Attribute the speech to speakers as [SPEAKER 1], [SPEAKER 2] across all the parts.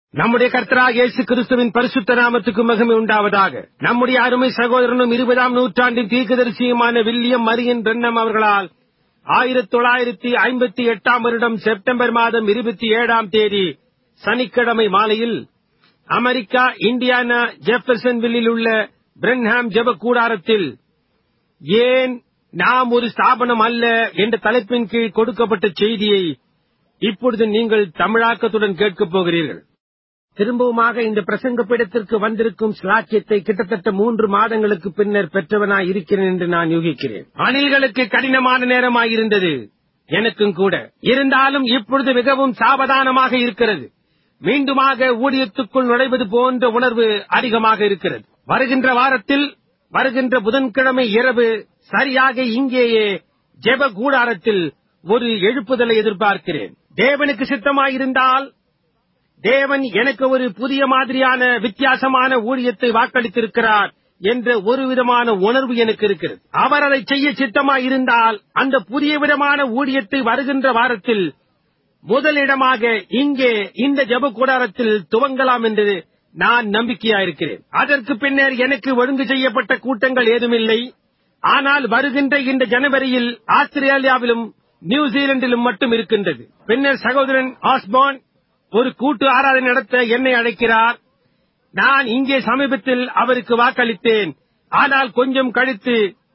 [SPEAKER 1] நம்முடைய கர்த்தராக இயேசு கிறிஸ்துவின் பரிசுத்த நாமத்துக்கு மகிமை உண்டாவதாக நம்முடைய அருமை சகோதரனும் இருபதாம் நூற்றாண்டின் தீர்க்கதரிசியுமான வில்லியம் மரியன் பிரன்னம் அவர்களால் ஆயிரத்தி தொள்ளாயிரத்தி ஐம்பத்தி எட்டாம் வருடம் செப்டம்பர் மாதம் இருபத்தி ஏழாம் தேதி சனிக்கிழமை மாலையில் அமெரிக்கா இந்தியானா ஜெஃபர்சன்வில்லில் உள்ள பிரென்ஹாம் ஜெப கூடாரத்தில் ஏன் நாம் ஒரு ஸ்தாபனம் அல்ல என்ற தலைப்பின் கீழ் கொடுக்கப்பட்ட செய்தியை இப்பொழுது நீங்கள் தமிழாக்கத்துடன் கேட்கப் போகிறீர்கள் திரும்பவுமாக இந்த பிரசங்க பீடத்திற்கு வந்திருக்கும் ஸ்லாக்கியத்தை கிட்டத்தட்ட மூன்று மாதங்களுக்கு பின்னர் பெற்றவனாய் இருக்கிறேன் என்று நான் யூகிக்கிறேன் அணில்களுக்கு கடினமான நேரமாயிருந்தது எனக்கும் கூட இருந்தாலும் இப்பொழுது மிகவும் சாவதானமாக இருக்கிறது மீண்டுமாக ஊழியத்துக்குள் நுழைவது போன்ற உணர்வு அதிகமாக இருக்கிறது வருகின்ற வாரத்தில் வருகின்ற புதன்கிழமை இரவு சரியாக இங்கேயே ஜெப கூடாரத்தில் ஒரு எழுப்புதலை எதிர்பார்க்கிறேன் தேவனுக்கு சித்தமாயிருந்தால் தேவன் எனக்கு ஒரு புதிய மாதிரியான வித்தியாசமான ஊழியத்தை வாக்களித்திருக்கிறார் என்ற ஒரு விதமான உணர்வு எனக்கு இருக்கிறது அவர் அதை செய்ய சித்தமாயிருந்தால் அந்த புதிய விதமான ஊழியத்தை வருகின்ற வாரத்தில் முதலிடமாக இங்கே இந்த ஜப கூடாரத்தில் துவங்கலாம் என்று நான் நம்பிக்கையாயிருக்கிறேன் அதற்கு பின்னர் எனக்கு ஒழுங்கு செய்யப்பட்ட கூட்டங்கள் ஏதுமில்லை ஆனால் வருகின்ற இந்த ஜனவரியில் ஆஸ்திரேலியாவிலும் நியூசிலாந்திலும் மட்டும் இருக்கின்றது பின்னர் சகோதரன் ஆஸ்பான் ஒரு கூட்டு ஆராதனை நடத்த என்னை அழைக்கிறார் நான் இங்கே சமீபத்தில் அவருக்கு வாக்களித்தேன் ஆனால் கொஞ்சம் கழித்து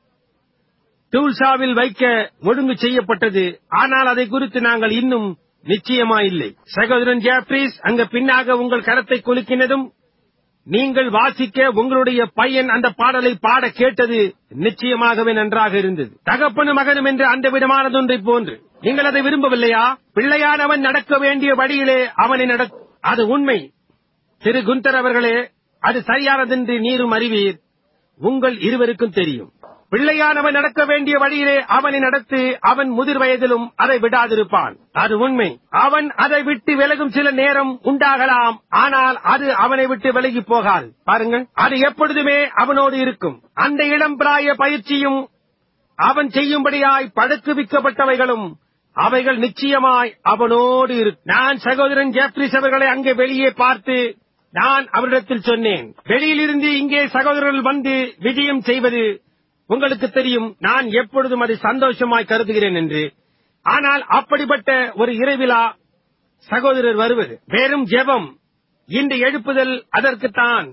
[SPEAKER 1] டூல்சாவில் வைக்க ஒழுங்கு செய்யப்பட்டது ஆனால் அதை குறித்து நாங்கள் இன்னும் நிச்சயமாயில்லை சகோதரன் ஜாப்ரீஸ் அங்க பின்னாக உங்கள் கரத்தை குலுக்கினதும் நீங்கள் வாசிக்க உங்களுடைய பையன் அந்த பாடலை பாட கேட்டது நிச்சயமாகவே நன்றாக இருந்தது தகப்பனும் மகனும் என்று அந்த விதமானதொன்றை போன்று நீங்கள் அதை விரும்பவில்லையா பிள்ளையானவன் நடக்க வேண்டிய வழியிலே அவனை நட அது உண்மை திரு குந்தர் அவர்களே அது சரியானதென்று நீரும் அறிவீர் உங்கள் இருவருக்கும் தெரியும் பிள்ளையானவன் நடக்க வேண்டிய வழியிலே அவனை நடத்தி அவன் முதிர் வயதிலும் அதை விடாதிருப்பான் அது உண்மை அவன் அதை விட்டு விலகும் சில நேரம் உண்டாகலாம் ஆனால் அது அவனை விட்டு விலகி போகாது பாருங்கள் அது எப்பொழுதுமே அவனோடு இருக்கும் அந்த இளம் பிராய பயிற்சியும் அவன் செய்யும்படியாய் பழக்குவிக்கப்பட்டவைகளும் அவைகள் நிச்சயமாய் அவனோடு இருக்கும் நான் சகோதரன் ஜெப்ரிஸ் அவர்களை அங்கே வெளியே பார்த்து நான் அவரிடத்தில் சொன்னேன் வெளியிலிருந்து இங்கே சகோதரர்கள் வந்து விஜயம் செய்வது உங்களுக்கு தெரியும் நான் எப்பொழுதும் அதை சந்தோஷமாய் கருதுகிறேன் என்று ஆனால் அப்படிப்பட்ட ஒரு இரவிழா சகோதரர் வருவது வெறும் ஜெபம் இந்த எழுப்புதல் அதற்குத்தான்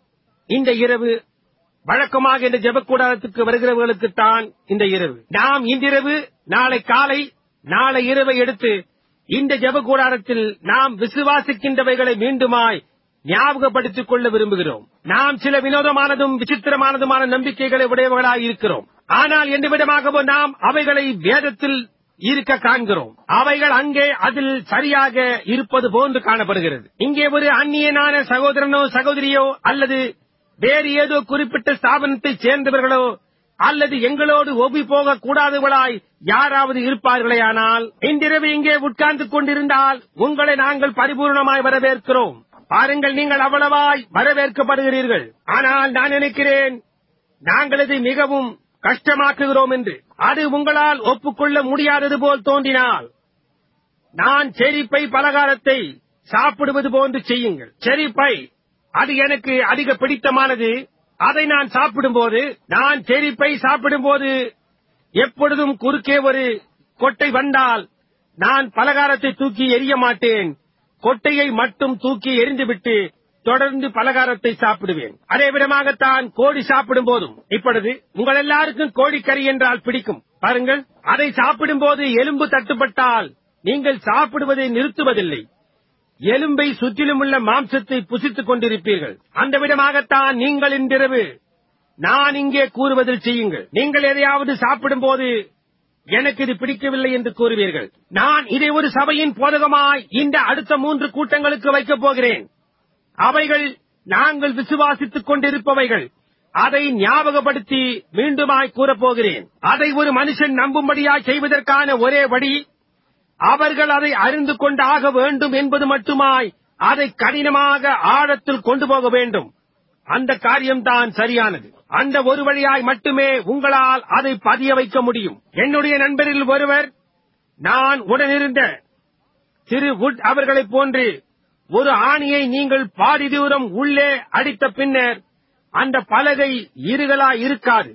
[SPEAKER 1] இந்த இரவு வழக்கமாக இந்த ஜெபக்கூடாரத்துக்கு வருகிறவர்களுக்குத்தான் இந்த இரவு நாம் இன்றிரவு நாளை காலை நாளை இரவை எடுத்து இந்த ஜெபக்கூடாரத்தில் நாம் விசுவாசிக்கின்றவைகளை மீண்டுமாய் ஞாபகப்படுத்திக் கொள்ள விரும்புகிறோம் நாம் சில வினோதமானதும் விசித்திரமானதுமான நம்பிக்கைகளை உடையவர்களாய் இருக்கிறோம் ஆனால் எந்த விதமாகவோ நாம் அவைகளை வேதத்தில் இருக்க காண்கிறோம் அவைகள் அங்கே அதில் சரியாக இருப்பது போன்று காணப்படுகிறது இங்கே ஒரு அந்நியனான சகோதரனோ சகோதரியோ அல்லது வேறு ஏதோ குறிப்பிட்ட ஸ்தாபனத்தைச் சேர்ந்தவர்களோ அல்லது எங்களோடு ஒப்பி போக கூடாதவளாய் யாராவது இருப்பார்களேயானால் இன்றிரவு இங்கே உட்கார்ந்து கொண்டிருந்தால் உங்களை நாங்கள் பரிபூர்ணமாய் வரவேற்கிறோம் பாருங்கள் நீங்கள் அவ்வளவாய் வரவேற்கப்படுகிறீர்கள் ஆனால் நான் நினைக்கிறேன் நாங்கள் இதை மிகவும் கஷ்டமாக்குகிறோம் என்று அது உங்களால் ஒப்புக்கொள்ள முடியாதது போல் தோன்றினால் நான் செரிப்பை பலகாரத்தை சாப்பிடுவது போன்று செய்யுங்கள் செரிப்பை அது எனக்கு அதிக பிடித்தமானது அதை நான் சாப்பிடும்போது நான் செரிப்பை சாப்பிடும்போது எப்பொழுதும் குறுக்கே ஒரு கொட்டை வந்தால் நான் பலகாரத்தை தூக்கி எறிய மாட்டேன் கொட்டையை மட்டும் தூக்கி எரிந்துவிட்டு தொடர்ந்து பலகாரத்தை சாப்பிடுவேன் அதே விதமாகத்தான் கோழி சாப்பிடும் போதும் இப்பொழுது உங்கள் எல்லாருக்கும் கோழிக்கறி என்றால் பிடிக்கும் பாருங்கள் அதை சாப்பிடும் போது எலும்பு தட்டுப்பட்டால் நீங்கள் சாப்பிடுவதை நிறுத்துவதில்லை எலும்பை சுற்றிலும் உள்ள மாம்சத்தை புசித்துக் கொண்டிருப்பீர்கள் அந்த விதமாகத்தான் நீங்கள் இன்றிரவு நான் இங்கே கூறுவதில் செய்யுங்கள் நீங்கள் எதையாவது சாப்பிடும் போது எனக்கு இது பிடிக்கவில்லை என்று கூறுவீர்கள் நான் இதை ஒரு சபையின் போதகமாய் இந்த அடுத்த மூன்று கூட்டங்களுக்கு வைக்கப் போகிறேன் அவைகள் நாங்கள் விசுவாசித்துக் கொண்டிருப்பவைகள் அதை ஞாபகப்படுத்தி மீண்டுமாய் கூறப்போகிறேன் அதை ஒரு மனுஷன் நம்பும்படியாய் செய்வதற்கான ஒரே வழி அவர்கள் அதை அறிந்து கொண்டாக வேண்டும் என்பது மட்டுமாய் அதை கடினமாக ஆழத்தில் கொண்டு போக வேண்டும் அந்த காரியம்தான் சரியானது அந்த ஒரு வழியாய் மட்டுமே உங்களால் அதை பதிய வைக்க முடியும் என்னுடைய நண்பரில் ஒருவர் நான் உடனிருந்த திரு வுட் அவர்களைப் போன்று ஒரு ஆணியை நீங்கள் பாதி தூரம் உள்ளே அடித்த பின்னர் அந்த பலகை இருகலா இருக்காது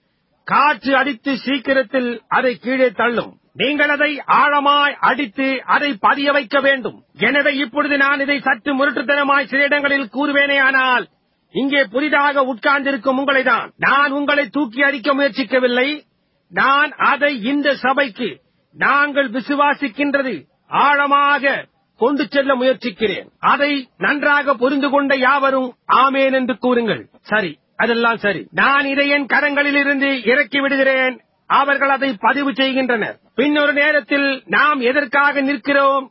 [SPEAKER 1] காற்று அடித்து சீக்கிரத்தில் அதை கீழே தள்ளும் நீங்கள் அதை ஆழமாய் அடித்து அதை பதிய வைக்க வேண்டும் எனவே இப்பொழுது நான் இதை சற்று முரட்டுத்தனமாய் சில இடங்களில் கூறுவேனேயானால் இங்கே புதிதாக உட்கார்ந்திருக்கும் உங்களை தான் நான் உங்களை தூக்கி அடிக்க முயற்சிக்கவில்லை நான் அதை இந்த சபைக்கு நாங்கள் விசுவாசிக்கின்றது ஆழமாக கொண்டு செல்ல முயற்சிக்கிறேன் அதை நன்றாக புரிந்து கொண்ட யாவரும் ஆமேன் என்று கூறுங்கள் சரி அதெல்லாம் சரி நான் இதை என் கரங்களிலிருந்து இறக்கி விடுகிறேன் அவர்கள் அதை பதிவு செய்கின்றனர் பின்னொரு நேரத்தில் நாம் எதற்காக நிற்கிறோம்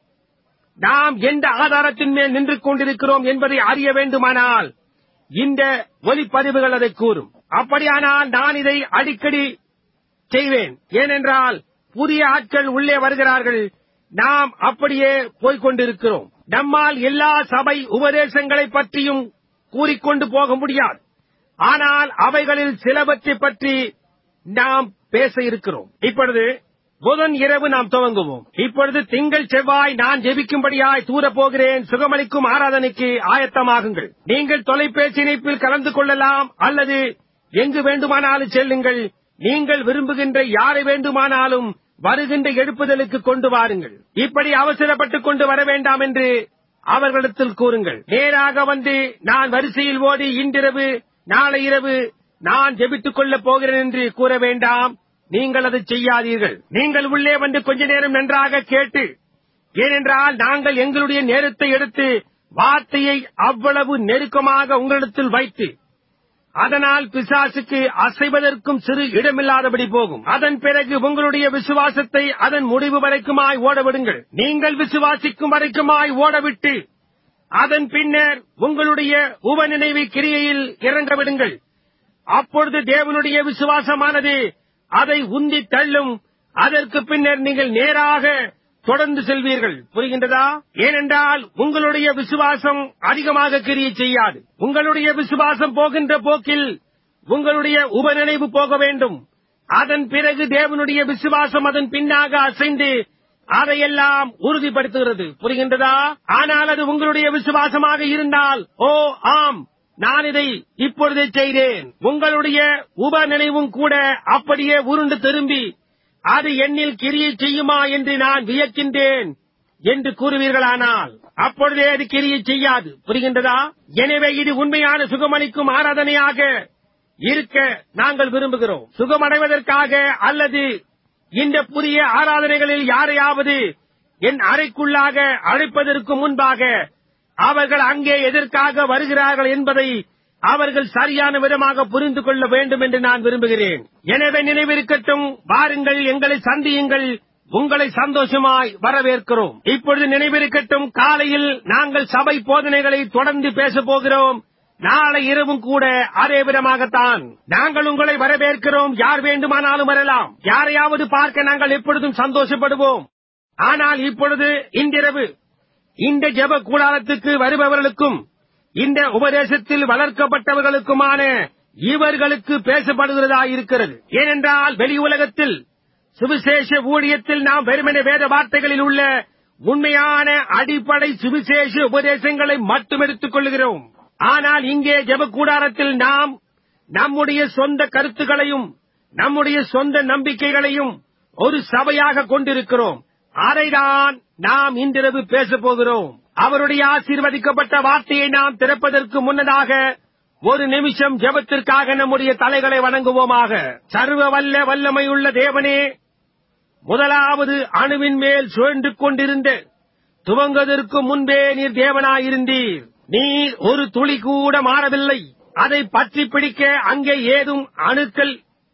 [SPEAKER 1] நாம் எந்த ஆதாரத்தின் மேல் நின்று கொண்டிருக்கிறோம் என்பதை அறிய வேண்டுமானால் இந்த ஒலிப்பதிவுகள் அதை கூறும் அப்படியானால் நான் இதை அடிக்கடி செய்வேன் ஏனென்றால் புதிய ஆட்கள் உள்ளே வருகிறார்கள் நாம் அப்படியே போய்க் கொண்டிருக்கிறோம் நம்மால் எல்லா சபை உபதேசங்களை பற்றியும் கூறிக்கொண்டு போக முடியாது ஆனால் அவைகளில் சிலவற்றை பற்றி நாம் பேச இருக்கிறோம் இப்பொழுது புதன் இரவு நாம் துவங்குவோம் இப்பொழுது திங்கள் செவ்வாய் நான் ஜெபிக்கும்படியாய் தூரப் போகிறேன் சுகமளிக்கும் ஆராதனைக்கு ஆயத்தமாகுங்கள் நீங்கள் தொலைபேசி இணைப்பில் கலந்து கொள்ளலாம் அல்லது எங்கு வேண்டுமானாலும் செல்லுங்கள் நீங்கள் விரும்புகின்ற யாரை வேண்டுமானாலும் வருகின்ற எழுப்புதலுக்கு கொண்டு வாருங்கள் இப்படி அவசரப்பட்டுக் கொண்டு வர வேண்டாம் என்று அவர்களிடத்தில் கூறுங்கள் நேராக வந்து நான் வரிசையில் ஓடி இன்றிரவு நாளை இரவு நான் ஜெபித்துக் கொள்ளப் போகிறேன் என்று கூற வேண்டாம் நீங்கள் அதை செய்யாதீர்கள் நீங்கள் உள்ளே வந்து கொஞ்ச நேரம் நன்றாக கேட்டு ஏனென்றால் நாங்கள் எங்களுடைய நேரத்தை எடுத்து வார்த்தையை அவ்வளவு நெருக்கமாக உங்களிடத்தில் வைத்து அதனால் பிசாசுக்கு அசைவதற்கும் சிறு இடமில்லாதபடி போகும் அதன் பிறகு உங்களுடைய விசுவாசத்தை அதன் முடிவு வரைக்குமாய் ஓடவிடுங்கள் நீங்கள் விசுவாசிக்கும் வரைக்குமாய் ஓடவிட்டு அதன் பின்னர் உங்களுடைய உபநினைவு கிரியையில் இறங்க விடுங்கள் அப்பொழுது தேவனுடைய விசுவாசமானது அதை உந்தி தள்ளும் அதற்கு பின்னர் நீங்கள் நேராக தொடர்ந்து செல்வீர்கள் புரிகின்றதா ஏனென்றால் உங்களுடைய விசுவாசம் அதிகமாக கிரியை செய்யாது உங்களுடைய விசுவாசம் போகின்ற போக்கில் உங்களுடைய உபநினைவு போக வேண்டும் அதன் பிறகு தேவனுடைய விசுவாசம் அதன் பின்னாக அசைந்து அதையெல்லாம் உறுதிப்படுத்துகிறது புரிகின்றதா ஆனால் அது உங்களுடைய விசுவாசமாக இருந்தால் ஓ ஆம் நான் இதை இப்பொழுதே செய்தேன் உங்களுடைய உபநினைவும் கூட அப்படியே உருண்டு திரும்பி அது என்னில் கிரியை செய்யுமா என்று நான் வியக்கின்றேன் என்று கூறுவீர்களானால் அப்பொழுதே அது கிரியை செய்யாது புரிகின்றதா எனவே இது உண்மையான சுகமளிக்கும் ஆராதனையாக இருக்க நாங்கள் விரும்புகிறோம் சுகமடைவதற்காக அல்லது இந்த புதிய ஆராதனைகளில் யாரையாவது என் அறைக்குள்ளாக அழைப்பதற்கு முன்பாக அவர்கள் அங்கே எதற்காக வருகிறார்கள் என்பதை அவர்கள் சரியான விதமாக புரிந்து கொள்ள வேண்டும் என்று நான் விரும்புகிறேன் எனவே நினைவிருக்கட்டும் வாருங்கள் எங்களை சந்தியுங்கள் உங்களை சந்தோஷமாய் வரவேற்கிறோம் இப்பொழுது நினைவிருக்கட்டும் காலையில் நாங்கள் சபை போதனைகளை தொடர்ந்து பேசப் போகிறோம் நாளை இரவும் கூட அதே விதமாகத்தான் நாங்கள் உங்களை வரவேற்கிறோம் யார் வேண்டுமானாலும் வரலாம் யாரையாவது பார்க்க நாங்கள் எப்பொழுதும் சந்தோஷப்படுவோம் ஆனால் இப்பொழுது இன்றிரவு இந்த ஜெப கூடாரத்துக்கு வருபவர்களுக்கும் இந்த உபதேசத்தில் வளர்க்கப்பட்டவர்களுக்குமான இவர்களுக்கு பேசப்படுகிறதா இருக்கிறது ஏனென்றால் வெளி உலகத்தில் சுவிசேஷ ஊழியத்தில் நாம் வெறுமனே வேத வார்த்தைகளில் உள்ள உண்மையான அடிப்படை சுவிசேஷ உபதேசங்களை மட்டும் எடுத்துக் கொள்கிறோம் ஆனால் இங்கே ஜெப கூடாரத்தில் நாம் நம்முடைய சொந்த கருத்துக்களையும் நம்முடைய சொந்த நம்பிக்கைகளையும் ஒரு சபையாக கொண்டிருக்கிறோம் அதைதான் நாம் இன்றிரவு பேசப் போகிறோம் அவருடைய ஆசீர்வதிக்கப்பட்ட வார்த்தையை நாம் திறப்பதற்கு முன்னதாக ஒரு நிமிஷம் ஜெபத்திற்காக நம்முடைய தலைகளை வணங்குவோமாக சர்வ வல்ல வல்லமையுள்ள தேவனே முதலாவது அணுவின் மேல் சுழன்று கொண்டிருந்த துவங்குவதற்கு முன்பே நீர் தேவனாயிருந்தீர் நீர் ஒரு துளி கூட மாறவில்லை அதை பற்றி பிடிக்க அங்கே ஏதும் அணுக்கள்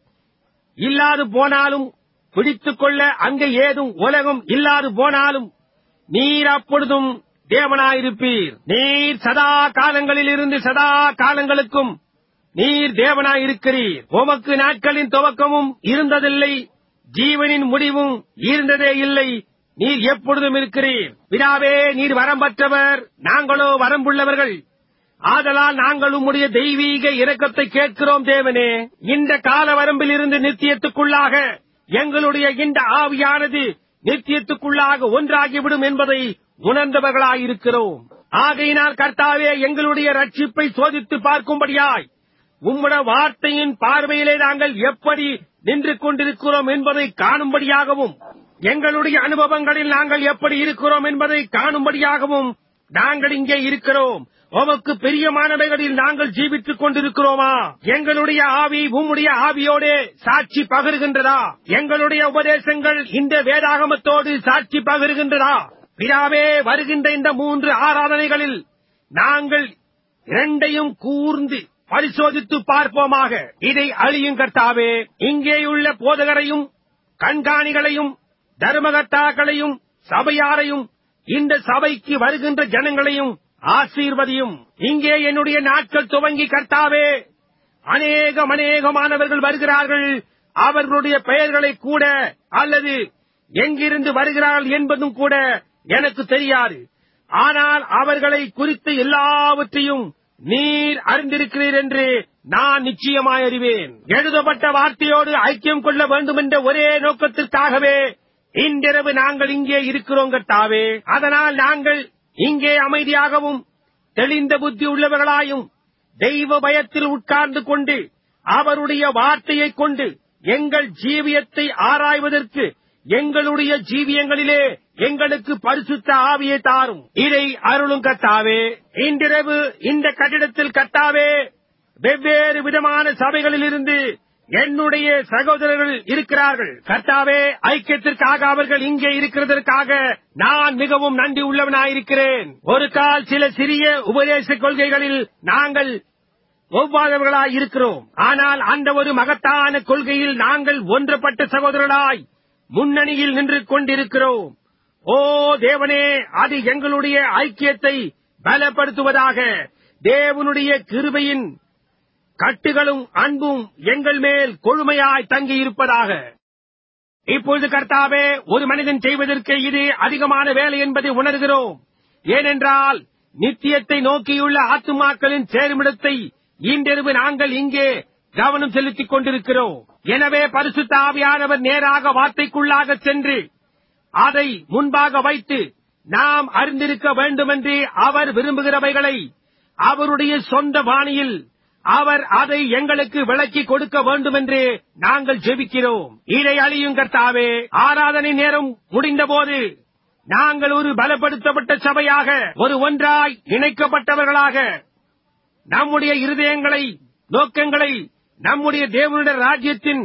[SPEAKER 1] இல்லாது போனாலும் பிடித்துக் கொள்ள அங்கே ஏதும் உலகம் இல்லாது போனாலும் நீர் அப்பொழுதும் தேவனாயிருப்பீர் நீர் சதா காலங்களில் இருந்து சதா காலங்களுக்கும் நீர் தேவனாயிருக்கிறீர் உமக்கு நாட்களின் துவக்கமும் இருந்ததில்லை ஜீவனின் முடிவும் இருந்ததே இல்லை நீர் எப்பொழுதும் இருக்கிறீர் பிதாவே நீர் வரம்பற்றவர் நாங்களோ வரம்புள்ளவர்கள் ஆதலால் நாங்கள் உம்முடைய தெய்வீக இரக்கத்தை கேட்கிறோம் தேவனே இந்த கால வரம்பில் இருந்து நித்தியத்துக்குள்ளாக எங்களுடைய இந்த ஆவியானது நித்தியத்துக்குள்ளாக ஒன்றாகிவிடும் என்பதை உணர்ந்தவர்களாயிருக்கிறோம் ஆகையினால் கர்த்தாவே எங்களுடைய ரட்சிப்பை சோதித்து பார்க்கும்படியாய் உம்முடைய வார்த்தையின் பார்வையிலே நாங்கள் எப்படி நின்று கொண்டிருக்கிறோம் என்பதை காணும்படியாகவும் எங்களுடைய அனுபவங்களில் நாங்கள் எப்படி இருக்கிறோம் என்பதை காணும்படியாகவும் நாங்கள் இங்கே இருக்கிறோம் உமக்கு பிரியமானவைகளில் நாங்கள் ஜீவித்துக் கொண்டிருக்கிறோமா எங்களுடைய ஆவி உம்முடைய ஆவியோடே சாட்சி பகருகின்றதா எங்களுடைய உபதேசங்கள் இந்த வேதாகமத்தோடு சாட்சி பகருகின்றதா பிதாவே வருகின்ற இந்த மூன்று ஆராதனைகளில் நாங்கள் இரண்டையும் கூர்ந்து பரிசோதித்து பார்ப்போமாக இதை அழியும் கர்த்தாவே இங்கேயுள்ள போதகரையும் கண்காணிகளையும் தர்மகர்த்தாக்களையும் சபையாரையும் இந்த சபைக்கு வருகின்ற ஜனங்களையும் ஆசீர்வதியும் இங்கே என்னுடைய நாட்கள் துவங்கி கர்த்தாவே அநேகம் அநேகமானவர்கள் வருகிறார்கள் அவர்களுடைய பெயர்களை கூட அல்லது எங்கிருந்து வருகிறார்கள் என்பதும் கூட எனக்கு தெரியாது ஆனால் அவர்களை குறித்து எல்லாவற்றையும் நீர் அறிந்திருக்கிறீர் என்று நான் நிச்சயமாய் அறிவேன் எழுதப்பட்ட வார்த்தையோடு ஐக்கியம் கொள்ள வேண்டும் என்ற ஒரே நோக்கத்திற்காகவே இன்றிரவு நாங்கள் இங்கே இருக்கிறோம் கர்த்தாவே அதனால் நாங்கள் இங்கே அமைதியாகவும் தெளிந்த புத்தி உள்ளவர்களாயும் தெய்வ பயத்தில் உட்கார்ந்து கொண்டு அவருடைய வார்த்தையைக் கொண்டு எங்கள் ஜீவியத்தை ஆராய்வதற்கு எங்களுடைய ஜீவியங்களிலே எங்களுக்கு பரிசுத்த ஆவியை தாரும் இதை அருளும் கத்தாவே இன்றிரவு இந்த கட்டிடத்தில் கத்தாவே வெவ்வேறு விதமான சபைகளிலிருந்து என்னுடைய சகோதரர்கள் இருக்கிறார்கள் கர்த்தாவே ஐக்கியத்திற்காக அவர்கள் இங்கே இருக்கிறதற்காக நான் மிகவும் நன்றி உள்ளவனாயிருக்கிறேன் ஒரு கால் சில சிறிய உபதேச கொள்கைகளில் நாங்கள் ஒவ்வாதவர்களாய் இருக்கிறோம் ஆனால் அந்த ஒரு மகத்தான கொள்கையில் நாங்கள் ஒன்றுபட்ட சகோதரர்களாய் முன்னணியில் நின்று கொண்டிருக்கிறோம் ஓ தேவனே அது எங்களுடைய ஐக்கியத்தை பலப்படுத்துவதாக தேவனுடைய கிருபையின் கட்டுகளும் அன்பும் எங்கள் மேல் கொழுமையாய் தங்கியிருப்பதாக இப்பொழுது கர்த்தாவே ஒரு மனிதன் செய்வதற்கு இது அதிகமான வேலை என்பதை உணர்கிறோம் ஏனென்றால் நித்தியத்தை நோக்கியுள்ள ஆத்துமாக்களின் சேருமிடத்தை இன்றிரவு நாங்கள் இங்கே கவனம் செலுத்திக் கொண்டிருக்கிறோம் எனவே பரிசுத்த ஆவியானவர் நேராக வார்த்தைக்குள்ளாக சென்று அதை முன்பாக வைத்து நாம் அறிந்திருக்க வேண்டுமென்று அவர் விரும்புகிறவைகளை அவருடைய சொந்த பாணியில் அவர் அதை எங்களுக்கு விளக்கி கொடுக்க வேண்டும் என்று நாங்கள் ஜெபிக்கிறோம் இதை அழியும் கர்த்தாவே ஆராதனை நேரம் முடிந்தபோது நாங்கள் ஒரு பலப்படுத்தப்பட்ட சபையாக ஒரு ஒன்றாய் இணைக்கப்பட்டவர்களாக நம்முடைய இருதயங்களை நோக்கங்களை நம்முடைய தேவனுடைய ராஜ்யத்தின்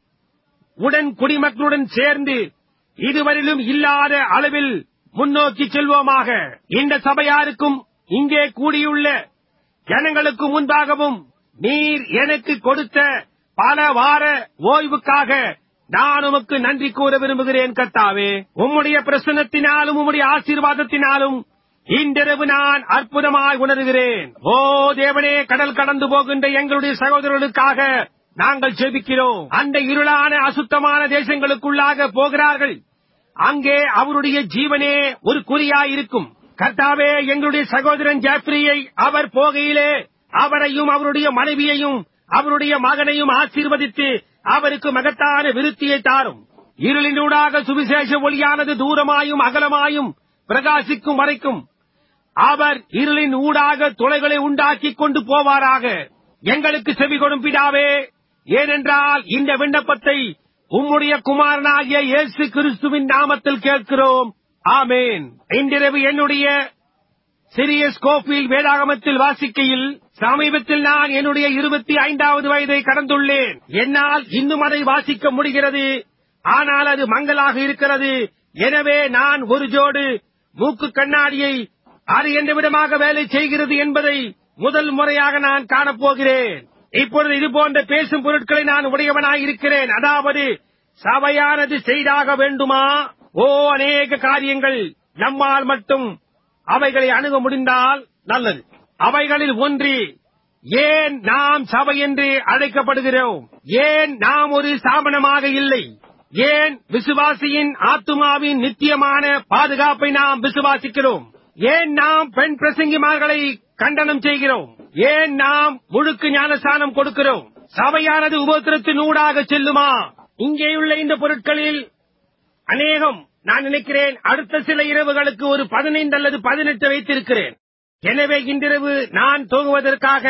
[SPEAKER 1] உடன் குடிமக்களுடன் சேர்ந்து இதுவரையிலும் இல்லாத அளவில் முன்னோக்கி செல்வோமாக இந்த சபையாருக்கும் இங்கே கூடியுள்ள ஜனங்களுக்கு முன்பாகவும் நீர் எனக்கு கொடுத்த பல வார ஓய்வுக்காக நான் உமக்கு நன்றி கூற விரும்புகிறேன் கர்த்தாவே உம்முடைய பிரசன்னத்தினாலும் உம்முடைய ஆசீர்வாதத்தினாலும் இன்றிரவு நான் அற்புதமாய் உணர்கிறேன் ஓ தேவனே கடல் கடந்து போகின்ற எங்களுடைய சகோதரர்களுக்காக நாங்கள் ஜெபிக்கிறோம் அந்த இருளான அசுத்தமான தேசங்களுக்குள்ளாக போகிறார்கள் அங்கே அவருடைய ஜீவனே ஒரு குறியாயிருக்கும் கர்த்தாவே எங்களுடைய சகோதரன் ஜாப்ரியை அவர் போகையிலே அவரையும் அவருடைய மனைவியையும் அவருடைய மகனையும் ஆசீர்வதித்து அவருக்கு மகத்தான விருத்தியை தாரும் இருளினூடாக சுவிசேஷ ஒளியானது தூரமாயும் அகலமாயும் பிரகாசிக்கும் வரைக்கும் அவர் இருளின் ஊடாக துளைகளை உண்டாக்கிக் கொண்டு போவாராக எங்களுக்கு செவி கொடும் பிதாவே ஏனென்றால் இந்த விண்ணப்பத்தை உம்முடைய குமாரனாகிய இயேசு கிறிஸ்துவின் நாமத்தில் கேட்கிறோம் ஆமேன் இன்றிரவு என்னுடைய சிறிய ஸ்கோப்பில் வேதாகமத்தில் வாசிக்கையில் சமீபத்தில் நான் என்னுடைய இருபத்தி ஐந்தாவது வயதை கடந்துள்ளேன் என்னால் இன்னும் அதை வாசிக்க முடிகிறது ஆனால் அது மங்கலாக இருக்கிறது எனவே நான் ஒரு ஜோடு மூக்கு கண்ணாடியை அது எந்த விதமாக வேலை செய்கிறது என்பதை முதல் முறையாக நான் காணப்போகிறேன் இப்பொழுது இது போன்ற பேசும் பொருட்களை நான் உடையவனாய் இருக்கிறேன் அதாவது சபையானது செய்தாக வேண்டுமா ஓ அநேக காரியங்கள் நம்மால் மட்டும் அவைகளை அணுக முடிந்தால் நல்லது அவைகளில் ஒன்று ஏன் நாம் சபை என்று அழைக்கப்படுகிறோம் ஏன் நாம் ஒரு ஸ்தாபனமாக இல்லை ஏன் விசுவாசியின் ஆத்துமாவின் நித்தியமான பாதுகாப்பை நாம் விசுவாசிக்கிறோம் ஏன் நாம் பெண் பிரசங்கிமார்களை கண்டனம் செய்கிறோம் ஏன் நாம் முழுக்கு ஞானஸ்தானம் கொடுக்கிறோம் சபையானது உபத்திரத்தின் ஊடாக செல்லுமா இங்கேயுள்ள இந்த பொருட்களில் அநேகம் நான் நினைக்கிறேன் அடுத்த சில இரவுகளுக்கு ஒரு பதினைந்து அல்லது பதினெட்டு வைத்திருக்கிறேன் எனவே இன்றிரவு நான் தூங்குவதற்காக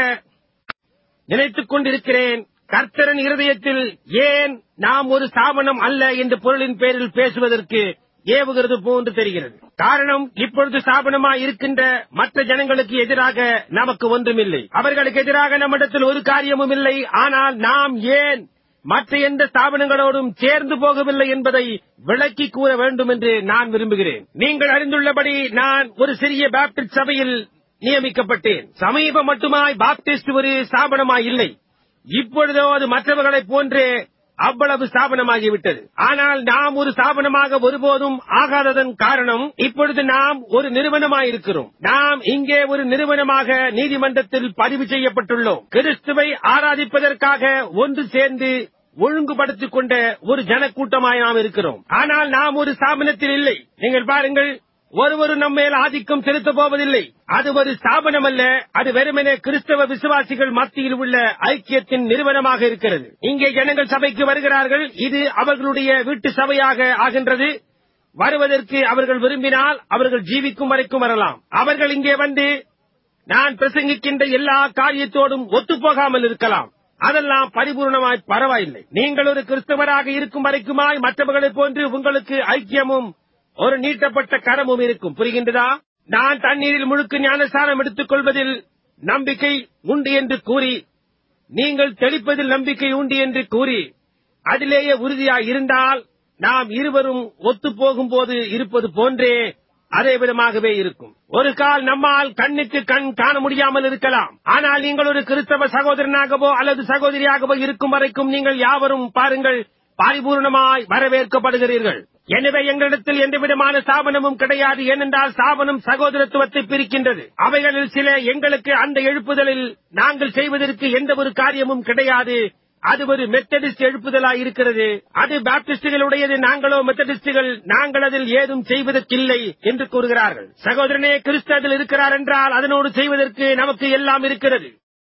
[SPEAKER 1] நினைத்துக் கொண்டிருக்கிறேன் கர்த்தரன் இருதயத்தில் ஏன் நாம் ஒரு ஸ்தாபனம் அல்ல என்ற பொருளின் பேரில் பேசுவதற்கு ஏவுகிறது போன்று தெரிகிறது காரணம் இப்பொழுது ஸ்தாபனமாய் இருக்கின்ற மற்ற ஜனங்களுக்கு எதிராக நமக்கு ஒன்றுமில்லை அவர்களுக்கு எதிராக நம்மிடத்தில் ஒரு காரியமும் இல்லை ஆனால் நாம் ஏன் மற்ற எந்த ஸ்தாபனங்களோடும் சேர்ந்து போகவில்லை என்பதை விளக்கி கூற வேண்டும் என்று நான் விரும்புகிறேன் நீங்கள் அறிந்துள்ளபடி நான் ஒரு சிறிய பாப்டிஸ்ட் சபையில் நியமிக்கப்பட்டேன் சமீபம் மட்டுமாய் பாப்டிஸ்ட் ஒரு ஸ்தாபனமாய் இல்லை இப்பொழுதோ அது மற்றவர்களைப் போன்றே அவ்வளவு ஸ்தாபனமாகிவிட்டது ஆனால் நாம் ஒரு ஸ்தாபனமாக ஒருபோதும் ஆகாததன் காரணம் இப்பொழுது நாம் ஒரு நிறுவனமாயிருக்கிறோம் நாம் இங்கே ஒரு நிறுவனமாக நீதிமன்றத்தில் பதிவு செய்யப்பட்டுள்ளோம் கிறிஸ்துவை ஆராதிப்பதற்காக ஒன்று சேர்ந்து ஒழுங்குபடுத்திக் கொண்ட ஒரு ஜனக்கூட்டமாய் நாம் இருக்கிறோம் ஆனால் நாம் ஒரு ஸ்தாபனத்தில் இல்லை நீங்கள் பாருங்கள் ஒருவரும் நம்மேல் ஆதிக்கம் செலுத்தப் போவதில்லை அது ஒரு ஸ்தாபனம் அல்ல அது வெறுமனே கிறிஸ்தவ விசுவாசிகள் மத்தியில் உள்ள ஐக்கியத்தின் நிறுவனமாக இருக்கிறது இங்கே ஜனங்கள் சபைக்கு வருகிறார்கள் இது அவர்களுடைய வீட்டு சபையாக ஆகின்றது வருவதற்கு அவர்கள் விரும்பினால் அவர்கள் ஜீவிக்கும் வரைக்கும் வரலாம் அவர்கள் இங்கே வந்து நான் பிரசங்கிக்கின்ற எல்லா காரியத்தோடும் ஒத்துப்போகாமல் இருக்கலாம் அதெல்லாம் பரிபூர்ணமாய் பரவாயில்லை நீங்கள் ஒரு கிறிஸ்தவராக இருக்கும் வரைக்குமாய் மற்றவர்களைப் போன்று உங்களுக்கு ஐக்கியமும் ஒரு நீட்டப்பட்ட கரமும் இருக்கும் புரிகின்றதா நான் தண்ணீரில் முழுக்க ஞானஸ்தானம் எடுத்துக் கொள்வதில் நம்பிக்கை உண்டு என்று கூறி நீங்கள் தெளிப்பதில் நம்பிக்கை உண்டு என்று கூறி அதிலேயே உறுதியாய் இருந்தால் நாம் இருவரும் ஒத்துப்போகும் போது இருப்பது போன்றே அதே விதமாகவே இருக்கும் ஒரு கால் நம்மால் கண்ணுக்கு கண் காண முடியாமல் இருக்கலாம் ஆனால் நீங்கள் ஒரு கிறிஸ்தவ சகோதரனாகவோ அல்லது சகோதரியாகவோ இருக்கும் வரைக்கும் நீங்கள் யாவரும் பாருங்கள் பரிபூர்ணமாய் வரவேற்கப்படுகிறீர்கள் எனவே எங்களிடத்தில் எந்த விதமான ஸ்தாபனமும் கிடையாது ஏனென்றால் ஸ்தாபனம் சகோதரத்துவத்தை பிரிக்கின்றது அவைகளில் சில எங்களுக்கு அந்த எழுப்புதலில் நாங்கள் செய்வதற்கு எந்த ஒரு காரியமும் கிடையாது அது ஒரு மெத்தடிஸ்ட் எழுப்புதலாய் இருக்கிறது அது பாப்டிஸ்டுகளுடையது நாங்களோ மெத்தடிஸ்டுகள் நாங்கள் அதில் ஏதும் செய்வதற்கில்லை என்று கூறுகிறார்கள் சகோதரனே கிறிஸ்து அதில் இருக்கிறார் என்றால் அதனோடு செய்வதற்கு நமக்கு எல்லாம் இருக்கிறது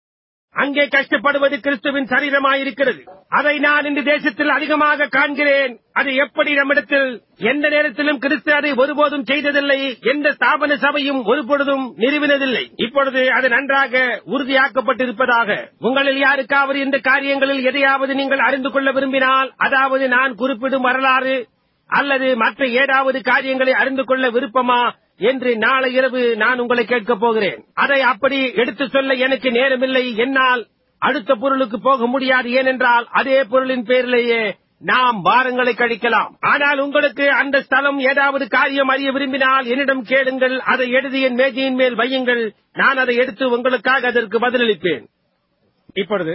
[SPEAKER 1] அங்கே கஷ்டப்படுவது கிறிஸ்துவின் சரீரமாயிருக்கிறது அதை நான் இந்த தேசத்தில் அதிகமாக காண்கிறேன் அது எப்படி நம்மிடத்தில் எந்த நேரத்திலும் கிறிஸ்து அதை ஒருபோதும் செய்ததில்லை எந்த ஸ்தாபன சபையும் ஒருபொழுதும் நிறுவினதில்லை இப்பொழுது அது நன்றாக உறுதியாக்கப்பட்டிருப்பதாக உங்களில் யாருக்காவது இந்த காரியங்களில் எதையாவது நீங்கள் அறிந்து கொள்ள விரும்பினால் அதாவது நான் குறிப்பிடும் வரலாறு அல்லது மற்ற ஏதாவது காரியங்களை அறிந்து கொள்ள விருப்பமா என்று நாளை இரவு நான் உங்களை கேட்கப் போகிறேன் அதை அப்படி எடுத்து சொல்ல எனக்கு நேரமில்லை என்னால் அடுத்த பொருளுக்கு போக முடியாது ஏனென்றால் அதே பொருளின் பேரிலேயே நாம் வாரங்களை கழிக்கலாம் ஆனால் உங்களுக்கு அந்த ஸ்தலம் ஏதாவது காரியம் அறிய விரும்பினால் என்னிடம் கேளுங்கள் அதை எழுதி என் மேஜையின் மேல் வையுங்கள் நான் அதை எடுத்து உங்களுக்காக அதற்கு பதிலளிப்பேன் இப்பொழுது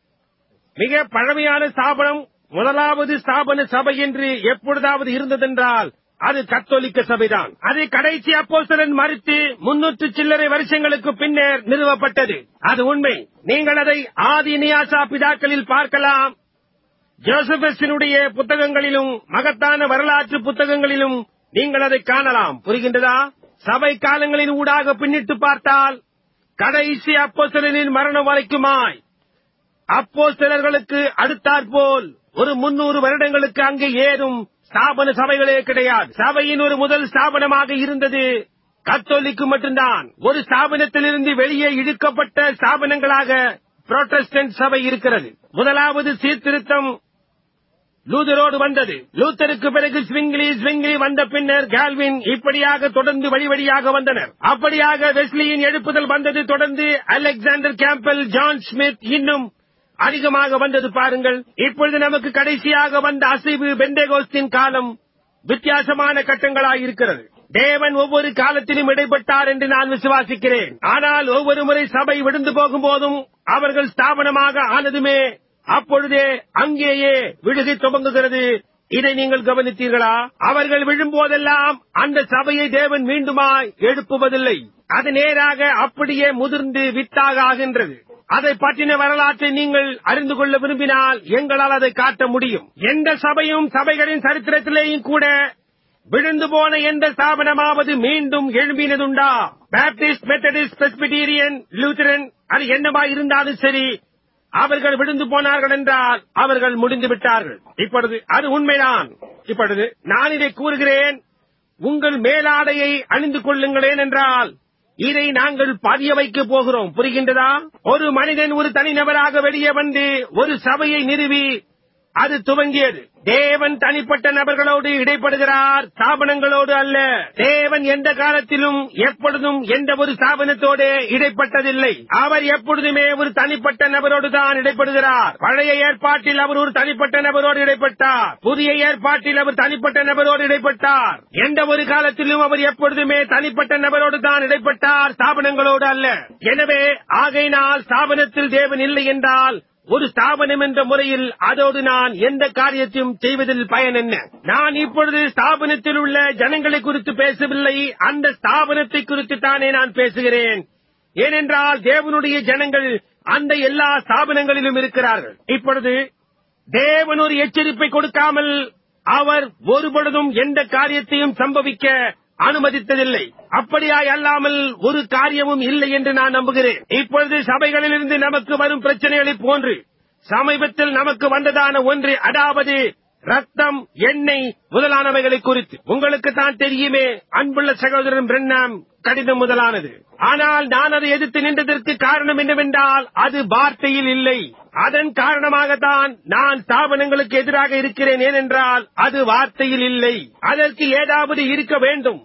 [SPEAKER 1] மிக பழமையான ஸ்தாபனம் முதலாவது ஸ்தாபன சபை என்று எப்பொழுதாவது இருந்ததென்றால் அது கத்தோலிக்க சபைதான் அது கடைசி அப்போஸ்தலன் மறுத்து முன்னூற்று சில்லறை வருஷங்களுக்கு பின்னர் நிறுவப்பட்டது அது உண்மை நீங்கள் அதை ஆதி நியாசா பிதாக்களில் பார்க்கலாம் ஜோசபஸினுடைய புத்தகங்களிலும் மகத்தான வரலாற்று புத்தகங்களிலும் நீங்கள் அதை காணலாம் புரிகின்றதா சபை காலங்களின் ஊடாக பின்னிட்டு பார்த்தால் கடைசி அப்போஸ்தலனின் மரணம் வரைக்குமாய் அப்போஸ்தலர்களுக்கு அடுத்தாற்போல் ஒரு முன்னூறு வருடங்களுக்கு அங்கே ஏதும் ஸ்தாபன சபைகளே கிடையாது சபையின் ஒரு முதல் ஸ்தாபனமாக இருந்தது கத்தோலிக்கு மட்டும்தான் ஒரு ஸ்தாபனத்திலிருந்து வெளியே இழுக்கப்பட்ட ஸ்தாபனங்களாக புரோட்டஸ்டன்ட் சபை இருக்கிறது முதலாவது சீர்திருத்தம் லூதரோடு வந்தது லூத்தருக்கு பிறகு ஸ்விங்லி ஸ்விங்லி வந்த பின்னர் கால்வின் இப்படியாக தொடர்ந்து வழி வழியாக வந்தனர் அப்படியாக வெஸ்லியின் எழுப்புதல் வந்தது தொடர்ந்து அலெக்சாண்டர் கேம்பல் ஜான் ஸ்மித் இன்னும் அதிகமாக வந்தது பாருங்கள் இப்பொழுது நமக்கு கடைசியாக வந்த அசைவு பெண்டேகோஸ்தின் காலம் வித்தியாசமான கட்டங்களாயிருக்கிறது தேவன் ஒவ்வொரு காலத்திலும் இடைப்பட்டார் என்று நான் விசுவாசிக்கிறேன் ஆனால் ஒவ்வொரு முறை சபை விழுந்து போகும்போதும் அவர்கள் ஸ்தாபனமாக ஆனதுமே அப்பொழுதே அங்கேயே விழுகை துவங்குகிறது இதை நீங்கள் கவனித்தீர்களா அவர்கள் விழும்போதெல்லாம் அந்த சபையை தேவன் மீண்டுமாய் எழுப்புவதில்லை அது நேராக அப்படியே முதிர்ந்து வித்தாக ஆகின்றது அதை பற்றின வரலாற்றை நீங்கள் அறிந்து கொள்ள விரும்பினால் எங்களால் அதை காட்ட முடியும் எந்த சபையும் சபைகளின் சரித்திரத்திலேயும் கூட விழுந்து போன எந்த ஸ்தாபனமாவது மீண்டும் எழும்பினதுண்டா பேப்டிஸ்ட் மெத்தடிஸ்ட் பிரஸ்பிடீரியன் லூத்தரன் அது என்னவா இருந்தாலும் சரி அவர்கள் விழுந்து போனார்கள் என்றால் அவர்கள் முடிந்து விட்டார்கள் இப்பொழுது அது உண்மைதான் இப்பொழுது நான் இதை கூறுகிறேன் உங்கள் மேலாடையை அணிந்து கொள்ளுங்களேன் என்றால் இதை நாங்கள் பதிய வைக்க போகிறோம் புரிகின்றதா ஒரு மனிதன் ஒரு தனிநபராக வெளியே வந்து ஒரு சபையை நிறுவி அது துவங்கியது தேவன் தனிப்பட்ட நபர்களோடு இடைப்படுகிறார் ஸ்தாபனங்களோடு அல்ல தேவன் எந்த காலத்திலும் எப்பொழுதும் எந்த ஒரு ஸ்தாபனத்தோடு இடைப்பட்டதில்லை அவர் எப்பொழுதுமே ஒரு தனிப்பட்ட நபரோடு தான் இடைப்படுகிறார் பழைய ஏற்பாட்டில் அவர் ஒரு தனிப்பட்ட நபரோடு இடைப்பட்டார் புதிய ஏற்பாட்டில் அவர் தனிப்பட்ட நபரோடு இடைப்பட்டார் எந்த ஒரு காலத்திலும் அவர் எப்பொழுதுமே தனிப்பட்ட நபரோடு தான் இடைப்பட்டார் ஸ்தாபனங்களோடு அல்ல எனவே ஆகையினால் ஸ்தாபனத்தில் தேவன் இல்லை என்றால் ஒரு ஸ்தாபனம் என்ற முறையில் அதோடு நான் எந்த காரியத்தையும் செய்வதில் பயன் என்ன நான் இப்பொழுது ஸ்தாபனத்தில் உள்ள ஜனங்களை குறித்து பேசவில்லை அந்த ஸ்தாபனத்தை குறித்து தானே நான் பேசுகிறேன் ஏனென்றால் தேவனுடைய ஜனங்கள் அந்த எல்லா ஸ்தாபனங்களிலும் இருக்கிறார்கள் இப்பொழுது தேவன் ஒரு எச்சரிப்பை கொடுக்காமல் அவர் ஒருபொழுதும் எந்த காரியத்தையும் சம்பவிக்க அனுமதித்ததில்லை அப்படியாய் அல்லாமல் ஒரு காரியமும் இல்லை என்று நான் நம்புகிறேன் இப்பொழுது சபைகளிலிருந்து நமக்கு வரும் பிரச்சனைகளை போன்று சமீபத்தில் நமக்கு வந்ததான ஒன்று அதாவது ரத்தம் எண்ணெய் முதலானவைகளை குறித்து உங்களுக்கு தான் தெரியுமே அன்புள்ள சகோதரன் பிரண்ணாம் கடிதம் முதலானது ஆனால் நான் அதை எதிர்த்து நின்றதற்கு காரணம் என்னவென்றால் அது வார்த்தையில் இல்லை அதன் காரணமாகத்தான் நான் ஸ்தாபனங்களுக்கு எதிராக இருக்கிறேன் ஏனென்றால் அது வார்த்தையில் இல்லை அதற்கு ஏதாவது இருக்க வேண்டும்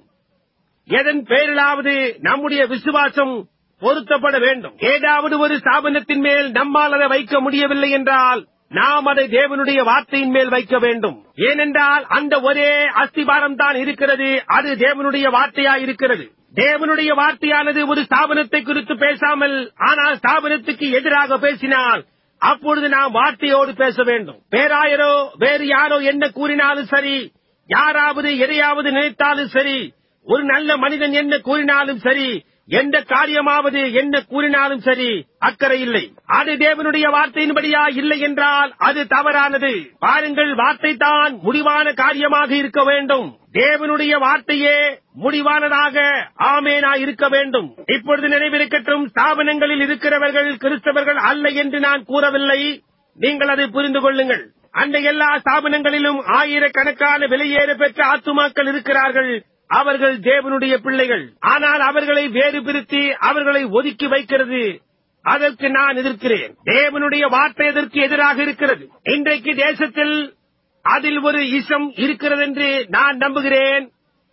[SPEAKER 1] எதன் பேரிலாவது நம்முடைய விசுவாசம் பொருத்தப்பட வேண்டும் ஏதாவது ஒரு ஸ்தாபனத்தின் மேல் நம்மால் அதை வைக்க முடியவில்லை என்றால் நாம் அதை தேவனுடைய வார்த்தையின் மேல் வைக்க வேண்டும் ஏனென்றால் அந்த ஒரே அஸ்திபாரம் தான் இருக்கிறது அது தேவனுடைய வார்த்தையா இருக்கிறது தேவனுடைய வார்த்தையானது ஒரு ஸ்தாபனத்தை குறித்து பேசாமல் ஆனால் ஸ்தாபனத்துக்கு எதிராக பேசினால் அப்பொழுது நாம் வார்த்தையோடு பேச வேண்டும் பேராயரோ வேறு யாரோ என்ன கூறினாலும் சரி யாராவது எதையாவது நினைத்தாலும் சரி ஒரு நல்ல மனிதன் என்ன கூறினாலும் சரி எந்த காரியமாவது என்ன கூறினாலும் சரி அக்கறை இல்லை அது தேவனுடைய வார்த்தையின்படியா இல்லை என்றால் அது தவறானது பாருங்கள் வார்த்தை தான் முடிவான காரியமாக இருக்க வேண்டும் தேவனுடைய வார்த்தையே முடிவானதாக ஆமேனா இருக்க வேண்டும் இப்பொழுது நினைவிருக்கட்டும் ஸ்தாபனங்களில் இருக்கிறவர்கள் கிறிஸ்தவர்கள் அல்ல என்று நான் கூறவில்லை நீங்கள் அதை புரிந்து கொள்ளுங்கள் அந்த எல்லா ஸ்தாபனங்களிலும் ஆயிரக்கணக்கான வெளியேற பெற்ற ஆத்துமாக்கள் இருக்கிறார்கள் அவர்கள் தேவனுடைய பிள்ளைகள் ஆனால் அவர்களை வேறு பிரித்து அவர்களை ஒதுக்கி வைக்கிறது அதற்கு நான் எதிர்க்கிறேன் தேவனுடைய வார்த்தை அதற்கு எதிராக இருக்கிறது இன்றைக்கு தேசத்தில் அதில் ஒரு இசம் இருக்கிறது என்று நான் நம்புகிறேன்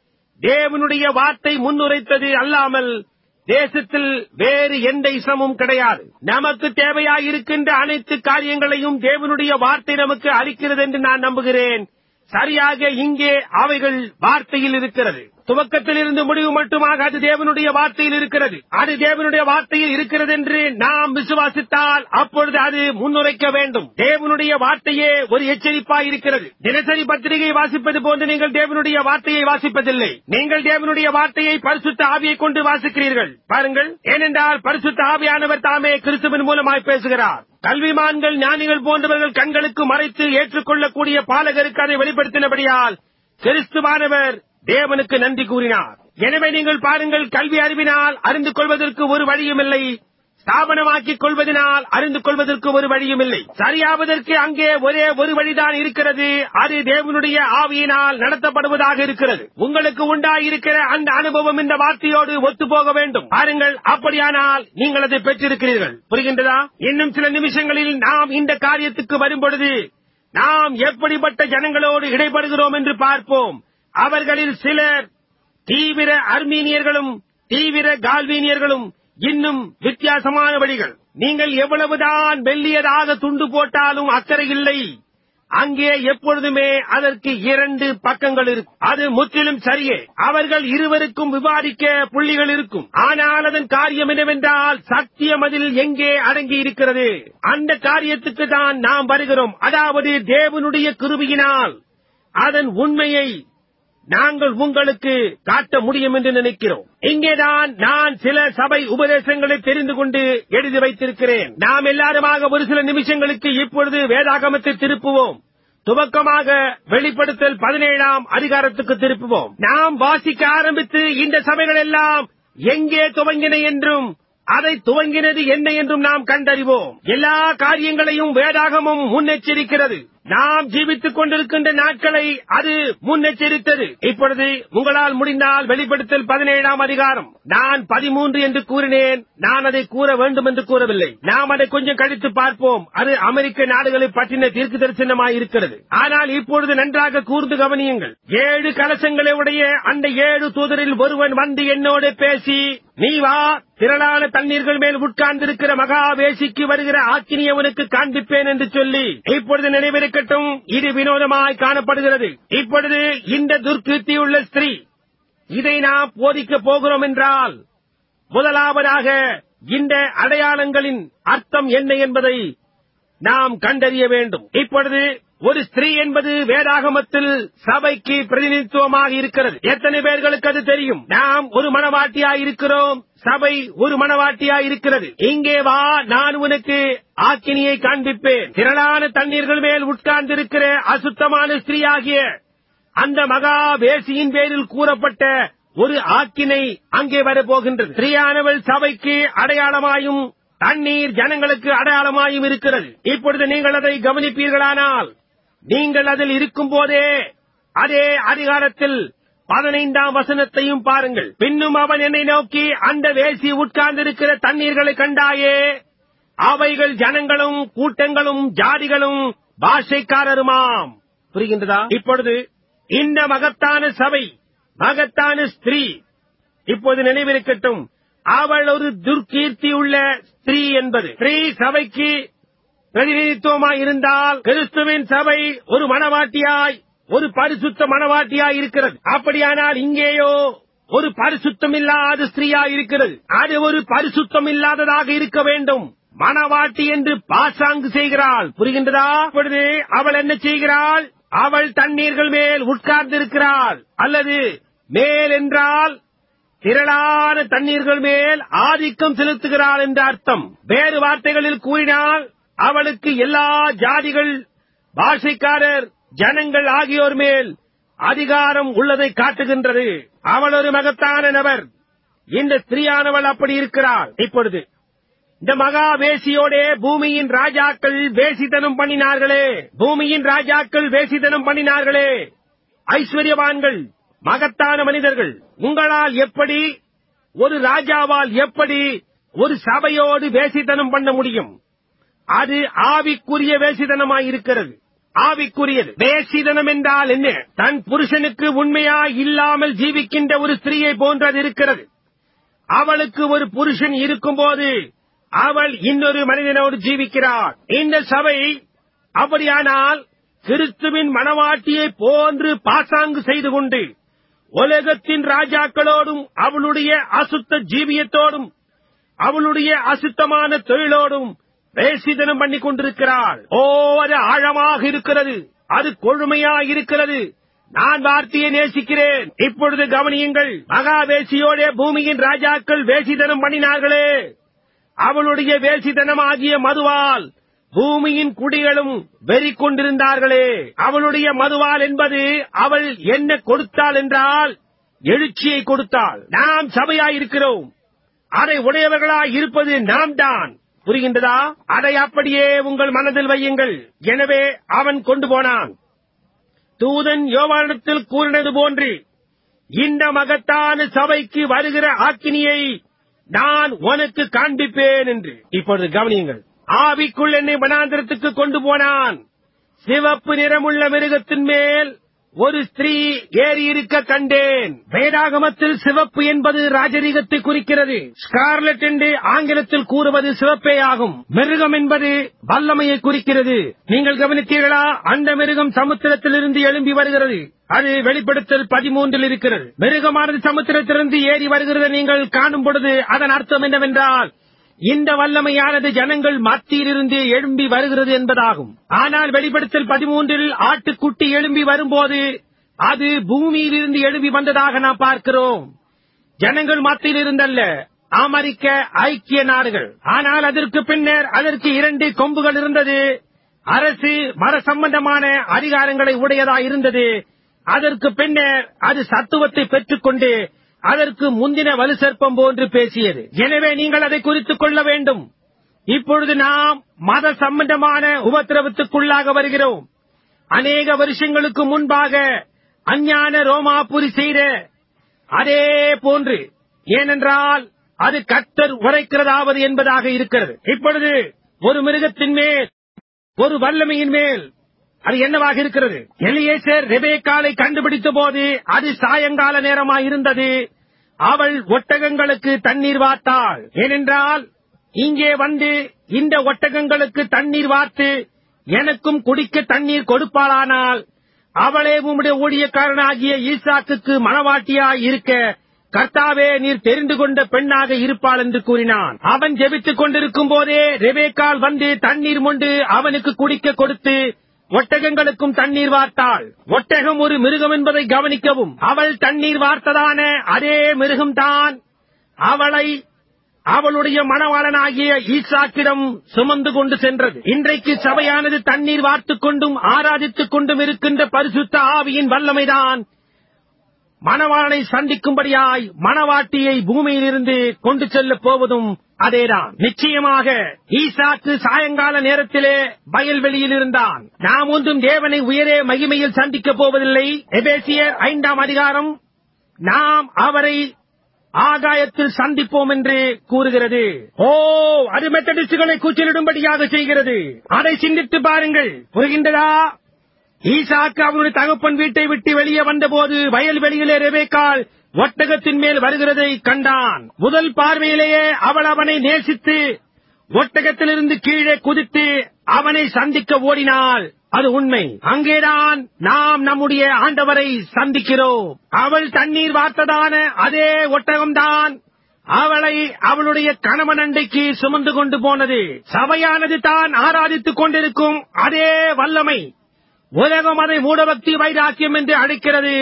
[SPEAKER 1] தேவனுடைய வார்த்தை முன்னுரைத்தது அல்லாமல் தேசத்தில் வேறு எந்த இசமும் கிடையாது நமக்கு தேவையாயிருக்கின்ற அனைத்து காரியங்களையும் தேவனுடைய வார்த்தை நமக்கு அளிக்கிறது என்று நான் நம்புகிறேன் சரியாக இங்கே அவைகள் வார்த்தையில் இருக்கிறது துவக்கத்தில் இருந்து முடிவு மட்டுமாக அது தேவனுடைய வார்த்தையில் இருக்கிறது அது தேவனுடைய வார்த்தையில் இருக்கிறது என்று நாம் விசுவாசித்தால் அப்பொழுது அது முன்னுரைக்க வேண்டும் தேவனுடைய வார்த்தையே ஒரு எச்சரிப்பாய் இருக்கிறது தினசரி பத்திரிகை வாசிப்பது போன்று நீங்கள் தேவனுடைய வார்த்தையை வாசிப்பதில்லை நீங்கள் தேவனுடைய வார்த்தையை பரிசுத்த ஆவியை கொண்டு வாசிக்கிறீர்கள் பாருங்கள் ஏனென்றால் பரிசுத்த ஆவியானவர் தாமே கிறிஸ்துவின் மூலமாய் பேசுகிறார் கல்விமான்கள் ஞானிகள் போன்றவர்கள் கண்களுக்கு மறைத்து ஏற்றுக்கொள்ளக்கூடிய பாலகருக்கு அதை வெளிப்படுத்தினபடியால் கிறிஸ்துவானவர் தேவனுக்கு நன்றி கூறினார் எனவே நீங்கள் பாருங்கள் கல்வி அறிவினால் அறிந்து கொள்வதற்கு ஒரு வழியும் இல்லை ஸ்தாபனமாக்கிக் கொள்வதனால் அறிந்து கொள்வதற்கு ஒரு வழியும் இல்லை சரியாவதற்கு அங்கே ஒரே ஒரு வழிதான் இருக்கிறது அது தேவனுடைய ஆவியினால் நடத்தப்படுவதாக இருக்கிறது உங்களுக்கு உண்டாயிருக்கிற அந்த அனுபவம் இந்த வார்த்தையோடு ஒத்துப்போக வேண்டும் பாருங்கள் அப்படியானால் நீங்கள் அதை பெற்றிருக்கிறீர்கள் புரிகின்றதா இன்னும் சில நிமிஷங்களில் நாம் இந்த காரியத்துக்கு வரும்பொழுது நாம் எப்படிப்பட்ட ஜனங்களோடு இடைபடுகிறோம் என்று பார்ப்போம் அவர்களில் சிலர் தீவிர அர்மீனியர்களும் தீவிர கால்வீனியர்களும் இன்னும் வித்தியாசமான வழிகள் நீங்கள் எவ்வளவுதான் மெல்லியதாக துண்டு போட்டாலும் அக்கறை இல்லை அங்கே எப்பொழுதுமே அதற்கு இரண்டு பக்கங்கள் இருக்கும் அது முற்றிலும் சரியே அவர்கள் இருவருக்கும் விவாதிக்க புள்ளிகள் இருக்கும் ஆனால் அதன் காரியம் என்னவென்றால் சத்தியம் அதில் எங்கே அடங்கி இருக்கிறது அந்த காரியத்துக்கு தான் நாம் வருகிறோம் அதாவது தேவனுடைய கிருபியினால் அதன் உண்மையை நாங்கள் உங்களுக்கு காட்ட முடியும் என்று நினைக்கிறோம் இங்கேதான் நான் சில சபை உபதேசங்களை தெரிந்து கொண்டு எழுதி வைத்திருக்கிறேன் நாம் எல்லாருமாக ஒரு சில நிமிஷங்களுக்கு இப்பொழுது வேதாகமத்தை திருப்புவோம் துவக்கமாக வெளிப்படுத்தல் பதினேழாம் அதிகாரத்துக்கு திருப்புவோம் நாம் வாசிக்க ஆரம்பித்து இந்த சபைகள் எல்லாம் எங்கே துவங்கின என்றும் அதை துவங்கினது என்ன என்றும் நாம் கண்டறிவோம் எல்லா காரியங்களையும் வேதாகமும் முன்னெச்சரிக்கிறது நாம் ஜீவித்துக் கொண்டிருக்கின்ற நாட்களை அது முன்னெச்சரித்தது இப்பொழுது உங்களால் முடிந்தால் வெளிப்படுத்தல் பதினேழாம் அதிகாரம் நான் பதிமூன்று என்று கூறினேன் நான் அதை கூற வேண்டும் என்று கூறவில்லை நாம் அதை கொஞ்சம் கழித்து பார்ப்போம் அது அமெரிக்க நாடுகளை பற்றின தீர்க்கு தரிசனமாய் இருக்கிறது ஆனால் இப்பொழுது நன்றாக கூர்ந்து கவனியுங்கள் ஏழு கலசங்களை உடைய அந்த ஏழு தூதரில் ஒருவன் வந்து என்னோடு பேசி நீ வா திரளான தண்ணீர்கள் மேல் உட்கார்ந்திருக்கிற மகாவேசிக்கு வருகிற ஆக்கினி அவனுக்கு காண்பிப்பேன் என்று சொல்லி இப்பொழுது நினைவிருக்கட்டும் இது வினோதமாய் காணப்படுகிறது இப்பொழுது இந்த துர்க்கீர்த்தியுள்ள ஸ்திரீ இதை நாம் போதிக்கப் போகிறோம் என்றால் முதலாவதாக இந்த அடையாளங்களின் அர்த்தம் என்ன என்பதை நாம் கண்டறிய வேண்டும் இப்பொழுது ஒரு ஸ்திரீ என்பது வேதாகமத்தில் சபைக்கு பிரதிநிதித்துவமாக இருக்கிறது எத்தனை பேர்களுக்கு அது தெரியும் நாம் ஒரு மனவாட்டியாய் இருக்கிறோம் சபை ஒரு மனவாட்டியாய் இருக்கிறது இங்கே வா நான் உனக்கு ஆக்கினியை காண்பிப்பேன் திரளான தண்ணீர்கள் மேல் உட்கார்ந்திருக்கிற அசுத்தமான ஸ்திரீயாகிய அந்த மகா வேசியின் பேரில் கூறப்பட்ட ஒரு ஆக்கினை அங்கே வரப்போகின்றது ஸ்திரீயானவள் சபைக்கு அடையாளமாயும் தண்ணீர் ஜனங்களுக்கு அடையாளமாயும் இருக்கிறது இப்பொழுது நீங்கள் அதை கவனிப்பீர்களானால் நீங்கள் அதில் இருக்கும் போதே அதே அதிகாரத்தில் பதினைந்தாம் வசனத்தையும் பாருங்கள் பின்னும் அவன் என்னை நோக்கி அந்த வேசி உட்கார்ந்திருக்கிற தண்ணீர்களை கண்டாயே அவைகள் ஜனங்களும் கூட்டங்களும் ஜாதிகளும் பாஷைக்காரருமாம் புரிகின்றதா இப்பொழுது இந்த மகத்தான சபை மகத்தான ஸ்திரீ இப்போது நினைவிருக்கட்டும் அவள் ஒரு துர்க்கீர்த்தி உள்ள ஸ்திரீ என்பது ஸ்திரீ சபைக்கு பிரதிநிதித்துவமாய் இருந்தால் கிறிஸ்துவின் சபை ஒரு மனவாட்டியாய் ஒரு பரிசுத்த மனவாட்டியாய் இருக்கிறது அப்படியானால் இங்கேயோ ஒரு பரிசுத்தம் இல்லாத ஸ்திரீயாய் இருக்கிறது அது ஒரு பரிசுத்தம் இல்லாததாக இருக்க வேண்டும் மனவாட்டி என்று பாசாங்கு செய்கிறாள் புரிகின்றதா இப்பொழுது அவள் என்ன செய்கிறாள் அவள் தண்ணீர்கள் மேல் உட்கார்ந்திருக்கிறாள் அல்லது மேல் என்றால் திரளான தண்ணீர்கள் மேல் ஆதிக்கம் செலுத்துகிறாள் என்ற அர்த்தம் வேறு வார்த்தைகளில் கூறினால் அவளுக்கு எல்லா ஜாதிகள் பாஷைக்காரர் ஜனங்கள் ஆகியோர் மேல் அதிகாரம் உள்ளதை காட்டுகின்றது அவள் ஒரு மகத்தான நபர் இந்த ஸ்திரீயானவள் அப்படி இருக்கிறாள் இப்பொழுது இந்த மகா வேசியோடே பூமியின் ராஜாக்கள் வேசித்தனம் பண்ணினார்களே பூமியின் ராஜாக்கள் வேசித்தனம் பண்ணினார்களே ஐஸ்வர்யவான்கள் மகத்தான மனிதர்கள் உங்களால் எப்படி ஒரு ராஜாவால் எப்படி ஒரு சபையோடு வேசித்தனம் பண்ண முடியும் அது ஆவிக்குரிய வேசிதனமாய் இருக்கிறது ஆவிக்குரியது வேசிதனம் என்றால் என்ன தன் புருஷனுக்கு உண்மையாய் இல்லாமல் ஜீவிக்கின்ற ஒரு ஸ்திரீயை போன்றது இருக்கிறது அவளுக்கு ஒரு புருஷன் இருக்கும்போது அவள் இன்னொரு மனிதனோடு ஜீவிக்கிறாள் இந்த சபை அப்படியானால் கிறிஸ்துவின் மனவாட்டியை போன்று பாசாங்கு செய்து கொண்டு உலகத்தின் ராஜாக்களோடும் அவளுடைய அசுத்த ஜீவியத்தோடும் அவளுடைய அசுத்தமான தொழிலோடும் வேசிதனம் பண்ணி கொண்டிருக்கிறாள் ஓ அது ஆழமாக இருக்கிறது அது கொழுமையாக இருக்கிறது நான் வார்த்தையை நேசிக்கிறேன் இப்பொழுது கவனியுங்கள் மகாவேசியோட பூமியின் ராஜாக்கள் வேசிதனம் பண்ணினார்களே அவளுடைய வேசிதனமாகிய மதுவால் பூமியின் குடிகளும் வெறி கொண்டிருந்தார்களே அவளுடைய மதுவால் என்பது அவள் என்ன கொடுத்தாள் என்றால் எழுச்சியை கொடுத்தாள் நாம் சபையாயிருக்கிறோம் அதை உடையவர்களாய் இருப்பது நாம் தான் புரிகின்றதா அதை அப்படியே உங்கள் மனதில் வையுங்கள் எனவே அவன் கொண்டு போனான் தூதன் யோவானத்தில் கூறினது போன்று இந்த மகத்தான சபைக்கு வருகிற ஆக்கினியை நான் உனக்கு காண்பிப்பேன் என்று இப்பொழுது கவனியுங்கள் ஆவிக்குள் என்னை வனாந்திரத்துக்கு கொண்டு போனான் சிவப்பு நிறமுள்ள மிருகத்தின் மேல் ஒரு ஸ்திரீ ஏறி இருக்க கண்டேன் வேதாகமத்தில் சிவப்பு என்பது ராஜரீகத்தை குறிக்கிறது ஸ்கார்லெட் என்று ஆங்கிலத்தில் கூறுவது சிவப்பே ஆகும் மிருகம் என்பது வல்லமையை குறிக்கிறது நீங்கள் கவனித்தீர்களா அந்த மிருகம் சமுத்திரத்திலிருந்து எழும்பி வருகிறது அது வெளிப்படுத்தல் பதிமூன்றில் இருக்கிறது மிருகமானது சமுத்திரத்திலிருந்து ஏறி வருகிறது நீங்கள் காணும் பொழுது அதன் அர்த்தம் என்னவென்றால் இந்த வல்லமையானது ஜனங்கள் மத்தியிலிருந்து எழும்பி வருகிறது என்பதாகும் ஆனால் வெளிப்படுத்தல் பதிமூன்றில் ஆட்டுக்குட்டி எழும்பி வரும்போது அது பூமியிலிருந்து எழும்பி வந்ததாக நாம் பார்க்கிறோம் ஜனங்கள் மத்தியில் இருந்தல்ல அமெரிக்க ஐக்கிய நாடுகள் ஆனால் அதற்கு பின்னர் அதற்கு இரண்டு கொம்புகள் இருந்தது அரசு மர சம்பந்தமான அதிகாரங்களை உடையதா இருந்தது அதற்கு பின்னர் அது சத்துவத்தை பெற்றுக்கொண்டு அதற்கு முந்தின வலு சர்ப்பம் போன்று பேசியது எனவே நீங்கள் அதை குறித்துக் கொள்ள வேண்டும் இப்பொழுது நாம் மத சம்பந்தமான உபத்திரவத்துக்குள்ளாக வருகிறோம் அநேக வருஷங்களுக்கு முன்பாக அஞ்ஞான ரோமாபுரி செய்த அதே போன்று ஏனென்றால் அது கர்த்தர் உரைக்கிறதாவது என்பதாக இருக்கிறது இப்பொழுது ஒரு மிருகத்தின் மேல் ஒரு வல்லமையின் மேல் அது என்னவாக இருக்கிறது எலியேசர் ரெபேக்காலை கண்டுபிடித்த போது அது சாயங்கால நேரமாயிருந்தது அவள் ஒட்டகங்களுக்கு தண்ணீர் வார்த்தாள் ஏனென்றால் இங்கே வந்து இந்த ஒட்டகங்களுக்கு தண்ணீர் வார்த்து எனக்கும் குடிக்க தண்ணீர் கொடுப்பாளானால் அவளே உம்முடைய ஊழியக்காரனாகிய ஈசாக்குக்கு மணவாட்டியாய் இருக்க கர்த்தாவே நீர் தெரிந்து கொண்ட பெண்ணாக இருப்பாள் என்று கூறினான் அவன் ஜெபித்துக் கொண்டிருக்கும் போதே ரெபேக்கால் வந்து தண்ணீர் மொண்டு அவனுக்கு குடிக்க கொடுத்து ஒட்டகங்களுக்கும் தண்ணீர் வார்த்தாள் ஒட்டகம் ஒரு மிருகம் என்பதை கவனிக்கவும் அவள் தண்ணீர் வார்த்ததான அதே மிருகம்தான் அவளை அவளுடைய மணவாளனாகிய ஈசாக்கிடம் சுமந்து கொண்டு சென்றது இன்றைக்கு சபையானது தண்ணீர் வார்த்துக் கொண்டும் ஆராதித்துக் கொண்டும் இருக்கின்ற பரிசுத்த ஆவியின் வல்லமைதான் மணவாளனை சந்திக்கும்படியாய் மணவாட்டியை பூமியிலிருந்து கொண்டு செல்லப் போவதும் அதேதான் நிச்சயமாக ஈசாக்கு சாயங்கால நேரத்திலே வயல்வெளியில் இருந்தான் நாம் ஒன்றும் தேவனை உயரே மகிமையில் சந்திக்கப் போவதில்லை எபேசியர் ஐந்தாம் அதிகாரம் நாம் அவரை ஆகாயத்தில் சந்திப்போம் என்று கூறுகிறது ஓ அது மெத்தடிஸ்டுகளை கூச்சலிடும்படியாக செய்கிறது அதை சிந்தித்து பாருங்கள் புரிகின்றதா ஈசாக்கு அவனுடைய தகப்பன் வீட்டை விட்டு வெளியே வந்தபோது வயல்வெளியிலே ரெபேக்கால் ஒட்டகத்தின் மேல் வருகிறதை கண்டான் முதல் பார்வையிலேயே அவள் அவனை நேசித்து ஒட்டகத்திலிருந்து கீழே குதித்து அவனை சந்திக்க ஓடினாள் அது உண்மை அங்கேதான் நாம் நம்முடைய ஆண்டவரை சந்திக்கிறோம் அவள் தண்ணீர் வார்த்ததான அதே ஒட்டகம்தான் அவளை அவளுடைய கணவன் அண்டைக்கு சுமந்து கொண்டு போனது சபையானது தான் ஆராதித்துக் கொண்டிருக்கும் அதே வல்லமை உலகம் அதை மூடபக்தி வைராக்கியம் என்று அழைக்கிறது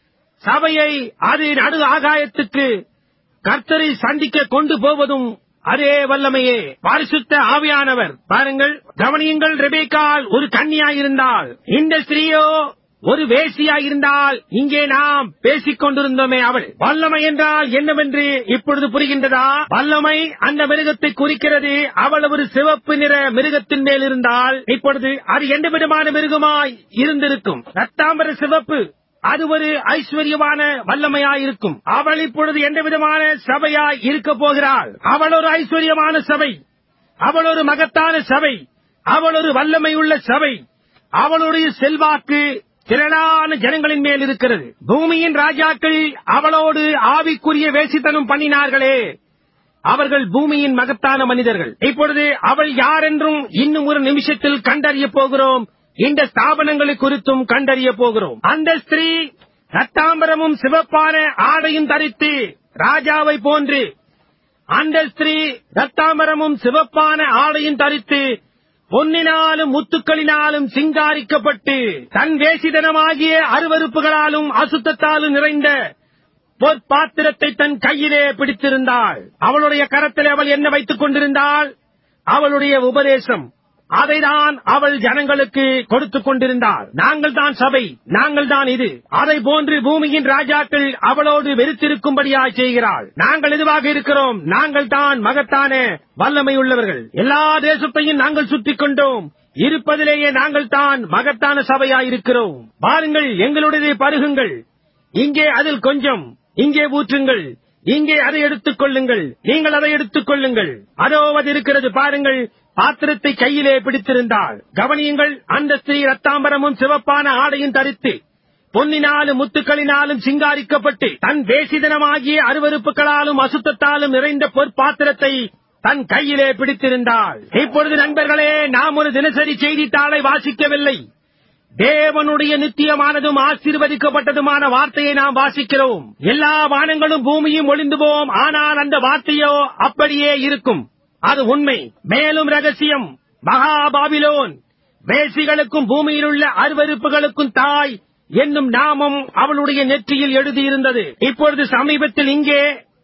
[SPEAKER 1] சபையை அது நடு ஆகாயத்துக்கு கர்த்தரை சந்திக்க கொண்டு போவதும் அதே வல்லமையே பரிசுத்த ஆவியானவர் பாருங்கள் கவனியுங்கள் ரெபேக்கால் ஒரு கன்னியாயிருந்தால் இந்த ஸ்திரீயோ ஒரு வேசியாயிருந்தால் இங்கே நாம் பேசிக் கொண்டிருந்தோமே அவள் வல்லமை என்றால் என்னவென்று இப்பொழுது புரிகின்றதா வல்லமை அந்த மிருகத்தை குறிக்கிறது அவள் ஒரு சிவப்பு நிற மிருகத்தின் மேல் இருந்தால் இப்பொழுது அது எந்த விதமான மிருகமாய் இருந்திருக்கும் ரத்தாம்பர சிவப்பு அது ஒரு ஐஸ்வர்யமான வல்லமையாயிருக்கும் அவள் இப்பொழுது எந்த விதமான சபையாய் இருக்க போகிறாள் அவள் ஒரு ஐஸ்வர்யமான சபை அவள் ஒரு மகத்தான சபை அவள் ஒரு வல்லமையுள்ள சபை அவளுடைய செல்வாக்கு திரளான ஜனங்களின் மேல் இருக்கிறது பூமியின் ராஜாக்கள் அவளோடு ஆவிக்குரிய வேசித்தனம் பண்ணினார்களே அவர்கள் பூமியின் மகத்தான மனிதர்கள் இப்பொழுது அவள் யார் என்றும் இன்னும் ஒரு நிமிஷத்தில் கண்டறிய போகிறோம் இந்த ஸ்தாபனங்களை குறித்தும் கண்டறிய போகிறோம் அந்த ஸ்திரீ ரத்தாம்பரமும் சிவப்பான ஆடையும் தரித்து ராஜாவை போன்று அந்த ஸ்திரீ ரத்தாம்பரமும் சிவப்பான ஆடையும் தரித்து பொன்னினாலும் முத்துக்களினாலும் சிங்காரிக்கப்பட்டு தன் வேசிதனமாகிய அருவருப்புகளாலும் அசுத்தத்தாலும் நிறைந்த பொற்பாத்திரத்தை தன் கையிலே பிடித்திருந்தாள் அவளுடைய கரத்தில் அவள் என்ன வைத்துக் கொண்டிருந்தாள் அவளுடைய உபதேசம் அதைதான் அவள் ஜனங்களுக்கு கொடுத்துக் கொண்டிருந்தாள் நாங்கள் தான் சபை நாங்கள் தான் இது அதை போன்று பூமியின் ராஜாக்கள் அவளோடு வெறுத்திருக்கும்படியாய் செய்கிறாள் நாங்கள் எதுவாக இருக்கிறோம் நாங்கள் தான் மகத்தான வல்லமை உள்ளவர்கள் எல்லா தேசத்தையும் நாங்கள் சுற்றிக் கொண்டோம் இருப்பதிலேயே நாங்கள் தான் மகத்தான சபையாய் இருக்கிறோம் பாருங்கள் எங்களுடைய பருகுங்கள் இங்கே அதில் கொஞ்சம் இங்கே ஊற்றுங்கள் இங்கே அதை எடுத்துக் கொள்ளுங்கள் நீங்கள் அதை எடுத்துக் கொள்ளுங்கள் அதோ அது இருக்கிறது பாருங்கள் பாத்திரத்தை கையிலே பிடித்திருந்தாள் கவனியுங்கள் அந்த ஸ்திரீ ரத்தாம்பரமும் சிவப்பான ஆடையும் தரித்து பொன்னினாலும் முத்துக்களினாலும் சிங்காரிக்கப்பட்டு தன் வேசிதனமாகிய அருவருப்புகளாலும் அசுத்தத்தாலும் நிறைந்த பொற்பாத்திரத்தை தன் கையிலே பிடித்திருந்தாள் இப்பொழுது நண்பர்களே நாம் ஒரு தினசரி செய்தித்தாளை வாசிக்கவில்லை தேவனுடைய நித்தியமானதும் ஆசீர்வதிக்கப்பட்டதுமான வார்த்தையை நாம் வாசிக்கிறோம் எல்லா வானங்களும் பூமியும் ஒளிந்து போம் ஆனால் அந்த வார்த்தையோ அப்படியே இருக்கும் அது உண்மை மேலும் ரகசியம் மகாபாபிலோன் வேசிகளுக்கும் பூமியில் உள்ள அருவருப்புகளுக்கும் தாய் என்னும் நாமம் அவளுடைய நெற்றியில் எழுதியிருந்தது இப்பொழுது சமீபத்தில் இங்கே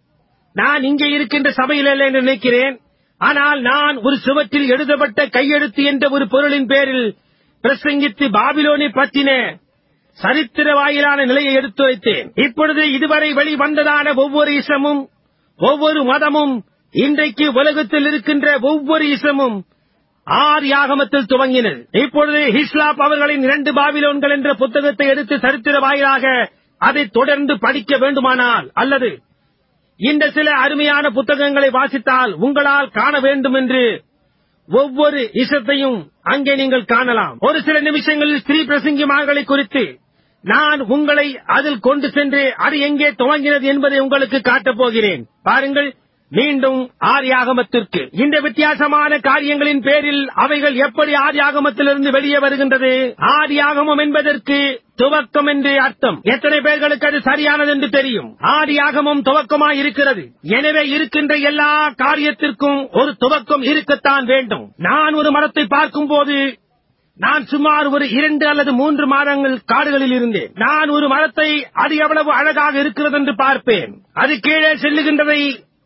[SPEAKER 1] நான் இங்கே இருக்கின்ற சபையில் இல்லை என்று நினைக்கிறேன் ஆனால் நான் ஒரு சுவற்றில் எழுதப்பட்ட கையெழுத்து என்ற ஒரு பொருளின் பேரில் பிரசங்கித்து பாபிலோனை பற்றின சரித்திர வாயிலான நிலையை எடுத்து வைத்தேன் இப்பொழுது இதுவரை வெளிவந்ததான ஒவ்வொரு இசமும் ஒவ்வொரு மதமும் இன்றைக்கு உலகத்தில் இருக்கின்ற ஒவ்வொரு இசமும் ஆதியாகமத்தில் துவங்கினது இப்பொழுது ஹிஸ்லாப் அவர்களின் இரண்டு பாபிலோன்கள் என்ற புத்தகத்தை எடுத்து சரித்திர வாயிலாக அதை தொடர்ந்து படிக்க வேண்டுமானால் அல்லது இந்த சில அருமையான புத்தகங்களை வாசித்தால் உங்களால் காண வேண்டும் என்று ஒவ்வொரு இசத்தையும் அங்கே நீங்கள் காணலாம் ஒரு சில நிமிஷங்களில் ஸ்ரீ பிரசங்கிமார்களை குறித்து நான் உங்களை அதில் கொண்டு சென்று அது எங்கே துவங்கினது என்பதை உங்களுக்கு காட்டப் போகிறேன் பாருங்கள் மீண்டும் ஆரியாகமத்திற்கு இந்த வித்தியாசமான காரியங்களின் பேரில் அவைகள் எப்படி ஆதியாகமத்திலிருந்து வெளியே வருகின்றது ஆதியாகமம் என்பதற்கு துவக்கம் என்று அர்த்தம் எத்தனை பேர்களுக்கு அது சரியானது என்று தெரியும் ஆதியாகமம் துவக்கமாய் இருக்கிறது எனவே இருக்கின்ற எல்லா காரியத்திற்கும் ஒரு துவக்கம் இருக்கத்தான் வேண்டும் நான் ஒரு மரத்தை பார்க்கும்போது நான் சுமார் ஒரு இரண்டு அல்லது மூன்று மாதங்கள் காடுகளில் இருந்தேன் நான் ஒரு மரத்தை அது எவ்வளவு அழகாக இருக்கிறது என்று பார்ப்பேன் அது கீழே செல்லுகின்றதை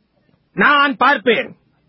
[SPEAKER 1] நான் பார்ப்பேன்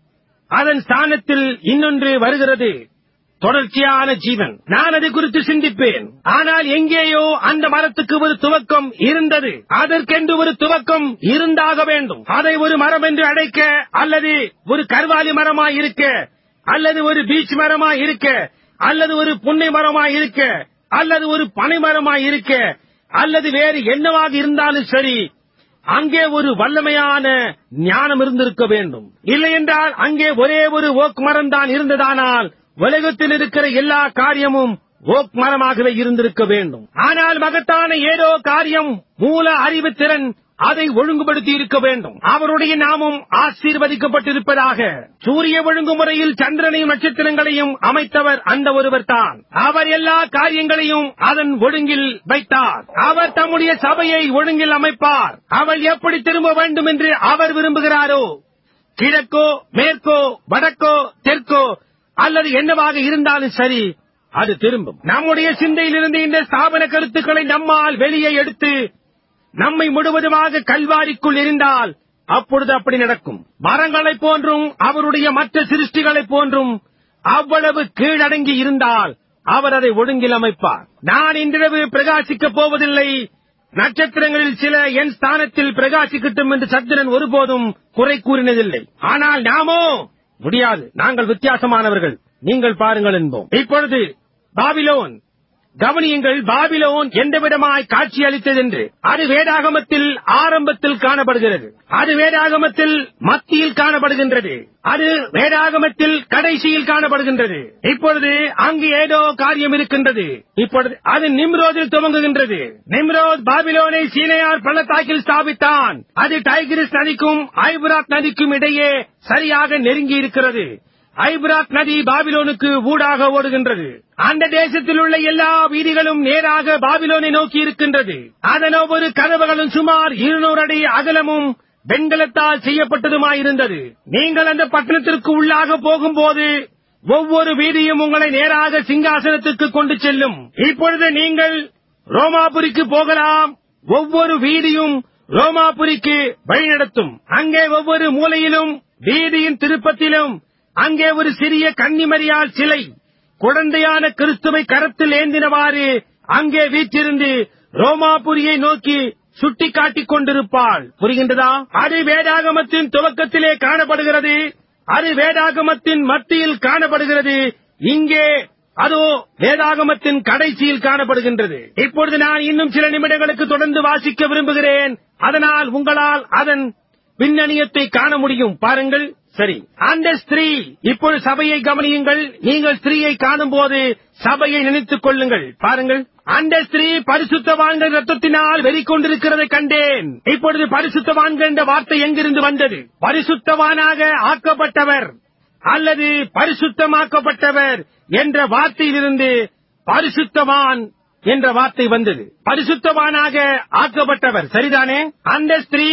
[SPEAKER 1] அதன் ஸ்தானத்தில் இன்னொன்று வருகிறது தொடர்ச்சியான ஜீவன் நான் அது குறித்து சிந்திப்பேன் ஆனால் எங்கேயோ அந்த மரத்துக்கு ஒரு துவக்கம் இருந்தது அதற்கென்று ஒரு துவக்கம் இருந்தாக வேண்டும் அதை ஒரு மரம் என்று அழைக்க அல்லது ஒரு கர்வாலி மரமாய் இருக்க அல்லது ஒரு பீச் மரமாய் இருக்க அல்லது ஒரு புன்னை மரமாய் இருக்க அல்லது ஒரு பனை மரமாய் இருக்க அல்லது வேறு என்னவாக இருந்தாலும் சரி அங்கே ஒரு வல்லமையான ஞானம் இருந்திருக்க வேண்டும் இல்லையென்றால் அங்கே ஒரே ஒரு ஓக் மரம் தான் இருந்ததானால் உலகத்தில் இருக்கிற எல்லா காரியமும் ஓக் மரமாகவே இருந்திருக்க வேண்டும் ஆனால் மகத்தான ஏதோ காரியம் மூல அறிவு திறன் அதை ஒழுங்குபடுத்தி இருக்க வேண்டும் அவருடைய நாமம் ஆசீர்வதிக்கப்பட்டிருப்பதாக சூரிய ஒழுங்குமுறையில் சந்திரனையும் நட்சத்திரங்களையும் அமைத்தவர் அந்த ஒருவர் தான் அவர் எல்லா காரியங்களையும் அதன் ஒழுங்கில் வைத்தார் அவர் தம்முடைய சபையை ஒழுங்கில் அமைப்பார் அவள் எப்படி திரும்ப வேண்டும் என்று அவர் விரும்புகிறாரோ கிழக்கோ மேற்கோ வடக்கோ தெற்கோ அல்லது என்னவாக இருந்தாலும் சரி அது திரும்பும் நம்முடைய சிந்தையிலிருந்து இந்த ஸ்தாபன கருத்துக்களை நம்மால் வெளியே எடுத்து நம்மை முழுவதுமாக கல்வாரிக்குள் இருந்தால் அப்பொழுது அப்படி நடக்கும் மரங்களைப் போன்றும் அவருடைய மற்ற சிருஷ்டிகளைப் போன்றும் அவ்வளவு கீழடங்கி இருந்தால் அவர் அதை ஒழுங்கில் அமைப்பார் நான் இன்றிரவு பிரகாசிக்கப் போவதில்லை நட்சத்திரங்களில் சில என் ஸ்தானத்தில் பிரகாசிக்கட்டும் என்று சந்திரன் ஒருபோதும் குறை கூறினதில்லை ஆனால் நாமோ முடியாது நாங்கள் வித்தியாசமானவர்கள் நீங்கள் பாருங்கள் என்போம் இப்பொழுது பாபிலோன் கவனியுங்கள் பாபிலோன் எந்த விதமாய் காட்சி அளித்ததென்று அது வேதாகமத்தில் ஆரம்பத்தில் காணப்படுகிறது அது வேதாகமத்தில் மத்தியில் காணப்படுகின்றது அது வேதாகமத்தில் கடைசியில் காணப்படுகின்றது இப்பொழுது அங்கு ஏதோ காரியம் இருக்கின்றது இப்பொழுது அது நிம்ரோதில் துவங்குகின்றது நிம்ரோத் பாபிலோனை சீனையார் பள்ளத்தாக்கில் ஸ்தாபித்தான் அது டைகிரிஸ் நதிக்கும் ஐபுராத் நதிக்கும் இடையே சரியாக நெருங்கி இருக்கிறது ஐபிராத் நதி பாபிலோனுக்கு ஊடாக ஓடுகின்றது அந்த தேசத்தில் உள்ள எல்லா வீதிகளும் நேராக பாபிலோனை நோக்கி இருக்கின்றது அதன் ஒவ்வொரு கதவுகளும் சுமார் இருநூறு அடி அகலமும் வெண்கலத்தால் செய்யப்பட்டதுமாயிருந்தது நீங்கள் அந்த பட்டணத்திற்கு உள்ளாக போகும்போது ஒவ்வொரு வீதியும் உங்களை நேராக சிங்காசனத்துக்கு கொண்டு செல்லும் இப்பொழுது நீங்கள் ரோமாபுரிக்கு போகலாம் ஒவ்வொரு வீதியும் ரோமாபுரிக்கு வழிநடத்தும் அங்கே ஒவ்வொரு மூலையிலும் வீதியின் திருப்பத்திலும் அங்கே ஒரு சிறிய கன்னிமரியால் சிலை குழந்தையான கிறிஸ்துவை கரத்தில் ஏந்தினவாறு அங்கே வீற்றிருந்து ரோமாபுரியை நோக்கி சுட்டி காட்டிக் கொண்டிருப்பாள் புரிகின்றதா அது வேதாகமத்தின் துவக்கத்திலே காணப்படுகிறது அது வேதாகமத்தின் மத்தியில் காணப்படுகிறது இங்கே அதோ வேதாகமத்தின் கடைசியில் காணப்படுகின்றது இப்பொழுது நான் இன்னும் சில நிமிடங்களுக்கு தொடர்ந்து வாசிக்க விரும்புகிறேன் அதனால் உங்களால் அதன் பின்னணியத்தை காண முடியும் பாருங்கள் சரி அந்த ஸ்திரீ இப்பொழுது சபையை கவனியுங்கள் நீங்கள் ஸ்திரீயை காணும் போது சபையை நினைத்துக் கொள்ளுங்கள் பாருங்கள் அந்த ஸ்திரீ பரிசுத்தவான்கள் ரத்தத்தினால் வெறிக்கொண்டிருக்கிறதை கண்டேன் இப்பொழுது பரிசுத்தவான்கள் என்ற வார்த்தை எங்கிருந்து வந்தது பரிசுத்தவானாக ஆக்கப்பட்டவர் அல்லது பரிசுத்தமாக்கப்பட்டவர் என்ற வார்த்தையிலிருந்து பரிசுத்தவான் என்ற வார்த்தை வந்தது பரிசுத்தவானாக ஆக்கப்பட்டவர் சரிதானே அந்த ஸ்திரீ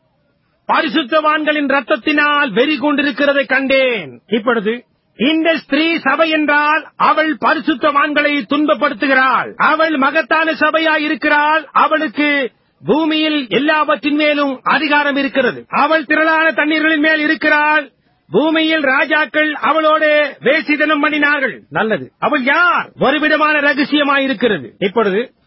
[SPEAKER 1] பரிசுத்தவான்களின் ரத்தத்தினால் வெறி கொண்டிருக்கிறதை கண்டேன் இப்பொழுது இந்த ஸ்திரீ சபை என்றால் அவள் பரிசுத்தவான்களை துன்பப்படுத்துகிறாள் அவள் மகத்தான சபையாய் இருக்கிறாள் அவளுக்கு பூமியில் எல்லாவற்றின் மேலும் அதிகாரம் இருக்கிறது அவள் திரளான தண்ணீர்களின் மேல் இருக்கிறாள் பூமியில் ராஜாக்கள் அவளோடு வேசிதனம் பண்ணினார்கள் நல்லது அவள் யார் ஒரு விதமான ரகசியமாயிருக்கிறது இப்பொழுது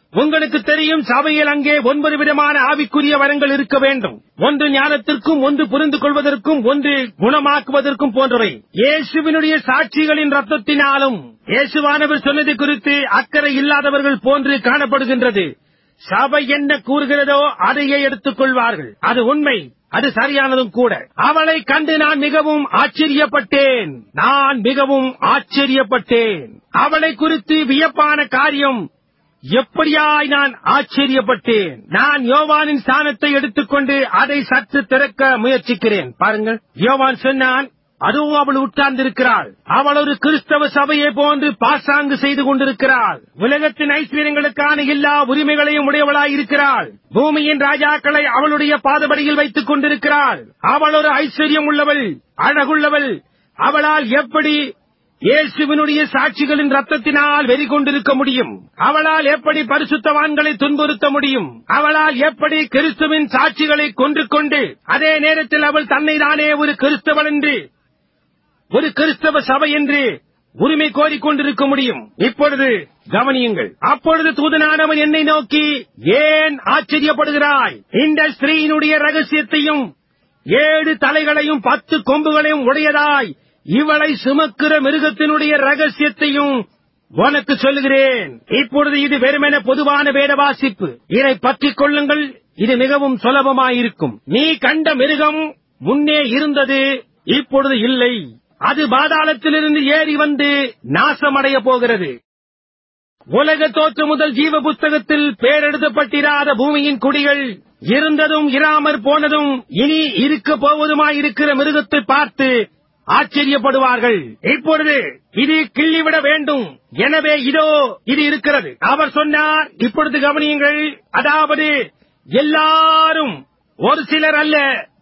[SPEAKER 1] உங்களுக்கு தெரியும் சபையில் அங்கே ஒன்பது விதமான ஆவிக்குரிய வரங்கள் இருக்க வேண்டும் ஒன்று ஞானத்திற்கும் ஒன்று புரிந்து கொள்வதற்கும் ஒன்று குணமாக்குவதற்கும் போன்றவை இயேசுவினுடைய சாட்சிகளின் ரத்தத்தினாலும் இயேசுவானவர் சொன்னது குறித்து அக்கறை இல்லாதவர்கள் போன்று காணப்படுகின்றது சபை என்ன கூறுகிறதோ அதையே எடுத்துக் கொள்வார்கள் அது உண்மை அது சரியானதும் கூட அவளை கண்டு நான் மிகவும் ஆச்சரியப்பட்டேன் நான் மிகவும் ஆச்சரியப்பட்டேன் அவளை குறித்து வியப்பான காரியம் எப்படியாய் நான் ஆச்சரியப்பட்டேன் நான் யோவானின் ஸ்தானத்தை எடுத்துக்கொண்டு அதை சற்று திறக்க முயற்சிக்கிறேன் பாருங்கள் யோவான் சொன்னான் அதுவும் அவள் உட்கார்ந்திருக்கிறாள் அவள் ஒரு கிறிஸ்தவ சபையை போன்று பாசாங்கு செய்து கொண்டிருக்கிறாள் உலகத்தின் ஐஸ்வர்யங்களுக்கான எல்லா உரிமைகளையும் உடையவளாய் இருக்கிறாள் பூமியின் ராஜாக்களை அவளுடைய பாதபடியில் வைத்துக் கொண்டிருக்கிறாள் அவள் ஒரு ஐஸ்வர்யம் உள்ளவள் அழகுள்ளவள் அவளால் எப்படி இயேசுவினுடைய சாட்சிகளின் ரத்தத்தினால் வெறி கொண்டிருக்க முடியும் அவளால் எப்படி பரிசுத்தவான்களை துன்புறுத்த முடியும் அவளால் எப்படி கிறிஸ்துவின் சாட்சிகளை கொன்று கொண்டு அதே நேரத்தில் அவள் தன்னை தானே ஒரு கிறிஸ்தவன் என்று ஒரு கிறிஸ்தவ சபை என்று உரிமை கோரிக்கொண்டிருக்க முடியும் இப்பொழுது கவனியுங்கள் அப்பொழுது தூதனானவன் என்னை நோக்கி ஏன் ஆச்சரியப்படுகிறாய் இந்த ஸ்திரீயினுடைய ரகசியத்தையும் ஏழு தலைகளையும் பத்து கொம்புகளையும் உடையதாய் இவளை சுமக்கிற மிருகத்தினுடைய ரகசியத்தையும் உனக்கு சொல்லுகிறேன் இப்பொழுது இது வெறுமென பொதுவான வேத வாசிப்பு இதை பற்றிக் கொள்ளுங்கள் இது மிகவும் சுலபமாயிருக்கும் நீ கண்ட மிருகம் முன்னே இருந்தது இப்பொழுது இல்லை அது பாதாளத்திலிருந்து ஏறி வந்து நாசமடைய போகிறது உலக தோற்று முதல் ஜீவ புஸ்தகத்தில் பேரெழுதப்பட்டிராத பூமியின் குடிகள் இருந்ததும் இராமற் போனதும் இனி இருக்க போவதுமாயிருக்கிற மிருகத்தை பார்த்து ஆச்சரியப்படுவார்கள் இப்பொழுது இது கிள்ளிவிட வேண்டும் எனவே இதோ இது இருக்கிறது அவர் சொன்னார் இப்பொழுது கவனியுங்கள் அதாவது எல்லாரும் ஒரு சிலர் அல்ல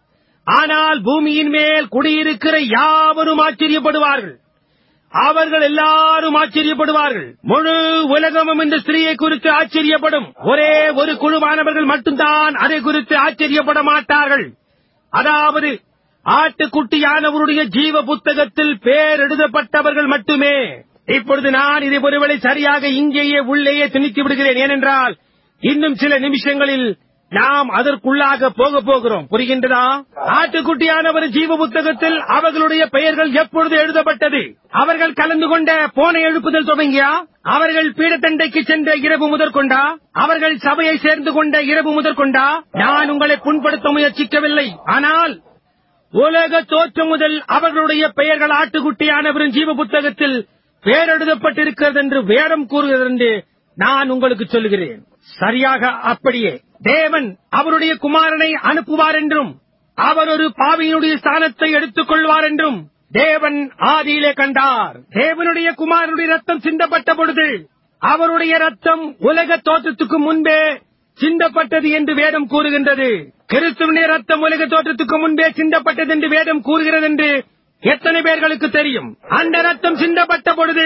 [SPEAKER 1] ஆனால் பூமியின் மேல் குடியிருக்கிற யாவரும் ஆச்சரியப்படுவார்கள் அவர்கள் எல்லாரும் ஆச்சரியப்படுவார்கள் முழு உலகமும் இந்த ஸ்திரீயை குறித்து ஆச்சரியப்படும் ஒரே ஒரு குழுவானவர்கள் மட்டும்தான் அதை குறித்து ஆச்சரியப்பட மாட்டார்கள் அதாவது ஆட்டுக்குட்டியானவருடைய ஜீவ புத்தகத்தில் பேர் எழுதப்பட்டவர்கள் மட்டுமே இப்பொழுது நான் இதை ஒருவேளை சரியாக இங்கேயே உள்ளேயே திணித்து விடுகிறேன் ஏனென்றால் இன்னும் சில நிமிஷங்களில் நாம் அதற்குள்ளாக போக போகிறோம் புரிகின்றதா ஆட்டுக்குட்டியானவர் ஜீவ புத்தகத்தில் அவர்களுடைய பெயர்கள் எப்பொழுது எழுதப்பட்டது அவர்கள் கலந்து கொண்ட போன எழுப்புதல் துவங்கியா அவர்கள் பீடத்தண்டைக்கு சென்ற இரவு முதற்கொண்டா அவர்கள் சபையை சேர்ந்து கொண்ட இரவு முதற்கொண்டா நான் உங்களை புண்படுத்த முயற்சிக்கவில்லை ஆனால் உலக தோற்றம் முதல் அவர்களுடைய பெயர்கள் ஆட்டுக்குட்டியானவரின் ஜீவ புத்தகத்தில் பேரெழுதப்பட்டிருக்கிறது என்று வேடம் கூறுகிறது என்று நான் உங்களுக்கு சொல்லுகிறேன் சரியாக அப்படியே தேவன் அவருடைய குமாரனை அனுப்புவார் என்றும் அவர் ஒரு பாவியினுடைய ஸ்தானத்தை எடுத்துக் கொள்வார் என்றும் தேவன் ஆதியிலே கண்டார் தேவனுடைய குமாரனுடைய ரத்தம் சிந்தப்பட்ட பொழுது அவருடைய ரத்தம் உலக தோற்றத்துக்கு முன்பே சிந்தப்பட்டது என்று வேதம் கூறுகின்றது கிறிஸ்துவனுடைய ரத்தம் உலக தோற்றத்துக்கு முன்பே சிந்தப்பட்டது என்று வேதம் கூறுகிறது என்று எத்தனை பேர்களுக்கு தெரியும் அந்த ரத்தம் சிந்தப்பட்ட பொழுது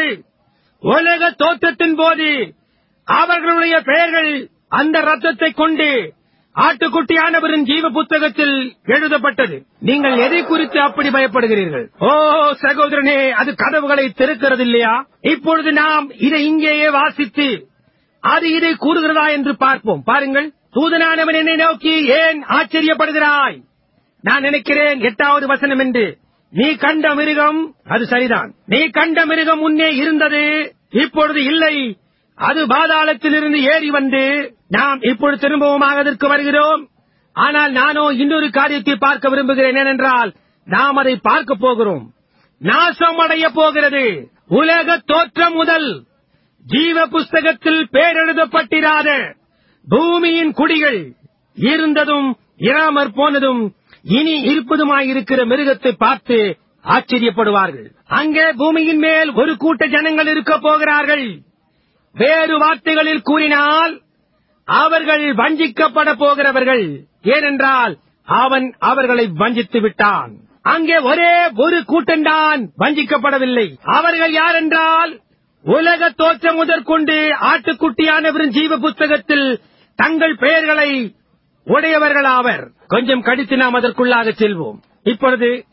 [SPEAKER 1] உலக தோற்றத்தின் போது அவர்களுடைய பெயர்கள் அந்த ரத்தத்தை கொண்டு ஆட்டுக்குட்டியானவரின் ஜீவ புத்தகத்தில் எழுதப்பட்டது நீங்கள் எதை குறித்து அப்படி பயப்படுகிறீர்கள் ஓ சகோதரனே அது கதவுகளை திறக்கிறது இல்லையா இப்பொழுது நாம் இதை இங்கேயே வாசித்து அது இதை கூறுகிறதா என்று பார்ப்போம் பாருங்கள் தூதனானவன் என்னை நோக்கி ஏன் ஆச்சரியப்படுகிறாய் நான் நினைக்கிறேன் எட்டாவது வசனம் என்று நீ கண்ட மிருகம் அது சரிதான் நீ கண்ட மிருகம் முன்னே இருந்தது இப்பொழுது இல்லை அது பாதாளத்திலிருந்து ஏறி வந்து நாம் இப்பொழுது திரும்பவுமாக அதற்கு வருகிறோம் ஆனால் நானோ இன்னொரு காரியத்தை பார்க்க விரும்புகிறேன் ஏனென்றால் நாம் அதை பார்க்க போகிறோம் நாசம் அடைய போகிறது உலக தோற்றம் முதல் ஜீவ புஸ்தகத்தில் பேரெழுதப்பட்டிராத பூமியின் குடிகள் இருந்ததும் இராமற் போனதும் இனி இருப்பதுமாயிருக்கிற மிருகத்தை பார்த்து ஆச்சரியப்படுவார்கள் அங்கே பூமியின் மேல் ஒரு கூட்ட ஜனங்கள் இருக்க போகிறார்கள் வேறு வார்த்தைகளில் கூறினால் அவர்கள் வஞ்சிக்கப்பட போகிறவர்கள் ஏனென்றால் அவன் அவர்களை வஞ்சித்து விட்டான் அங்கே ஒரே ஒரு கூட்டம்தான் வஞ்சிக்கப்படவில்லை அவர்கள் யார் என்றால் உலக தோற்றம் முதற்கொண்டு ஆட்டுக்குட்டியானவரின் ஜீவ புத்தகத்தில் தங்கள் பெயர்களை உடையவர்களாவர் கொஞ்சம் கடித்து நாம் அதற்குள்ளாக செல்வோம் இப்பொழுது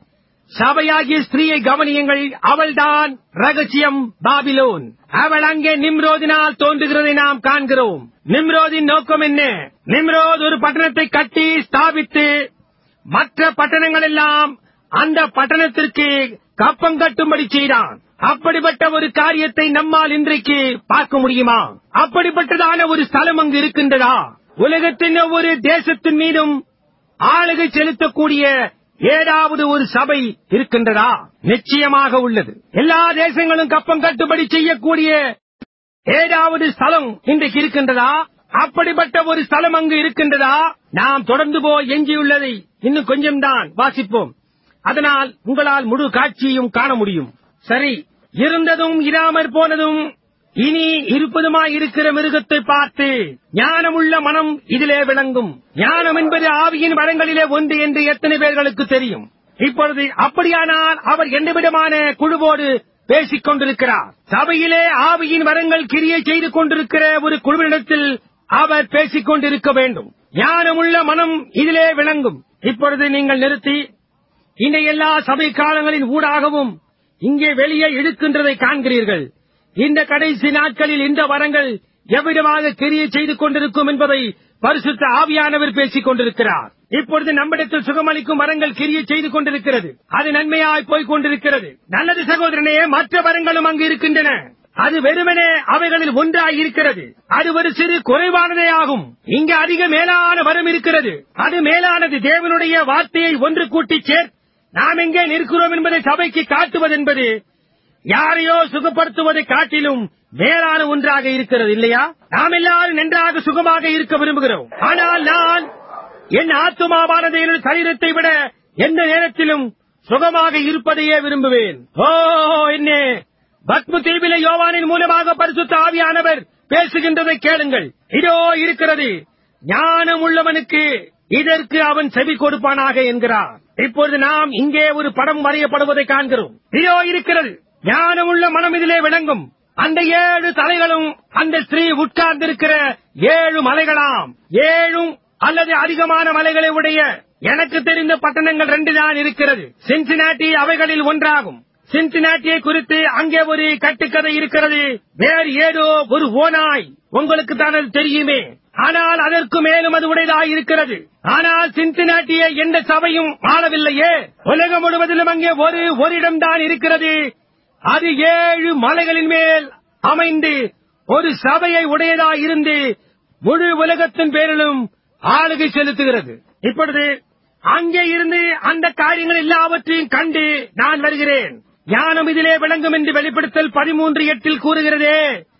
[SPEAKER 1] சபையாகிய ஸ்திரீயை கவனியுங்கள் அவள்தான் ரகசியம் பாபிலோன் அவள் அங்கே நிம்ரோதினால் தோன்றுகிறதை நாம் காண்கிறோம் நிம்ரோதின் நோக்கம் என்ன நிம்ரோத் ஒரு பட்டணத்தை கட்டி ஸ்தாபித்து மற்ற பட்டணங்கள் எல்லாம் அந்த பட்டணத்திற்கு கப்பம் கட்டும்படி செய்தான் அப்படிப்பட்ட ஒரு காரியத்தை நம்மால் இன்றைக்கு பார்க்க முடியுமா அப்படிப்பட்டதான ஒரு ஸ்தலம் அங்கு இருக்கின்றதா உலகத்தின் ஒவ்வொரு தேசத்தின் மீதும் ஆளுகை செலுத்தக்கூடிய ஏதாவது ஒரு சபை இருக்கின்றதா நிச்சயமாக உள்ளது எல்லா தேசங்களும் கப்பம் கட்டும்படி செய்யக்கூடிய ஏதாவது ஸ்தலம் இன்றைக்கு இருக்கின்றதா அப்படிப்பட்ட ஒரு ஸ்தலம் அங்கு இருக்கின்றதா நாம் தொடர்ந்து போய் எஞ்சியுள்ளதை இன்னும் கொஞ்சம் தான் வாசிப்போம் அதனால் உங்களால் முழு காட்சியையும் காண முடியும் சரி இருந்ததும் இராமற் போனதும் இனி இருப்பதுமாய் இருக்கிற மிருகத்தை பார்த்து ஞானமுள்ள மனம் இதிலே விளங்கும் ஞானம் என்பது ஆவியின் வரங்களிலே ஒன்று என்று எத்தனை பேர்களுக்கு தெரியும் இப்பொழுது அப்படியானால் அவர் எந்த விதமான குழுவோடு பேசிக் கொண்டிருக்கிறார் சபையிலே ஆவியின் வரங்கள் கிரியை செய்து கொண்டிருக்கிற ஒரு குழுவினிடத்தில் அவர் பேசிக் கொண்டிருக்க வேண்டும் ஞானமுள்ள மனம் இதிலே விளங்கும் இப்பொழுது நீங்கள் நிறுத்தி இந்த எல்லா சபை காலங்களின் ஊடாகவும் இங்கே வெளியே இழுக்கின்றதை காண்கிறீர்கள் இந்த கடைசி நாட்களில் இந்த வரங்கள் எவ்விதமாக கிரியை செய்து கொண்டிருக்கும் என்பதை பரிசுத்த ஆவியானவர் பேசிக் கொண்டிருக்கிறார் இப்பொழுது நம்மிடத்தில் சுகமளிக்கும் வரங்கள் கிரியை செய்து கொண்டிருக்கிறது அது நன்மையாய் போய்க் கொண்டிருக்கிறது நல்லது சகோதரனே மற்ற வரங்களும் அங்கு இருக்கின்றன அது வெறுமனே அவைகளில் ஒன்றாய் இருக்கிறது அது ஒரு சிறு குறைவானதே ஆகும் இங்கு அதிக மேலான வரம் இருக்கிறது அது மேலானது தேவனுடைய வார்த்தையை ஒன்று கூட்டி சேர் நாம் எங்கே நிற்கிறோம் என்பதை சபைக்கு காட்டுவதென்பது யாரையோ சுகப்படுத்துவதை காட்டிலும் மேலான ஒன்றாக இருக்கிறது இல்லையா நாம் எல்லாரும் நன்றாக சுகமாக இருக்க விரும்புகிறோம் ஆனால் நான் என் ஆத்துமாவானது என் சரீரத்தை விட எந்த நேரத்திலும் சுகமாக இருப்பதையே விரும்புவேன் ஓ என்ன பத்ம தீவில யோவானின் மூலமாக பரிசுத்த ஆவியானவர் பேசுகின்றதை கேளுங்கள் இதோ இருக்கிறது ஞானம் உள்ளவனுக்கு இதற்கு அவன் செவி கொடுப்பானாக என்கிறார் இப்பொழுது நாம் இங்கே ஒரு படம் வரையப்படுவதை காண்கிறோம் இதோ இருக்கிறது ஞானமுள்ள மனம் இதிலே விளங்கும் அந்த ஏழு தலைகளும் அந்த ஸ்திரீ உட்கார்ந்திருக்கிற ஏழு மலைகளாம் ஏழும் அல்லது அதிகமான மலைகளை உடைய எனக்கு தெரிந்த பட்டணங்கள் ரெண்டு தான் இருக்கிறது சின்சினாட்டி அவைகளில் ஒன்றாகும் சின்சினாட்டியை குறித்து அங்கே ஒரு கட்டுக்கதை இருக்கிறது வேறு ஏதோ ஒரு ஓனாய் உங்களுக்கு தான் அது தெரியுமே ஆனால் அதற்கு மேலும் அது உடையதாய் இருக்கிறது ஆனால் சின்சினாட்டியை எந்த சபையும் ஆளவில்லையே உலகம் முழுவதிலும் அங்கே ஒரு ஒரு இடம்தான் இருக்கிறது அது ஏழு மலைகளின் மேல் அமைந்து ஒரு சபையை உடையதாய் இருந்து முழு உலகத்தின் பேரிலும் ஆளுகை செலுத்துகிறது இப்பொழுது அங்கே இருந்து அந்த காரியங்கள் எல்லாவற்றையும் கண்டு நான் வருகிறேன் ஞானம் இதிலே விளங்கும் என்று வெளிப்படுத்தல் பதிமூன்று எட்டில் கூறுகிறதே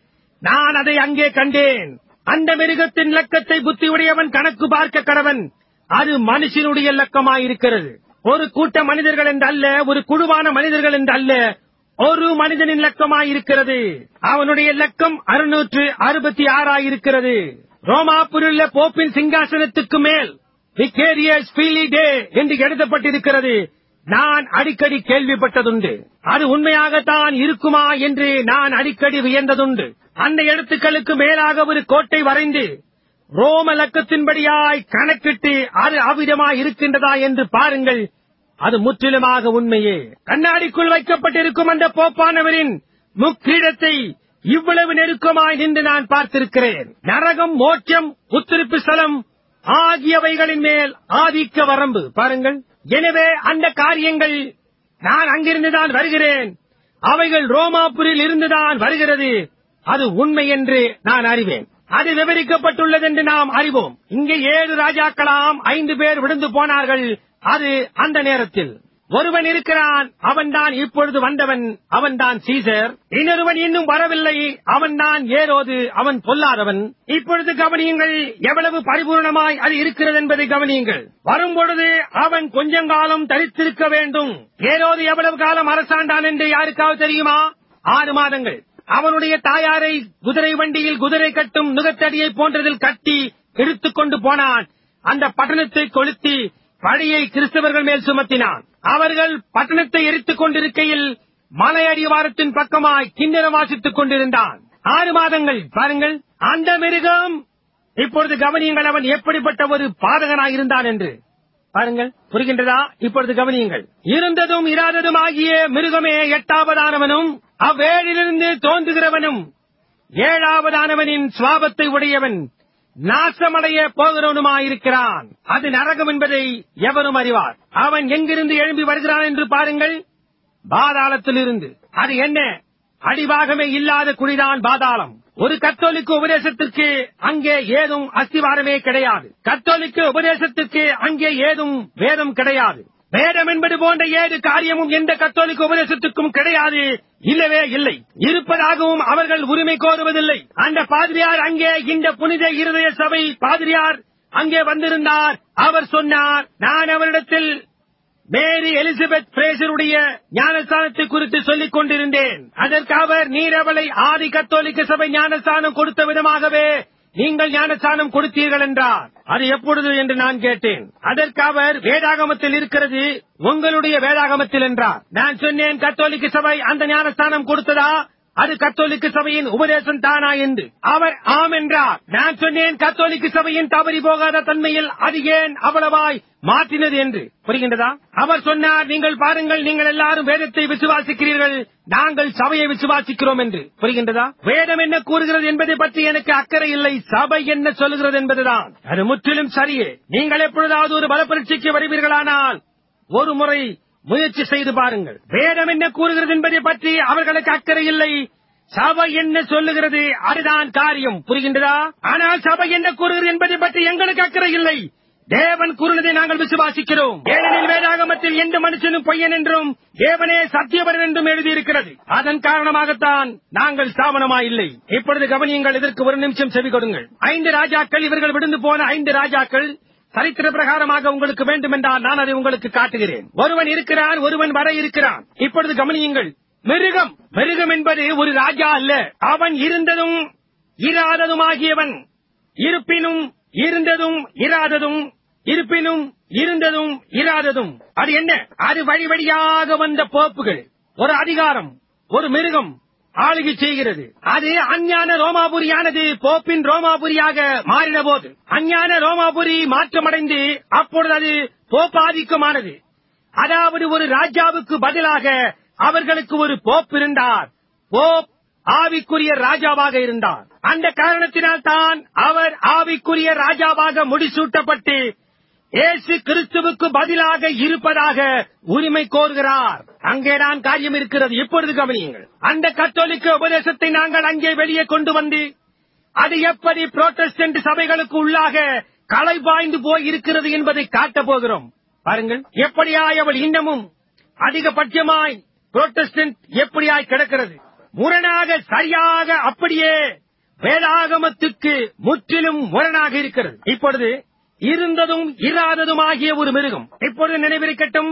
[SPEAKER 1] நான் அதை அங்கே கண்டேன் அந்த மிருகத்தின் லக்கத்தை புத்தியுடையவன் கணக்கு பார்க்க கடவன் அது மனுஷனுடைய லக்கமாயிருக்கிறது ஒரு கூட்ட மனிதர்கள் என்று அல்ல ஒரு குழுவான மனிதர்கள் என்று அல்ல ஒரு மனிதனின் லக்கமாயிருக்கிறது அவனுடைய லக்கம் அறுநூற்று அறுபத்தி ஆறாயிருக்கிறது ரோமாபுரியுள்ள போப்பின் சிங்காசனத்துக்கு மேல் விக்கேரியஸ் ஃபீலி டே என்று எழுதப்பட்டிருக்கிறது நான் அடிக்கடி கேள்விப்பட்டதுண்டு அது உண்மையாகத்தான் இருக்குமா என்று நான் அடிக்கடி வியந்ததுண்டு அந்த எழுத்துக்களுக்கு மேலாக ஒரு கோட்டை வரைந்து ரோம லக்கத்தின்படியாய் கணக்கிட்டு அது அவ்விதமாய் இருக்கின்றதா என்று பாருங்கள் அது முற்றிலுமாக உண்மையே கண்ணாடிக்குள் வைக்கப்பட்டிருக்கும் அந்த போப்பானவரின் முக்கிடத்தை இவ்வளவு நெருக்கமாய் நின்று நான் பார்த்திருக்கிறேன் நரகம் மோட்சம் உத்திருப்பு ஸ்தலம் ஆகியவைகளின் மேல் ஆதிக்க வரம்பு பாருங்கள் எனவே அந்த காரியங்கள் நான் அங்கிருந்துதான் வருகிறேன் அவைகள் ரோமாபுரில் இருந்துதான் வருகிறது அது உண்மை என்று நான் அறிவேன் அது விவரிக்கப்பட்டுள்ளது என்று நாம் அறிவோம் இங்கே ஏழு ராஜாக்களாம் ஐந்து பேர் விழுந்து போனார்கள் அது அந்த நேரத்தில் ஒருவன் இருக்கிறான் அவன்தான் இப்பொழுது வந்தவன் அவன்தான் சீசர் இன்னொருவன் இன்னும் வரவில்லை அவன்தான் ஏரோது அவன் பொல்லாதவன் இப்பொழுது கவனியுங்கள் எவ்வளவு பரிபூர்ணமாய் அது இருக்கிறது என்பதை கவனியுங்கள் வரும்பொழுது அவன் கொஞ்சங்காலம் தரித்திருக்க வேண்டும் ஏரோது எவ்வளவு காலம் அரசாண்டான் என்று யாருக்காவது தெரியுமா ஆறு மாதங்கள் அவனுடைய தாயாரை குதிரை வண்டியில் குதிரை கட்டும் நுகத்தடியை போன்றதில் கட்டி இழுத்துக் கொண்டு போனான் அந்த பட்டணத்தை கொளுத்தி பழியை கிறிஸ்தவர்கள் மேல் சுமத்தினான் அவர்கள் பட்டணத்தை எரித்துக் கொண்டிருக்கையில் மலை அடிவாரத்தின் பக்கமாய் கிண்ணறம் வாசித்துக் கொண்டிருந்தான் ஆறு மாதங்கள் பாருங்கள் அந்த மிருகம் இப்பொழுது கவனியுங்கள் அவன் எப்படிப்பட்ட ஒரு பாதகனாய் இருந்தான் என்று பாருங்கள் புரிகின்றதா இப்பொழுது கவனியுங்கள் இருந்ததும் இராததும் ஆகிய மிருகமே எட்டாவதானவனும் அவ்வேழிலிருந்து தோன்றுகிறவனும் ஏழாவதானவனின் சுவாபத்தை உடையவன் நாசமடைய போகிறவனுமாயிருக்கிறான் அது நரகம் என்பதை எவரும் அறிவார் அவன் எங்கிருந்து எழும்பி வருகிறான் என்று பாருங்கள் பாதாளத்திலிருந்து அது என்ன அடிபாகமே இல்லாத குழிதான் பாதாளம் ஒரு கத்தோலிக்க உபதேசத்திற்கு அங்கே ஏதும் அஸ்திவாரமே கிடையாது கத்தோலிக்க உபதேசத்திற்கு அங்கே ஏதும் வேதம் கிடையாது வேதம் என்பது போன்ற ஏது காரியமும் எந்த கத்தோலிக்க உபதேசத்துக்கும் கிடையாது இல்லவே இல்லை இருப்பதாகவும் அவர்கள் உரிமை கோருவதில்லை அந்த பாதிரியார் அங்கே இந்த புனித இருதய சபை பாதிரியார் அங்கே வந்திருந்தார் அவர் சொன்னார் நான் அவரிடத்தில் மேரி எலிசபெத் பிரேசருடைய ஞானஸ்தானத்தை குறித்து சொல்லிக் கொண்டிருந்தேன் அதற்கு அவர் நீர் அவளை ஆதி கத்தோலிக்க சபை ஞானஸ்தானம் கொடுத்த விதமாகவே நீங்கள் ஞானஸ்தானம் கொடுத்தீர்கள் என்றார் அது எப்பொழுது என்று நான் கேட்டேன் அதற்கு அவர் வேதாகமத்தில் இருக்கிறது உங்களுடைய வேதாகமத்தில் என்றார் நான் சொன்னேன் கத்தோலிக்க சபை அந்த ஞானஸ்தானம் கொடுத்ததா அது கத்தோலிக்க சபையின் உபதேசம் தானா என்று அவர் ஆம் என்றார் நான் சொன்னேன் கத்தோலிக்க சபையின் தவறி போகாத தன்மையில் அது ஏன் அவ்வளவாய் மாற்றினது என்று புரிகின்றதா அவர் சொன்னார் நீங்கள் பாருங்கள் நீங்கள் எல்லாரும் வேதத்தை விசுவாசிக்கிறீர்கள் நாங்கள் சபையை விசுவாசிக்கிறோம் என்று புரிகின்றதா வேதம் என்ன கூறுகிறது என்பதை பற்றி எனக்கு அக்கறை இல்லை சபை என்ன சொல்லுகிறது என்பதுதான் அது முற்றிலும் சரியே நீங்கள் எப்பொழுதாவது ஒரு பலப்பரீட்சைக்கு வருவீர்களானால் ஒரு முறை முயற்சி செய்து பாருங்கள் வேதம் என்ன கூறுகிறது என்பதை பற்றி அவர்களுக்கு அக்கறை இல்லை சபை என்ன சொல்லுகிறது அதுதான் காரியம் புரிகின்றதா ஆனால் சபை என்ன கூறுகிறது என்பதை பற்றி எங்களுக்கு அக்கறை இல்லை தேவன் கூறினதை நாங்கள் விசுவாசிக்கிறோம் ஏனெனில் வேதாகமத்தில் எந்த மனுஷனும் பொய்யன் என்றும் தேவனே சத்தியவரன் என்றும் எழுதியிருக்கிறது அதன் காரணமாகத்தான் நாங்கள் ஸ்தாபனமா இல்லை இப்பொழுது கவனியுங்கள் இதற்கு ஒரு நிமிஷம் செவி கொடுங்கள் ஐந்து ராஜாக்கள் இவர்கள் விடுந்து போன ஐந்து ராஜாக்கள் சரித்திர பிரகாரமாக உங்களுக்கு வேண்டுமென்றால் நான் அதை உங்களுக்கு காட்டுகிறேன் ஒருவன் இருக்கிறான் ஒருவன் வர இருக்கிறான் இப்பொழுது கவனியுங்கள் மிருகம் மிருகம் என்பது ஒரு ராஜா அல்ல அவன் இருந்ததும் இராததுமாகியவன் இருப்பினும் இருந்ததும் இராததும் இருப்பினும் இருந்ததும் இராததும் அது என்ன அது வழி வழியாக வந்த போப்புகள் ஒரு அதிகாரம் ஒரு மிருகம் ஆளுகை செய்கிறது அது அஞ்ஞான ரோமாபுரியானது போப்பின் ரோமாபுரியாக மாறின போது அஞ்ஞான ரோமாபுரி மாற்றமடைந்து அப்பொழுது அது போப்பாதிக்கமானது அதாவது ஒரு ராஜாவுக்கு பதிலாக அவர்களுக்கு ஒரு போப் இருந்தார் போப் ஆவிக்குரிய ராஜாவாக இருந்தார் அந்த காரணத்தினால் தான் அவர் ஆவிக்குரிய ராஜாவாக முடிசூட்டப்பட்டு இயேசு கிறிஸ்துவுக்கு பதிலாக இருப்பதாக உரிமை கோருகிறார் அங்கேதான் காரியம் இருக்கிறது இப்பொழுது கவனியுங்கள் அந்த கத்தோலிக்க உபதேசத்தை நாங்கள் அங்கே வெளியே கொண்டு வந்து அது எப்படி புரோட்டஸ்டன்ட் சபைகளுக்கு உள்ளாக களை பாய்ந்து போய் இருக்கிறது என்பதை காட்டப் போகிறோம் பாருங்கள் எப்படியாய் அவள் இன்னமும் அதிகபட்சமாய் புரோட்டஸ்டன்ட் எப்படியாய் கிடக்கிறது முரணாக சரியாக அப்படியே வேதாகமத்துக்கு முற்றிலும் முரணாக இருக்கிறது இப்பொழுது இருந்ததும் இராததும் ஆகிய ஒரு மிருகம் இப்பொழுது நினைவிருக்கட்டும்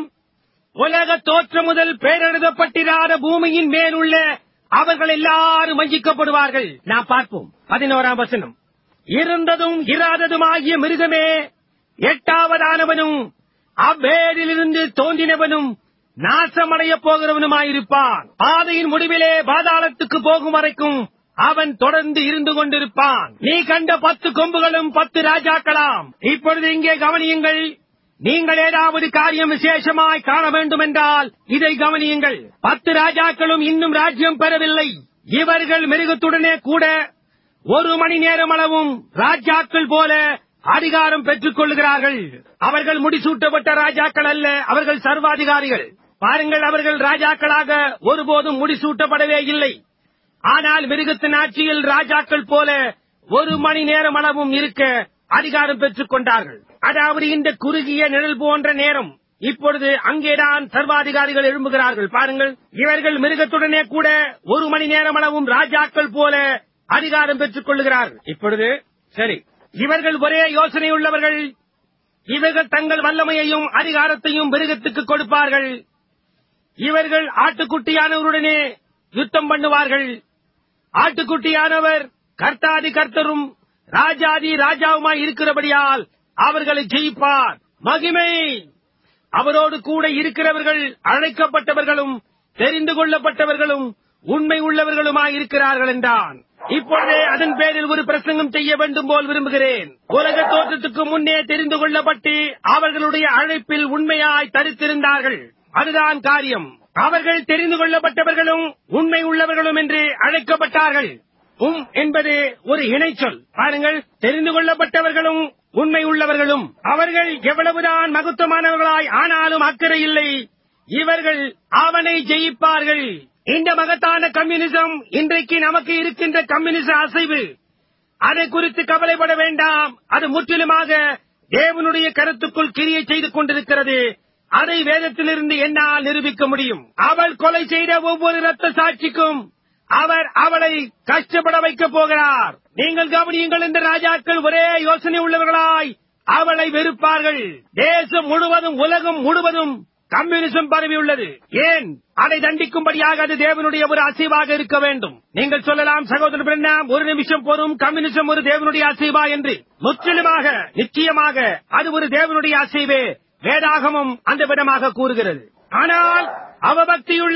[SPEAKER 1] உலக தோற்றம் முதல் பேரெழுதப்பட்டிராத பூமியின் மேலுள்ள அவர்கள் எல்லாரும் வஞ்சிக்கப்படுவார்கள் நான் பார்ப்போம் பதினோராம் வசனம் இருந்ததும் இராததும் ஆகிய மிருகமே எட்டாவதானவனும் அவ்வேரிலிருந்து தோன்றினவனும் நாசமடைய போகிறவனுமாயிருப்பான் பாதையின் முடிவிலே பாதாளத்துக்கு போகும் வரைக்கும் அவன் தொடர்ந்து இருந்து கொண்டிருப்பான் நீ கண்ட பத்து கொம்புகளும் பத்து ராஜாக்களாம் இப்பொழுது இங்கே கவனியுங்கள் நீங்கள் ஏதாவது காரியம் விசேஷமாய் காண வேண்டும் என்றால் இதை கவனியுங்கள் பத்து ராஜாக்களும் இன்னும் ராஜ்யம் பெறவில்லை இவர்கள் மிருகத்துடனே கூட ஒரு மணி நேரம் அளவும் ராஜாக்கள் போல அதிகாரம் பெற்றுக் கொள்ளுகிறார்கள் அவர்கள் முடிசூட்டப்பட்ட ராஜாக்கள் அல்ல அவர்கள் சர்வாதிகாரிகள் பாருங்கள் அவர்கள் ராஜாக்களாக ஒருபோதும் முடிசூட்டப்படவே இல்லை ஆனால் மிருகத்தின் ஆட்சியில் ராஜாக்கள் போல ஒரு மணி நேரம் அளவும் இருக்க அதிகாரம் பெற்றுக் கொண்டார்கள் அதாவது இந்த குறுகிய நிழல் போன்ற நேரம் இப்பொழுது அங்கேதான் சர்வாதிகாரிகள் எழும்புகிறார்கள் பாருங்கள் இவர்கள் மிருகத்துடனே கூட ஒரு மணி நேரம் அளவும் ராஜாக்கள் போல அதிகாரம் பெற்றுக் கொள்ளுகிறார்கள் இப்பொழுது சரி இவர்கள் ஒரே யோசனை உள்ளவர்கள் இவர்கள் தங்கள் வல்லமையையும் அதிகாரத்தையும் மிருகத்துக்கு கொடுப்பார்கள் இவர்கள் ஆட்டுக்குட்டியானவருடனே யுத்தம் பண்ணுவார்கள் ஆட்டுக்குட்டியானவர் கர்த்தாதி கர்த்தரும் ராஜாதி ராஜாவுமாய் இருக்கிறபடியால் அவர்களை ஜெயிப்பார் மகிமை அவரோடு கூட இருக்கிறவர்கள் அழைக்கப்பட்டவர்களும் தெரிந்து கொள்ளப்பட்டவர்களும் உண்மை உள்ளவர்களுமாய் இருக்கிறார்கள் என்றான் இப்பொழுதே அதன் பேரில் ஒரு பிரசங்கம் செய்ய வேண்டும் போல் விரும்புகிறேன் உலக தோற்றத்துக்கு முன்னே தெரிந்து கொள்ளப்பட்டு அவர்களுடைய அழைப்பில் உண்மையாய் தரித்திருந்தார்கள் அதுதான் காரியம் அவர்கள் தெரிந்து கொள்ளப்பட்டவர்களும் உண்மை உள்ளவர்களும் என்று அழைக்கப்பட்டார்கள் உம் என்பது ஒரு இணைச்சொல் பாருங்கள் தெரிந்து கொள்ளப்பட்டவர்களும் உண்மை உள்ளவர்களும் அவர்கள் எவ்வளவுதான் மகத்துவமானவர்களாய் ஆனாலும் அக்கறை இல்லை இவர்கள் அவனை ஜெயிப்பார்கள் இந்த மகத்தான கம்யூனிசம் இன்றைக்கு நமக்கு இருக்கின்ற கம்யூனிச அசைவு அதை குறித்து கவலைப்பட வேண்டாம் அது முற்றிலுமாக தேவனுடைய கருத்துக்குள் கிரியை செய்து கொண்டிருக்கிறது அதை வேதத்திலிருந்து என்னால் நிரூபிக்க முடியும் அவள் கொலை செய்த ஒவ்வொரு ரத்த சாட்சிக்கும் அவர் அவளை கஷ்டப்பட வைக்கப் போகிறார் நீங்கள் கவனியுங்கள் இந்த ராஜாக்கள் ஒரே யோசனை உள்ளவர்களாய் அவளை வெறுப்பார்கள் தேசம் முழுவதும் உலகம் முழுவதும் கம்யூனிசம் பரவியுள்ளது ஏன் அதை தண்டிக்கும்படியாக அது தேவனுடைய ஒரு அசைவாக இருக்க வேண்டும் நீங்கள் சொல்லலாம் சகோதரர் பிரண்ணாம் ஒரு நிமிஷம் போரும் கம்யூனிசம் ஒரு தேவனுடைய அசைவா என்று முற்றிலுமாக நிச்சயமாக அது ஒரு தேவனுடைய அசைவே வேதாகமும் அந்த விதமாக கூறுகிறது ஆனால் அவபக்தியுள்ள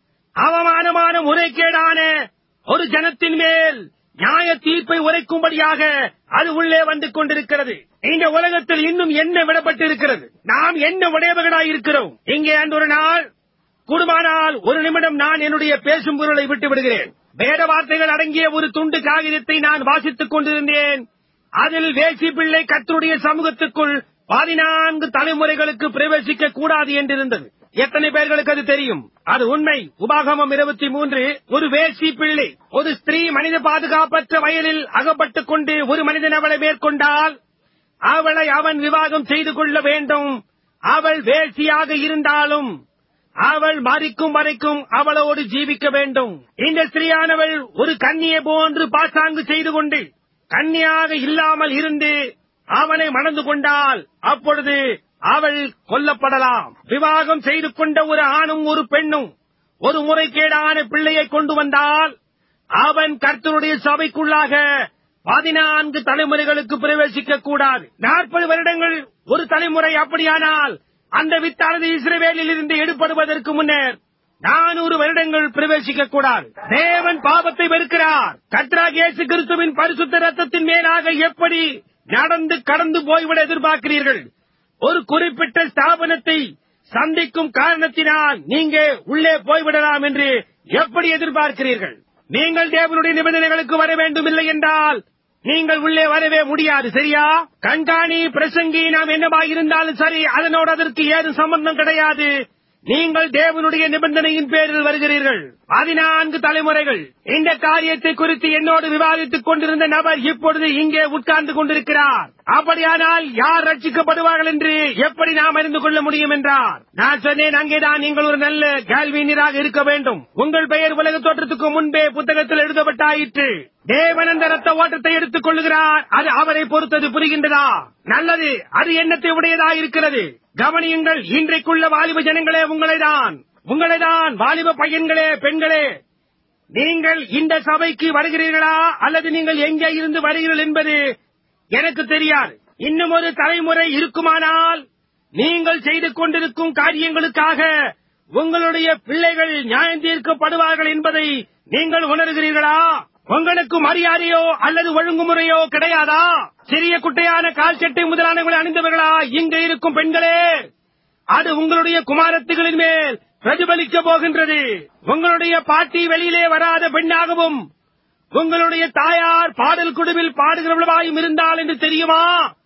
[SPEAKER 1] அவமானமான முறைகேடான ஒரு ஜனத்தின் மேல் நியாய தீர்ப்பை உரைக்கும்படியாக அது உள்ளே வந்து கொண்டிருக்கிறது இந்த உலகத்தில் இன்னும் என்ன விடப்பட்டிருக்கிறது நாம் என்ன உடையவர்களாய் இருக்கிறோம் இங்கே அந்த ஒரு நாள் கூடுமானால் ஒரு நிமிடம் நான் என்னுடைய பேசும் பொருளை விட்டு விடுகிறேன் வேத வார்த்தைகள் அடங்கிய ஒரு துண்டு காகிதத்தை நான் வாசித்துக் கொண்டிருந்தேன் அதில் வேசி பிள்ளை கத்தருடைய சமூகத்துக்குள் பதினான்கு தலைமுறைகளுக்கு பிரவேசிக்க கூடாது என்றிருந்தது எத்தனை பேர்களுக்கு அது தெரியும் அது உண்மை உபாகமம் இருபத்தி மூன்று ஒரு வேசி பிள்ளை ஒரு ஸ்திரீ மனித பாதுகாப்பற்ற வயலில் அகப்பட்டுக் கொண்டு ஒரு மனிதன் அவளை மேற்கொண்டால் அவளை அவன் விவாகம் செய்து கொள்ள வேண்டும் அவள் வேசியாக இருந்தாலும் அவள் மறிக்கும் வரைக்கும் அவளோடு ஜீவிக்க வேண்டும் இந்த ஸ்திரீயானவள் ஒரு கன்னியை போன்று பாசாங்கு செய்து கொண்டு கன்னியாக இல்லாமல் இருந்து அவனை மணந்து கொண்டால் அப்பொழுது அவள் கொல்லப்படலாம் விவாகம் செய்து கொண்ட ஒரு ஆணும் ஒரு பெண்ணும் ஒரு முறைகேடான பிள்ளையை கொண்டு வந்தால் அவன் கர்த்தருடைய சபைக்குள்ளாக பதினான்கு தலைமுறைகளுக்கு பிரவேசிக்க கூடாது நாற்பது வருடங்கள் ஒரு தலைமுறை அப்படியானால் அந்த வித்தானது இஸ்ரவேலில் இருந்து எடுப்படுவதற்கு முன்னர் நானூறு வருடங்கள் பிரவேசிக்க கூடாது தேவன் பாவத்தை வெறுக்கிறார் கத்ராக் இயேசு கிறிஸ்துவின் பரிசுத்த ரத்தத்தின் மேலாக எப்படி நடந்து கடந்து போய்விட எதிர்பார்க்கிறீர்கள் ஒரு குறிப்பிட்ட ஸ்தாபனத்தை சந்திக்கும் காரணத்தினால் நீங்க உள்ளே போய்விடலாம் என்று எப்படி எதிர்பார்க்கிறீர்கள் நீங்கள் தேவனுடைய நிபந்தனைகளுக்கு வர வேண்டும் இல்லை என்றால் நீங்கள் உள்ளே வரவே முடியாது சரியா கண்காணி பிரசங்கி நாம் என்னவாக இருந்தாலும் சரி அதனோடு அதற்கு ஏதும் சம்பந்தம் கிடையாது நீங்கள் தேவனுடைய நிபந்தனையின் பேரில் வருகிறீர்கள் பதினான்கு தலைமுறைகள் இந்த காரியத்தை குறித்து என்னோடு விவாதித்துக் கொண்டிருந்த நபர் இப்பொழுது இங்கே உட்கார்ந்து கொண்டிருக்கிறார் அப்படியானால் யார் ரட்சிக்கப்படுவார்கள் என்று எப்படி நாம் அறிந்து கொள்ள முடியும் என்றார் நான் சொன்னேன் அங்கேதான் நீங்கள் ஒரு நல்ல கேள்வியினராக இருக்க வேண்டும் உங்கள் பெயர் உலக தோற்றத்துக்கு முன்பே புத்தகத்தில் எழுதப்பட்டாயிற்று தேவன் அந்த ரத்த ஓட்டத்தை எடுத்துக் கொள்ளுகிறார் அது அவரை பொறுத்தது புரிகின்றதா நல்லது அது எண்ணத்தை உடையதா இருக்கிறது கவனியுங்கள் இன்றைக்குள்ள வாலிப ஜனங்களே உங்களைதான் உங்களைதான் வாலிப பையன்களே பெண்களே நீங்கள் இந்த சபைக்கு வருகிறீர்களா அல்லது நீங்கள் எங்கே இருந்து வருகிறீர்கள் என்பது எனக்கு தெரியாது இன்னும் ஒரு தலைமுறை இருக்குமானால் நீங்கள் செய்து கொண்டிருக்கும் காரியங்களுக்காக உங்களுடைய பிள்ளைகள் நியாயம் தீர்க்கப்படுவார்கள் என்பதை நீங்கள் உணர்கிறீர்களா உங்களுக்கு மரியாதையோ அல்லது ஒழுங்குமுறையோ கிடையாதா சிறிய குட்டையான கால் சட்டை முதலானவர்களை அணிந்தவர்களா இங்க இருக்கும் பெண்களே அது உங்களுடைய குமாரத்துகளின் மேல் பிரதிபலிக்க போகின்றது உங்களுடைய பாட்டி வெளியிலே வராத பெண்ணாகவும் உங்களுடைய தாயார் பாடல் குழுவில் பாடுகிறவர்களாயும் இருந்தால் என்று தெரியுமா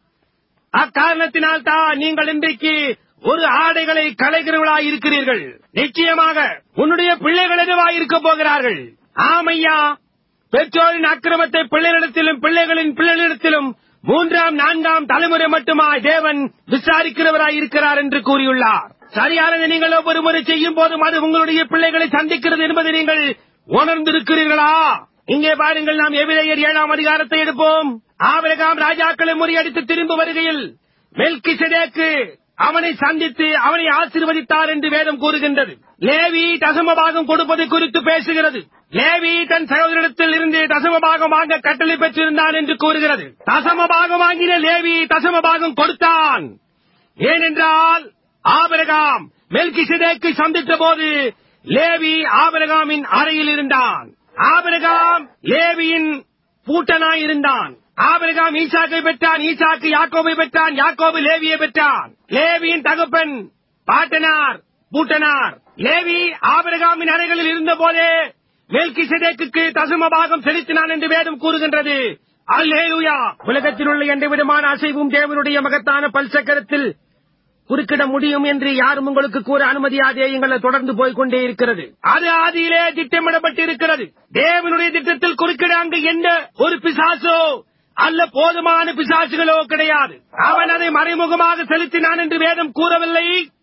[SPEAKER 1] அக்காரணத்தினால் தான் நீங்கள் இன்றைக்கு ஒரு ஆடைகளை கலைகிறவர்களாய் இருக்கிறீர்கள் நிச்சயமாக உன்னுடைய பிள்ளைகள் எதுவாய் இருக்க போகிறார்கள் ஆமையா பெற்றோரின் அக்கிரமத்தை பிள்ளைகளிடத்திலும் பிள்ளைகளின் பிள்ளைகளிடத்திலும் மூன்றாம் நான்காம் தலைமுறை மட்டுமாய் தேவன் விசாரிக்கிறவராய் இருக்கிறார் என்று கூறியுள்ளார் சரியானதை நீங்கள் ஒவ்வொரு முறை செய்யும் போதும் அது உங்களுடைய பிள்ளைகளை சந்திக்கிறது என்பதை நீங்கள் உணர்ந்திருக்கிறீர்களா இங்கே பாருங்கள் நாம் எபிரேயர் ஏழாம் அதிகாரத்தை எடுப்போம் ஆபிரகாம் ராஜாக்களை முறியடித்து திரும்ப வருகையில் மெல்கிசதேக்கு அவனை சந்தித்து அவனை ஆசீர்வதித்தார் என்று வேதம் கூறுகின்றது லேவி தசமபாகம் கொடுப்பது குறித்து பேசுகிறது லேவி தன் சகோதரிடத்தில் இருந்து தசமபாகம் வாங்க கட்டளை பெற்றிருந்தான் என்று கூறுகிறது தசமபாகம் வாங்கின லேவி தசமபாகம் கொடுத்தான் ஏனென்றால் ஆபிரகாம் மெல்கிசதேக்கு சந்தித்த போது லேவி ஆபிரகாமின் அறையில் இருந்தான் ஆபிரகாம் லேவியின் பூட்டனாய் இருந்தான் ஆபிரகாம் ஈசாக்கை பெற்றான் ஈசாக்கு யாக்கோபை பெற்றான் யாக்கோபு லேவியை பெற்றான் லேவியின் தகப்பன் பாட்டனார் பூட்டனார் லேவி ஆபிரகாமின் அறைகளில் இருந்த போதே மேல்கிசதேக்கு தசும பாகம் செலுத்தினான் என்று வேதம் கூறுகின்றது அல்லேலூயா உலகத்தில் உள்ள எந்த விதமான அசைவும் தேவனுடைய மகத்தான பல்சக்கரத்தில் குறுக்கிட முடியும் என்று யாரும் உங்களுக்கு கூற அனுமதியாதே எங்களை தொடர்ந்து போய்க்கொண்டே இருக்கிறது அது ஆதியிலே திட்டமிடப்பட்டிருக்கிறது தேவனுடைய திட்டத்தில் குறுக்கிட அங்கு எந்த ஒரு பிசாசோ அல்ல போதுமான பிசாசுகளோ கிடையாது அவன் அதை மறைமுகமாக செலுத்தினான் என்று வேதம் கூறவில்லை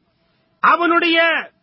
[SPEAKER 1] அவனுடைய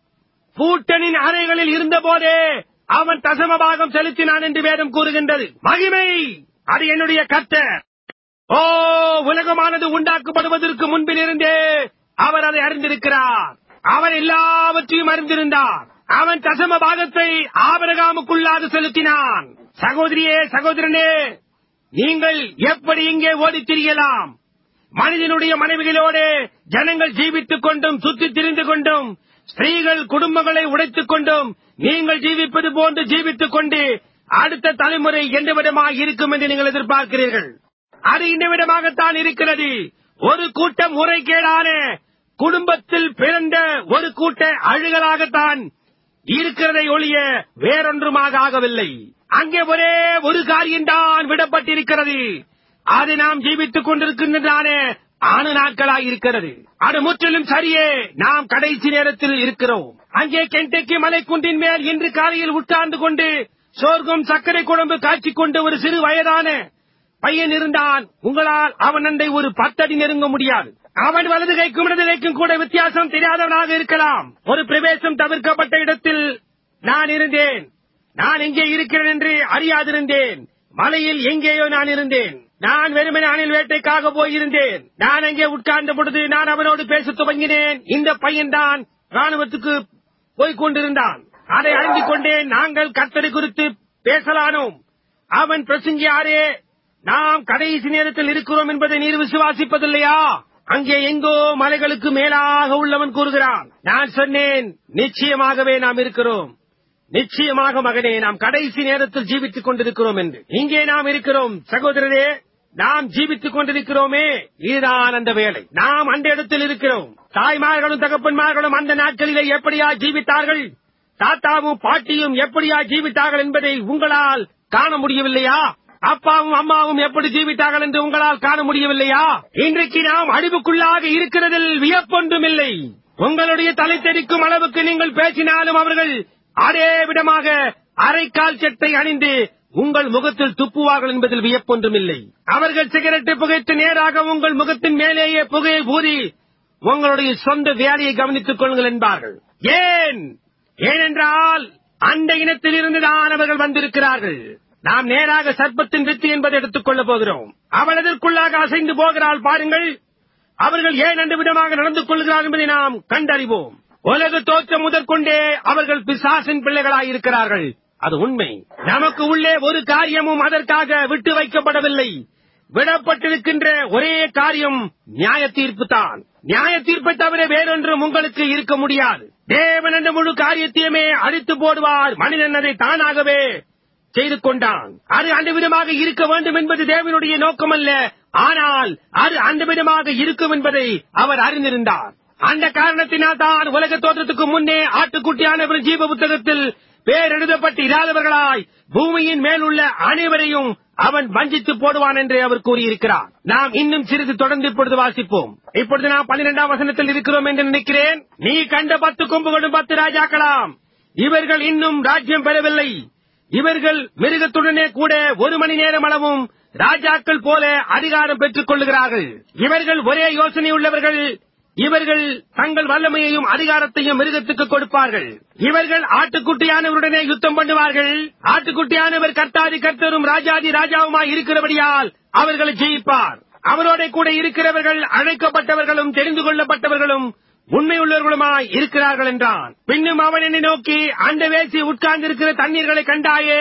[SPEAKER 1] பூட்டனின் அறைகளில் இருந்தபோதே அவன் தசமபாகம் செலுத்தினான் என்று வேதம் கூறுகின்றது மகிமை அது என்னுடைய கர்த்தர் ஓ உலகமானது உண்டாக்கப்படுவதற்கு முன்பிலிருந்தே அவர் அதை அறிந்திருக்கிறார் அவர் எல்லாவற்றையும் அறிந்திருந்தார் அவன் தசம பாகத்தை ஆபரகாமுக்குள்ளாக செலுத்தினான் சகோதரியே சகோதரனே நீங்கள் எப்படி இங்கே ஓடித் திரியலாம் மனிதனுடைய மனைவிகளோடு ஜனங்கள் ஜீவித்துக் கொண்டும் சுற்றித் திரிந்து கொண்டும் ஸ்திரீகள் குடும்பங்களை உடைத்துக் கொண்டும் நீங்கள் ஜீவிப்பது போன்று ஜீவித்துக் கொண்டு அடுத்த தலைமுறை எந்த விதமாக இருக்கும் என்று நீங்கள் எதிர்பார்க்கிறீர்கள் அது இந்த விதமாகத்தான் இருக்கிறது ஒரு கூட்டம் முறைகேடான குடும்பத்தில் பிறந்த ஒரு கூட்ட அழுகலாகத்தான் இருக்கிறதை ஒழிய வேறொன்றுமாக ஆகவில்லை அங்கே ஒரே ஒரு காரியம்தான் விடப்பட்டிருக்கிறது அது நாம் ஜீவித்துக் கொண்டிருக்கின்றதானே ஆணு நாட்களாய் இருக்கிறது அது முற்றிலும் சரியே நாம் கடைசி நேரத்தில் இருக்கிறோம் அங்கே கெண்டக்கி மலைக்குன்றின் மேல் இன்று காலையில் உட்கார்ந்து கொண்டு சோர்க்கம் சர்க்கரை குழம்பு காய்ச்சிக் கொண்டு ஒரு சிறு வயதான பையன் இருந்தான் உங்களால் அவன் அண்டை ஒரு பத்தடி நெருங்க முடியாது அவன் வலது கைக்கும் இடது கைக்கும் கூட வித்தியாசம் தெரியாதவனாக இருக்கலாம் ஒரு பிரவேசம் தவிர்க்கப்பட்ட இடத்தில் நான் இருந்தேன் நான் எங்கே இருக்கிறேன் என்று அறியாதிருந்தேன் மலையில் எங்கேயோ நான் இருந்தேன் நான் வெறுமனே அணில் வேட்டைக்காக போயிருந்தேன் நான் அங்கே உட்கார்ந்த பொழுது நான் அவனோடு பேசத் துவங்கினேன் இந்த பையன்தான் ராணுவத்துக்கு போய்க் கொண்டிருந்தான் அதை அறிந்து கொண்டே நாங்கள் கர்த்தரை குறித்து பேசலானோம் அவன் பிரசங்கியாரே நாம் கடைசி நேரத்தில் இருக்கிறோம் என்பதை நீர் விசுவாசிப்பதில்லையா அங்கே எங்கோ மலைகளுக்கு மேலாக உள்ளவன் கூறுகிறான் நான் சொன்னேன் நிச்சயமாகவே நாம் இருக்கிறோம் நிச்சயமாக மகனே நாம் கடைசி நேரத்தில் ஜீவித்துக் கொண்டிருக்கிறோம் என்று இங்கே நாம் இருக்கிறோம் சகோதரரே நாம் ஜீவித்துக் கொண்டிருக்கிறோமே இதுதான் அந்த வேலை நாம் அந்த இடத்தில் இருக்கிறோம் தாய்மார்களும் தகப்பன்மார்களும் அந்த நாட்களிலே எப்படியா ஜீவித்தார்கள் தாத்தாவும் பாட்டியும் எப்படியா ஜீவித்தார்கள் என்பதை உங்களால் காண முடியவில்லையா அப்பாவும் அம்மாவும் எப்படி ஜீவித்தார்கள் என்று உங்களால் காண முடியவில்லையா இன்றைக்கு நாம் அழிவுக்குள்ளாக இருக்கிறதில் வியப்பொன்றுமில்லை உங்களுடைய தலை தெரிக்கும் அளவுக்கு நீங்கள் பேசினாலும் அவர்கள் அதே விதமாக அரைக்கால் சட்டை அணிந்து உங்கள் முகத்தில் துப்புவார்கள் என்பதில் வியப்பொன்றுமில்லை அவர்கள் சிகரெட்டு புகைத்து நேராக உங்கள் முகத்தின் மேலேயே புகையை ஊதி உங்களுடைய சொந்த வேலையை கவனித்துக் கொள்ளுங்கள் என்பார்கள் ஏன் ஏனென்றால் அந்த இனத்தில் இருந்துதான் அவர்கள் வந்திருக்கிறார்கள் நாம் நேராக சர்ப்பத்தின் வித்து என்பதை எடுத்துக் கொள்ளப் போகிறோம் அவள் எதற்குள்ளாக அசைந்து போகிறாள் பாருங்கள் அவர்கள் ஏன் அந்த விதமாக நடந்து கொள்கிறார்கள் என்பதை நாம் கண்டறிவோம் உலக தோற்றம் முதற்கொண்டே அவர்கள் பிசாசின் பிள்ளைகளாய் இருக்கிறார்கள் அது உண்மை நமக்கு உள்ளே ஒரு காரியமும் அதற்காக விட்டு வைக்கப்படவில்லை விடப்பட்டிருக்கின்ற ஒரே காரியம் நியாய தீர்ப்பு தான் நியாய தீர்ப்பை தவிர வேறொன்றும் உங்களுக்கு இருக்க முடியாது தேவன் அந்த முழு காரியத்தையுமே அழித்து போடுவார் மனிதன் அதை தானாகவே செய்து கொண்டான் அது அந்த விதமாக இருக்க வேண்டும் என்பது தேவனுடைய நோக்கமல்ல ஆனால் அது அந்த விதமாக இருக்கும் என்பதை அவர் அறிந்திருந்தார் அந்த காரணத்தினால் தான் உலக தோற்றத்துக்கு முன்னே ஆட்டுக்குட்டியானவர் ஜீவ புத்தகத்தில் பேர் எழுதப்பட்டு இராதவர்களாய் பூமியின் மேல் உள்ள அனைவரையும் அவன் வஞ்சித்து போடுவான் என்று அவர் கூறியிருக்கிறார் நாம் இன்னும் சிறிது தொடர்ந்து இப்பொழுது வாசிப்போம் இப்பொழுது நாம் பன்னிரெண்டாம் வசனத்தில் இருக்கிறோம் என்று நினைக்கிறேன் நீ கண்ட பத்து கொம்புகளும் பத்து ராஜாக்களாம் இவர்கள் இன்னும் ராஜ்யம் பெறவில்லை இவர்கள் மிருகத்துடனே கூட ஒரு மணி நேரம் அளவும் ராஜாக்கள் போல அதிகாரம் பெற்றுக் கொள்ளுகிறார்கள் இவர்கள் ஒரே யோசனை உள்ளவர்கள் இவர்கள் தங்கள் வல்லமையையும் அதிகாரத்தையும் மிருகத்துக்கு கொடுப்பார்கள் இவர்கள் ஆட்டுக்குட்டியானவருடனே யுத்தம் பண்ணுவார்கள் ஆட்டுக்குட்டியானவர் கர்த்தாதி கர்த்தரும் ராஜாதி ராஜாவுமாய் இருக்கிறபடியால் அவர்களை ஜெயிப்பார் அவரோட கூட இருக்கிறவர்கள் அழைக்கப்பட்டவர்களும் தெரிந்து கொள்ளப்பட்டவர்களும் உண்மையுள்ளவர்களுமாய் இருக்கிறார்கள் என்றான் பின்னும் அவன் என்னை நோக்கி அந்த வேசி உட்கார்ந்திருக்கிற தண்ணீர்களை கண்டாயே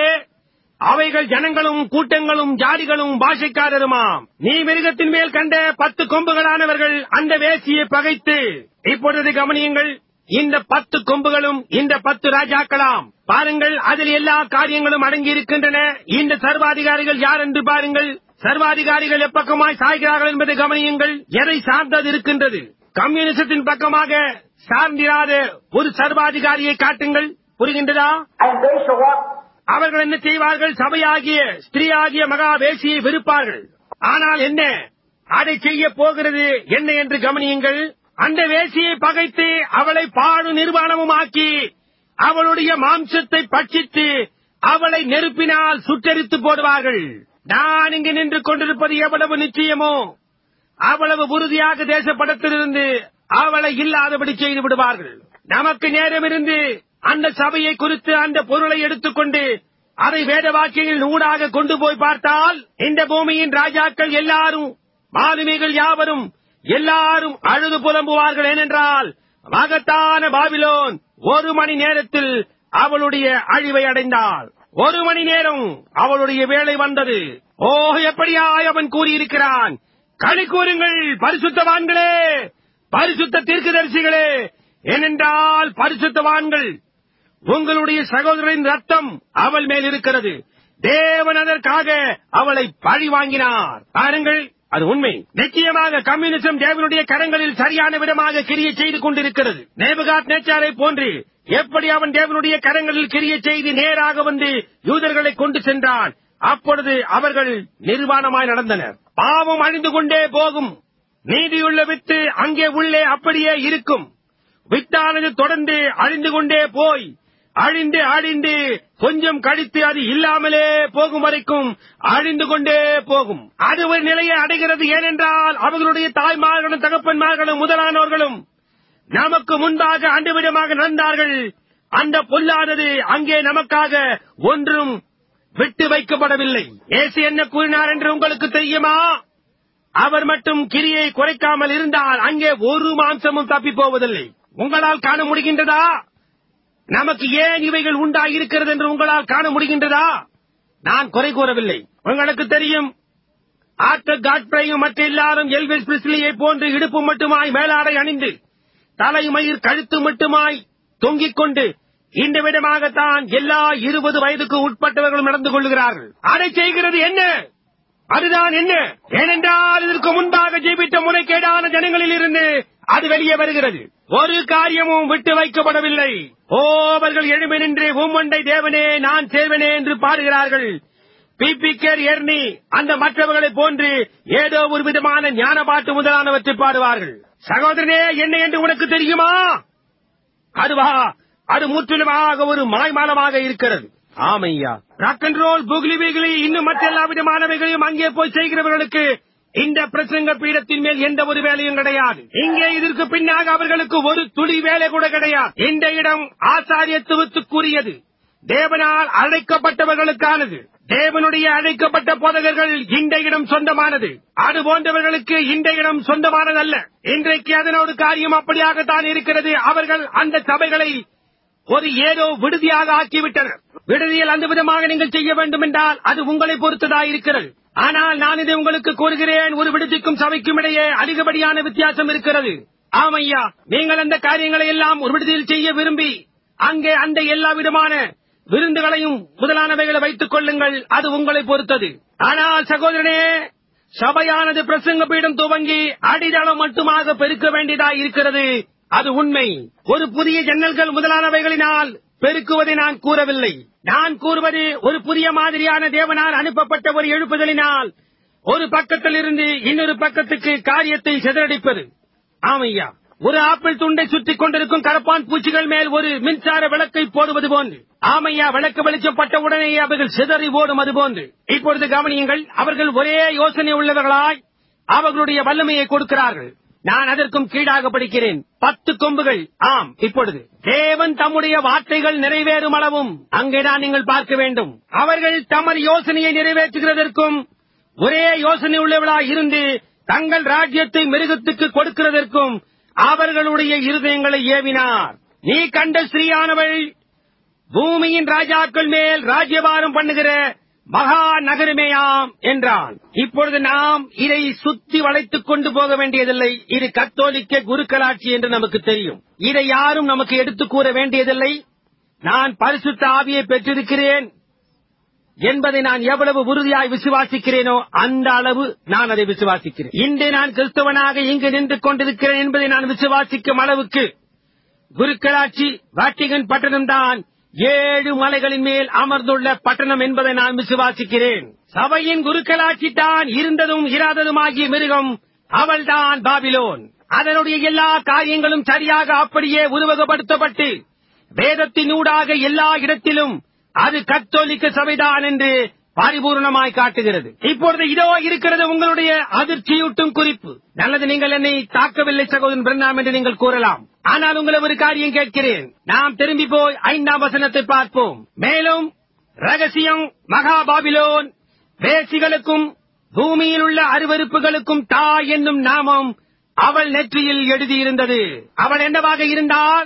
[SPEAKER 1] அவைகள் ஜனங்களும் கூட்டங்களும் ஜாதிகளும் பாஷைக்காரருமாம் நீ மிருகத்தின் மேல் கண்ட பத்து கொம்புகளானவர்கள் அந்த வேசியை பகைத்து இப்பொழுது கவனியுங்கள் இந்த பத்து கொம்புகளும் இந்த பத்து ராஜாக்களாம் பாருங்கள் அதில் எல்லா காரியங்களும் அடங்கி இருக்கின்றன இந்த சர்வாதிகாரிகள் யார் என்று பாருங்கள் சர்வாதிகாரிகள் எப்பக்கமாய் சாய்கிறார்கள் என்பதை கவனியுங்கள் எதை சார்ந்தது இருக்கின்றது கம்யூனிசத்தின் பக்கமாக சார்ந்திராத ஒரு சர்வாதிகாரியை காட்டுங்கள் புரிகின்றதா
[SPEAKER 2] And they shall what?
[SPEAKER 1] அவர்கள் என்ன செய்வார்கள் சபையாகிய ஸ்திரீயாகிய மகா வேசியை வெறுப்பார்கள் ஆனால் என்ன அதை செய்ய போகிறது என்ன என்று கவனியுங்கள் அந்த வேசியை பகைத்து அவளை பாடு நிர்வாணமுமாக்கி அவளுடைய மாம்சத்தை பட்சித்து அவளை நெருப்பினால் சுட்டெரித்து போடுவார்கள் நான் இங்கு நின்று கொண்டிருப்பது எவ்வளவு நிச்சயமோ அவ்வளவு உறுதியாக தேசப்படத்திலிருந்து அவளை இல்லாதபடி செய்து விடுவார்கள் நமக்கு நேரம் இருந்து அந்த சபையை குறித்து அந்த பொருளை எடுத்துக்கொண்டு அதை வேத வாக்கியங்கள் ஊடாக கொண்டு போய் பார்த்தால் இந்த பூமியின் ராஜாக்கள் எல்லாரும் மாலுமிகள் யாவரும் எல்லாரும் அழுது புலம்புவார்கள் ஏனென்றால் மகத்தான பாபிலோன் ஒரு மணி நேரத்தில் அவளுடைய அழிவை அடைந்தாள் ஒரு மணி நேரம் அவளுடைய வேலை வந்தது ஓ எப்படியாய் அவன் கூறியிருக்கிறான் களி கூறுங்கள் பரிசுத்தவான்களே பரிசுத்த தீர்க்கதரிசிகளே ஏனென்றால் பரிசுத்தவான்கள் உங்களுடைய சகோதரரின் ரத்தம் அவள் மேல் இருக்கிறது தேவன் அதற்காக அவளை பழி வாங்கினார் பாருங்கள் அது உண்மை நிச்சயமாக கம்யூனிசம் தேவனுடைய கரங்களில் சரியான விதமாக கிரியை செய்து கொண்டிருக்கிறது நேபுகாத் நேச்சாரை போன்று எப்படி அவன் தேவனுடைய கரங்களில் கிரியை செய்து நேராக வந்து யூதர்களை கொண்டு சென்றான் அப்பொழுது அவர்கள் நிர்வாணமாய் நடந்தனர் பாவம் அழிந்து கொண்டே போகும் நீதியுள்ள வித்து அங்கே உள்ளே அப்படியே இருக்கும் வித்தானது தொடர்ந்து அழிந்து கொண்டே போய் அழிந்து அழிந்து கொஞ்சம் கழித்து அது இல்லாமலே போகும் வரைக்கும் அழிந்து கொண்டே போகும் அது ஒரு நிலையை அடைகிறது ஏனென்றால் அவர்களுடைய தாய்மார்களும் தகப்பன்மார்களும் முதலானவர்களும் நமக்கு முன்பாக அண்டுவிடமாக நடந்தார்கள் அந்த பொல்லாதது அங்கே நமக்காக ஒன்றும் விட்டு வைக்கப்படவில்லை ஏசு என்ன கூறினார் என்று உங்களுக்கு தெரியுமா அவர் மட்டும் கிரியை குறைக்காமல் இருந்தால் அங்கே ஒரு மாம்சமும் தப்பி போவதில்லை உங்களால் காண முடிகின்றதா நமக்கு ஏன் இவைகள் உண்டாயிருக்கிறது என்று உங்களால் காண முடிகின்றதா நான் குறை கூறவில்லை உங்களுக்கு தெரியும் ஆர்த்தர் காட்பிரையும் மற்ற எல்லாரும் எல்விஸ் பிரிஸ்லியை போன்று இடுப்பு மட்டுமாய் மேலாடை அணிந்து தலைமயிர் கழுத்து மட்டுமாய் தொங்கிக் கொண்டு இந்த விதமாகத்தான் எல்லா இருபது வயதுக்கு உட்பட்டவர்களும் நடந்து கொள்கிறார்கள் அதை செய்கிறது என்ன அதுதான் என்ன ஏனென்றால் இதற்கு முன்பாக ஜீவித்த முறைகேடான ஜனங்களில் இருந்து அது வெளியே வருகிறது ஒரு காரியமும் விட்டு வைக்கப்படவில்லை ஓ அவர்கள் எழுமி நின்று உம்மண்டை தேவனே நான் சேர்வனே என்று பாடுகிறார்கள் பிபிகேர் எர்னி அந்த மற்றவர்களைப் போன்று ஏதோ ஒரு விதமான ஞான பாட்டு முதலானவற்றை பாடுவார்கள் சகோதரனே என்ன என்று உனக்கு தெரியுமா அதுவா அது முற்றிலுமாக ஒரு மாய்மாலமாக இருக்கிறது ஆமையா ராக் அண்ட் ரோல் புகிலி பிகிலி இன்னும் மற்ற எல்லா விதமானவைகளையும் அங்கே போய் செய்கிறவர்களுக்கு இந்த பிரசங்க பீடத்தின் மேல் எந்த ஒரு வேலையும் கிடையாது இங்கே இதற்கு பின்னாக அவர்களுக்கு ஒரு துளி வேலை கூட கிடையாது இந்த இடம் ஆசாரியத்துவத்துக்குரியது தேவனால் அழைக்கப்பட்டவர்களுக்கானது தேவனுடைய அழைக்கப்பட்ட போதகர்கள் இந்த இடம் சொந்தமானது அது போன்றவர்களுக்கு இந்த இடம் சொந்தமானதல்ல இன்றைக்கு அதனோடு காரியம் அப்படியாகத்தான் இருக்கிறது அவர்கள் அந்த சபைகளை ஒரு ஏதோ விடுதியாக ஆக்கிவிட்டனர் விடுதியில் அந்த விதமாக நீங்கள் செய்ய வேண்டும் என்றால் அது உங்களை பொறுத்ததா இருக்கிறது ஆனால் நான் இதை உங்களுக்கு கூறுகிறேன் ஒரு விடுதிக்கும் சபைக்கும் இடையே அதிகப்படியான வித்தியாசம் இருக்கிறது ஆமையா நீங்கள் அந்த காரியங்களை எல்லாம் ஒரு விடுதியில் செய்ய விரும்பி அங்கே அந்த எல்லா விதமான விருந்துகளையும் முதலானவைகளை வைத்துக் கொள்ளுங்கள் அது உங்களை பொறுத்தது ஆனால் சகோதரனே சபையானது பிரசங்க பீடம் துவங்கி அடித்தளம் மட்டுமாக பெருக்க வேண்டியதாய் இருக்கிறது அது உண்மை ஒரு புதிய ஜன்னல்கள் முதலானவைகளினால் பெருக்குவதை நான் கூறவில்லை நான் கூறுவது ஒரு புதிய மாதிரியான தேவனால் அனுப்பப்பட்ட ஒரு எழுப்புதலினால் ஒரு பக்கத்தில் இருந்து இன்னொரு பக்கத்துக்கு காரியத்தை சிதறடிப்பது ஆமையா ஒரு ஆப்பிள் துண்டை சுற்றிக் கொண்டிருக்கும் கரப்பான் பூச்சிகள் மேல் ஒரு மின்சார விளக்கை போடுவது போன்று ஆமையா விளக்கு வெளிச்சப்பட்ட உடனே அவைகள் சிதறி ஓடும் அது போன்று இப்பொழுது கவனியுங்கள் அவர்கள் ஒரே யோசனை உள்ளவர்களாய் அவர்களுடைய வல்லமையை கொடுக்கிறார்கள் நான் அதற்கும் கீழாக படிக்கிறேன் பத்து கொம்புகள் ஆம் இப்பொழுது தேவன் தம்முடைய வார்த்தைகள் நிறைவேறும் அளவும் அங்கேதான் நீங்கள் பார்க்க வேண்டும் அவர்கள் தமது யோசனையை நிறைவேற்றுகிறதற்கும் ஒரே யோசனை உள்ளவர்களாய் இருந்து தங்கள் ராஜ்யத்தை மிருகத்துக்கு கொடுக்கிறதற்கும் அவர்களுடைய இருதயங்களை ஏவினார் நீ கண்ட ஸ்ரீயானவள் பூமியின் ராஜாக்கள் மேல் ராஜ்யபாரம் பண்ணுகிற மகா நகரமேயாம் என்றான் இப்பொழுது நாம் இதை சுத்தி வளைத்துக் கொண்டு போக வேண்டியதில்லை இது கத்தோலிக்க குருக்களாட்சி என்று நமக்கு தெரியும் இதை யாரும் நமக்கு எடுத்துக் கூற வேண்டியதில்லை நான் பரிசுத்த ஆவியை பெற்றிருக்கிறேன் என்பதை நான் எவ்வளவு உறுதியாய் விசுவாசிக்கிறேனோ அந்த அளவு நான் அதை விசுவாசிக்கிறேன் இன்று நான் கிறிஸ்தவனாக இங்கு நின்று கொண்டிருக்கிறேன் என்பதை நான் விசுவாசிக்கும் அளவுக்கு குருக்களாட்சி வாட்டிகன் பட்டணம் தான் ஏழு மலைகளின் மேல் அமர்ந்துள்ள பட்டணம் என்பதை நான் விசுவாசிக்கிறேன் சபையின் குருக்களாட்சி தான் இருந்ததும் இராததுமாகிய மிருகம் அவள்தான் பாபிலோன் அதனுடைய எல்லா காரியங்களும் சரியாக அப்படியே உருவகப்படுத்தப்பட்டு வேதத்தினூடாக எல்லா இடத்திலும் அது கத்தோலிக்க சபைதான் என்று பரிபூர்ணமாய் காட்டுகிறது இப்பொழுது இதோ இருக்கிறது உங்களுடைய அதிர்ச்சியூட்டும் குறிப்பு நல்லது நீங்கள் என்னை தாக்கவில்லை சகோதரன் பிரண்ணாம் என்று நீங்கள் கூறலாம் ஆனால் உங்களை ஒரு காரியம் கேட்கிறேன் நாம் திரும்பி போய் ஐந்தாம் வசனத்தை பார்ப்போம் மேலும் ரகசியம் மகாபாபிலோன் வேசிகளுக்கும் பூமியில் உள்ள அருவருப்புகளுக்கும் தாய் என்னும் நாமம் அவள் நெற்றியில் எழுதியிருந்தது அவள் என்னவாக இருந்தால்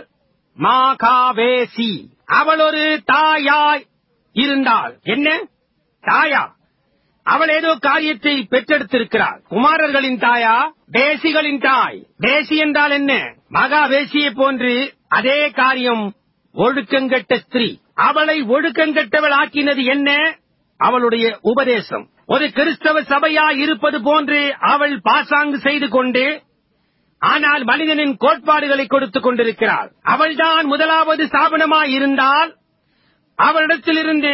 [SPEAKER 1] மாகாவேசி அவள் ஒரு தாயாய் இருந்தாள் என்ன தாயா அவள் ஏதோ காரியத்தை பெற்றெடுத்திருக்கிறாள் குமாரர்களின் தாயா தேசிகளின் தாய் தேசி என்றால் என்ன மகா வேசியை போன்று அதே காரியம் ஒழுக்கங்கெட்ட ஸ்திரீ அவளை ஒழுக்கங்கெட்டவள் ஆக்கினது என்ன அவளுடைய உபதேசம் ஒரு கிறிஸ்தவ சபையா இருப்பது போன்று அவள் பாசாங்கு செய்து கொண்டு ஆனால் மனிதனின் கோட்பாடுகளை கொடுத்துக் கொண்டிருக்கிறாள் அவள்தான் முதலாவது ஸ்தாபனமாய் இருந்தால் அவளிடத்திலிருந்து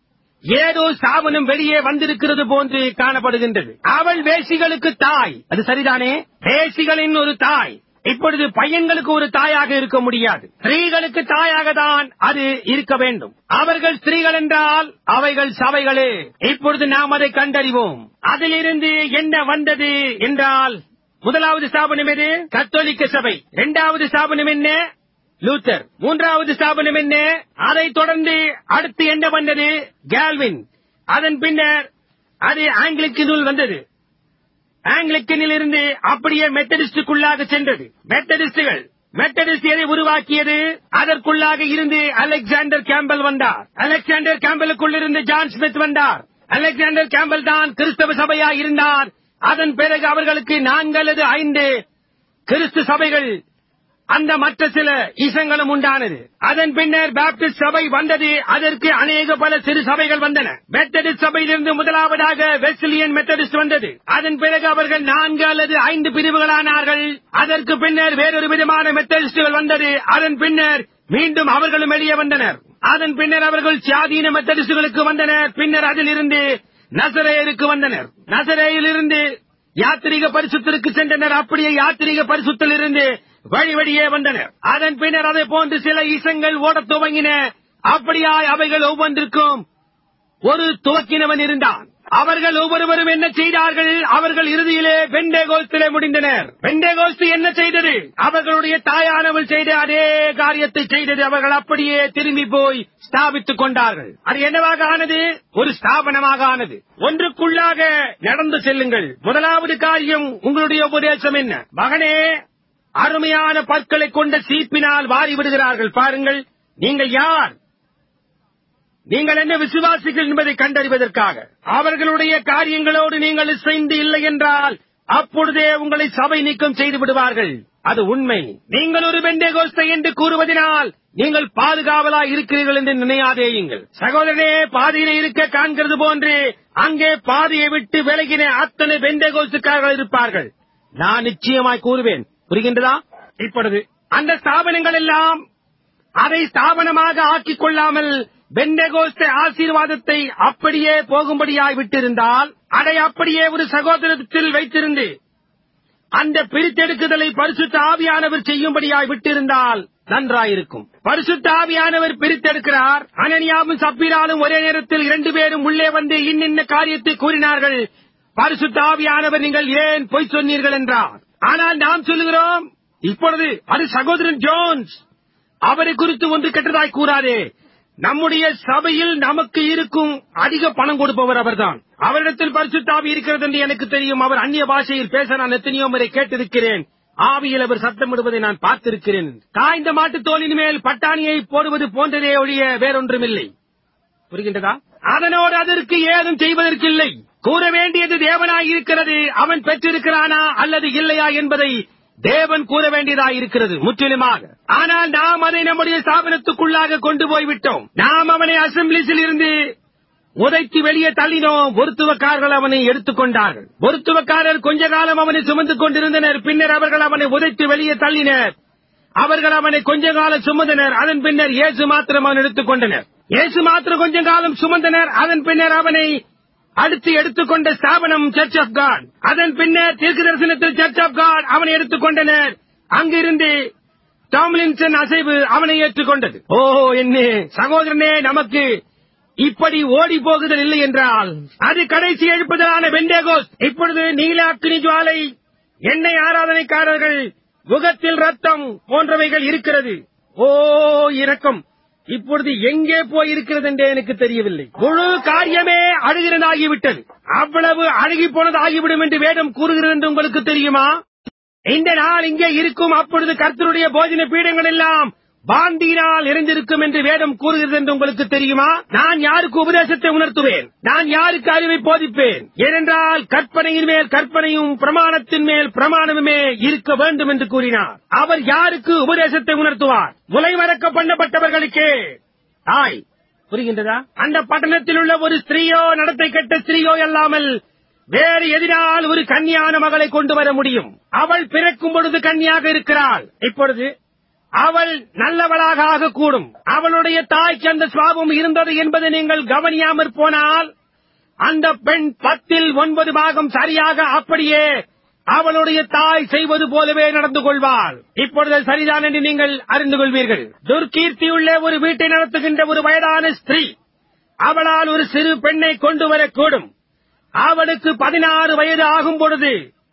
[SPEAKER 1] ஏதோ ஸ்தாபனம் வெளியே வந்திருக்கிறது போன்று காணப்படுகின்றது அவள் வேசிகளுக்கு தாய் அது சரிதானே வேசிகளின் ஒரு தாய் இப்பொழுது பையன்களுக்கு ஒரு தாயாக இருக்க முடியாது ஸ்திரீகளுக்கு தாயாக தான் அது இருக்க வேண்டும் அவர்கள் ஸ்திரீகள் என்றால் அவைகள் சபைகளே இப்பொழுது நாம் அதை கண்டறிவோம் அதிலிருந்து என்ன வந்தது என்றால் முதலாவது ஸ்தாபனம் எது கத்தோலிக்க சபை இரண்டாவது ஸ்தாபனம் என்ன லூத்தர் மூன்றாவது ஸ்தாபனம் என்ன அதைத் தொடர்ந்து அடுத்து என்ன வந்தது கேல்வின் அதன் பின்னர் அது ஆங்கிலிக்கினுள் வந்தது ஆங்கிலிக்கனில் இருந்து அப்படியே மெத்தடிஸ்டுக்குள்ளாக சென்றது மெத்தடிஸ்டுகள் மெத்தடிஸ்ட் எதை உருவாக்கியது அதற்குள்ளாக இருந்து அலெக்சாண்டர் கேம்பல் வந்தார் அலெக்சாண்டர் கேம்பலுக்குள் இருந்து ஜான் ஸ்மித் வந்தார் அலெக்சாண்டர் கேம்பல் தான் கிறிஸ்தவ சபையா இருந்தார் அதன் பிறகு அவர்களுக்கு நான்கு அல்லது ஐந்து கிறிஸ்து சபைகள் அந்த மற்ற சில ஈசங்களும் உண்டானது அதன் பின்னர் பாப்டிஸ்ட் சபை வந்தது அதற்கு அநேக பல சிறு சபைகள் வந்தன மெத்தடிஸ்ட் சபையிலிருந்து முதலாவதாக வெஸ்லியன் மெத்தடிஸ்ட் வந்தது அதன் பிறகு அவர்கள் நான்கு அல்லது ஐந்து பிரிவுகளானார்கள் அதற்கு பின்னர் வேறொரு விதமான மெத்தடிஸ்டுகள் வந்தது அதன் பின்னர் மீண்டும் அவர்களும் வெளியே வந்தனர் அதன் பின்னர் அவர்கள் சுயாதீன மெத்தடிஸ்டுகளுக்கு வந்தனர் பின்னர் அதிலிருந்து நசரேயருக்கு வந்தனர் நசரேயிலிருந்து யாத்திரிக பரிசுத்திற்கு சென்றனர் அப்படியே யாத்திரிக பரிசுத்தில் இருந்து வழி வழியே வந்தனர் அதன் பின்னர் அதை போன்று சில இசங்கள் ஓடத் துவங்கின அப்படியாய் அவைகள் ஒவ்வொன்றுக்கும் ஒரு துவக்கினவன் இருந்தான் அவர்கள் ஒவ்வொருவரும் என்ன செய்தார்கள் அவர்கள் இறுதியிலே பெண்டேகோஸ்திலே முடிந்தனர் பெண்டேகோஸ்து என்ன செய்தது அவர்களுடைய தாயானவள் செய்த அதே காரியத்தை செய்தது அவர்கள் அப்படியே திரும்பி போய் ஸ்தாபித்துக் கொண்டார்கள் அது என்னவாக ஆனது ஒரு ஸ்தாபனமாக ஆனது ஒன்றுக்குள்ளாக நடந்து செல்லுங்கள் முதலாவது காரியம் உங்களுடைய உபதேசம் என்ன மகனே அருமையான பற்களை கொண்ட சீப்பினால் வாரி விடுகிறார்கள் பாருங்கள் நீங்கள் யார் நீங்கள் என்ன விசுவாசிகள் என்பதை கண்டறிவதற்காக அவர்களுடைய காரியங்களோடு நீங்கள் இசைந்து இல்லை என்றால் அப்பொழுதே உங்களை சபை நீக்கம் செய்து விடுவார்கள் அது உண்மை நீங்கள் ஒரு பெண்டேகோஸ்தை என்று கூறுவதனால் நீங்கள் பாதுகாவலா இருக்கிறீர்கள் என்று நினையாதேயுங்கள் சகோதரனே பாதையிலே இருக்க காண்கிறது போன்று அங்கே பாதையை விட்டு விலகின அத்தனை பெண்டேகோஸ்துக்காரர்கள் இருப்பார்கள் நான் நிச்சயமாய் கூறுவேன் புரிகின்றதா இப்பொழுது அந்த ஸ்தாபனங்கள் எல்லாம் அதை ஸ்தாபனமாக ஆக்கிக் கொள்ளாமல் பெண்டகோஸ்த ஆசீர்வாதத்தை அப்படியே போகும்படியாய் விட்டிருந்தால் அதை அப்படியே ஒரு சகோதரத்தில் வைத்திருந்து அந்த பிரித்தெடுக்குதலை பரிசுத்த ஆவியானவர் செய்யும்படியாய் விட்டிருந்தால் நன்றாயிருக்கும் பரிசுத்த ஆவியானவர் பிரித்தெடுக்கிறார் அனனியாவும் சப்பீராலும் ஒரே நேரத்தில் இரண்டு பேரும் உள்ளே வந்து இன்னின்ன காரியத்தை கூறினார்கள் பரிசுத்த ஆவியானவர் நீங்கள் ஏன் பொய் சொன்னீர்கள் என்றார் ஆனால் நாம் சொல்லுகிறோம் இப்பொழுது அது சகோதரன் ஜோன்ஸ் அவரை குறித்து ஒன்று கெட்டதாய் கூறாதே நம்முடைய சபையில் நமக்கு இருக்கும் அதிக பணம் கொடுப்பவர் அவர்தான் அவரிடத்தில் பரிசுத்தாவி இருக்கிறது என்று எனக்கு தெரியும் அவர் அந்நிய பாஷையில் பேச நான் எத்தனையோ முறை கேட்டிருக்கிறேன் ஆவியில் அவர் சத்தமிடுவதை நான் பார்த்திருக்கிறேன் காய்ந்த மாட்டுத் தோலின் மேல் பட்டாணியை போடுவது போன்றதே ஒழிய வேறொன்றுமில்லை புரிகின்றதா அதனோடு அதற்கு ஏதும் செய்வதற்கில்லை கூற வேண்டியது தேவனாய் இருக்கிறது அவன் பெற்றிருக்கிறானா அல்லது இல்லையா என்பதை தேவன் கூற வேண்டியதாய் இருக்கிறது முற்றிலுமாக ஆனால் நாம் அதை நம்முடைய ஸ்தாபனத்துக்குள்ளாக கொண்டு போய்விட்டோம் நாம் அவனை அசம்பிளிஸில் இருந்து உதைத்து வெளியே தள்ளினோம் ஒருத்துவக்காரர்கள் அவனை எடுத்துக்கொண்டார்கள் ஒருத்துவக்காரர் கொஞ்ச காலம் அவனை சுமந்து கொண்டிருந்தனர் பின்னர் அவர்கள் அவனை உதைத்து வெளியே தள்ளினர் அவர்கள் அவனை கொஞ்ச காலம் சுமந்தனர் அதன் பின்னர் இயேசு மாத்திரம் அவன் எடுத்துக் கொண்டனர் இயேசு மாத்திரம் கொஞ்ச காலம் சுமந்தனர் அதன் பின்னர் அவனை அடுத்து எடுத்துக்கொண்ட ஸ்தாபனம் சர்ச் ஆஃப் காட் அதன் பின்னர் தீர்க்க தரிசனத்தில் சர்ச் ஆஃப் காட் அவனை எடுத்துக் கொண்டனர் அங்கிருந்து டாம்லின்சன் அசைவு அவனை ஏற்றுக்கொண்டது ஓ என்ன சகோதரனே நமக்கு இப்படி ஓடி போகுதல் இல்லை என்றால் அது கடைசி எழுப்புதலான வெண்டேகோஸ் இப்பொழுது நீல அக்னி ஜுவாலை எண்ணெய் ஆராதனைக்காரர்கள் முகத்தில் ரத்தம் போன்றவைகள் இருக்கிறது ஓ இரக்கம் இப்பொழுது எங்கே போய் இருக்கிறது என்றே எனக்கு தெரியவில்லை முழு காரியமே அழுகிறதாகிவிட்டது அவ்வளவு அழுகி போனதாகிவிடும் என்று வேதம் கூறுகிறது என்று உங்களுக்கு தெரியுமா இந்த நாள் இங்கே இருக்கும் அப்பொழுது கர்த்தருடைய போஜன பீடங்கள் எல்லாம் பாந்தியினால் நிறைந்திருக்கும் என்று வேதம் கூறுகிறது என்று உங்களுக்கு தெரியுமா நான் யாருக்கு உபதேசத்தை உணர்த்துவேன் நான் யாருக்கு அறிவை போதிப்பேன் ஏனென்றால் கற்பனையின் மேல் கற்பனையும் பிரமாணத்தின் மேல் பிரமாணமுமே இருக்க வேண்டும் என்று கூறினார் அவர் யாருக்கு உபதேசத்தை உணர்த்துவார் முலைமறக்க பண்ணப்பட்டவர்களுக்கே தாய் புரிகின்றதா அந்த பட்டணத்தில் உள்ள ஒரு ஸ்திரீயோ நடத்தை கெட்ட ஸ்திரீயோ அல்லாமல் வேறு எதிரால் ஒரு கன்னியான மகளை கொண்டு வர முடியும் அவள் பிறக்கும் பொழுது கன்னியாக இருக்கிறாள் இப்பொழுது அவள் நல்லவளாக ஆகக்கூடும் அவளுடைய தாய்க்கு அந்த சுவாபம் இருந்தது என்பதை நீங்கள் கவனியாமற் போனால் அந்த பெண் பத்தில் ஒன்பது பாகம் சரியாக அப்படியே அவளுடைய தாய் செய்வது போலவே நடந்து கொள்வாள் இப்பொழுது அது சரிதான் என்று நீங்கள் அறிந்து கொள்வீர்கள் துர்கீர்த்தியுள்ள ஒரு வீட்டை நடத்துகின்ற ஒரு வயதான ஸ்திரீ அவளால் ஒரு சிறு பெண்ணை கொண்டு வரக்கூடும் அவளுக்கு பதினாறு வயது ஆகும் பொழுது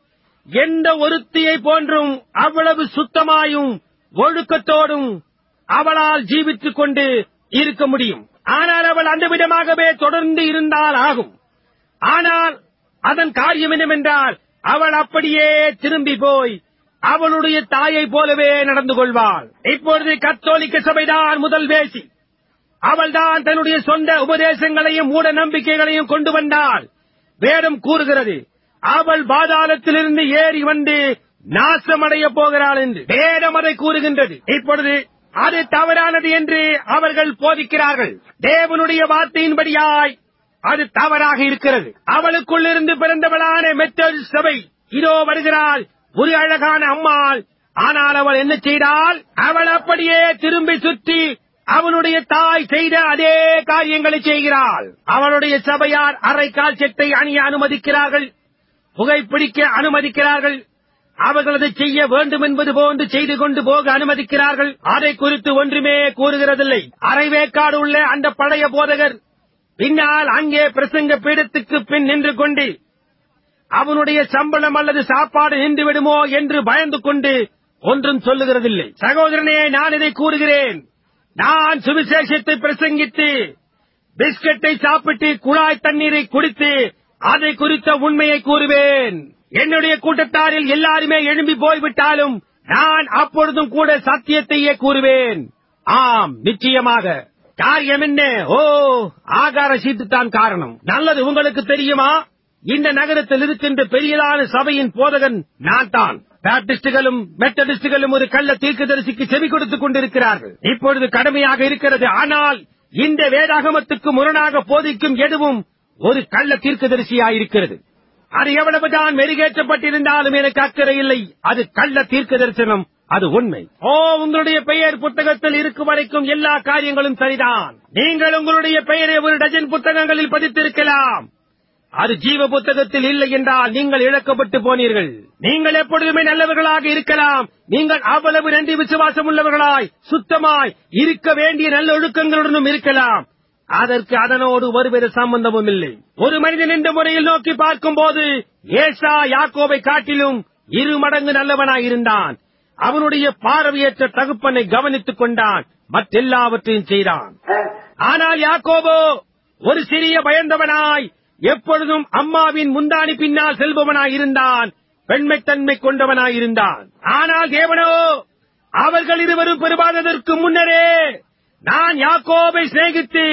[SPEAKER 1] எந்த ஒருத்தியை போன்றும் அவ்வளவு சுத்தமாயும் ஒழுக்கத்தோடும் அவளால் ஜீவித்துக் கொண்டு இருக்க முடியும் ஆனால் அவள் அந்த விதமாகவே தொடர்ந்து இருந்தால் ஆகும் ஆனால் அதன் காரியம் என்னவென்றால் அவள் அப்படியே திரும்பி போய் அவளுடைய தாயை போலவே நடந்து கொள்வாள் இப்பொழுது கத்தோலிக்க சபைதான் முதல் வேசி அவள்தான் தன்னுடைய சொந்த உபதேசங்களையும் மூட நம்பிக்கைகளையும் கொண்டு வந்தாள் வேதம் கூறுகிறது அவள் பாதாளத்திலிருந்து ஏறி வந்து நாசமடைய போகிறாள் என்று வேதம் அதை கூறுகின்றது இப்பொழுது அது தவறானது என்று அவர்கள் போதிக்கிறார்கள் தேவனுடைய வார்த்தையின்படியாய் அது தவறாக இருக்கிறது அவளுக்குள்ளிருந்து பிறந்தவளான மெத்தல் சபை இதோ வருகிறாள் ஒரு அழகான அம்மாள் ஆனால் அவள் என்ன செய்தால் அவள் அப்படியே திரும்பி சுற்றி அவனுடைய தாய் செய்த அதே காரியங்களை செய்கிறாள் அவளுடைய சபையார் அரைக்கால் செட்டை அணிய அனுமதிக்கிறார்கள் புகைப்பிடிக்க அனுமதிக்கிறார்கள் அவர்கள் அதை செய்ய வேண்டும் என்பது போன்று செய்து கொண்டு போக அனுமதிக்கிறார்கள் அதை குறித்து ஒன்றுமே கூறுகிறதில்லை அரைவேக்காடு உள்ள அந்த பழைய போதகர் பின்னால் அங்கே பிரசங்க பீடத்துக்கு பின் நின்று கொண்டு அவனுடைய சம்பளம் அல்லது சாப்பாடு நின்று விடுமோ என்று பயந்து கொண்டு ஒன்றும் சொல்லுகிறதில்லை சகோதரனே நான் இதை கூறுகிறேன் நான் சுவிசேஷத்தை பிரசங்கித்து பிஸ்கட்டை சாப்பிட்டு குழாய் தண்ணீரை குடித்து அதை குறித்த உண்மையை கூறுவேன் என்னுடைய கூட்டத்தாரில் எல்லாருமே எழும்பி போய்விட்டாலும் நான் அப்பொழுதும் கூட சத்தியத்தையே கூறுவேன் ஆம் நிச்சயமாக காரியம் என்ன ஓ ஆகார சீட்டு தான் காரணம் நல்லது உங்களுக்கு தெரியுமா இந்த நகரத்தில் இருக்கின்ற பெரியதான சபையின் போதகன் நான் தான் பேப்டிஸ்டுகளும் மெத்தடிஸ்டுகளும் ஒரு கள்ள தீர்க்கதரிசிக்கு செவி கொடுத்துக் கொண்டிருக்கிறார்கள் இப்பொழுது கடமையாக இருக்கிறது ஆனால் இந்த வேதாகமத்துக்கு முரணாக போதிக்கும் எதுவும் ஒரு கள்ள தீர்க்கதரிசியாயிருக்கிறது அது எவ்வளவுதான் மெருகேற்றப்பட்டிருந்தாலும் எனக்கு அக்கறை இல்லை அது கள்ள தீர்க்க தரிசனம் அது உண்மை ஓ உங்களுடைய பெயர் புத்தகத்தில் இருக்கும் வரைக்கும் எல்லா காரியங்களும் சரிதான் நீங்கள் உங்களுடைய பெயரை ஒரு டஜன் புத்தகங்களில் பதித்திருக்கலாம் அது ஜீவ புத்தகத்தில் இல்லை என்றால் நீங்கள் இழக்கப்பட்டு போனீர்கள் நீங்கள் எப்பொழுதுமே நல்லவர்களாக இருக்கலாம் நீங்கள் அவ்வளவு நன்றி விசுவாசம் உள்ளவர்களாய் சுத்தமாய் இருக்க வேண்டிய நல்ல ஒழுக்கங்களுடனும் இருக்கலாம் அதற்கு அதனோடு ஒருவித சம்பந்தமும் இல்லை ஒரு மனிதன் இந்த முறையில் நோக்கி பார்க்கும்போது ஏசா யாக்கோவை காட்டிலும் இரு மடங்கு நல்லவனாயிருந்தான் அவனுடைய பார்வையற்ற தகுப்பனை கவனித்துக் கொண்டான் மற்றெல்லாவற்றையும் செய்தான் ஆனால் யாக்கோபோ ஒரு சிறிய பயந்தவனாய் எப்பொழுதும் அம்மாவின் முந்தானி பின்னால் செல்பவனாய் இருந்தான் பெண்மைத்தன்மை கொண்டவனாயிருந்தான் ஆனால் தேவனோ அவர்கள் இருவரும் பெருமாததற்கு முன்னரே நான் யாக்கோபை சிநேகித்து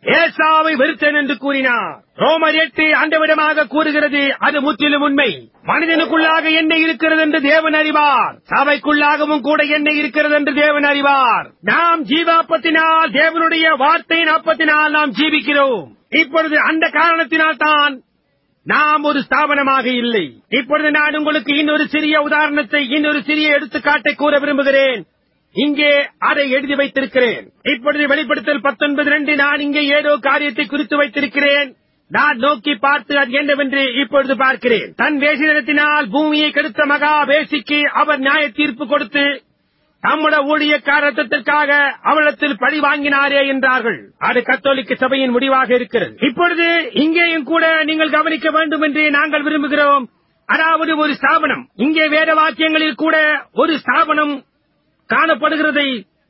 [SPEAKER 1] ஏசாவை வெறுத்தேன் என்று கூறினார் ரோமர் எட்டு அண்டவிடமாக கூறுகிறது அது முற்றிலும் உண்மை மனிதனுக்குள்ளாக என்ன இருக்கிறது என்று தேவன் அறிவார் சபைக்குள்ளாகவும் கூட என்ன இருக்கிறது என்று தேவன் அறிவார் நாம் ஜீவாப்பத்தினால் தேவனுடைய வார்த்தையின் அப்பத்தினால் நாம் ஜீவிக்கிறோம் இப்பொழுது அந்த காரணத்தினால் தான் நாம் ஒரு ஸ்தாபனமாக இல்லை இப்பொழுது நான் உங்களுக்கு இன்னொரு சிறிய உதாரணத்தை இன்னொரு சிறிய எடுத்துக்காட்டை கூற விரும்புகிறேன் இங்கே அதை எழுதி வைத்திருக்கிறேன் இப்பொழுது வெளிப்படுத்தல் பத்தொன்பது ரெண்டு நான் இங்கே ஏதோ காரியத்தை குறித்து வைத்திருக்கிறேன் நான் நோக்கி பார்த்து அது என்னவென்று இப்பொழுது பார்க்கிறேன் தன் வேசிதனத்தினால் பூமியை கெடுத்த மகா வேசிக்கு அவர் நியாய தீர்ப்பு கொடுத்து தம்முடைய ஊழியக்காரத்திற்காக அவளத்தில் பழி வாங்கினாரே என்றார்கள் அது கத்தோலிக்க சபையின் முடிவாக இருக்கிறது இப்பொழுது இங்கேயும் கூட நீங்கள் கவனிக்க வேண்டும் என்று நாங்கள் விரும்புகிறோம் அதாவது ஒரு ஸ்தாபனம் இங்கே வேத வாக்கியங்களில் கூட ஒரு ஸ்தாபனம் காணப்படுகிறதை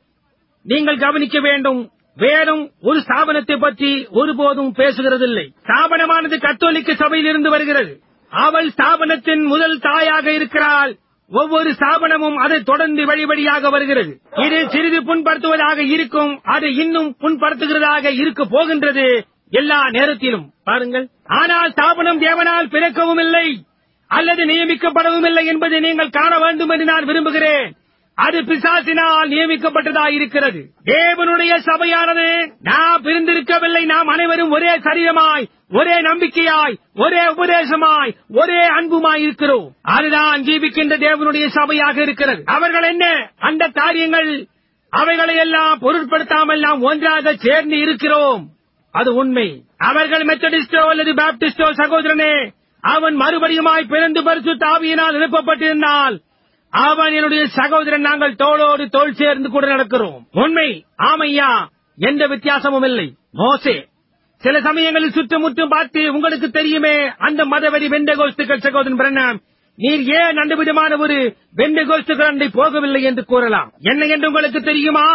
[SPEAKER 1] நீங்கள் கவனிக்க வேண்டும் வேதம் ஒரு ஸ்தாபனத்தை பற்றி ஒருபோதும் பேசுகிறதில்லை ஸ்தாபனமானது கத்தோலிக்க சபையில் இருந்து வருகிறது அவள் ஸ்தாபனத்தின் முதல் தாயாக இருக்கிறாள் ஒவ்வொரு ஸ்தாபனமும் அதை தொடர்ந்து வழி வழியாக வருகிறது இது சிறிது புண்படுத்துவதாக இருக்கும் அது இன்னும் புண்படுத்துகிறதாக இருக்க போகின்றது எல்லா நேரத்திலும் பாருங்கள் ஆனால் ஸ்தாபனம் தேவனால் பிறக்கவும் இல்லை அல்லது நியமிக்கப்படவும் இல்லை என்பதை நீங்கள் காண வேண்டும் என்று நான் விரும்புகிறேன் அது பிசாசினால் நியமிக்கப்பட்டதா இருக்கிறது தேவனுடைய சபையானது நாம் பிரிந்திருக்கவில்லை நாம் அனைவரும் ஒரே சரீரமாய் ஒரே நம்பிக்கையாய் ஒரே உபதேசமாய் ஒரே அன்புமாய் இருக்கிறோம் அதுதான் ஜீவிக்கின்ற தேவனுடைய சபையாக இருக்கிறது அவர்கள் என்ன அந்த காரியங்கள் அவைகளை எல்லாம் பொருட்படுத்தாமல் நாம் ஒன்றாக சேர்ந்து இருக்கிறோம் அது உண்மை அவர்கள் மெத்தடிஸ்டோ அல்லது பாப்டிஸ்டோ சகோதரனே அவன் மறுபடியுமாய் பிறந்து பரிசு தாவியினால் எழுப்பப்பட்டிருந்தால் அவன் என்னுடைய சகோதரன் நாங்கள் தோளோடு தோள் சேர்ந்து கூட நடக்கிறோம் உண்மை ஆமையா எந்த வித்தியாசமும் இல்லை மோசே சில சமயங்களில் சுற்றுமுற்றும் பார்த்து உங்களுக்கு தெரியுமே அந்த மதவெறி வெண்டகோஸ்துக்கள் சகோதரன் பிரண்ணாம் நீர் ஏன் அந்த விதமான ஒரு வெண்டகோஸ்துக்கள் போகவில்லை என்று கூறலாம் என்ன என்று உங்களுக்கு தெரியுமா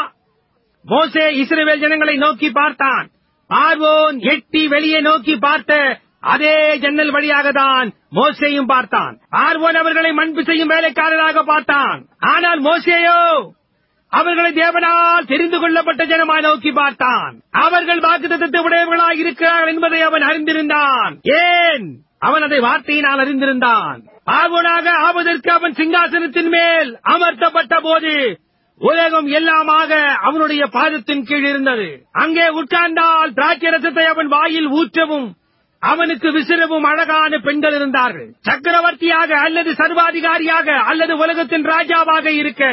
[SPEAKER 1] மோசே இஸ்ரவேல் ஜனங்களை நோக்கி பார்த்தான் பார்வோன் எட்டி வெளியே நோக்கி பார்த்த அதே ஜன்னல் வழியாக தான் மோசேயும் பார்த்தான் பார்வோன் அவர்களை மண்பு செய்யும் வேலைக்காரராக பார்த்தான் ஆனால் மோசேயோ அவர்களை தேவனால் தெரிந்து கொள்ளப்பட்ட ஜனமாய் நோக்கி பார்த்தான் அவர்கள் வாக்குத்தத்தை உடையவர்களாக இருக்கிறார்கள் என்பதை அவன் அறிந்திருந்தான் ஏன் அவன் அதை வார்த்தையினால் அறிந்திருந்தான் பார்வோனாக ஆவதற்கு அவன் சிங்காசனத்தின் மேல் அமர்த்தப்பட்ட போது உலகம் எல்லாமாக அவனுடைய பாதத்தின் கீழ் இருந்தது அங்கே உட்கார்ந்தால் திராட்சை ரசத்தை அவன் வாயில் ஊற்றவும் அவனுக்கு விசிறவும் அழகான பெண்கள் இருந்தார்கள் சக்கரவர்த்தியாக அல்லது சர்வாதிகாரியாக அல்லது உலகத்தின் ராஜாவாக இருக்க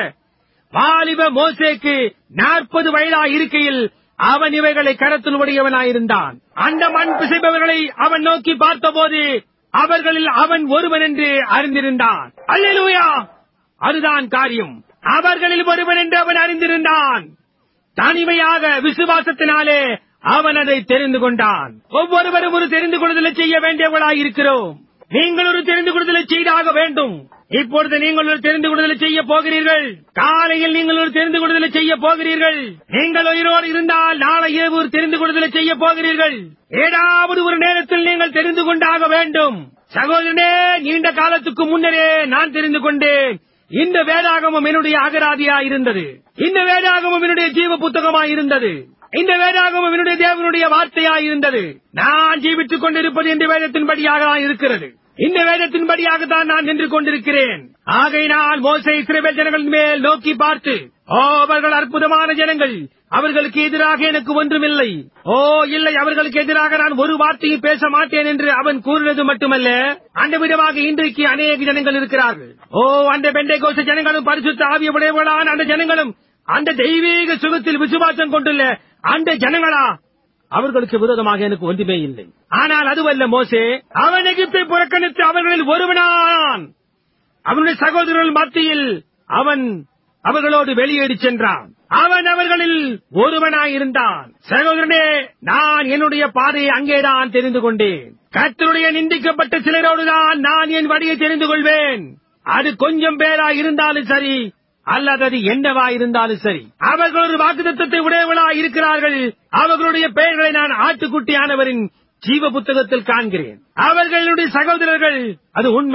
[SPEAKER 1] வாலிப மோசேக்கு நாற்பது வயதா இருக்கையில் அவன் இவைகளை கரத்தில் உடையவனாயிருந்தான் அந்த மண் பிசைபவர்களை அவன் நோக்கி பார்த்தபோது அவர்களில் அவன் ஒருவன் என்று அறிந்திருந்தான் அல்லேலூயா அதுதான் காரியம் அவர்களில் ஒருவன் என்று அவன் அறிந்திருந்தான் தனிமையாக விசுவாசத்தினாலே அவன் அதை தெரிந்து கொண்டான் ஒவ்வொருவரும் ஒரு தெரிந்து கொள்ளுதலை செய்ய வேண்டியவர்களாய் இருக்கிறோம் நீங்கள் ஒரு தெரிந்து கொள்ளுதலை செய்தாக வேண்டும் இப்பொழுது நீங்கள் ஒரு தெரிந்து கொள்ளுதலை செய்ய போகிறீர்கள் காலையில் நீங்கள் ஒரு தெரிந்து கொள்ளுதலை செய்ய போகிறீர்கள் நீங்கள் உயிரோடு இருந்தால் நாளை இரவு ஒரு தெரிந்து கொள்ளுதலை செய்ய போகிறீர்கள் ஏதாவது ஒரு நேரத்தில் நீங்கள் தெரிந்து கொண்டாக வேண்டும் சகோதரனே நீண்ட காலத்துக்கு முன்னரே நான் தெரிந்து கொண்டேன் இந்த வேதாகமம் என்னுடைய அகராதியா இருந்தது இந்த வேதாகமம் என்னுடைய ஜீவ புத்தகமா இருந்தது இந்த வேதாகமம் என்னுடைய தேவனுடைய வார்த்தையா இருந்தது நான் ஜீவித்துக் கொண்டிருப்பது இந்த வேதத்தின்படியாக தான் இருக்கிறது இந்த வேதத்தின்படியாக தான் நான் நின்று கொண்டிருக்கிறேன் ஆகையினால் மோசை இஸ்ரவேல் ஜனங்களின் மேல் நோக்கி பார்த்து ஓ அவர்கள் அற்புதமான ஜனங்கள் அவர்களுக்கு எதிராக எனக்கு ஒன்றுமில்லை ஓ இல்லை அவர்களுக்கு எதிராக நான் ஒரு வார்த்தையும் பேச மாட்டேன் என்று அவன் கூறினது மட்டுமல்ல அந்த விதமாக இன்றைக்கு அநேக ஜனங்கள் இருக்கிறார்கள் ஓ அந்த பெண்டை கோஷ ஜனங்களும் பரிசுத்த ஆவிய உடையவர்களான அந்த ஜனங்களும் அந்த தெய்வீக சுகத்தில் விசுவாசம் கொண்டுள்ள அந்த ஜனங்களா அவர்களுக்கு விரோதமாக எனக்கு ஒன்றுமே இல்லை ஆனால் அதுவல்ல மோசே அவன் எகிப்தை புறக்கணித்து அவர்களில் ஒருவனான் அவனுடைய சகோதரர்கள் மத்தியில் அவன் அவர்களோடு வெளியேறி சென்றான் அவன் அவர்களில் ஒருவனாயிருந்தான் சகோதரனே நான் என்னுடைய பாதையை அங்கேதான் தெரிந்து கொண்டேன் கர்த்தருடைய நிந்திக்கப்பட்ட சிலரோடுதான் நான் என் வழியை தெரிந்து கொள்வேன் அது கொஞ்சம் பேரா இருந்தாலும் சரி அல்லது அது என்னவா இருந்தாலும் சரி அவர்கள் ஒரு வாக்குத்தத்தை உடையவளா இருக்கிறார்கள் அவர்களுடைய பெயர்களை நான் ஆட்டுக்குட்டியானவரின் ஜீவ புத்தகத்தில் காண்கிறேன் அவர்களுடைய சகோதரர்கள் அது உண்மை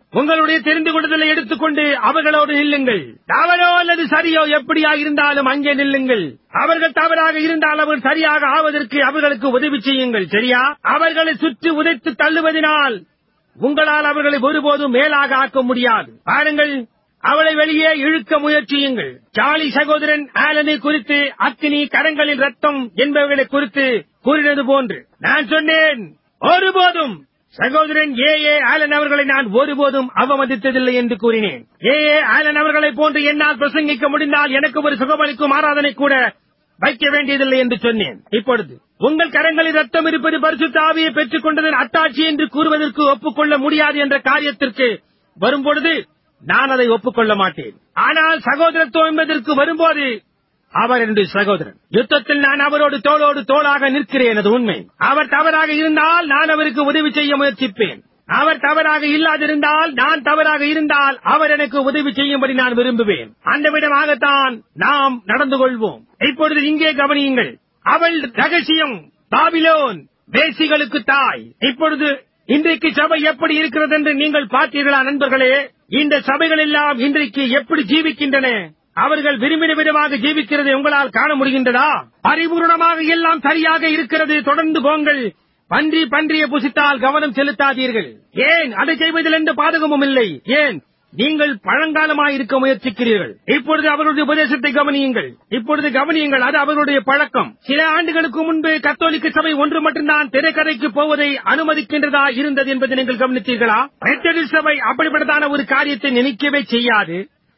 [SPEAKER 1] உங்களுடைய தெரிந்து கொள்ளுதலை எடுத்துக்கொண்டு அவர்களோடு நில்லுங்கள் தவறோ அல்லது சரியோ எப்படியா இருந்தாலும் அங்கே நில்லுங்கள் அவர்கள் தவறாக இருந்தால் அவர்கள் சரியாக ஆவதற்கு அவர்களுக்கு உதவி செய்யுங்கள் சரியா அவர்களை சுற்றி உதைத்து தள்ளுவதனால் உங்களால் அவர்களை ஒருபோதும் மேலாக ஆக்க முடியாது பாருங்கள் அவளை வெளியே இழுக்க முயற்சியுங்கள் சாலி சகோதரன் ஆலனை குறித்து அக்கினி கரங்களில் ரத்தம் என்பவர்களை குறித்து கூறினது போன்று நான் சொன்னேன் ஒருபோதும் சகோதரன் ஏ ஏ ஆலன் அவர்களை நான் ஒருபோதும் அவமதித்ததில்லை என்று கூறினேன் ஏ ஏ ஆலன் அவர்களைப் போன்று என்னால் பிரசங்கிக்க முடிந்தால் எனக்கு ஒரு சுகமளிக்கும் ஆராதனை கூட வைக்க வேண்டியதில்லை என்று சொன்னேன் இப்பொழுது உங்கள் கரங்களில் ரத்தம் இருப்பது பரிசுத்த ஆவியை பெற்றுக் கொண்டதன் அத்தாட்சி என்று கூறுவதற்கு ஒப்புக்கொள்ள முடியாது என்ற காரியத்திற்கு வரும்பொழுது நான் அதை ஒப்புக்கொள்ள மாட்டேன் ஆனால் சகோதரத்துவம் என்பதற்கு வரும்போது அவர் என்று சகோதரன் யுத்தத்தில் நான் அவரோடு தோளோடு தோளாக நிற்கிறேன் அது உண்மை அவர் தவறாக இருந்தால் நான் அவருக்கு உதவி செய்ய முயற்சிப்பேன் அவர் தவறாக இல்லாதிருந்தால் நான் தவறாக இருந்தால் அவர் எனக்கு உதவி செய்யும்படி நான் விரும்புவேன் அந்த விதமாகத்தான் நாம் நடந்து கொள்வோம் இப்பொழுது இங்கே கவனியுங்கள் அவள் ரகசியம் பாபிலோன் வேசிகளுக்கு தாய் இப்பொழுது இன்றைக்கு சபை எப்படி இருக்கிறது என்று நீங்கள் பார்த்தீர்களா நண்பர்களே இந்த சபைகள் எல்லாம் இன்றைக்கு எப்படி ஜீவிக்கின்றன அவர்கள் விரும்பின விதமாக ஜீவிக்கிறதை உங்களால் காண முடிகின்றதா பரிபூர்ணமாக எல்லாம் சரியாக இருக்கிறது தொடர்ந்து போங்கள் பன்றி பன்றியை புசித்தால் கவனம் செலுத்தாதீர்கள் ஏன் அதை செய்வதில் எந்த பாதகமும் இல்லை ஏன் நீங்கள் பழங்காலமாய் இருக்க முயற்சிக்கிறீர்கள் இப்பொழுது அவர்களுடைய உபதேசத்தை கவனியுங்கள் இப்பொழுது கவனியுங்கள் அது அவர்களுடைய பழக்கம் சில ஆண்டுகளுக்கு முன்பு கத்தோலிக்க சபை ஒன்று மட்டும்தான் திரைக்கதைக்கு போவதை அனுமதிக்கின்றதா இருந்தது என்பதை நீங்கள் கவனித்தீர்களா மெத்தடிஸ்ட் சபை அப்படிப்பட்டதான ஒரு காரியத்தை நினைக்கவே செய்யாது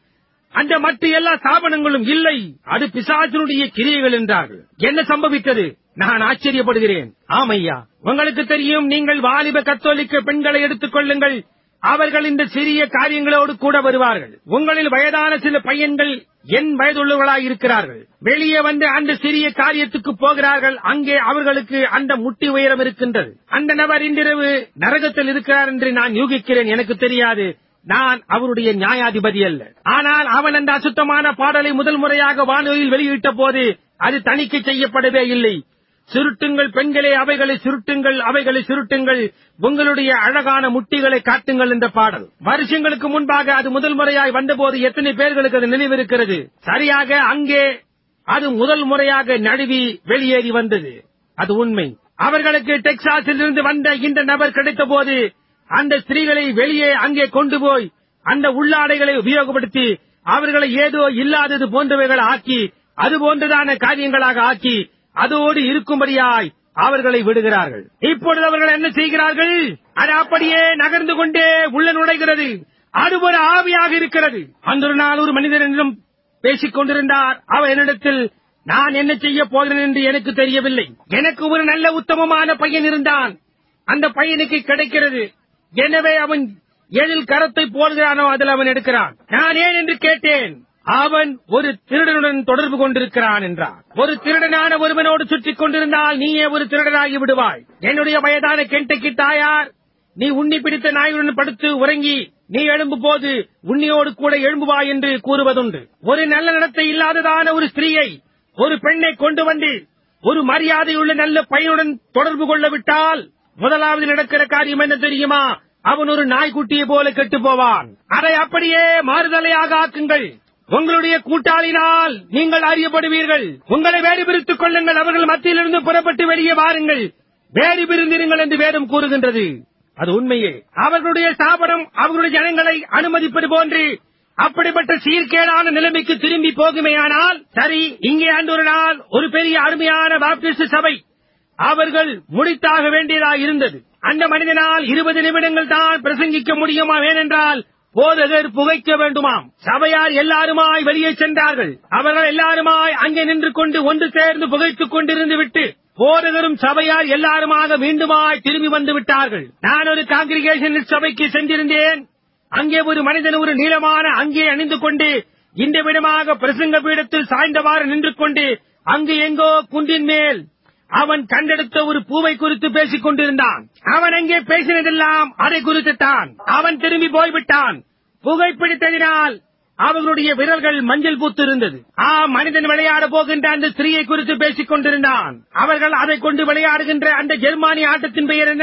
[SPEAKER 1] அந்த மற்ற எல்லா ஸ்தாபனங்களும் இல்லை அது பிசாசனுடைய கிரியைகள் என்றார்கள் என்ன சம்பவித்தது நான் ஆச்சரியப்படுகிறேன் ஆமையா உங்களுக்கு தெரியும் நீங்கள் வாலிப கத்தோலிக்க பெண்களை எடுத்துக் கொள்ளுங்கள் அவர்கள் இந்த சிறிய காரியங்களோடு கூட வருவார்கள் உங்களில் வயதான சில பையன்கள் என் வயதுள்ளவர்களாய் இருக்கிறார்கள் வெளியே வந்து அந்த சிறிய காரியத்துக்கு போகிறார்கள் அங்கே அவர்களுக்கு அந்த முட்டி உயரம் இருக்கின்றது அந்த நபர் இன்றிரவு நரகத்தில் இருக்கிறார் என்று நான் யூகிக்கிறேன் எனக்கு தெரியாது நான் அவருடைய நியாயாதிபதி அல்ல ஆனால் அவன் அந்த அசுத்தமான பாடலை முதல் முறையாக வானொலியில் வெளியிட்ட போது அது தணிக்கை செய்யப்படவே இல்லை சுருட்டுங்கள் பெண்களே அவைகளை சுருட்டுங்கள் அவைகளை சுருட்டுங்கள் உங்களுடைய அழகான முட்டிகளை காட்டுங்கள் என்ற பாடல் வருஷங்களுக்கு முன்பாக அது முதல் முறையாய் வந்தபோது எத்தனை பேர்களுக்கு அது நினைவிருக்கிறது சரியாக அங்கே அது முதல் முறையாக நழுவி வெளியேறி வந்தது அது உண்மை அவர்களுக்கு டெக்சாஸில் இருந்து வந்த இந்த நபர் கிடைத்த போது அந்த ஸ்திரீகளை வெளியே அங்கே கொண்டு போய் அந்த உள்ளாடைகளை உபயோகப்படுத்தி அவர்களை ஏதோ இல்லாதது போன்றவைகளை ஆக்கி அது போன்றதான காரியங்களாக ஆக்கி அதோடு இருக்கும்படியாய் அவர்களை விடுகிறார்கள் இப்பொழுது அவர்கள் என்ன செய்கிறார்கள் அது அப்படியே நகர்ந்து கொண்டே உள்ள நுழைகிறது அது ஒரு ஆவியாக இருக்கிறது அந்த ஒரு நாள் ஒரு மனிதனிடம் பேசிக் கொண்டிருந்தார் அவர் என்னிடத்தில் நான் என்ன செய்ய போகிறேன் என்று எனக்கு தெரியவில்லை எனக்கு ஒரு நல்ல உத்தமமான பையன் இருந்தான் அந்த பையனுக்கு கிடைக்கிறது எனவே அவன் எதில் கரத்தை போடுகிறானோ அதில் அவன் எடுக்கிறான் நான் ஏன் என்று கேட்டேன் அவன் ஒரு திருடனுடன் தொடர்பு கொண்டிருக்கிறான் என்றார் ஒரு திருடனான ஒருவனோடு சுற்றிக் கொண்டிருந்தால் நீயே ஒரு திருடனாகி விடுவாய் என்னுடைய வயதான கெண்டக்கி தாயார் நீ உண்ணி பிடித்த நாயுடன் படுத்து உறங்கி நீ எழும்பு போது உன்னியோடு கூட எழும்புவாய் என்று கூறுவதுண்டு ஒரு நல்ல நடத்தை இல்லாததான ஒரு ஸ்திரீயை ஒரு பெண்ணை கொண்டு வந்து ஒரு மரியாதையுள்ள நல்ல பையனுடன் தொடர்பு கொள்ள விட்டால் முதலாவது நடக்கிற காரியம் என்ன தெரியுமா அவன் ஒரு நாய்க்குட்டியை போல கெட்டு போவான் அதை அப்படியே மாறுதலையாக ஆக்குங்கள் உங்களுடைய கூட்டாளினால் நீங்கள் அறியப்படுவீர்கள் உங்களை வேறு பிரித்துக் கொள்ளுங்கள் அவர்கள் மத்தியிலிருந்து புறப்பட்டு வெளியே வாருங்கள் வேறு பிரிந்திருங்கள் என்று வேதம் கூறுகின்றது அது உண்மையே அவர்களுடைய ஸ்தாபனம் அவர்களுடைய ஜனங்களை அனுமதிப்பது போன்று அப்படிப்பட்ட சீர்கேடான நிலைமைக்கு திரும்பி போகுமேயானால் சரி இங்கே அன்று ஒரு நாள் ஒரு பெரிய அருமையான பாப்டிஸ்ட் சபை அவர்கள் முடித்தாக வேண்டியதாக இருந்தது அந்த மனிதனால் இருபது நிமிடங்கள் தான் பிரசங்கிக்க முடியுமா ஏனென்றால் போதகர் புகைக்க வேண்டுமாம் சபையார் எல்லாருமாய் வெளியே சென்றார்கள் அவர்கள் எல்லாருமாய் அங்கே நின்று கொண்டு ஒன்று சேர்ந்து புகைத்துக் கொண்டிருந்து விட்டு போதகரும் சபையார் எல்லாருமாக மீண்டுமாய் திரும்பி வந்து விட்டார்கள் நான் ஒரு காங்கிரிகேஷன் சபைக்கு சென்றிருந்தேன் அங்கே ஒரு மனிதன் ஒரு நீளமான அங்கே அணிந்து கொண்டு இந்த விதமாக பிரசங்க பீடத்தில் சாய்ந்தவாறு நின்று கொண்டு அங்கு எங்கோ குன்றின் மேல் அவன் கண்டெடுத்த ஒரு பூவை குறித்து பேசிக் கொண்டிருந்தான் அவன் அங்கே பேசினதெல்லாம் அதை குறித்துத்தான் அவன் திரும்பி போய்விட்டான் புகைப்பிடித்ததினால் அவர்களுடைய விரல்கள் மஞ்சள் பூத்து இருந்தது ஆ மனிதன் விளையாட போகின்ற அந்த ஸ்திரீயை குறித்து பேசிக் கொண்டிருந்தான் அவர்கள் அதை கொண்டு விளையாடுகின்ற அந்த ஜெர்மானிய ஆட்டத்தின் பெயர் என்ன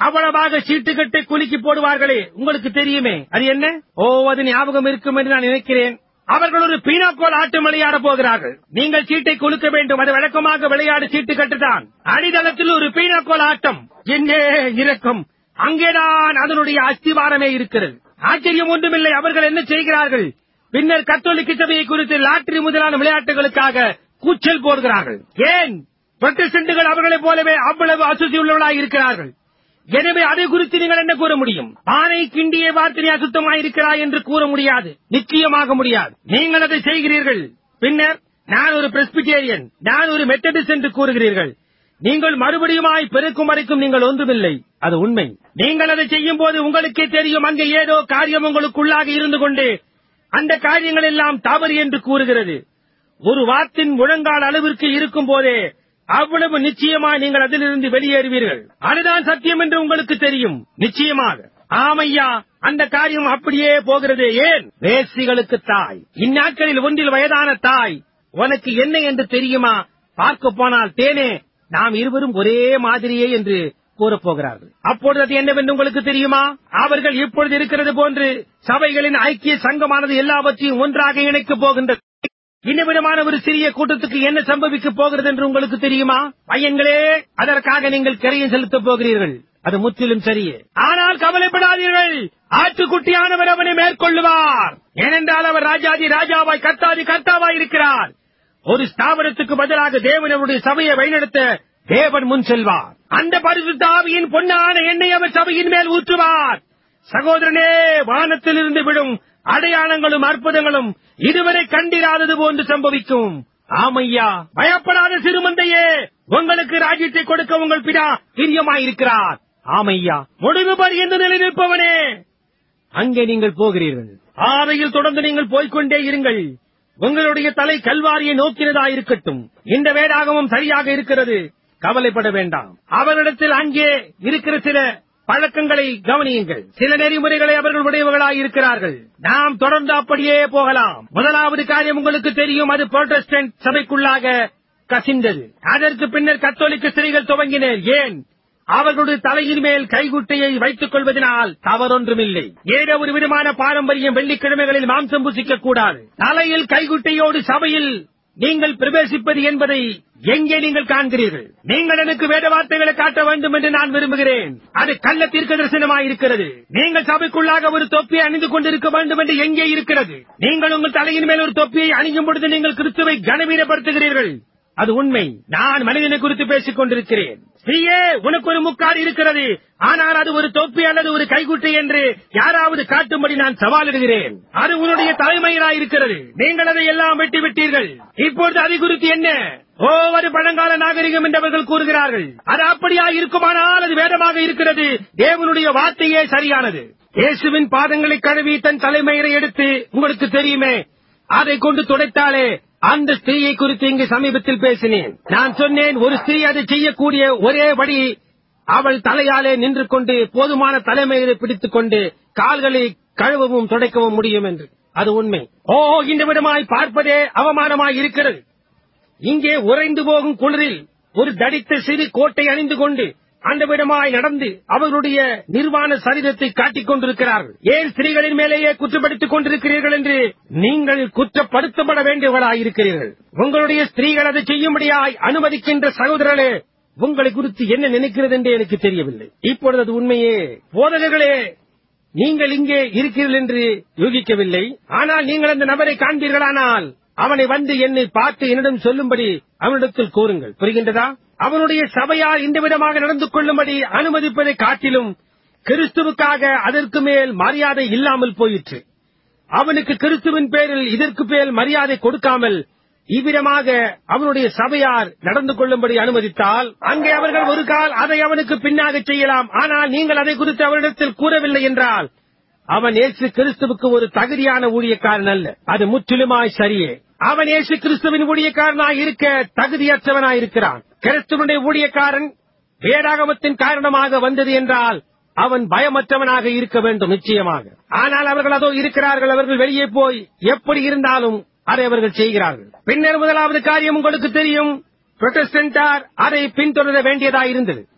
[SPEAKER 1] அவ்வளவாக சீட்டுக்கட்டை குலுக்கி போடுவார்களே உங்களுக்கு தெரியுமே அது என்ன ஓ அது ஞாபகம் இருக்கும் என்று நான் நினைக்கிறேன் அவர்கள் ஒரு பீனாக்கோல் ஆட்டம் விளையாட போகிறார்கள் நீங்கள் சீட்டை குலுக்க வேண்டும் அது வழக்கமாக விளையாடு சீட்டு கட்டுதான் அடித்தளத்தில் ஒரு பீனாக்கோல் ஆட்டம் என்ன இரக்கம் அங்கேதான் அதனுடைய அஸ்திவாரமே இருக்கிறது ஆச்சரியம் ஒன்றுமில்லை அவர்கள் என்ன செய்கிறார்கள் பின்னர் கத்தோலிக்க சபையை குறித்து லாட்டரி முதலான விளையாட்டுகளுக்காக கூச்சல் போடுகிறார்கள் ஏன் புரொட்டஸ்டன்ட்டுகள் அவர்களைப் போலவே அவ்வளவு அசுத்தி உள்ளவர்களாக இருக்கிறார்கள் எனவே அதை குறித்து நீங்கள் என்ன கூற முடியும் பானை கிண்டிய வார்த்தை அசுத்தமாய் இருக்கிறாய் என்று கூற முடியாது நிச்சயமாக முடியாது நீங்கள் அதை செய்கிறீர்கள் பின்னர் நான் ஒரு பிரஸ்பிட்டேரியன் நான் ஒரு மெத்தடிஸ்ட் என்று கூறுகிறீர்கள் நீங்கள் மறுபடியுமாய் பெருக்கும் வரைக்கும் நீங்கள் ஒன்றுமில்லை அது உண்மை நீங்கள் அதை செய்யும் போது உங்களுக்கே தெரியும் அங்கே ஏதோ காரியம் உங்களுக்குள்ளாக இருந்து கொண்டு அந்த காரியங்கள் எல்லாம் தவறு என்று கூறுகிறது ஒரு வாத்தின் முழங்கால் அளவிற்கு இருக்கும் போதே அவ்வளவு நிச்சயமாய் நீங்கள் அதிலிருந்து வெளியேறுவீர்கள் அதுதான் சத்தியம் என்று உங்களுக்கு தெரியும் நிச்சயமாக ஆமையா அந்த காரியம் அப்படியே போகிறது ஏன் வேசிகளுக்கு தாய் இந்நாட்களில் ஒன்றில் வயதான தாய் உனக்கு என்ன என்று தெரியுமா பார்க்க போனால் தேனே நாம் இருவரும் ஒரே மாதிரியே என்று கூறப் போகிறார்கள் அப்பொழுது அது என்னவென்று உங்களுக்கு தெரியுமா அவர்கள் இப்பொழுது இருக்கிறது போன்று சபைகளின் ஐக்கிய சங்கமானது எல்லாவற்றையும் ஒன்றாக இணைக்கப் போகின்றது இன்னவிதமான ஒரு சிறிய கூட்டத்துக்கு என்ன சம்பவிக்கப் போகிறது என்று உங்களுக்கு தெரியுமா பையன்களே அதற்காக நீங்கள் கரையை செலுத்தப் போகிறீர்கள் அது முற்றிலும் சரியே ஆனால் கவலைப்படாதீர்கள் ஆட்டுக்குட்டியானவர் அவனை மேற்கொள்ளுவார் ஏனென்றால் அவர் ராஜாதி ராஜாவாய் கர்த்தாதி கர்த்தாவாய் இருக்கிறார் ஒரு ஸ்தாபனத்துக்கு பதிலாக தேவன் அவருடைய சபையை வழிநடத்த தேவன் முன் செல்வார் அந்த பரிசுத்த ஆவியின் பொன்னான எண்ணெய் அவர் சபையின் மேல் ஊற்றுவார் சகோதரனே வானத்திலிருந்து விடும் அடையாளங்களும் அற்புதங்களும் இதுவரை கண்டிராதது போன்று சம்பவிக்கும் ஆமையா பயப்படாத சிறுமந்தையே உங்களுக்கு ராஜ்யத்தை கொடுக்க உங்கள் பிதா பிரியமாயிருக்கிறார் ஆமையா முடிவு பரியந்து நிலைநிற்பவனே அங்கே நீங்கள் போகிறீர்கள் ஆவையில் தொடர்ந்து நீங்கள் போய்க்கொண்டே இருங்கள் உங்களுடைய தலை கல்வாரியை நோக்கினதாயிருக்கட்டும் இந்த வேதாகமும் சரியாக இருக்கிறது கவலைப்பட வேண்டாம் அவரிடத்தில் அங்கே இருக்கிற சில பழக்கங்களை கவனியுங்கள் சில நெறிமுறைகளை அவர்கள் உடையவர்களாய் இருக்கிறார்கள் நாம் தொடர்ந்து அப்படியே போகலாம் முதலாவது காரியம் உங்களுக்கு தெரியும் அது புரோட்டஸ்டன்ட் சபைக்குள்ளாக கசிந்தது அதற்கு பின்னர் கத்தோலிக்க ஸ்திரீகள் துவங்கினர் ஏன் அவர்களுடைய தலையின் மேல் கைகுட்டையை வைத்துக் கொள்வதனால் தவறொன்றுமில்லை ஏதோ ஒரு விதமான பாரம்பரியம் வெள்ளிக்கிழமைகளில் மாம்சம் புசிக்க கூடாது தலையில் கைகுட்டையோடு சபையில் நீங்கள் பிரவேசிப்பது என்பதை எங்கே நீங்கள் காண்கிறீர்கள் நீங்கள் எனக்கு வேத வார்த்தைகளை காட்ட வேண்டும் என்று நான் விரும்புகிறேன் அது கள்ள தீர்க்க தரிசனமாய் இருக்கிறது நீங்கள் சபைக்குள்ளாக ஒரு தொப்பியை அணிந்து கொண்டிருக்க வேண்டும் என்று எங்கே இருக்கிறது நீங்கள் உங்கள் தலையின் மேல் ஒரு தொப்பியை அணியும் பொழுது நீங்கள் கிறிஸ்துவை கனவீனப்படுத்துகிறீர்கள் அது உண்மை நான் மனிதனை குறித்து பேசிக் கொண்டிருக்கிறேன் ஸ்ரீயே உனக்கு ஒரு முக்காடு இருக்கிறது ஆனால் அது ஒரு தொப்பி அல்லது ஒரு கைகுட்டை என்று யாராவது காட்டும்படி நான் சவாலிடுகிறேன் அது உன்னுடைய தலைமையிலாய் இருக்கிறது நீங்கள் அதை எல்லாம் வெட்டி விட்டீர்கள் இப்பொழுது அது குறித்து என்ன ஓ ஒரு பழங்கால நாகரிகம் என்று அவர்கள் கூறுகிறார்கள் அது அப்படியா இருக்குமானால் அது வேதமாக இருக்கிறது தேவனுடைய வார்த்தையே சரியானது இயேசுவின் பாதங்களை கழுவி தன் தலைமயிரை எடுத்து உங்களுக்கு தெரியுமே அதை கொண்டு துடைத்தாலே அந்த ஸ்திரீயை குறித்து இங்கு சமீபத்தில் பேசினேன் நான் சொன்னேன் ஒரு ஸ்திரீ அதை செய்யக்கூடிய ஒரே வழி அவள் தலையாலே நின்று கொண்டு போதுமான தலைமையை பிடித்துக் கொண்டு கால்களை கழுவவும் துடைக்கவும் முடியும் என்று அது உண்மை ஓ இந்த விதமாய் பார்ப்பதே அவமானமாய் இருக்கிறது இங்கே உறைந்து போகும் குளிரில் ஒரு தடித்த சிறு கோட்டை அணிந்து கொண்டு அந்த விடமாய் நடந்து அவர்களுடைய நிர்வாண சரிதத்தை காட்டிக் கொண்டிருக்கிறார்கள் ஏன் ஸ்திரீகளின் மேலேயே குற்றப்படுத்திக் கொண்டிருக்கிறீர்கள் என்று நீங்கள் குற்றப்படுத்தப்பட வேண்டியவர்களாயிருக்கிறீர்கள் உங்களுடைய ஸ்திரீகள் அதை செய்யும்படியாய் அனுமதிக்கின்ற சகோதரர்களே உங்களை குறித்து என்ன நினைக்கிறது என்று எனக்கு தெரியவில்லை இப்பொழுது அது உண்மையே போதகர்களே நீங்கள் இங்கே இருக்கிறீர்கள் என்று யூகிக்கவில்லை ஆனால் நீங்கள் அந்த நபரை காண்பீர்களானால் அவனை வந்து என்னை பார்த்து என்னிடம் சொல்லும்படி அவனிடத்தில் கூறுங்கள் புரிகின்றதா அவனுடைய சபையார் இந்த விதமாக நடந்து கொள்ளும்படி அனுமதிப்பதை காட்டிலும் கிறிஸ்துவுக்காக அதற்கு மேல் மரியாதை இல்லாமல் போயிற்று அவனுக்கு கிறிஸ்துவின் பேரில் இதற்கு மேல் மரியாதை கொடுக்காமல் இவ்விதமாக அவனுடைய சபையார் நடந்து கொள்ளும்படி அனுமதித்தால் அங்கே அவர்கள் ஒரு கால் அதை அவனுக்கு பின்னாக செய்யலாம் ஆனால் நீங்கள் அதை குறித்து அவரிடத்தில் கூறவில்லை என்றால் அவன் இயேசு கிறிஸ்துவுக்கு ஒரு தகுதியான ஊழியக்காரன் அல்ல அது முற்றிலுமாய் சரியே அவன் இயேசு கிறிஸ்துவின் ஊழியக்காரனாய் இருக்க தகுதியற்றவனாய் இருக்கிறான் கிறிஸ்துவனுடைய ஊழியக்காரன் வேதாகமத்தின் காரணமாக வந்தது என்றால் அவன் பயமற்றவனாக இருக்க வேண்டும் நிச்சயமாக ஆனால் அவர்கள் அதோ இருக்கிறார்கள் அவர்கள் வெளியே போய் எப்படி இருந்தாலும் அதை அவர்கள் செய்கிறார்கள் பின்னர் முதலாவது காரியம் உங்களுக்கு தெரியும் புரொட்டஸ்டன்டார் அதை பின்தொடர வேண்டியதாயிருந்தது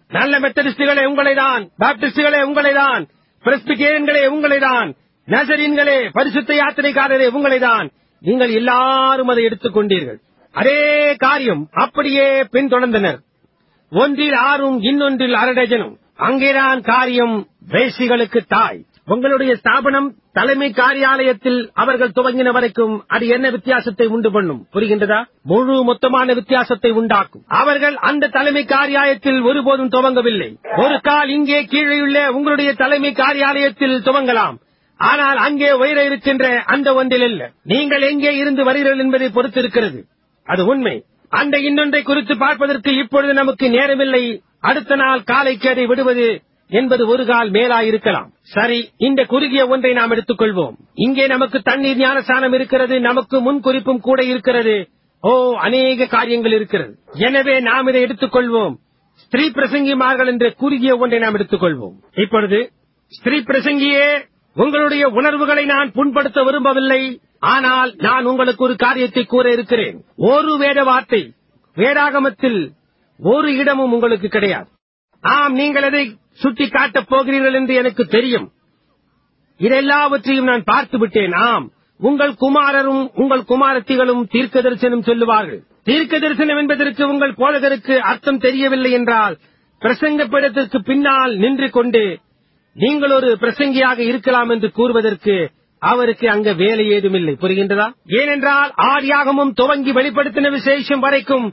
[SPEAKER 1] நல்ல மெத்தடிஸ்டுகளே உங்களைதான் பாப்டிஸ்டுகளே உங்களைதான் பிரஸ்பிகேரியன்களே உங்களைதான் நசரீன்களே பரிசுத்த யாத்திரைக்காரரே உங்களைதான் நீங்கள் எல்லாரும் அதை எடுத்துக் கொண்டீர்கள் அதே காரியம் அப்படியே பின்தொடர்ந்தனர் ஒன்றில் ஆறும் இன்னொன்றில் அரை டஜனும் அங்கேதான் காரியம் வேசிகளுக்கு தாய் உங்களுடைய ஸ்தாபனம் தலைமை காரியாலயத்தில் அவர்கள் துவங்கின வரைக்கும் அது என்ன வித்தியாசத்தை உண்டு பண்ணும் புரிகின்றதா முழு மொத்தமான வித்தியாசத்தை உண்டாக்கும் அவர்கள் அந்த தலைமை காரியாலயத்தில் ஒருபோதும் துவங்கவில்லை ஒரு கால் இங்கே கீழேயுள்ள உங்களுடைய தலைமை காரியாலயத்தில் துவங்கலாம் ஆனால் அங்கே உயர இருக்கின்ற அந்த ஒன்றில் அல்ல நீங்கள் எங்கே இருந்து வருகிறீர்கள் என்பதை பொறுத்திருக்கிறது அது உண்மை அந்த இன்னொன்றை குறித்து பார்ப்பதற்கு இப்பொழுது நமக்கு நேரமில்லை அடுத்த நாள் காலைக்கு அதை விடுவது என்பது ஒரு கால் மேலாயிருக்கலாம் சரி இந்த குறுகிய ஒன்றை நாம் எடுத்துக்கொள்வோம் இங்கே நமக்கு தண்ணீர் ஞானசானம் இருக்கிறது நமக்கு முன் குறிப்பும் கூட இருக்கிறது ஓ அநேக காரியங்கள் இருக்கிறது எனவே நாம் இதை எடுத்துக்கொள்வோம் ஸ்திரீ பிரசங்கிமார்கள் என்ற குறுகிய ஒன்றை நாம் எடுத்துக்கொள்வோம் இப்பொழுது ஸ்திரீ பிரசங்கியே உங்களுடைய உணர்வுகளை நான் புண்படுத்த விரும்பவில்லை ஆனால் நான் உங்களுக்கு ஒரு காரியத்தை கூற இருக்கிறேன் ஒரு வேத வார்த்தை வேதாகமத்தில் ஒரு இடமும் உங்களுக்கு கிடையாது ஆம் நீங்கள் அதை சுட்டி காட்டப் போகிறீர்கள் என்று எனக்கு தெரியும் இதெல்லாவற்றையும் நான் பார்த்து விட்டேன் ஆம் உங்கள் குமாரரும் உங்கள் குமாரத்திகளும் தீர்க்க தரிசனம் சொல்லுவார்கள் தீர்க்க தரிசனம் என்பதற்கு உங்கள் போதகருக்கு அர்த்தம் தெரியவில்லை என்றால் பிரசங்க பீடத்திற்கு பின்னால் நின்று கொண்டு நீங்கள் ஒரு பிரசங்கியாக இருக்கலாம் என்று கூறுவதற்கு அவருக்கு அங்க வேலை ஏதுமில்லை புரிகின்றதா ஏனென்றால் ஆரியாகமும் துவங்கி வெளிப்படுத்தின விசேஷம் வரைக்கும்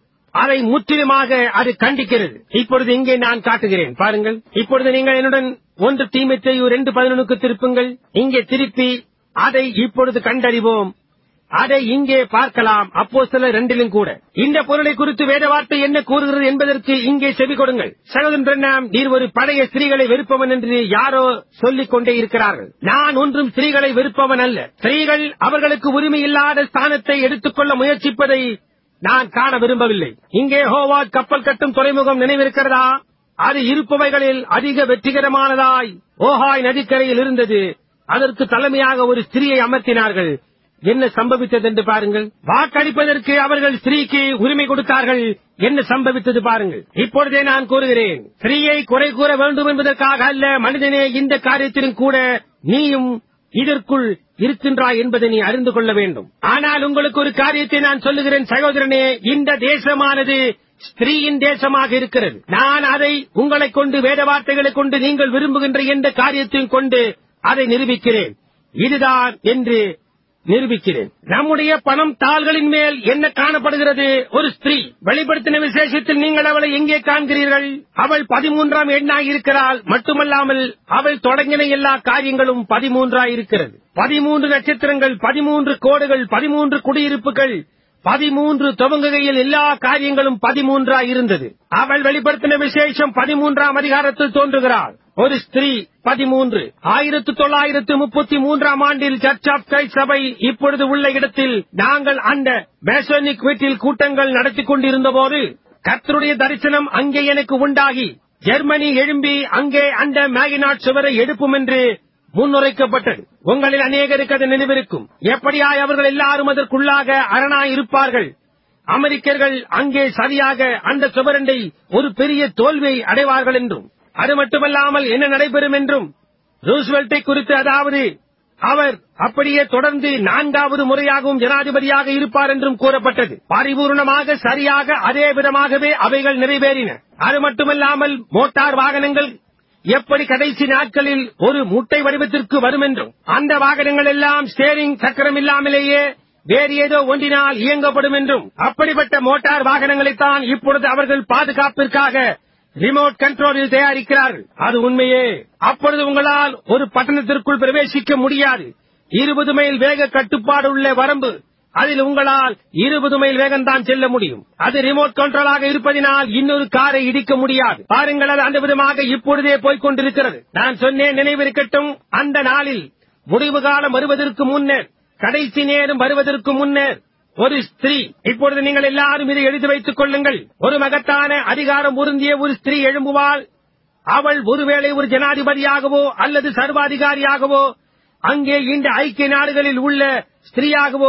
[SPEAKER 1] அதை முற்றிலுமாக அது கண்டிக்கிறது இப்பொழுது இங்கே நான் காட்டுகிறேன் பாருங்கள் இப்பொழுது நீங்கள் என்னுடன் ஒன்று தீமைத்தையு ரெண்டு பதினொன்னுக்கு திருப்புங்கள் இங்கே திருப்பி அதை இப்பொழுது கண்டறிவோம் அதை இங்கே பார்க்கலாம் அப்போ சில ரெண்டிலும் கூட இந்த பொருளை குறித்து வேத வார்த்தை என்ன கூறுகிறது என்பதற்கு இங்கே செவி கொடுங்கள் சகோதரன் பிரண்ணாம் நீர் ஒரு பழைய ஸ்திரீகளை வெறுப்பவன் என்று யாரோ சொல்லிக் கொண்டே இருக்கிறார்கள் நான் ஒன்றும் ஸ்திரீகளை வெறுப்பவன் அல்ல ஸ்திரீகள் அவர்களுக்கு உரிமை இல்லாத ஸ்தானத்தை எடுத்துக்கொள்ள முயற்சிப்பதை நான் காண விரும்பவில்லை இங்கே ஹோவார்ட் கப்பல் கட்டும் துறைமுகம் நினைவிருக்கிறதா அது இருப்பவைகளில் அதிக வெற்றிகரமானதாய் ஓஹாய் நதிக்கரையில் இருந்தது அதற்கு தலைமையாக ஒரு ஸ்திரீயை அமர்த்தினார்கள் என்ன சம்பவித்தது என்று பாருங்கள் வாக்களிப்பதற்கு அவர்கள் ஸ்திரீக்கு உரிமை கொடுத்தார்கள் என்ன சம்பவித்தது பாருங்கள் இப்பொழுதே நான் கூறுகிறேன் ஸ்திரீயை குறை கூற வேண்டும் என்பதற்காக அல்ல மனிதனே இந்த காரியத்திலும் கூட நீயும் இதற்குள் இருக்கின்றாய் என்பதை நீ அறிந்து கொள்ள வேண்டும் ஆனால் உங்களுக்கு ஒரு காரியத்தை நான் சொல்லுகிறேன் சகோதரனே இந்த தேசமானது ஸ்திரீயின் தேசமாக இருக்கிறது நான் அதை உங்களைக் கொண்டு வேத வார்த்தைகளை கொண்டு நீங்கள் விரும்புகின்ற எந்த காரியத்தையும் கொண்டு அதை நிரூபிக்கிறேன் இதுதான் என்று நிரூபிக்கிறேன் நம்முடைய பணம் தாள்களின் மேல் என்ன காணப்படுகிறது ஒரு ஸ்திரீ வெளிப்படுத்தின விசேஷத்தில் நீங்கள் அவளை எங்கே காண்கிறீர்கள் அவள் பதிமூன்றாம் எண்ணாய் இருக்கிறாள் மட்டுமல்லாமல் அவள் தொடங்கின எல்லா காரியங்களும் பதிமூன்றாய் இருக்கிறது பதிமூன்று நட்சத்திரங்கள் பதிமூன்று கோடுகள் பதிமூன்று குடியிருப்புகள் பதிமூன்று துவங்குகையில் எல்லா காரியங்களும் பதிமூன்றாய் இருந்தது அவள் வெளிப்படுத்தின விசேஷம் பதிமூன்றாம் அதிகாரத்தில் தோன்றுகிறாள் ஒரு ஸ்திரீ பதிமூன்று ஆயிரத்து தொள்ளாயிரத்து முப்பத்தி மூன்றாம் ஆண்டில் சர்ச் ஆஃப் கிரைஸ்ட் சபை இப்பொழுது உள்ள இடத்தில் நாங்கள் அந்த மேசோனிக் வீட்டில் கூட்டங்கள் நடத்திக் கொண்டிருந்த போது கர்த்தருடைய தரிசனம் அங்கே எனக்கு உண்டாகி ஜெர்மனி எழும்பி அங்கே அந்த மேகினாட் சுவரை எடுப்பும் என்று முன்னுரைக்கப்பட்டது உங்களில் அநேகருக்கு அது நினைவிருக்கும் எப்படியாய் அவர்கள் எல்லாரும் அதற்குள்ளாக அரணாய் இருப்பார்கள் அமெரிக்கர்கள் அங்கே சரியாக அந்த சுவரண்டை ஒரு பெரிய தோல்வியை அடைவார்கள் என்றும் அது மட்டுமல்லாமல் என்ன நடைபெறும் என்றும் ரூஸ்வெல்ட்டை குறித்து அதாவது அவர் அப்படியே தொடர்ந்து நான்காவது முறையாகவும் ஜனாதிபதியாக இருப்பார் என்றும் கூறப்பட்டது பரிபூர்ணமாக சரியாக அதே விதமாகவே அவைகள் நிறைவேறின அது மட்டுமல்லாமல் மோட்டார் வாகனங்கள் எப்படி கடைசி நாட்களில் ஒரு முட்டை வடிவத்திற்கு வரும் என்றும் அந்த வாகனங்கள் எல்லாம் ஸ்டேரிங் சக்கரம் இல்லாமலேயே வேறு ஏதோ ஒன்றினால் இயங்கப்படும் என்றும் அப்படிப்பட்ட மோட்டார் வாகனங்களைத்தான் இப்பொழுது அவர்கள் பாதுகாப்பிற்காக ரிமோட் கண்ட்ரோலில் தயாரிக்கிறார்கள் அது உண்மையே அப்பொழுது உங்களால் ஒரு பட்டணத்திற்குள் பிரவேசிக்க முடியாது இருபது மைல் வேக கட்டுப்பாடு உள்ள வரம்பு அதில் உங்களால் இருபது மைல் வேகம்தான் செல்ல முடியும் அது ரிமோட் கண்ட்ரோலாக இருப்பதினால் இன்னொரு காரை இடிக்க முடியாது பாருங்கள் அது அந்த விதமாக இப்பொழுதே போய்க் கொண்டிருக்கிறது நான் சொன்னேன் நினைவிருக்கட்டும் அந்த நாளில் முடிவு காலம் வருவதற்கு முன்னர் கடைசி நேரம் வருவதற்கு முன்னர் ஒரு ஸ்திரீ இப்பொழுது நீங்கள் எல்லாரும் இதை எழுதி வைத்துக் கொள்ளுங்கள் ஒரு மகத்தான அதிகாரம் உருந்திய ஒரு ஸ்திரீ எழும்புவாள் அவள் ஒருவேளை ஒரு ஜனாதிபதியாகவோ அல்லது சர்வாதிகாரியாகவோ அங்கே இந்த ஐக்கிய நாடுகளில் உள்ள ஸ்திரீயாகவோ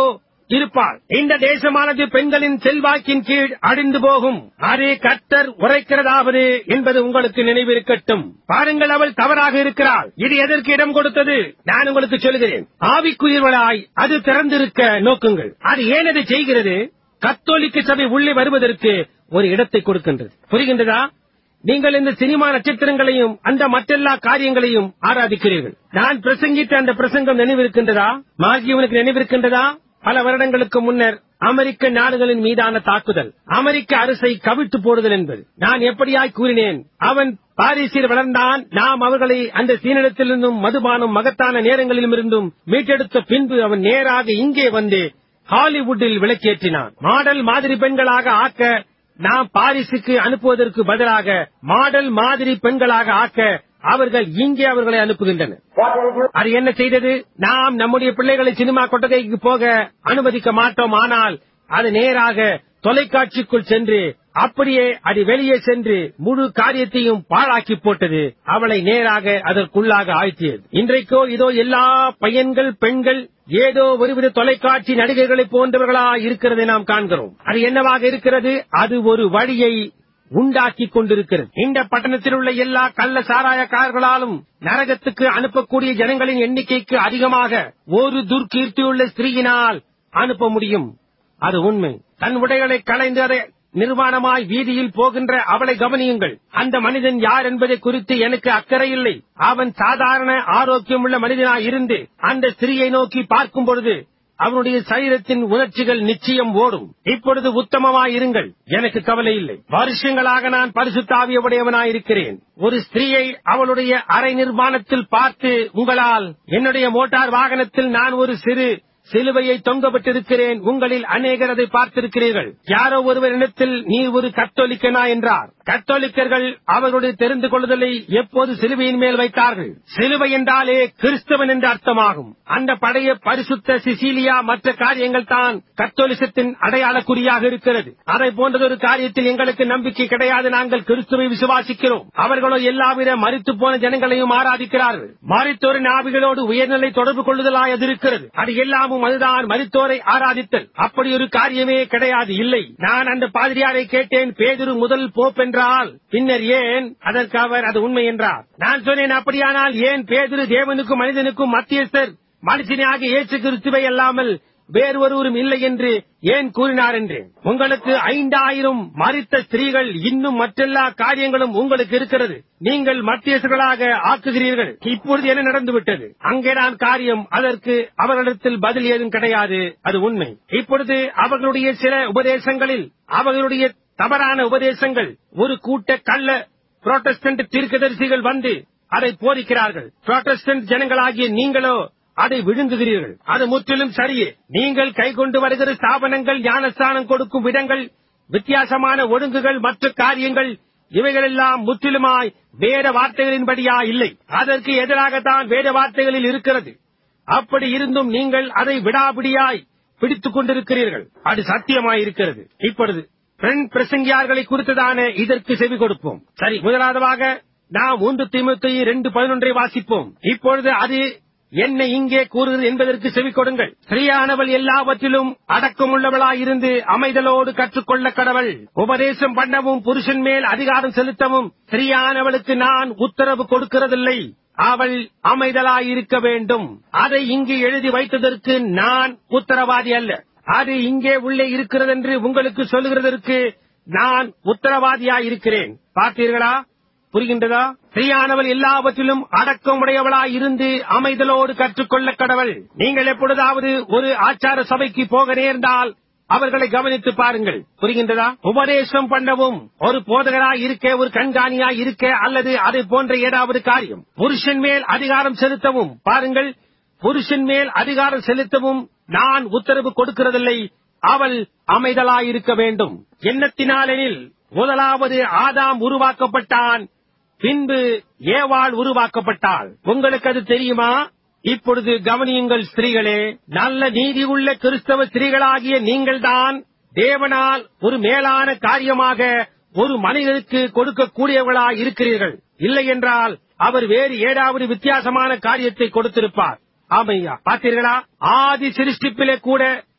[SPEAKER 1] இருப்பாள் இந்த தேசமானது பெண்களின் செல்வாக்கின் கீழ் அழிந்து போகும் அதே கர்த்தர் உரைக்கிறதாவது என்பது உங்களுக்கு நினைவிருக்கட்டும் பாருங்கள் அவள் தவறாக இருக்கிறாள் இது எதற்கு இடம் கொடுத்தது நான் உங்களுக்கு சொல்கிறேன் ஆவிக்குயிர்களாய் அது திறந்திருக்க நோக்குங்கள் அது ஏன் அதை செய்கிறது கத்தோலிக்க சபை உள்ளே வருவதற்கு ஒரு இடத்தை கொடுக்கின்றது புரிகின்றதா நீங்கள் இந்த சினிமா நட்சத்திரங்களையும் அந்த மற்றெல்லா காரியங்களையும் ஆராதிக்கிறீர்கள் நான் பிரசங்கித்த அந்த பிரசங்கம் நினைவிருக்கின்றதா மாகி உனக்கு நினைவிருக்கின்றதா பல வருடங்களுக்கு முன்னர் அமெரிக்க நாடுகளின் மீதான தாக்குதல் அமெரிக்க அரசை கவிழ்த்து போடுதல் என்பது நான் எப்படியாய் கூறினேன் அவன் பாரிஸில் வளர்ந்தான் நாம் அவர்களை அந்த சீனிடத்திலிருந்தும் மதுபானம் மகத்தான நேரங்களிலும் இருந்தும் மீட்டெடுத்த பின்பு அவன் நேராக இங்கே வந்து ஹாலிவுட்டில் விளக்கேற்றினான் மாடல் மாதிரி பெண்களாக ஆக்க நாம் பாரிஸுக்கு அனுப்புவதற்கு பதிலாக மாடல் மாதிரி பெண்களாக ஆக்க அவர்கள் இங்கே அவர்களை அனுப்புகின்றனர்
[SPEAKER 2] What did he do?
[SPEAKER 1] அது என்ன செய்தது நாம் நம்முடைய பிள்ளைகளை சினிமா கொட்டகைக்கு போக அனுமதிக்க மாட்டோம் ஆனால் அது நேராக தொலைக்காட்சிக்குள் சென்று அப்படியே அது வெளியே சென்று முழு காரியத்தையும் பாழாக்கி போட்டது அவளை நேராக அதற்குள்ளாக ஆழ்த்தியது இன்றைக்கோ இதோ எல்லா பையன்கள் பெண்கள் ஏதோ ஒருவித தொலைக்காட்சி நடிகர்களைப் போன்றவர்களா இருக்கிறதை நாம் காண்கிறோம் அது என்னவாக இருக்கிறது அது ஒரு வழியை உண்டாக்கி கொண்டிருக்கிறது இந்த பட்டணத்தில் உள்ள எல்லா கள்ள சாராயக்காரர்களாலும் நரகத்துக்கு அனுப்பக்கூடிய ஜனங்களின் எண்ணிக்கைக்கு அதிகமாக ஒரு துர்க்கீர்த்தியுள்ள ஸ்திரீயினால் அனுப்ப முடியும் அது உண்மை தன் உடைகளை களைந்து அதை நிர்வாணமாய் வீதியில் போகின்ற அவளை கவனியுங்கள் அந்த மனிதன் யார் என்பதை குறித்து எனக்கு அக்கறை இல்லை அவன் சாதாரண ஆரோக்கியமுள்ள மனிதனாய் இருந்து அந்த ஸ்திரீயை நோக்கி பார்க்கும் பொழுது அவனுடைய சரீரத்தின் உணர்ச்சிகள் நிச்சயம் ஓடும் இப்பொழுது உத்தமமாய் இருங்கள் எனக்கு கவலை இல்லை வருஷங்களாக நான் பரிசுத்தாவிய உடையவனாயிருக்கிறேன் ஒரு ஸ்திரீயை அவளுடைய அரை நிர்மாணத்தில் பார்த்து உங்களால் என்னுடைய மோட்டார் வாகனத்தில் நான் ஒரு சிறு சிலுவையை தொங்கப்பட்டிருக்கிறேன் உங்களில் அநேகர் அதை பார்த்திருக்கிறீர்கள் யாரோ ஒருவர் இடத்தில் நீ ஒரு கத்தோலிக்கனா என்றார் கத்தோலிக்கர்கள் அவர்களுடைய தெரிந்து கொள்ளுதலை எப்போது சிலுவையின் மேல் வைத்தார்கள் சிலுவை என்றாலே கிறிஸ்தவன் என்று அர்த்தமாகும் அந்த பழைய பரிசுத்த சிசிலியா மற்ற காரியங்கள் தான் கத்தோலிசத்தின் அடையாள குறியாக இருக்கிறது அதை போன்றதொரு காரியத்தில் எங்களுக்கு நம்பிக்கை கிடையாது நாங்கள் கிறிஸ்துவை விசுவாசிக்கிறோம் அவர்களோ எல்லாவித மறித்து போன ஜனங்களையும் ஆராதிக்கிறார்கள் மறித்தோரின் ஆவிகளோடு உயர்நிலை தொடர்பு கொள்ளுதலாய் அது இருக்கிறது அது எல்லாமும் அதுதான் மறித்தோரை ஆராதித்தல் அப்படி ஒரு காரியமே கிடையாது இல்லை நான் அந்த பாதிரியாரை கேட்டேன் பேதுரு முதல் போப் என்றால் பின்னர் ஏன் அதற்கு அவர் அது உண்மை என்றார் நான் சொன்னேன் அப்படியானால் ஏன் பேதுரு தேவனுக்கும் மனிதனுக்கும் மத்தியஸ்தர் மனுஷனாக இயேசு கிறிஸ்துவை அல்லாமல் வேறு ஒருவரும் இல்லை என்று ஏன் கூறினார் என்று உங்களுக்கு ஐந்தாயிரம் மறித்த ஸ்திரீகள் இன்னும் மற்றெல்லா காரியங்களும் உங்களுக்கு இருக்கிறது நீங்கள் மத்தியஸ்தர்களாக ஆக்குகிறீர்கள் இப்பொழுது என்ன நடந்துவிட்டது அங்கேதான் காரியம் அதற்கு அவர்களிடத்தில் பதில் ஏதும் கிடையாது அது உண்மை இப்பொழுது அவர்களுடைய சில உபதேசங்களில் அவர்களுடைய தவறான உபதேசங்கள் ஒரு கூட்ட கள்ள புரோட்டஸ்டன்ட் தீர்க்கதரிசிகள் வந்து அதை போதிக்கிறார்கள் புரோட்டஸ்டன்ட் ஜனங்களாகிய நீங்களோ அதை விழுங்குகிறீர்கள் அது முற்றிலும் சரியே நீங்கள் கைக்கொண்டு வருகிற ஸ்தாபனங்கள் ஞானஸ்தானம் கொடுக்கும் விதங்கள் வித்தியாசமான ஒழுங்குகள் மற்ற காரியங்கள் இவைகளெல்லாம் முற்றிலுமாய் வேத வார்த்தைகளின்படியா இல்லை அதற்கு எதிராகத்தான் வேத வார்த்தைகளில் இருக்கிறது அப்படி இருந்தும் நீங்கள் அதை விடாபிடியாய் பிடித்துக் கொண்டிருக்கிறீர்கள் அது சத்தியமாயிருக்கிறது இப்பொழுது பெண் பிரசங்கியார்களை குறித்ததான இதற்கு செவி கொடுப்போம் சரி முதலாவதாக நாம் மூன்று தீமுத்தி இரண்டு பதினொன்றை வாசிப்போம் இப்பொழுது அது என்ன இங்கே கூறுகிறது என்பதற்கு செவி கொடுங்கள் ஸ்ரீயானவள் எல்லாவற்றிலும் அடக்கமுள்ளவளாயிருந்து அமைதலோடு கற்றுக்கொள்ள கடவள் உபதேசம் பண்ணவும் புருஷன் மேல் அதிகாரம் செலுத்தவும் ஸ்ரீயானவளுக்கு நான் உத்தரவு கொடுக்கிறதில்லை அவள் அமைதலாயிருக்க வேண்டும் அதை இங்கு எழுதி வைத்ததற்கு நான் உத்தரவாதி அல்ல அது இங்கே உள்ளே இருக்கிறது என்று உங்களுக்கு சொல்லுகிறதற்கு நான் உத்தரவாதியாயிருக்கிறேன் பார்த்தீர்களா புரிகின்றதா ஸ்ரீயானவள் எல்லாவற்றிலும் அடக்கம் உடையவளாய் இருந்து அமைதலோடு கற்றுக்கொள்ள கடவள் நீங்கள் எப்பொழுதாவது ஒரு ஆச்சார சபைக்கு போக நேர்ந்தால் அவர்களை கவனித்து பாருங்கள் புரிகின்றதா உபதேசம் பண்ணவும் ஒரு போதகராய் இருக்க ஒரு கண்காணியாய் இருக்க அல்லது அதை போன்ற ஏதாவது காரியம் புருஷன் மேல் அதிகாரம் செலுத்தவும் பாருங்கள் புருஷன் மேல் அதிகாரம் செலுத்தவும் நான் உத்தரவு கொடுக்கிறதில்லை அவள் அமைதலாயிருக்க வேண்டும் எண்ணத்தினாலெனில் முதலாவது ஆதாம் உருவாக்கப்பட்டான் பின்பு ஏவாள் உருவாக்கப்பட்டாள் உங்களுக்கு அது தெரியுமா இப்பொழுது கவனியுங்கள் ஸ்திரீகளே நல்ல நீதி உள்ள கிறிஸ்தவ ஸ்திரீகளாகிய நீங்கள்தான் தேவனால் ஒரு மேலான காரியமாக ஒரு மனிதனுக்கு கொடுக்கக்கூடியவர்களாய் இருக்கிறீர்கள் இல்லை என்றால் அவர் வேறு ஏதாவது வித்தியாசமான காரியத்தை கொடுத்திருப்பார் ஆமையா பார்த்தீர்களா ஆதி சிருஷ்டிப்பிலே கூட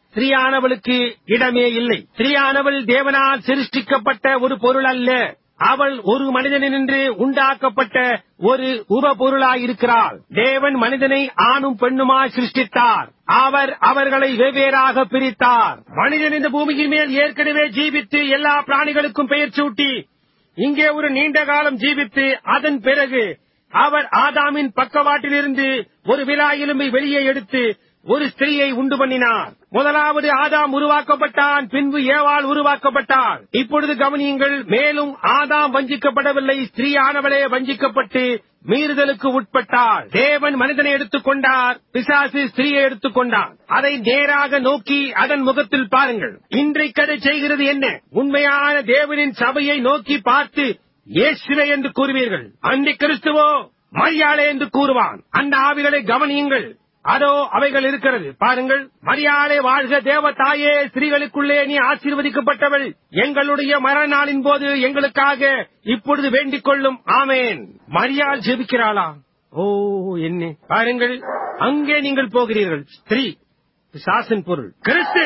[SPEAKER 1] ஸ்திரீயானவளுக்கு இடமே இல்லை ஸ்திரீயானவள் தேவனால் சிருஷ்டிக்கப்பட்ட ஒரு பொருள் அல்ல அவள் ஒரு மனிதனின்று உண்டாக்கப்பட்ட ஒரு உப பொருளாயிருக்கிறாள் தேவன் மனிதனை ஆணும் பெண்ணுமாய் சிருஷ்டித்தார் அவர் அவர்களை வெவ்வேறாக பிரித்தார் மனிதன் இந்த பூமியின் மேல் ஏற்கனவே ஜீவித்து எல்லா பிராணிகளுக்கும் பெயர் சூட்டி இங்கே ஒரு நீண்ட காலம் ஜீவித்து அதன் பிறகு அவர் ஆதாமின் பக்கவாட்டிலிருந்து ஒரு விழா எலும்பை வெளியே எடுத்து ஒரு ஸ்திரீயை உண்டு பண்ணினார் முதலாவது ஆதாம் உருவாக்கப்பட்டான் பின்பு ஏவாள் உருவாக்கப்பட்டாள் இப்பொழுது கவனியுங்கள் மேலும் ஆதாம் வஞ்சிக்கப்படவில்லை ஸ்திரீயானவளே வஞ்சிக்கப்பட்டு மீறுதலுக்கு உட்பட்டாள் தேவன் மனிதனை எடுத்துக்கொண்டார் பிசாசு ஸ்திரீயை எடுத்துக்கொண்டான் அதை நேராக நோக்கி அதன் முகத்தில் பாருங்கள் இன்றைக்கு அதை செய்கிறது என்ன உண்மையான தேவனின் சபையை நோக்கி பார்த்து இயேசுவே என்று கூறுவீர்கள் அன்றை கிறிஸ்துவோ மரியாளே என்று கூறுவான் அந்த ஆவிகளை கவனியுங்கள் அதோ அவைகள் இருக்கிறது பாருங்கள் மரியாதை வாழ்க தேவ தாயே ஸ்திரீகளுக்குள்ளே நீ ஆசீர்வதிக்கப்பட்டவள் எங்களுடைய மரண நாளின் போது எங்களுக்காக இப்பொழுது வேண்டிக் கொள்ளும் ஆமேன் மரியாள் ஜெபிக்கிறாளா ஓ என்ன பாருங்கள் அங்கே நீங்கள் போகிறீர்கள் ஸ்திரீ சாசன் பொருள் கிறிஸ்து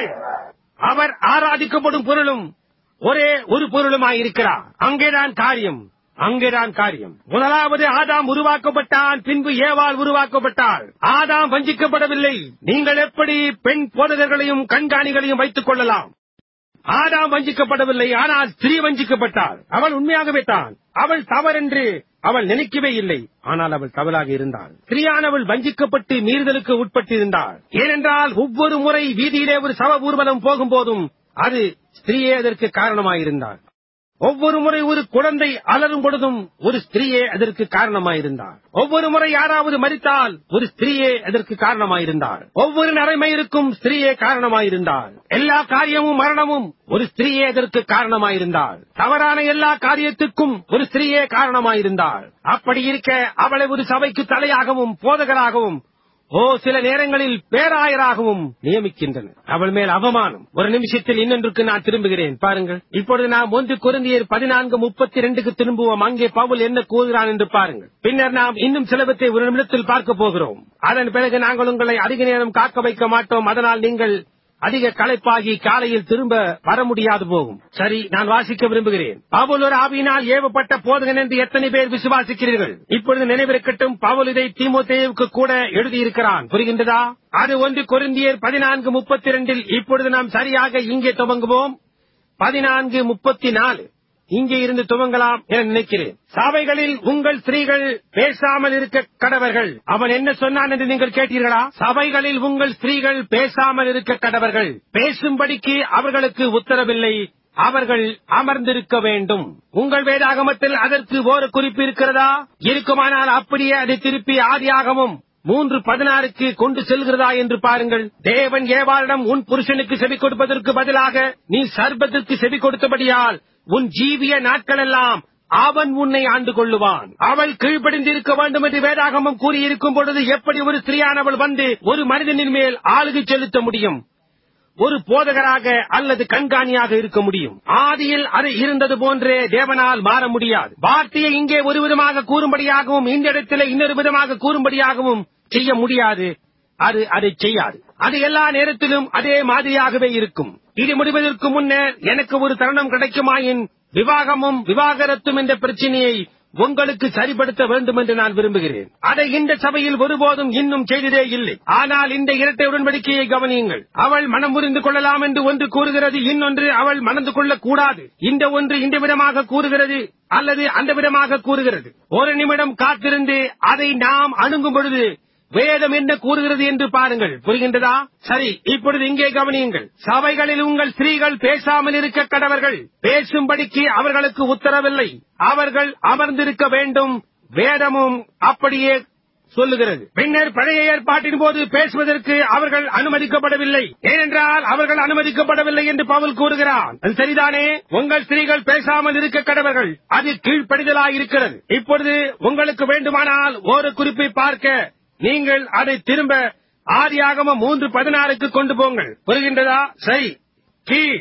[SPEAKER 1] அவர் ஆராதிக்கப்படும் பொருளும் ஒரே ஒரு பொருளுமாயிருக்கிறார் அங்கேதான் காரியம் அங்கேதான் காரியம் முதலாவது ஆதாம் உருவாக்கப்பட்டான் பின்பு ஏவாள் உருவாக்கப்பட்டாள் ஆதாம் வஞ்சிக்கப்படவில்லை நீங்கள் எப்படி பெண் போதகர்களையும் கண்காணிகளையும் வைத்துக் கொள்ளலாம் ஆதாம் வஞ்சிக்கப்படவில்லை ஆனால் ஸ்திரீ வஞ்சிக்கப்பட்டாள் அவள் உண்மையாகவே தான் அவள் தவறென்று அவள் நினைக்கவே இல்லை ஆனால் அவள் தவறாக இருந்தாள் ஸ்திரீயானவள் வஞ்சிக்கப்பட்டு மீறுதலுக்கு உட்பட்டிருந்தாள் ஏனென்றால் ஒவ்வொரு முறை வீதியிலே ஒரு சவ ஊர்வலம் போகும்போதும் அது ஸ்திரீயே அதற்கு காரணமாயிருந்தாள் ஒவ்வொரு முறை ஒரு குழந்தை அலரும் பொழுதும் ஒரு ஸ்திரீயே அதற்கு காரணமாயிருந்தாள் ஒவ்வொரு முறை யாராவது மறித்தால் ஒரு ஸ்திரீயே அதற்கு காரணமாயிருந்தாள் ஒவ்வொரு நரைமயிருக்கும் ஸ்திரீயே காரணமாயிருந்தாள் எல்லா காரியமும் மரணமும் ஒரு ஸ்திரீயே அதற்கு காரணமாயிருந்தாள் தவறான எல்லா காரியத்துக்கும் ஒரு ஸ்திரீயே காரணமாயிருந்தாள் அப்படி இருக்க அவளை ஒரு சபைக்கு தலையாகவும் போதகராகவும் ஓ சில நேரங்களில் பேராயராகவும் நியமிக்கின்றனர் அவள் மேல் அவமானம் ஒரு நிமிஷத்தில் இன்னொன்றுக்கு நான் திரும்புகிறேன் பாருங்கள் இப்பொழுது நாம் ஒன்று குருந்தியர் பதினான்கு முப்பத்தி ரெண்டுக்கு திரும்புவோம் அங்கே பவுல் என்ன கூறுகிறான் என்று பாருங்கள் பின்னர் நாம் இன்னும் சிலவற்றை ஒரு நிமிடத்தில் பார்க்க போகிறோம் அதன் பிறகு நாங்கள் உங்களை அதிக நேரம் காக்க வைக்க மாட்டோம் அதனால் நீங்கள் அதிக களைப்பாகி காலையில் திரும்ப வர முடியாது போகும் சரி நான் வாசிக்க விரும்புகிறேன் பவுல் ஒரு ஆவியினால் ஏவப்பட்ட போதகன் என்று எத்தனை பேர் விசுவாசிக்கிறீர்கள் இப்பொழுது நினைவிருக்கட்டும் பவுல் இதை தீமோத்தேவுக்கு கூட எழுதியிருக்கிறான் புரிகின்றதா அது ஒன்று கொரிந்தியர் பதினான்கு முப்பத்தி இரண்டில் இப்பொழுது நாம் சரியாக இங்கே துவங்குவோம் பதினான்கு முப்பத்தி நாலு இங்கே இருந்து துவங்கலாம் என நினைக்கிறேன் சபைகளில் உங்கள் ஸ்திரீகள் பேசாமல் இருக்க கடவர்கள் அவன் என்ன சொன்னான் என்று நீங்கள் கேட்டீர்களா சபைகளில் உங்கள் ஸ்திரீகள் பேசாமல் இருக்க கடவர்கள் பேசும்படிக்கு அவர்களுக்கு உத்தரவில்லை அவர்கள் அமர்ந்திருக்க வேண்டும் உங்கள் வேதாகமத்தில் அதற்கு ஒரு குறிப்பு இருக்கிறதா இருக்குமானால் அப்படியே அதை திருப்பி ஆதியாகமும் மூன்று பதினாறுக்கு கொண்டு செல்கிறதா என்று பாருங்கள் தேவன் ஏவாளிடம் உன் புருஷனுக்கு செவி கொடுப்பதற்கு பதிலாக நீ சர்பத்திற்கு செவி கொடுத்தபடியால் உன் ஜீவிய நாட்களெல்லாம் அவன் உன்னை ஆண்டு கொள்ளுவான் அவள் கீழ்ப்படிந்திருக்க வேண்டும் என்று வேதாகமம் கூறியிருக்கும் பொழுது எப்படி ஒரு ஸ்திரீயானவள் வந்து ஒரு மனிதனின் மேல் ஆளுகை செலுத்த முடியும் ஒரு போதகராக அல்லது கண்காணியாக இருக்க முடியும் ஆதியில் அது இருந்தது போன்றே தேவனால் மாற முடியாது வார்த்தையை இங்கே ஒரு விதமாக கூறும்படியாகவும் இந்த இடத்திலே இன்னொரு விதமாக கூறும்படியாகவும் செய்ய முடியாது அது அதை செய்யாது அது எல்லா நேரத்திலும் அதே மாதிரியாகவே இருக்கும் இது முடிவதற்கு முன்னர் எனக்கு ஒரு தருணம் கிடைக்குமாயின் விவாகமும் விவாகரத்தும் என்ற பிரச்சனையை உங்களுக்கு சரிப்படுத்த வேண்டும் என்று நான் விரும்புகிறேன் அதை இந்த சபையில் ஒருபோதும் இன்னும் செய்ததே இல்லை ஆனால் இந்த இரட்டை உடன்படிக்கையை கவனியுங்கள் அவள் மனம் புரிந்து கொள்ளலாம் என்று ஒன்று கூறுகிறது இன்னொன்று அவள் மணந்து கொள்ளக் கூடாது இந்த ஒன்று இந்த விதமாக கூறுகிறது அல்லது அந்த விதமாக கூறுகிறது ஒரு நிமிடம் காத்திருந்து அதை நாம் அணுகும் பொழுது வேதம் என்ன கூறுகிறது என்று பாருங்கள் புரிகின்றதா சரி இப்பொழுது இங்கே கவனியுங்கள் சபைகளில் உங்கள் ஸ்திரீகள் பேசாமல் இருக்க கடவர்கள் பேசும்படிக்கு அவர்களுக்கு உத்தரவில்லை அவர்கள் அமர்ந்திருக்க வேண்டும் வேதமும் அப்படியே சொல்லுகிறது பின்னர் பழைய ஏற்பாட்டின் போது பேசுவதற்கு அவர்கள் அனுமதிக்கப்படவில்லை ஏனென்றால் அவர்கள் அனுமதிக்கப்படவில்லை என்று பவுல் கூறுகிறான் அது சரிதானே உங்கள் ஸ்திரீகள் பேசாமல் இருக்க கடவர்கள் அது கீழ்ப்படிதலாயிருக்கிறது இப்பொழுது உங்களுக்கு வேண்டுமானால் ஒரு குறிப்பை பார்க்க நீங்கள் அதை திரும்ப ஆதியாகம மூன்று பதினாறுக்கு கொண்டு போங்கள் புரிகின்றதா சரி கீழ்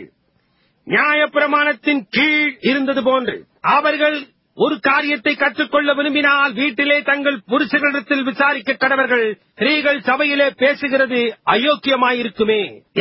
[SPEAKER 1] நியாயப்பிரமாணத்தின் கீழ் இருந்தது போன்று அவர்கள் ஒரு காரியத்தை கற்றுக்கொள்ள விரும்பினால் வீட்டிலே தங்கள் புருஷர்களிடத்தில் விசாரிக்க கடவர்கள் ஸ்திரீகள் சபையிலே பேசுகிறது அயோக்கியமாயிருக்குமே என்ன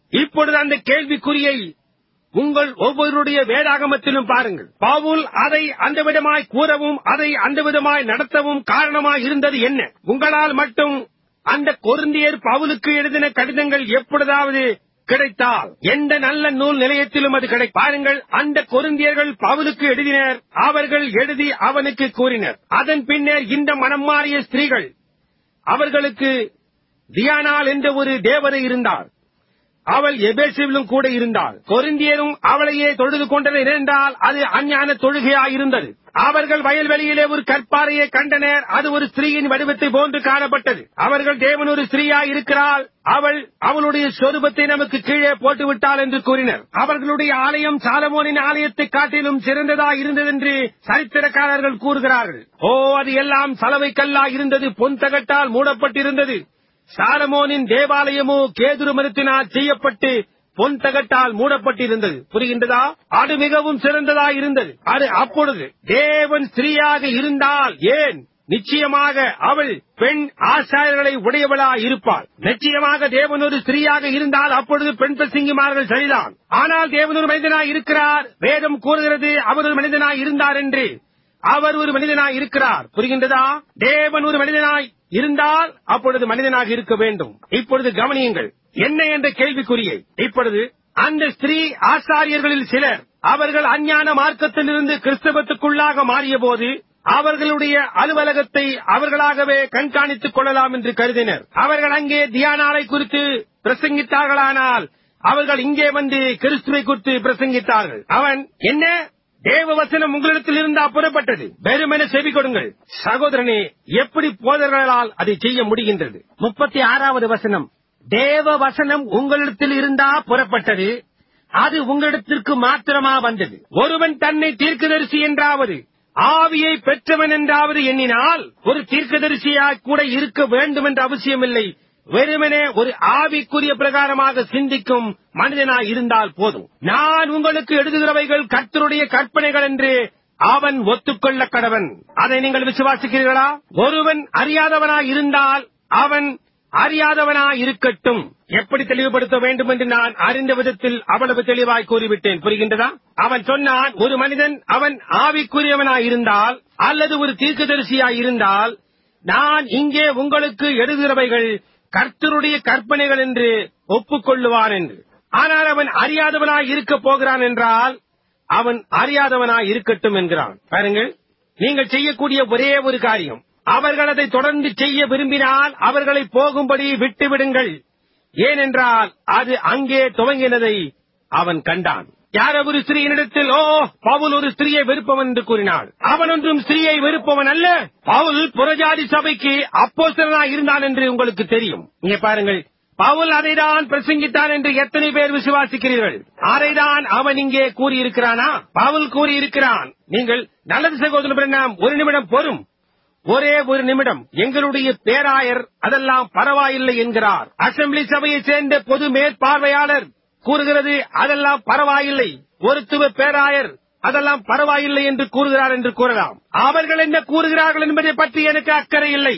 [SPEAKER 1] இப்பொழுது அந்த கேள்விக்குறியை உங்கள் ஒவ்வொருடைய வேதாகமத்திலும் பாருங்கள் பவுல் அதை அந்த விதமாய் கூறவும் அதை அந்த விதமாய் நடத்தவும் காரணமாய் இருந்தது என்ன உங்களால் மட்டும் அந்த கொருந்தியர் பவுலுக்கு எழுதின கடிதங்கள் எப்பொழுதாவது கிடைத்தால் எந்த நல்ல நூல் நிலையத்திலும் அது கிடை பாருங்கள் அந்த கொருந்தியர்கள் பவுலுக்கு எழுதினர் அவர்கள் எழுதி அவனுக்கு கூறினர் அதன் பின்னர் இந்த மனம் மாறிய ஸ்திரீகள் அவர்களுக்கு தியானால் என்ற ஒரு தேவதை இருந்தார் அவள் எபேசிலும் கூட இருந்தாள் கொரிந்தியரும் அவளையே தொழுது கொண்டனர் என்றால் அது அஞ்ஞான தொழுகையாயிருந்தது அவர்கள் வயல்வெளியிலே ஒரு கற்பாறையை கண்டனர் அது ஒரு ஸ்திரீயின் வடிவத்தை போன்று காணப்பட்டது அவர்கள் தேவன் ஒரு ஸ்திரீயாய் இருக்கிறாள் அவள் அவளுடைய சொரூபத்தை நமக்கு கீழே போட்டு விட்டாள் என்று கூறினர் அவர்களுடைய ஆலயம் சாலமோனின் ஆலயத்தை காட்டிலும் சிறந்ததாய் இருந்ததென்று சரித்திரக்காரர்கள் கூறுகிறார்கள் ஓ அது எல்லாம் சலவை கல்லா இருந்தது பொன் தகட்டால் மூடப்பட்டிருந்தது சாலமோனின் தேவாலயமோ கேதுரு மரத்தினால் செய்யப்பட்டு பொன் தகட்டால் மூடப்பட்டிருந்தது புரிகின்றதா அது மிகவும் சிறந்ததா இருந்தது அது அப்பொழுது தேவன் ஸ்திரீயாக இருந்தால் ஏன் நிச்சயமாக அவள் பெண் ஆசாரியர்களை உடையவளா இருப்பாள் நிச்சயமாக தேவன் ஒரு ஸ்திரீயாக இருந்தால் அப்பொழுது பெண் பிரசிங்கிமார்கள் சரிதான் ஆனால் தேவன் ஒரு மனிதனாய் இருக்கிறார் வேதம் கூறுகிறது அவர் ஒரு மனிதனாய் இருந்தார் என்று அவர் ஒரு மனிதனாய் இருக்கிறார் புரிகின்றதா தேவன் ஒரு மனிதனாய் இருந்தால் அப்பொழுது மனிதனாக இருக்க வேண்டும் இப்பொழுது கவனியுங்கள் என்ன என்ற கேள்விக்குறியை இப்பொழுது அந்த ஸ்திரீ ஆசாரியர்களில் சிலர் அவர்கள் அஞ்ஞான மார்க்கத்திலிருந்து கிறிஸ்தவத்துக்குள்ளாக மாறிய போது அவர்களுடைய அலுவலகத்தை அவர்களாகவே கண்காணித்துக் கொள்ளலாம் என்று கருதினர் அவர்கள் அங்கே தியானாலை குறித்து பிரசங்கித்தார்களானால் அவர்கள் இங்கே வந்து கிறிஸ்துவை குறித்து பிரசங்கித்தார்கள் அவன் என்ன தேவ வசனம் உங்களிடத்தில் இருந்தா புறப்பட்டது வெறுமென செவி கொடுங்கள் சகோதரனே எப்படி போதர்களால் அதை செய்ய முடிகின்றது முப்பத்தி ஆறாவது வசனம் தேவ வசனம் உங்களிடத்தில் இருந்தா புறப்பட்டது அது உங்களிடத்திற்கு மாத்திரமா வந்தது ஒருவன் தன்னை தீர்க்கதரிசி என்றாவது ஆவியை பெற்றவன் என்றாவது எண்ணினால் ஒரு தீர்க்கதரிசியாய் கூட இருக்க வேண்டும் என்ற அவசியமில்லை வெறுமனே ஒரு ஆவிக்குரிய பிரகாரமாக சிந்திக்கும் மனிதனாய் இருந்தால் போதும் நான் உங்களுக்கு எழுதுகிறவைகள் கர்த்தருடைய கற்பனைகள் என்று அவன் ஒத்துக்கொள்ள கடவன் அதை நீங்கள் விசுவாசிக்கிறீர்களா ஒருவன் அறியாதவனாய் இருந்தால் அவன் அறியாதவனாய் இருக்கட்டும் எப்படி தெளிவுபடுத்த வேண்டும் என்று நான் அறிந்த விதத்தில் அவ்வளவு தெளிவாய் கூறிவிட்டேன் புரிகின்றதா அவன் சொன்னான் ஒரு மனிதன் அவன் ஆவிக்குரியவனாய் இருந்தால் அல்லது ஒரு தீர்க்கதரிசியாய் இருந்தால் நான் இங்கே உங்களுக்கு எழுதுகிறவைகள் கர்த்தருடைய கற்பனைகள் என்று ஒப்புக்கொள்ளுவான் என்று ஆனால் அவன் அறியாதவனாய் இருக்க போகிறான் என்றால் அவன் அறியாதவனாய் இருக்கட்டும் என்கிறான் பாருங்கள் நீங்கள் செய்யக்கூடிய ஒரே ஒரு காரியம் அவர்கள் அதை தொடர்ந்து செய்ய விரும்பினால் அவர்களை போகும்படி விட்டுவிடுங்கள் ஏனென்றால் அது அங்கே துவங்கினதை அவன் கண்டான் யார் ஒரு ஸ்திரீனிடத்தில் ஓ பவுல் ஒரு ஸ்திரீயை வெறுப்பவன் என்று கூறினாள் அவன் ஒன்றும் ஸ்திரீயை வெறுப்பவன் அல்ல பவுல் புறஜாதி சபைக்கு அப்போஸ்தலனாய் இருந்தான் என்று உங்களுக்கு தெரியும் இங்கே பாருங்கள் பவுல் அதைதான் பிரசங்கித்தான் என்று எத்தனை பேர் விசுவாசிக்கிறீர்கள் அதைதான் அவன் இங்கே கூறியிருக்கிறானா பவுல் கூறியிருக்கிறான் நீங்கள் நல்லது சகோதரன் பிரண்ணாம் ஒரு நிமிடம் பொறும் ஒரே ஒரு நிமிடம் எங்களுடைய பேராயர் அதெல்லாம் பரவாயில்லை என்கிறார் அசெம்பிளி சபையைச் சேர்ந்த பொது மேற்பார்வையாளர் கூறுகிறது அதெல்லாம் பரவாயில்லை ஒருத்துவ பேராயர் அதெல்லாம் பரவாயில்லை என்று கூறுகிறார் என்று கூறலாம் அவர்கள் என்ன கூறுகிறார்கள் என்பதை பற்றி எனக்கு அக்கறை இல்லை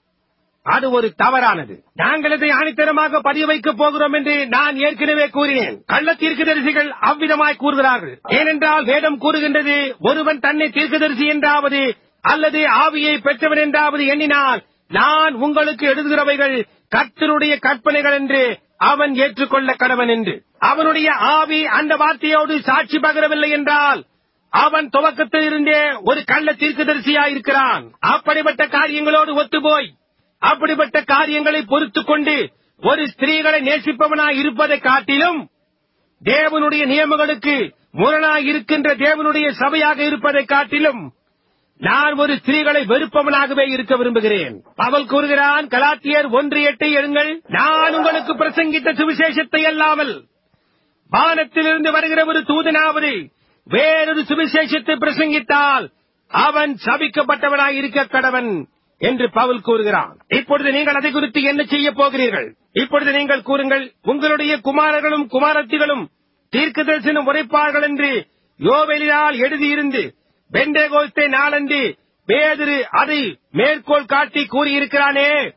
[SPEAKER 1] அது ஒரு தவறானது நாங்கள் இதை ஆணித்தரமாக பதிய வைக்கப் போகிறோம் என்று நான் ஏற்கனவே கூறினேன் கள்ள தீர்க்கதரிசிகள் அவ்விதமாய் கூறுகிறார்கள் ஏனென்றால் வேதம் கூறுகின்றது ஒருவன் தன்னை தீர்க்கதரிசி என்றாவது அல்லது ஆவியை பெற்றவன் என்றாவது எண்ணினால் நான் உங்களுக்கு எழுதுகிறவைகள் கர்த்தருடைய கற்பனைகள் என்று அவன் ஏற்றுக்கொள்ள கடவன் என்று அவனுடைய ஆவி அந்த வார்த்தையோடு சாட்சி பகரவில்லை என்றால் அவன் துவக்கத்தில் இருந்தே ஒரு கள்ள தீர்க்கதரிசியாயிருக்கிறான் அப்படிப்பட்ட காரியங்களோடு ஒத்துப்போய் அப்படிப்பட்ட காரியங்களை பொறுத்துக் கொண்டு ஒரு ஸ்திரீகளை நேசிப்பவனாய் இருப்பதை காட்டிலும் தேவனுடைய நியமங்களுக்கு முரணாய் இருக்கின்ற தேவனுடைய சபையாக இருப்பதை காட்டிலும் நான் ஒரு ஸ்திரீகளை வெறுப்பவனாகவே இருக்க விரும்புகிறேன் அவள் கூறுகிறான் கலாத்தியர் ஒன்று எட்டை எழுங்கள் நான் உங்களுக்கு பிரசங்கித்த சுவிசேஷத்தை அல்லாமல் வானத்திலிருந்து வருகிற ஒரு தூதனாவது வேறொரு சுவிசேஷத்தை பிரசங்கித்தால் அவன் சபிக்கப்பட்டவனாய் இருக்க கடவன் என்று பவுல் கூறுகிறான் இப்பொழுது நீங்கள் அதை குறித்து என்ன செய்ய போகிறீர்கள் இப்பொழுது நீங்கள் கூறுங்கள் உங்களுடைய குமாரர்களும் குமாரத்திகளும் தீர்க்க தரிசனம் உரைப்பார்கள் என்று யோவெலியால் எழுதியிருந்து பெண்டேகோஸ்தே நாளன்று பேதிரு அதை மேற்கோள் காட்டி கூறியிருக்கிறானே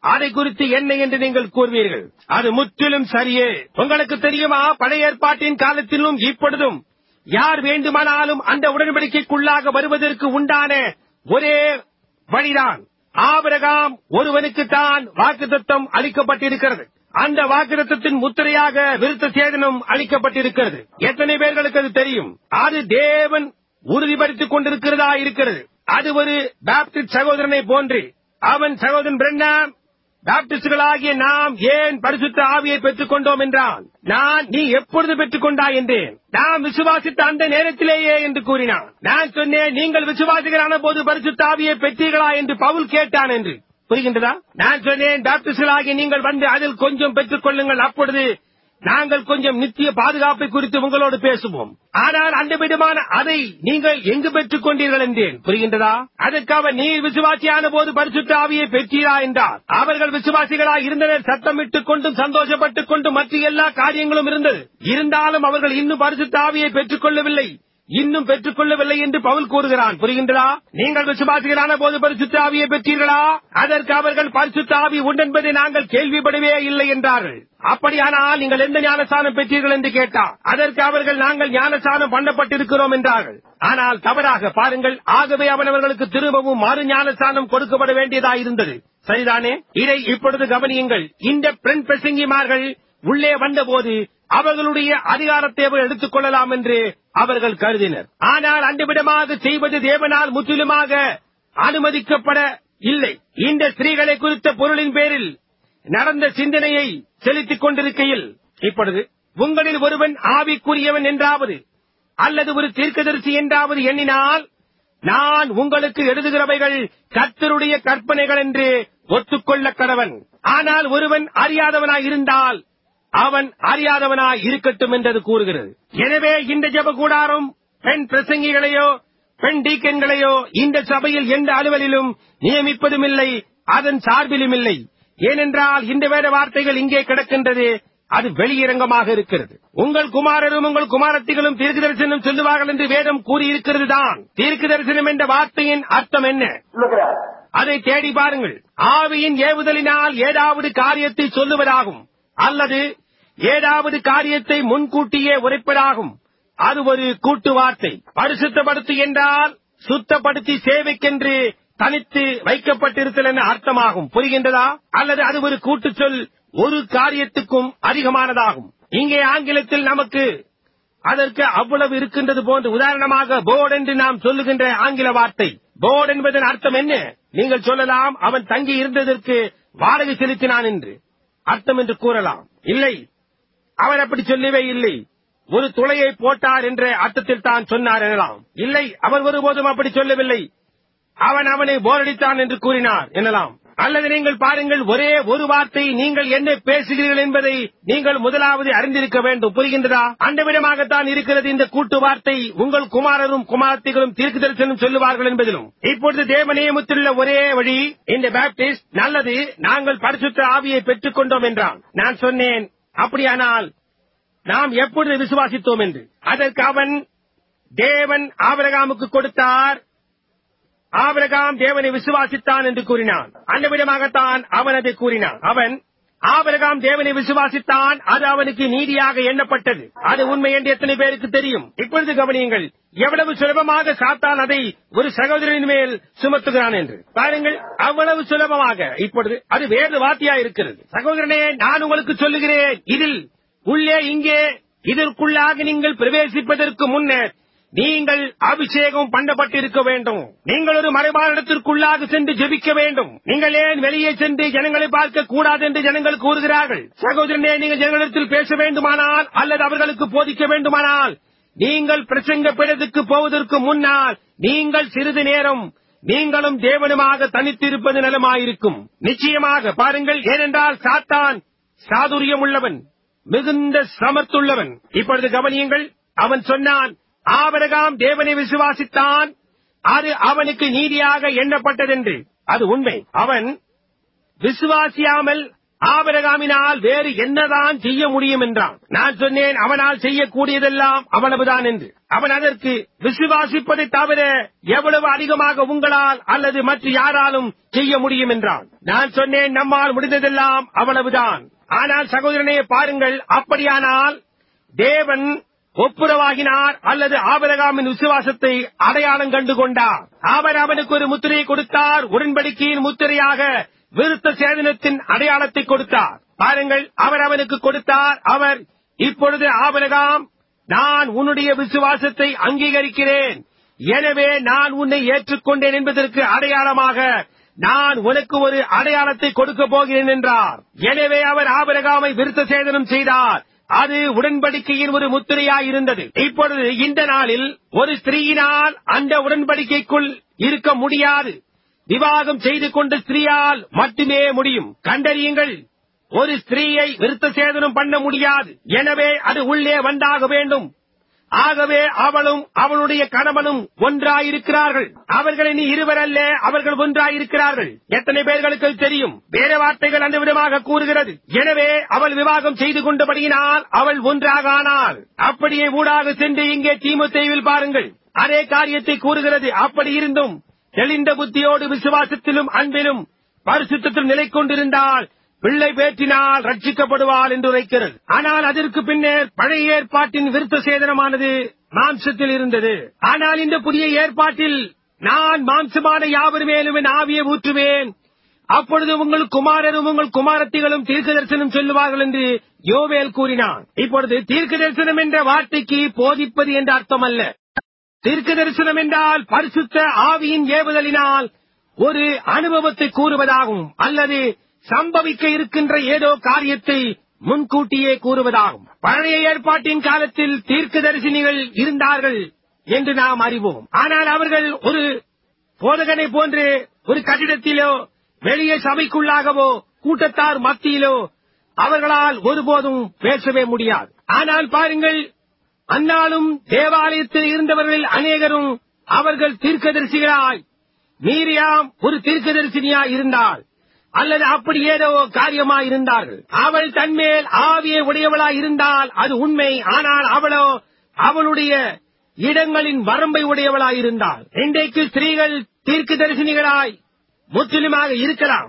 [SPEAKER 1] அதை குறித்து என்ன என்று நீங்கள் கூறுவீர்கள் அது முற்றிலும் சரியே உங்களுக்கு தெரியுமா பழைய ஏற்பாட்டின் காலத்திலும் இப்பொழுதும் யார் வேண்டுமானாலும் அந்த உடன்படிக்கைக்குள்ளாக வருவதற்கு உண்டான ஒரே வழிதான் ஆபிரகாம் ஒருவனுக்குத்தான் வாக்குத்தத்தம் அளிக்கப்பட்டிருக்கிறது அந்த வாக்குத்தத்தின் முத்திரையாக விருத்த சேதனம் அளிக்கப்பட்டிருக்கிறது எத்தனை பேர்களுக்கு அது தெரியும் அது தேவன் உறுதிப்படுத்திக் கொண்டிருக்கிறதா இருக்கிறது அது ஒரு பாப்டிஸ்ட் சகோதரனை போன்று அவன் சகோதரன் பிரண்ணாம் பாப்டிஸ்டுகளாகிய நாம் ஏன் பரிசுத்த ஆவியை பெற்றுக் கொண்டோம் என்றான் நான் நீ எப்பொழுது பெற்றுக் கொண்டாய் என்றேன் நாம் விசுவாசித்த அந்த நேரத்திலேயே என்று கூறினான் நான் சொன்னேன் நீங்கள் விசுவாசிகரான போது பரிசுத்த ஆவியை பெற்றீர்களா என்று பவுல் கேட்டான் என்று புரிகின்றதா நான் சொன்னேன் பாப்டிஸ்டுகளாகிய நீங்கள் வந்து அதில் கொஞ்சம் பெற்றுக் கொள்ளுங்கள் அப்பொழுது நாங்கள் கொஞ்சம் நித்திய பாதுகாப்பை குறித்து உங்களோடு பேசுவோம் ஆனால் அந்த விதமான அதை நீங்கள் எங்கு பெற்றுக் கொண்டீர்கள் என்றேன் புரிகின்றதா அதற்காக நீர் விசுவாசியான போது பரிசுத்த ஆவியை பெற்றீரா என்றார் அவர்கள் விசுவாசிகளாய் இருந்தனர் சத்தமிட்டுக் கொண்டும் சந்தோஷப்பட்டுக் கொண்டும் மற்ற எல்லா காரியங்களும் இருந்தது இருந்தாலும் அவர்கள் இன்னும் பரிசுத்த ஆவியை பெற்றுக் கொள்ளவில்லை இன்னும் பெற்றுக் கொள்ளவில்லை என்று பவுல் கூறுகிறான் புரிகின்றதா நீங்கள் விசுவாசிகளான போது பரிசுத்த ஆவியை பெற்றீர்களா அதற்கு அவர்கள் பரிசுத்த ஆவி உண்டென்பதை நாங்கள் கேள்விப்படவே இல்லை என்றார்கள் அப்படியானால் நீங்கள் எந்த ஞானஸ்தானம் பெற்றீர்கள் என்று கேட்டார் அதற்கு அவர்கள் நாங்கள் ஞானஸ்தானம் பண்ணப்பட்டிருக்கிறோம் என்றார்கள் ஆனால் தவறாக பாருங்கள் ஆகவே அவன் அவர்களுக்கு திரும்பவும் மறு ஞானஸ்தானம் கொடுக்கப்பட வேண்டியதாயிருந்தது சரிதானே இதை இப்பொழுது கவனியுங்கள் இந்த பெண் பிரசங்கிமார்கள் உள்ளே வந்தபோது அவர்களுடைய அதிகாரத்தை அவர்கள் எடுத்துக் கொள்ளலாம் என்று அவர்கள் கருதினர் ஆனால் அந்த விடமாக செய்வது தேவனால் முற்றிலுமாக அனுமதிக்கப்பட இல்லை இந்த ஸ்திரீகளை குறித்த பொருளின் பேரில் நடந்த சிந்தனையை செலுத்திக் கொண்டிருக்கையில் இப்பொழுது உங்களில் ஒருவன் ஆவிக்குரியவன் என்றாவது அல்லது ஒரு தீர்க்கதரிசி என்றாவது எண்ணினால் நான் உங்களுக்கு எழுதுகிறவைகள் கர்த்தருடைய கற்பனைகள் என்று ஒத்துக்கொள்ள கடவன் ஆனால் ஒருவன் அறியாதவனாய் இருந்தால் அவன் அறியாதவனாய் இருக்கட்டும் என்றது கூறுகிறது எனவே இந்த ஜெப கூடாரம் பெண் பிரசங்கிகளையோ பெண் டீக்கன்களையோ இந்த சபையில் எந்த அலுவலிலும் நியமிப்பதும் இல்லை அதன் சார்பிலும் இல்லை ஏனென்றால் இந்த வேத வார்த்தைகள் இங்கே கிடக்கின்றது அது வெளியரங்கமாக இருக்கிறது உங்கள் குமாரரும் உங்கள் குமாரத்திகளும் தீர்க்க தரிசனம் சொல்லுவார்கள் என்று வேதம் கூறியிருக்கிறது தான் தீர்க்க தரிசனம் என்ற வார்த்தையின் அர்த்தம் என்ன
[SPEAKER 2] Look at that.
[SPEAKER 1] அதை தேடி பாருங்கள் ஆவியின் ஏவுதலினால் ஏதாவது காரியத்தை சொல்லுவதாகும் அல்லது ஏதாவது காரியத்தை முன்கூட்டியே உரைப்பதாகும் அது ஒரு கூட்டு வார்த்தை பரிசுத்தப்படுத்து என்றால் சுத்தப்படுத்தி சேவைக்கென்று தனித்து வைக்கப்பட்டிருத்தல் என அர்த்தமாகும் புரிகின்றதா அல்லது அது ஒரு கூட்டு சொல் ஒரு காரியத்துக்கும் அதிகமானதாகும் இங்கே ஆங்கிலத்தில் நமக்கு அதற்கு அவ்வளவு இருக்கின்றது போன்று உதாரணமாக போர்டு என்று நாம் சொல்லுகின்ற ஆங்கில வார்த்தை போர்டு என்பதன் அர்த்தம் என்ன நீங்கள் சொல்லலாம் அவன் தங்கி இருந்ததற்கு வாடகை செலுத்தினான் என்று அர்த்தம் என்று கூறலாம் இல்லை அவர் அப்படி சொல்லவே இல்லை ஒரு துளையை போட்டார் என்ற அர்த்தத்தில் தான் சொன்னார் எனலாம் இல்லை அவர் ஒருபோதும் அப்படி சொல்லவில்லை அவன் அவனை போரடித்தான் என்று கூறினார் எனலாம் அல்லது நீங்கள் பாருங்கள் ஒரே ஒரு வார்த்தை நீங்கள் என்ன பேசுகிறீர்கள் என்பதை நீங்கள் முதலாவது அறிந்திருக்க வேண்டும் புரிகின்றதா அந்த விதமாகத்தான் இருக்கிறது இந்த கூட்டு வார்த்தை உங்கள் குமாரரும் குமாரத்திகளும் தீர்க்கு தரிசனம் சொல்லுவார்கள் என்பதிலும் இப்பொழுது தேவ நியமத்திலுள்ள ஒரே வழி இந்த பேப்டிஸ்ட் நல்லது நாங்கள் பரிசுத்த ஆவியை பெற்றுக் கொண்டோம் என்றான் நான் சொன்னேன் அப்படியானால் நாம் எப்பொழுது விசுவாசித்தோம் என்று அதற்கு அவன் தேவன் ஆபிரகாமுக்கு கொடுத்தார் ஆபிரகாம் தேவனை விசுவாசித்தான் என்று கூறினான் அந்த விதமாகத்தான் அவன் அதை கூறினான் அவன் ஆபிரகாம் தேவனை விசுவாசித்தான் அது அவனுக்கு நீதியாக எண்ணப்பட்டது அது உண்மை என்று எத்தனை பேருக்கு தெரியும் இப்பொழுது கவனியுங்கள் எவ்வளவு சுலபமாக சாத்தான் அதை ஒரு சகோதரனின் மேல் சுமத்துகிறான் என்று பாருங்கள் அவ்வளவு சுலபமாக இப்பொழுது அது வேறு வார்த்தையா இருக்கிறது சகோதரனே நான் உங்களுக்கு சொல்லுகிறேன் இதில் உள்ளே இங்கே இதற்குள்ளாக நீங்கள் பிரவேசிப்பதற்கு முன்னர் நீங்கள் அபிஷேகம் பண்ணப்பட்டிருக்க வேண்டும் நீங்கள் ஒரு மறைபாடத்திற்குள்ளாக சென்று ஜெபிக்க வேண்டும் நீங்கள் ஏன் வெளியே சென்று ஜனங்களை பார்க்க கூடாது என்று ஜனங்கள் கூறுகிறார்கள் சகோதரனே நீங்கள் ஜனங்களிடத்தில் பேச வேண்டுமானால் அல்லது அவர்களுக்கு போதிக்க வேண்டுமானால் நீங்கள் பிரசங்க பிடத்துக்கு போவதற்கு முன்னால் நீங்கள் சிறிது நேரம் நீங்களும் தேவனுமாக தனித்திருப்பது நலமாயிருக்கும் நிச்சயமாக பாருங்கள் ஏனென்றால் சாத்தான் சாதுரியம் உள்ளவன் மிகுந்த சமர்த்துள்ளவன் இப்பொழுது கவனியுங்கள் அவன் சொன்னான் ஆபரகாம் தேவனை விசுவாசித்தான் அது அவனுக்கு நீதியாக எண்ணப்பட்டதென்று அது உண்மை அவன் விசுவாசியாமல் ஆபரகாமினால் வேறு என்னதான் செய்ய முடியும் என்றான் நான் சொன்னேன் அவனால் செய்யக்கூடியதெல்லாம் அவ்வளவுதான் என்று அவன் அதற்கு விசுவாசிப்பதை தவிர எவ்வளவு அதிகமாக உங்களால் அல்லது மற்ற யாராலும் செய்ய முடியும் என்றான் நான் சொன்னேன் நம்மால் முடிந்ததெல்லாம் அவ்வளவுதான் ஆனால் சகோதரனே பாருங்கள் அப்படியானால் தேவன் ஒப்புரவாகினார் அல்லது ஆபரகாமின் விசுவாசத்தை அடையாளம் கண்டு கொண்டார் அவர் அவனுக்கு ஒரு முத்திரையை கொடுத்தார் உடன்படிக்கையின் முத்திரையாக விருத்த சேதனத்தின் அடையாளத்தை கொடுத்தார் பாருங்கள் அவர் அவனுக்கு கொடுத்தார் அவர் இப்பொழுது ஆபரகாம் நான் உன்னுடைய விசுவாசத்தை அங்கீகரிக்கிறேன் எனவே நான் உன்னை ஏற்றுக்கொண்டேன் என்பதற்கு அடையாளமாக நான் உனக்கு ஒரு அடையாளத்தை கொடுக்க போகிறேன் என்றார் எனவே அவர் ஆபரகாமை விருத்த சேதனம் செய்தார் அது உடன்படிக்கையின் ஒரு முத்திரையாய் இருந்தது இப்பொழுது இந்த நாளில் ஒரு ஸ்திரீயினால் அந்த உடன்படிக்கைக்குள் இருக்க முடியாது விவாகம் செய்து கொண்ட ஸ்திரீயால் மட்டுமே முடியும் கண்டறியுங்கள் ஒரு ஸ்திரீயை விருத்த சேதனம் பண்ண முடியாது எனவே அது உள்ளே வந்தாக வேண்டும் ஆகவே அவளும் அவளுடைய கணவனும் ஒன்றாயிருக்கிறார்கள் அவர்கள் இனி இருவர் அல்ல அவர்கள் ஒன்றாயிருக்கிறார்கள் எத்தனை பேர்களுக்கு அது தெரியும் வேற வார்த்தைகள் அந்த விதமாக கூறுகிறது எனவே அவள் விவாகம் செய்து கொண்டபடியினால் அவள் ஒன்றாக ஆனாள் அப்படியே ஊடாக சென்று இங்கே தீமுத்தேவில் பாருங்கள் அதே காரியத்தை கூறுகிறது அப்படி இருந்தும் தெளிந்த புத்தியோடு விசுவாசத்திலும் அன்பிலும் பரிசுத்திலும் நிலை கொண்டிருந்தால் பிள்ளை பேற்றினால் ரட்சிக்கப்படுவாள் என்று உரைக்கிறது ஆனால் அதற்கு பின்னர் பழைய ஏற்பாட்டின் விருத்த சேதனமானது மாம்சத்தில் இருந்தது ஆனால் இந்த புதிய ஏற்பாட்டில் நான் மாம்சமான யாவர் மேலும் என் ஆவியை ஊற்றுவேன் அப்பொழுது உங்கள் குமாரரும் உங்கள் குமாரத்திகளும் தீர்க்க தரிசனம் சொல்லுவார்கள் என்று யோவேல் கூறினான் இப்பொழுது தீர்க்க தரிசனம் என்ற வார்த்தைக்கு போதிப்பது என்ற அர்த்தம் அல்ல தீர்க்க தரிசனம் என்றால் பரிசுத்த ஆவியின் ஏவுதலினால் ஒரு அனுபவத்தை கூறுவதாகும் அல்லது சம்பவிக்க இருக்கின்ற ஏதோ காரியத்தை முன்கூட்டியே கூறுவதாகும் பழைய ஏற்பாட்டின் காலத்தில் தீர்க்கதரிசினிகள் இருந்தார்கள் என்று நாம் அறிவோம் ஆனால் அவர்கள் ஒரு போதகனை போன்று ஒரு கட்டிடத்திலோ வெளியே சபைக்குள்ளாகவோ கூட்டத்தார் மத்தியிலோ அவர்களால் ஒருபோதும் பேசவே முடியாது ஆனால் பாருங்கள் அந்நாளும் தேவாலயத்தில் இருந்தவர்களில் அநேகரும் அவர்கள் தீர்க்கதரிசிகளாய் மீரியாம் ஒரு தீர்க்கதரிசினியாய் இருந்தாள் அல்லது அப்படி ஏதோ காரியமாய் இருந்தார்கள் அவள் தன்மேல் ஆவியை உடையவளாய் இருந்தால் அது உண்மை ஆனால் அவளோ அவளுடைய இடங்களின் வரம்பை உடையவளாய் இருந்தாள் இன்றைக்கு ஸ்திரீகள் தீர்க்க தரிசனிகளாய் முற்றிலுமாக இருக்கலாம்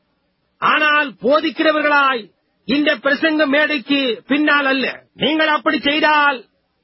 [SPEAKER 1] ஆனால் போதிக்கிறவர்களாய் இந்த பிரசங்க மேடைக்கு பின்னால் அல்ல நீங்கள் அப்படி செய்தால்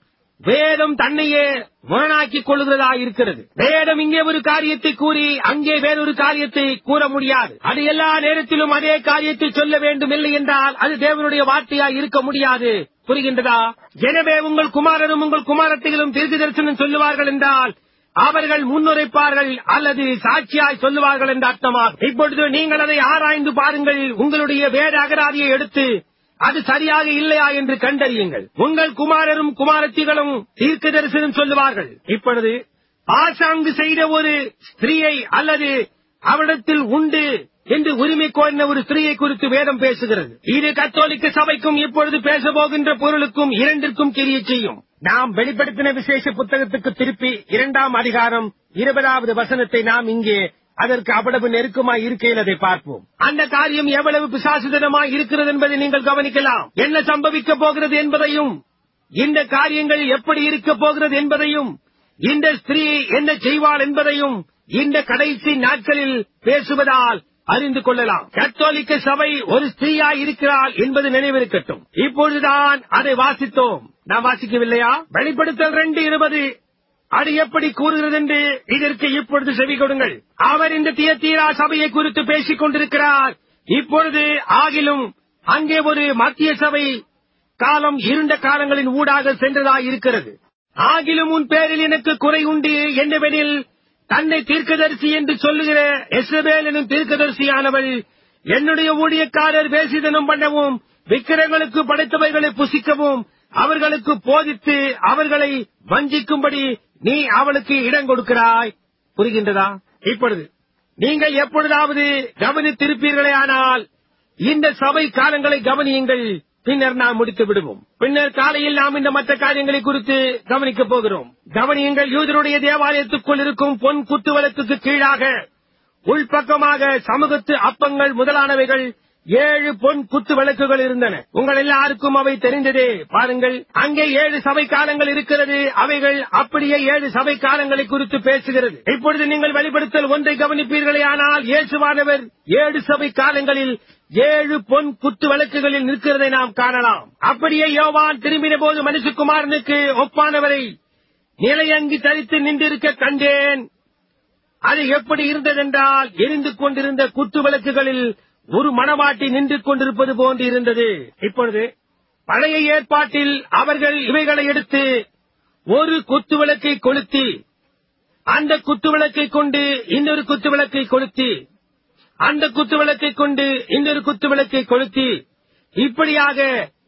[SPEAKER 1] வேதம் தன்னையே முரணாக்கிக் கொள்கிறதா இருக்கிறது வேதம் இங்கே ஒரு காரியத்தை கூறி அங்கே வேறொரு காரியத்தை கூற முடியாது அது எல்லா நேரத்திலும் அதே காரியத்தை சொல்ல வேண்டும் இல்லை என்றால் அது தேவனுடைய வார்த்தையாய் இருக்க முடியாது புரிகின்றதா எனவே உங்கள் குமாரரும் உங்கள் குமாரத்திகளும் தீர்க்க தரிசனம் சொல்லுவார்கள் என்றால் அவர்கள் முன்னுரைப்பார்கள் அல்லது சாட்சியாய் சொல்லுவார்கள் என்ற அர்த்தமாகும் இப்பொழுது நீங்கள் அதை ஆராய்ந்து பாருங்கள் உங்களுடைய வேத அகராதியை எடுத்து அது சரியாக இல்லையா என்று கண்டறியுங்கள் உங்கள் குமாரரும் குமாரத்திகளும் தீர்க்க தரிசனம் சொல்லுவார்கள் இப்பொழுது பாசாங்கு செய்த ஒரு ஸ்திரீயை அல்லது அவரிடத்தில் உண்டு என்று உரிமை கோரின ஒரு ஸ்திரீயை குறித்து வேதம் பேசுகிறது இது கத்தோலிக்க சபைக்கும் இப்பொழுது பேச போகின்ற பொருளுக்கும் இரண்டிற்கும் கிரிய செய்யும் நாம் வெளிப்படுத்தின விசேஷ புத்தகத்துக்கு திருப்பி இரண்டாம் அதிகாரம் இருபதாவது வசனத்தை நாம் இங்கே அதற்கு அவ்வளவு நெருக்கமாய் இருக்கையில் அதை பார்ப்போம் அந்த காரியம் எவ்வளவு பிசாசுதனமாய் இருக்கிறது என்பதை நீங்கள் கவனிக்கலாம் என்ன சம்பவிக்க போகிறது என்பதையும் இந்த காரியங்கள் எப்படி இருக்க போகிறது என்பதையும் இந்த ஸ்திரீ என்ன செய்வாள் என்பதையும் இந்த கடைசி நாட்களில் பேசுவதால் அறிந்து கொள்ளலாம் கத்தோலிக்க சபை ஒரு ஸ்திரீயாய் இருக்கிறாள் என்பது நினைவிருக்கட்டும் இப்பொழுதுதான் அதை வாசித்தோம் நாம் வாசிக்கவில்லையா வெளிப்படுத்தல் ரெண்டு இருபது அது எப்படி கூறுகிறது என்று இதற்கு இப்பொழுது செவி கொடுங்கள் அவர் இந்த தியத்தீரா சபையை குறித்து பேசிக் கொண்டிருக்கிறார் இப்பொழுது ஆகிலும் அங்கே ஒரு மத்திய சபை காலம் இருண்ட காலங்களின் ஊடாக சென்றதாய் இருக்கிறது ஆகிலும் உன் பேரில் எனக்கு குறை உண்டு என்னவெனில் தன்னை தீர்க்கதரிசி என்று சொல்லுகிற எஸ்ரபேல் எனும் தீர்க்கதரிசியானவள் என்னுடைய ஊழியக்காரர் வேசிதனம் பண்ணவும் விக்கிரங்களுக்கு படைத்தவைகளை புசிக்கவும் அவர்களுக்கு போதித்து அவர்களை வஞ்சிக்கும்படி நீ அவளுக்கு இடம் கொடுக்கிறாய் புரிகின்றதா இப்பொழுது நீங்கள் எப்பொழுதாவது கவனித்திருப்பீர்களே ஆனால் இந்த சபை காலங்களை கவனியுங்கள் பின்னர் நாம் முடித்து விடுவோம் பின்னர் காலையில் நாம் இந்த மற்ற காரியங்களை குறித்து கவனிக்கப் போகிறோம் கவனியுங்கள் யூதருடைய தேவாலயத்துக்குள் இருக்கும் பொன் குத்துவலத்துக்கு கீழாக உள்பக்கமாக சமூகத்து அப்பங்கள் முதலானவைகள் ஏழு பொன் குத்து விளக்குகள் இருந்தன உங்கள் எல்லாருக்கும் அவை தெரிந்ததே பாருங்கள் அங்கே ஏழு சபை காலங்கள் இருக்கிறது அவைகள் அப்படியே ஏழு சபை காலங்களை குறித்து பேசுகிறது இப்பொழுது நீங்கள் வெளிப்படுத்தல் ஒன்றை கவனிப்பீர்களே ஆனால் இயேசுவானவர் ஏழு சபை காலங்களில் ஏழு பொன் குத்து விளக்குகளில் நிற்கிறதை நாம் காணலாம் அப்படியே யோவான் திரும்பின போது மனுஷகுமாரனுக்கு ஒப்பானவரை நிலையங்கி தரித்து நின்றிருக்க கண்டேன் அது எப்படி இருந்ததென்றால் எரிந்து கொண்டிருந்த குத்து விளக்குகளில் ஒரு மணவாட்டி நின்று கொண்டிருப்பது போன்று இருந்தது இப்பொழுது பழைய ஏற்பாட்டில் அவர்கள் இவைகளை எடுத்து ஒரு குத்து விளக்கை கொளுத்தி அந்த குத்து விளக்கை கொண்டு இன்னொரு குத்து விளக்கை கொளுத்தி அந்த குத்து விளக்கை கொண்டு இன்னொரு குத்து விளக்கை கொளுத்தி இப்படியாக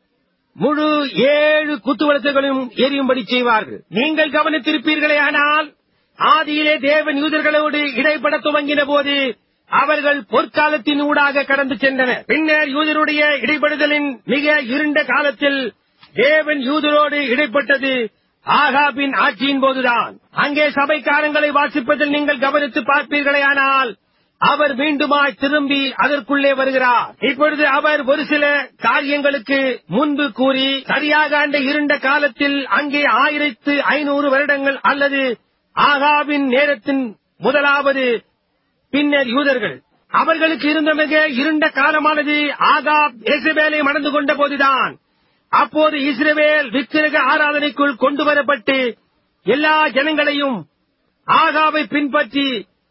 [SPEAKER 1] முழு ஏழு குத்து விளக்குகளும் எரியும்படி செய்வார்கள் நீங்கள் கவனித்திருப்பீர்களே ஆனால் ஆதியிலே தேவன் யூதர்களோடு இடைப்பட துவங்கின போது அவர்கள் பொற்காலத்தின் ஊடாக கடந்து சென்றனர் பின்னர் யூதருடைய இடைப்படுதலின் மிக இருண்ட காலத்தில் தேவன் யூதரோடு இடைப்பட்டது ஆகாபின் ஆட்சியின் போதுதான் அங்கே சபைக்காரங்களை வாசிப்பதில் நீங்கள் கவனித்து பார்ப்பீர்களேயானால் அவர் மீண்டுமாய் திரும்பி அதற்குள்ளே வருகிறார் இப்பொழுது அவர் ஒரு சில காரியங்களுக்கு முன்பு கூறி சரியாக அந்த இருண்ட காலத்தில் அங்கே ஆயிரத்து ஐநூறு வருடங்கள் அல்லது ஆகாவின் நேரத்தின் முதலாவது பின்னர் யூதர்கள் அவர்களுக்கு இருந்த மிக இருண்ட காலமானது ஆகாப் எசபேலை மணந்து கொண்ட போதுதான் அப்போது இஸ்ரவேல் விக்கிரக ஆராதனைக்குள் கொண்டு வரப்பட்டு எல்லா ஜனங்களையும் ஆகாவை பின்பற்றி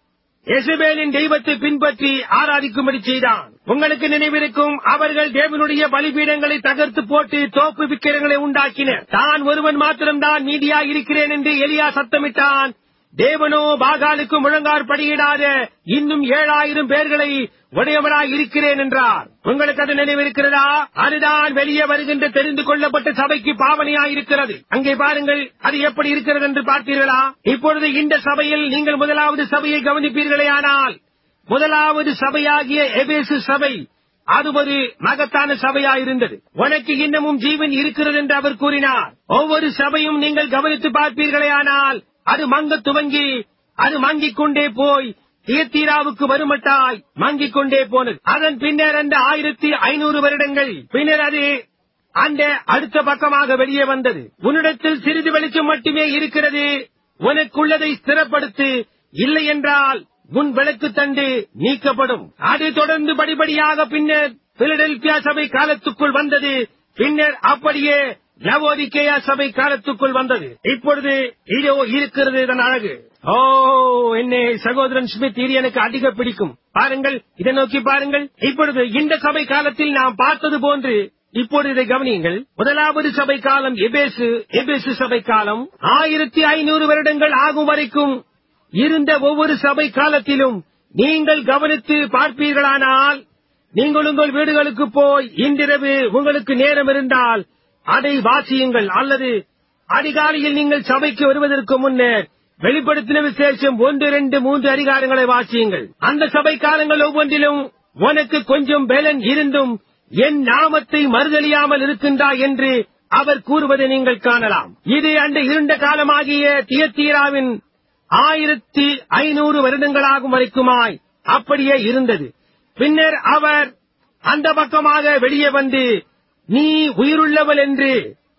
[SPEAKER 1] எசபேலின் தெய்வத்தை பின்பற்றி ஆராதிக்கும்படி செய்தான் உங்களுக்கு நினைவிருக்கும் அவர்கள் தேவனுடைய பலிபீடங்களை தகர்த்து போட்டு தோப்பு விக்கிரங்களை உண்டாக்கினர் தான் ஒருவன் மாத்திரம்தான் நீதியா இருக்கிறேன் என்று எலியா சத்தமிட்டான் தேவனோ பாகாலுக்கு முழங்கார் படியிடாத இன்னும் ஏழாயிரம் பேர்களை உடையவனாய் இருக்கிறேன் என்றார் உங்களுக்கு அது நினைவிருக்கிறதா அதுதான் வெளியே வருகின்ற தெரிந்து கொள்ளப்பட்ட சபைக்கு பாவனையாயிருக்கிறது அங்கே பாருங்கள் அது எப்படி இருக்கிறது என்று பார்த்தீர்களா இப்பொழுது இந்த சபையில் நீங்கள் முதலாவது சபையை கவனிப்பீர்களே ஆனால் முதலாவது சபையாகிய எபேசு சபை அது ஒரு மகத்தான சபையாயிருந்தது உனக்கு இன்னமும் ஜீவன் இருக்கிறது என்று அவர் கூறினார் ஒவ்வொரு சபையும் நீங்கள் கவனித்து பார்ப்பீர்களே ஆனால் அது மங்க துவங்கி அது மங்கிக் கொண்டே போய் தீர்த்தீராவுக்கு வருமட்டாய் மங்கிக் கொண்டே போனது அதன் பின்னர் அந்த ஆயிரத்தி ஐநூறு வருடங்கள் பின்னர் அது அந்த அடுத்த பக்கமாக வெளியே வந்தது உன்னிடத்தில் சிறிது வெளிச்சம் மட்டுமே இருக்கிறது உனக்குள்ளதை ஸ்திரப்படுத்து இல்லை என்றால் உன் விளக்கு தண்டு நீக்கப்படும் அது தொடர்ந்து படிப்படியாக பின்னர் பிலடெல்பியா சபை காலத்துக்குள் வந்தது பின்னர் அப்படியே லவோதிக்கேயா சபை காலத்துக்குள் வந்தது இப்பொழுது இதோ இருக்கிறது இதன் அழகு ஓ என்னே சகோதரன் ஸ்மித் இது எனக்கு அதிக பிடிக்கும் பாருங்கள் இதை நோக்கி பாருங்கள் இப்பொழுது இந்த சபை காலத்தில் நாம் பார்த்தது போன்று இப்பொழுது இதை கவனியுங்கள் முதலாவது சபை காலம் எபேசு எபேசு சபை காலம் ஆயிரத்தி ஐநூறு வருடங்கள் ஆகும் வரைக்கும் இருந்த ஒவ்வொரு சபை காலத்திலும் நீங்கள் கவனித்து பார்ப்பீர்களானால் நீங்கள் உங்கள் வீடுகளுக்கு போய் இன்றிரவு உங்களுக்கு நேரம் இருந்தால் அதை வாசியுங்கள் அல்லது அதிகாலையில் நீங்கள் சபைக்கு வருவதற்கு முன்னர் வெளிப்படுத்தின விசேஷம் ஒன்று இரண்டு மூன்று அதிகாரங்களை வாசியுங்கள் அந்த சபை காலங்கள் ஒவ்வொன்றிலும் உனக்கு கொஞ்சம் பலன் இருந்தும் என் நாமத்தை மறுதலியாமல் இருக்கின்றாய் என்று அவர் கூறுவதை நீங்கள் காணலாம் இது அந்த இருண்ட காலமாகிய தியத்தீராவின் ஆயிரத்தி ஐநூறு வருடங்களாகும் வரைக்குமாய் அப்படியே இருந்தது பின்னர் அவர் அந்த பக்கமாக வெளியே வந்து நீ உயிருள்ளவள் என்று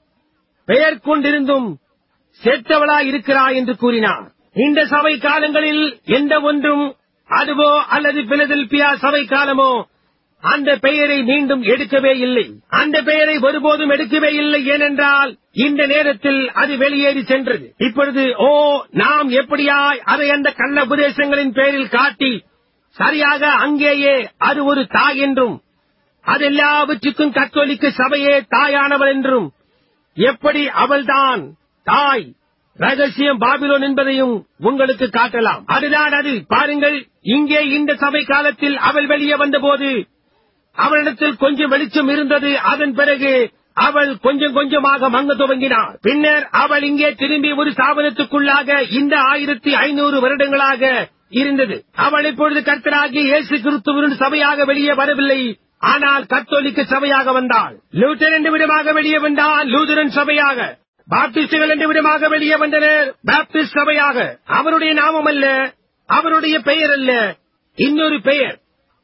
[SPEAKER 1] பெயர் கொண்டிருந்தும் செத்தவளாய் இருக்கிறாய் என்று கூறினார் இந்த சபை காலங்களில் எந்த ஒன்றும் அதுவோ அல்லது பிலதெல்பியா சபை காலமோ அந்த பெயரை மீண்டும் எடுக்கவே இல்லை அந்த பெயரை ஒருபோதும் எடுக்கவே இல்லை ஏனென்றால் இந்த நேரத்தில் அது வெளியேறி சென்றது இப்பொழுது ஓ நாம் எப்படியாய் அதை அந்த கள்ள உபதேசங்களின் பேரில் காட்டி சரியாக அங்கேயே அது ஒரு தாய் என்றும் அதெல்லாவற்றுக்கும் கத்தோலிக்க சபையே தாயானவள் என்றும் எப்படி அவள்தான் தாய் ரகசியம் பாபிலோன் என்பதையும் உங்களுக்கு காட்டலாம் அதுதான் அது பாருங்கள் இங்கே இந்த சபை காலத்தில் அவள் வெளியே வந்தபோது அவளிடத்தில் கொஞ்சம் வெளிச்சம் இருந்தது அதன் பிறகு அவள் கொஞ்சம் கொஞ்சமாக மங்க துவங்கினார் பின்னர் அவள் இங்கே திரும்பி ஒரு ஸ்தாபனத்துக்குள்ளாக இந்த ஆயிரத்தி ஐநூறு வருடங்களாக இருந்தது அவள் இப்பொழுது கர்த்தராகிய இயேசு கிறிஸ்துவின் சபையாக வெளியே வரவில்லை ஆனால் கத்தோலிக்க சபையாக வந்தாள் லூத்தர் என்று விடமாக வெளியே வந்தால் லூதரன் சபையாக பாப்டிஸ்டுகள் என்று விடமாக வெளியே வந்தனர் பாப்டிஸ்ட் சபையாக அவருடைய நாமம் அல்ல அவருடைய பெயர் அல்ல இன்னொரு பெயர்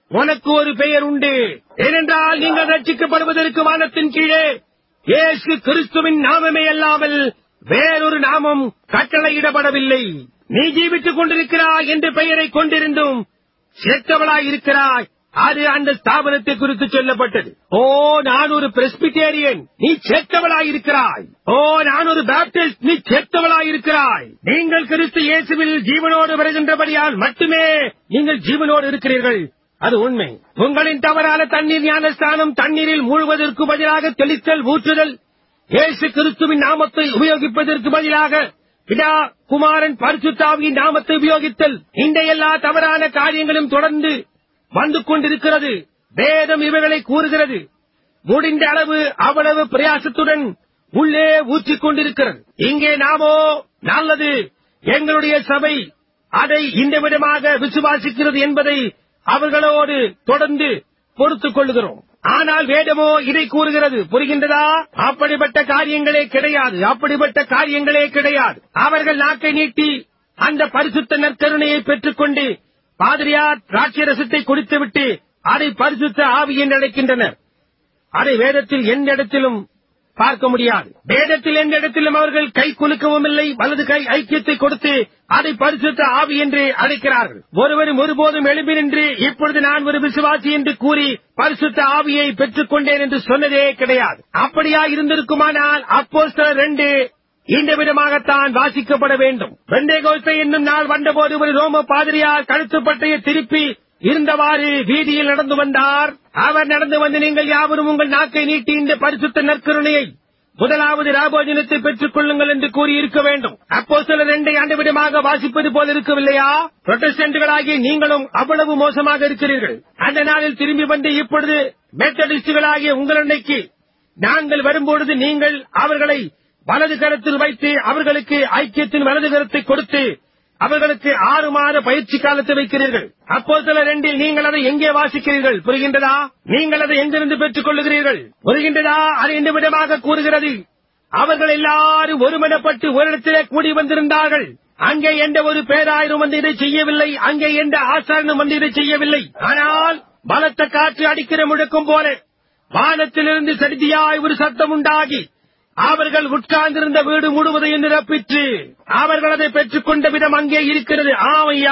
[SPEAKER 1] உனக்கு ஒரு பெயர் உண்டு ஏனென்றால் நீங்கள் ரட்சிக்கப்படுவதற்கு வானத்தின் கீழே இயேசு கிறிஸ்துவின் நாமமே அல்லாமல் வேறொரு நாமம் கட்டளையிடப்படவில்லை நீ ஜீவித்துக் கொண்டிருக்கிறாய் என்ற பெயரை கொண்டிருந்தும் செத்தவளாய் இருக்கிறாய் அது அந்த ஸ்தாபனத்தை குறித்து சொல்லப்பட்டது ஓ நான் ஒரு பிரஸ்பிட்டேரியன் நீ செத்தவளாய் இருக்கிறாய் ஓ நான் ஒரு பேப்டிஸ்ட் நீ செத்தவளாய் இருக்கிறாய் நீங்கள் கிறிஸ்து இயேசுவில் ஜீவனோடு வருகின்றபடியால் மட்டுமே நீங்கள் ஜீவனோடு இருக்கிறீர்கள் அது உண்மை உங்களின் தவறான தண்ணீர் ஞானஸ்தானம் தண்ணீரில் மூழ்வதற்கு பதிலாக தெளித்தல் ஊற்றுதல் இயேசு கிறிஸ்துவின் நாமத்தை உபயோகிப்பதற்கு பதிலாக பிதா குமாரன் பரிசுத்தாவியின் நாமத்தை உபயோகித்தல் இந்த எல்லா தவறான காரியங்களும் தொடர்ந்து வந்து கொண்டிருக்கிறது வேதம் இவைகளை கூறுகிறது முடிந்த அளவு அவ்வளவு பிரயாசத்துடன் உள்ளே ஊற்றிக் கொண்டிருக்கிறது இங்கே நாமோ நல்லது எங்களுடைய சபை அதை இந்த விதமாக விசுவாசிக்கிறது என்பதை அவர்களோடு தொடர்ந்து பொறுத்துக் கொள்கிறோம் ஆனால் வேதமோ இதை கூறுகிறது புரிகின்றதா அப்படிப்பட்ட காரியங்களே கிடையாது அப்படிப்பட்ட காரியங்களே கிடையாது அவர்கள் நாக்கை நீட்டி அந்த பரிசுத்த நற்கருணையை பெற்றுக்கொண்டு பாதிரியார் திராட்சரசத்தை குடித்துவிட்டு அதை பரிசுத்த ஆவி என்று அழைக்கின்றனர் அதை வேதத்தில் எந்த இடத்திலும் பார்க்க முடியாது வேதத்தில் எந்த இடத்திலும் அவர்கள் கை குலுக்கவும் இல்லை வலது கை ஐக்கியத்தை கொடுத்து அதை பரிசுத்த ஆவி என்று அழைக்கிறார்கள் ஒருவரும் ஒருபோதும் எழுப்பி நின்று இப்பொழுது நான் ஒரு விசுவாசி என்று கூறி பரிசுத்த ஆவியை பெற்றுக் கொண்டேன் என்று சொன்னதே கிடையாது அப்படியா இருந்திருக்குமானால் அப்போ ரெண்டு இந்த விதமாகத்தான் வாசிக்கப்பட வேண்டும் வெண்டேகோஸ்தை என்னும் நாள் வந்தபோது ஒரு ரோம பாதிரியார் கழுத்துப்பட்டையை திருப்பி இருந்தவாறு வீதியில் நடந்து வந்தார் அவர் நடந்து வந்து நீங்கள் யாவரும் உங்கள் நாக்கை நீட்டி இந்த பரிசுத்த நற்கருணையை முதலாவது ராபோஜனத்தை பெற்றுக் கொள்ளுங்கள் என்று கூறியிருக்க வேண்டும் அப்போ சில ரெண்டை ஆண்டு விதமாக வாசிப்பது போல இருக்கவில்லையா புரொட்டஸ்டன்ட்களாகிய நீங்களும் அவ்வளவு மோசமாக இருக்கிறீர்கள் அந்த நாளில் திரும்பி வந்து இப்பொழுது மெத்தடிஸ்டுகளாகிய உங்கள் அன்னைக்கு நாங்கள் வரும்பொழுது நீங்கள் அவர்களை வலது கரத்தில் வைத்து அவர்களுக்கு ஐக்கியத்தின் வலது கரத்தை கொடுத்து அவர்களுக்கு ஆறு மாத பயிற்சி காலத்தை வைக்கிறீர்கள் அப்போ சில ரெண்டில் நீங்கள் அதை எங்கே வாசிக்கிறீர்கள் புரிகின்றதா நீங்கள் அதை எங்கிருந்து பெற்றுக் கொள்ளுகிறீர்கள் புரிகின்றதா அது இந்த விதமாக கூறுகிறது அவர்கள் எல்லாரும் ஒருமனப்பட்டு ஒரு இடத்திலே கூடி வந்திருந்தார்கள் அங்கே எந்த ஒரு பேராயிரம் வந்து இதை செய்யவில்லை அங்கே எந்த ஆசாரனும் வந்து இதை செய்யவில்லை ஆனால் பலத்த காற்று அடிக்கிற முழக்கம் போல வானத்திலிருந்து சடிதியாய் ஒரு சத்தம் உண்டாகி அவர்கள் உட்கார்ந்திருந்த வீடு முழுவதையும் நிரப்பிற்று அவர்கள் அதை பெற்றுக் கொண்ட விதம் அங்கே இருக்கிறது ஆமையா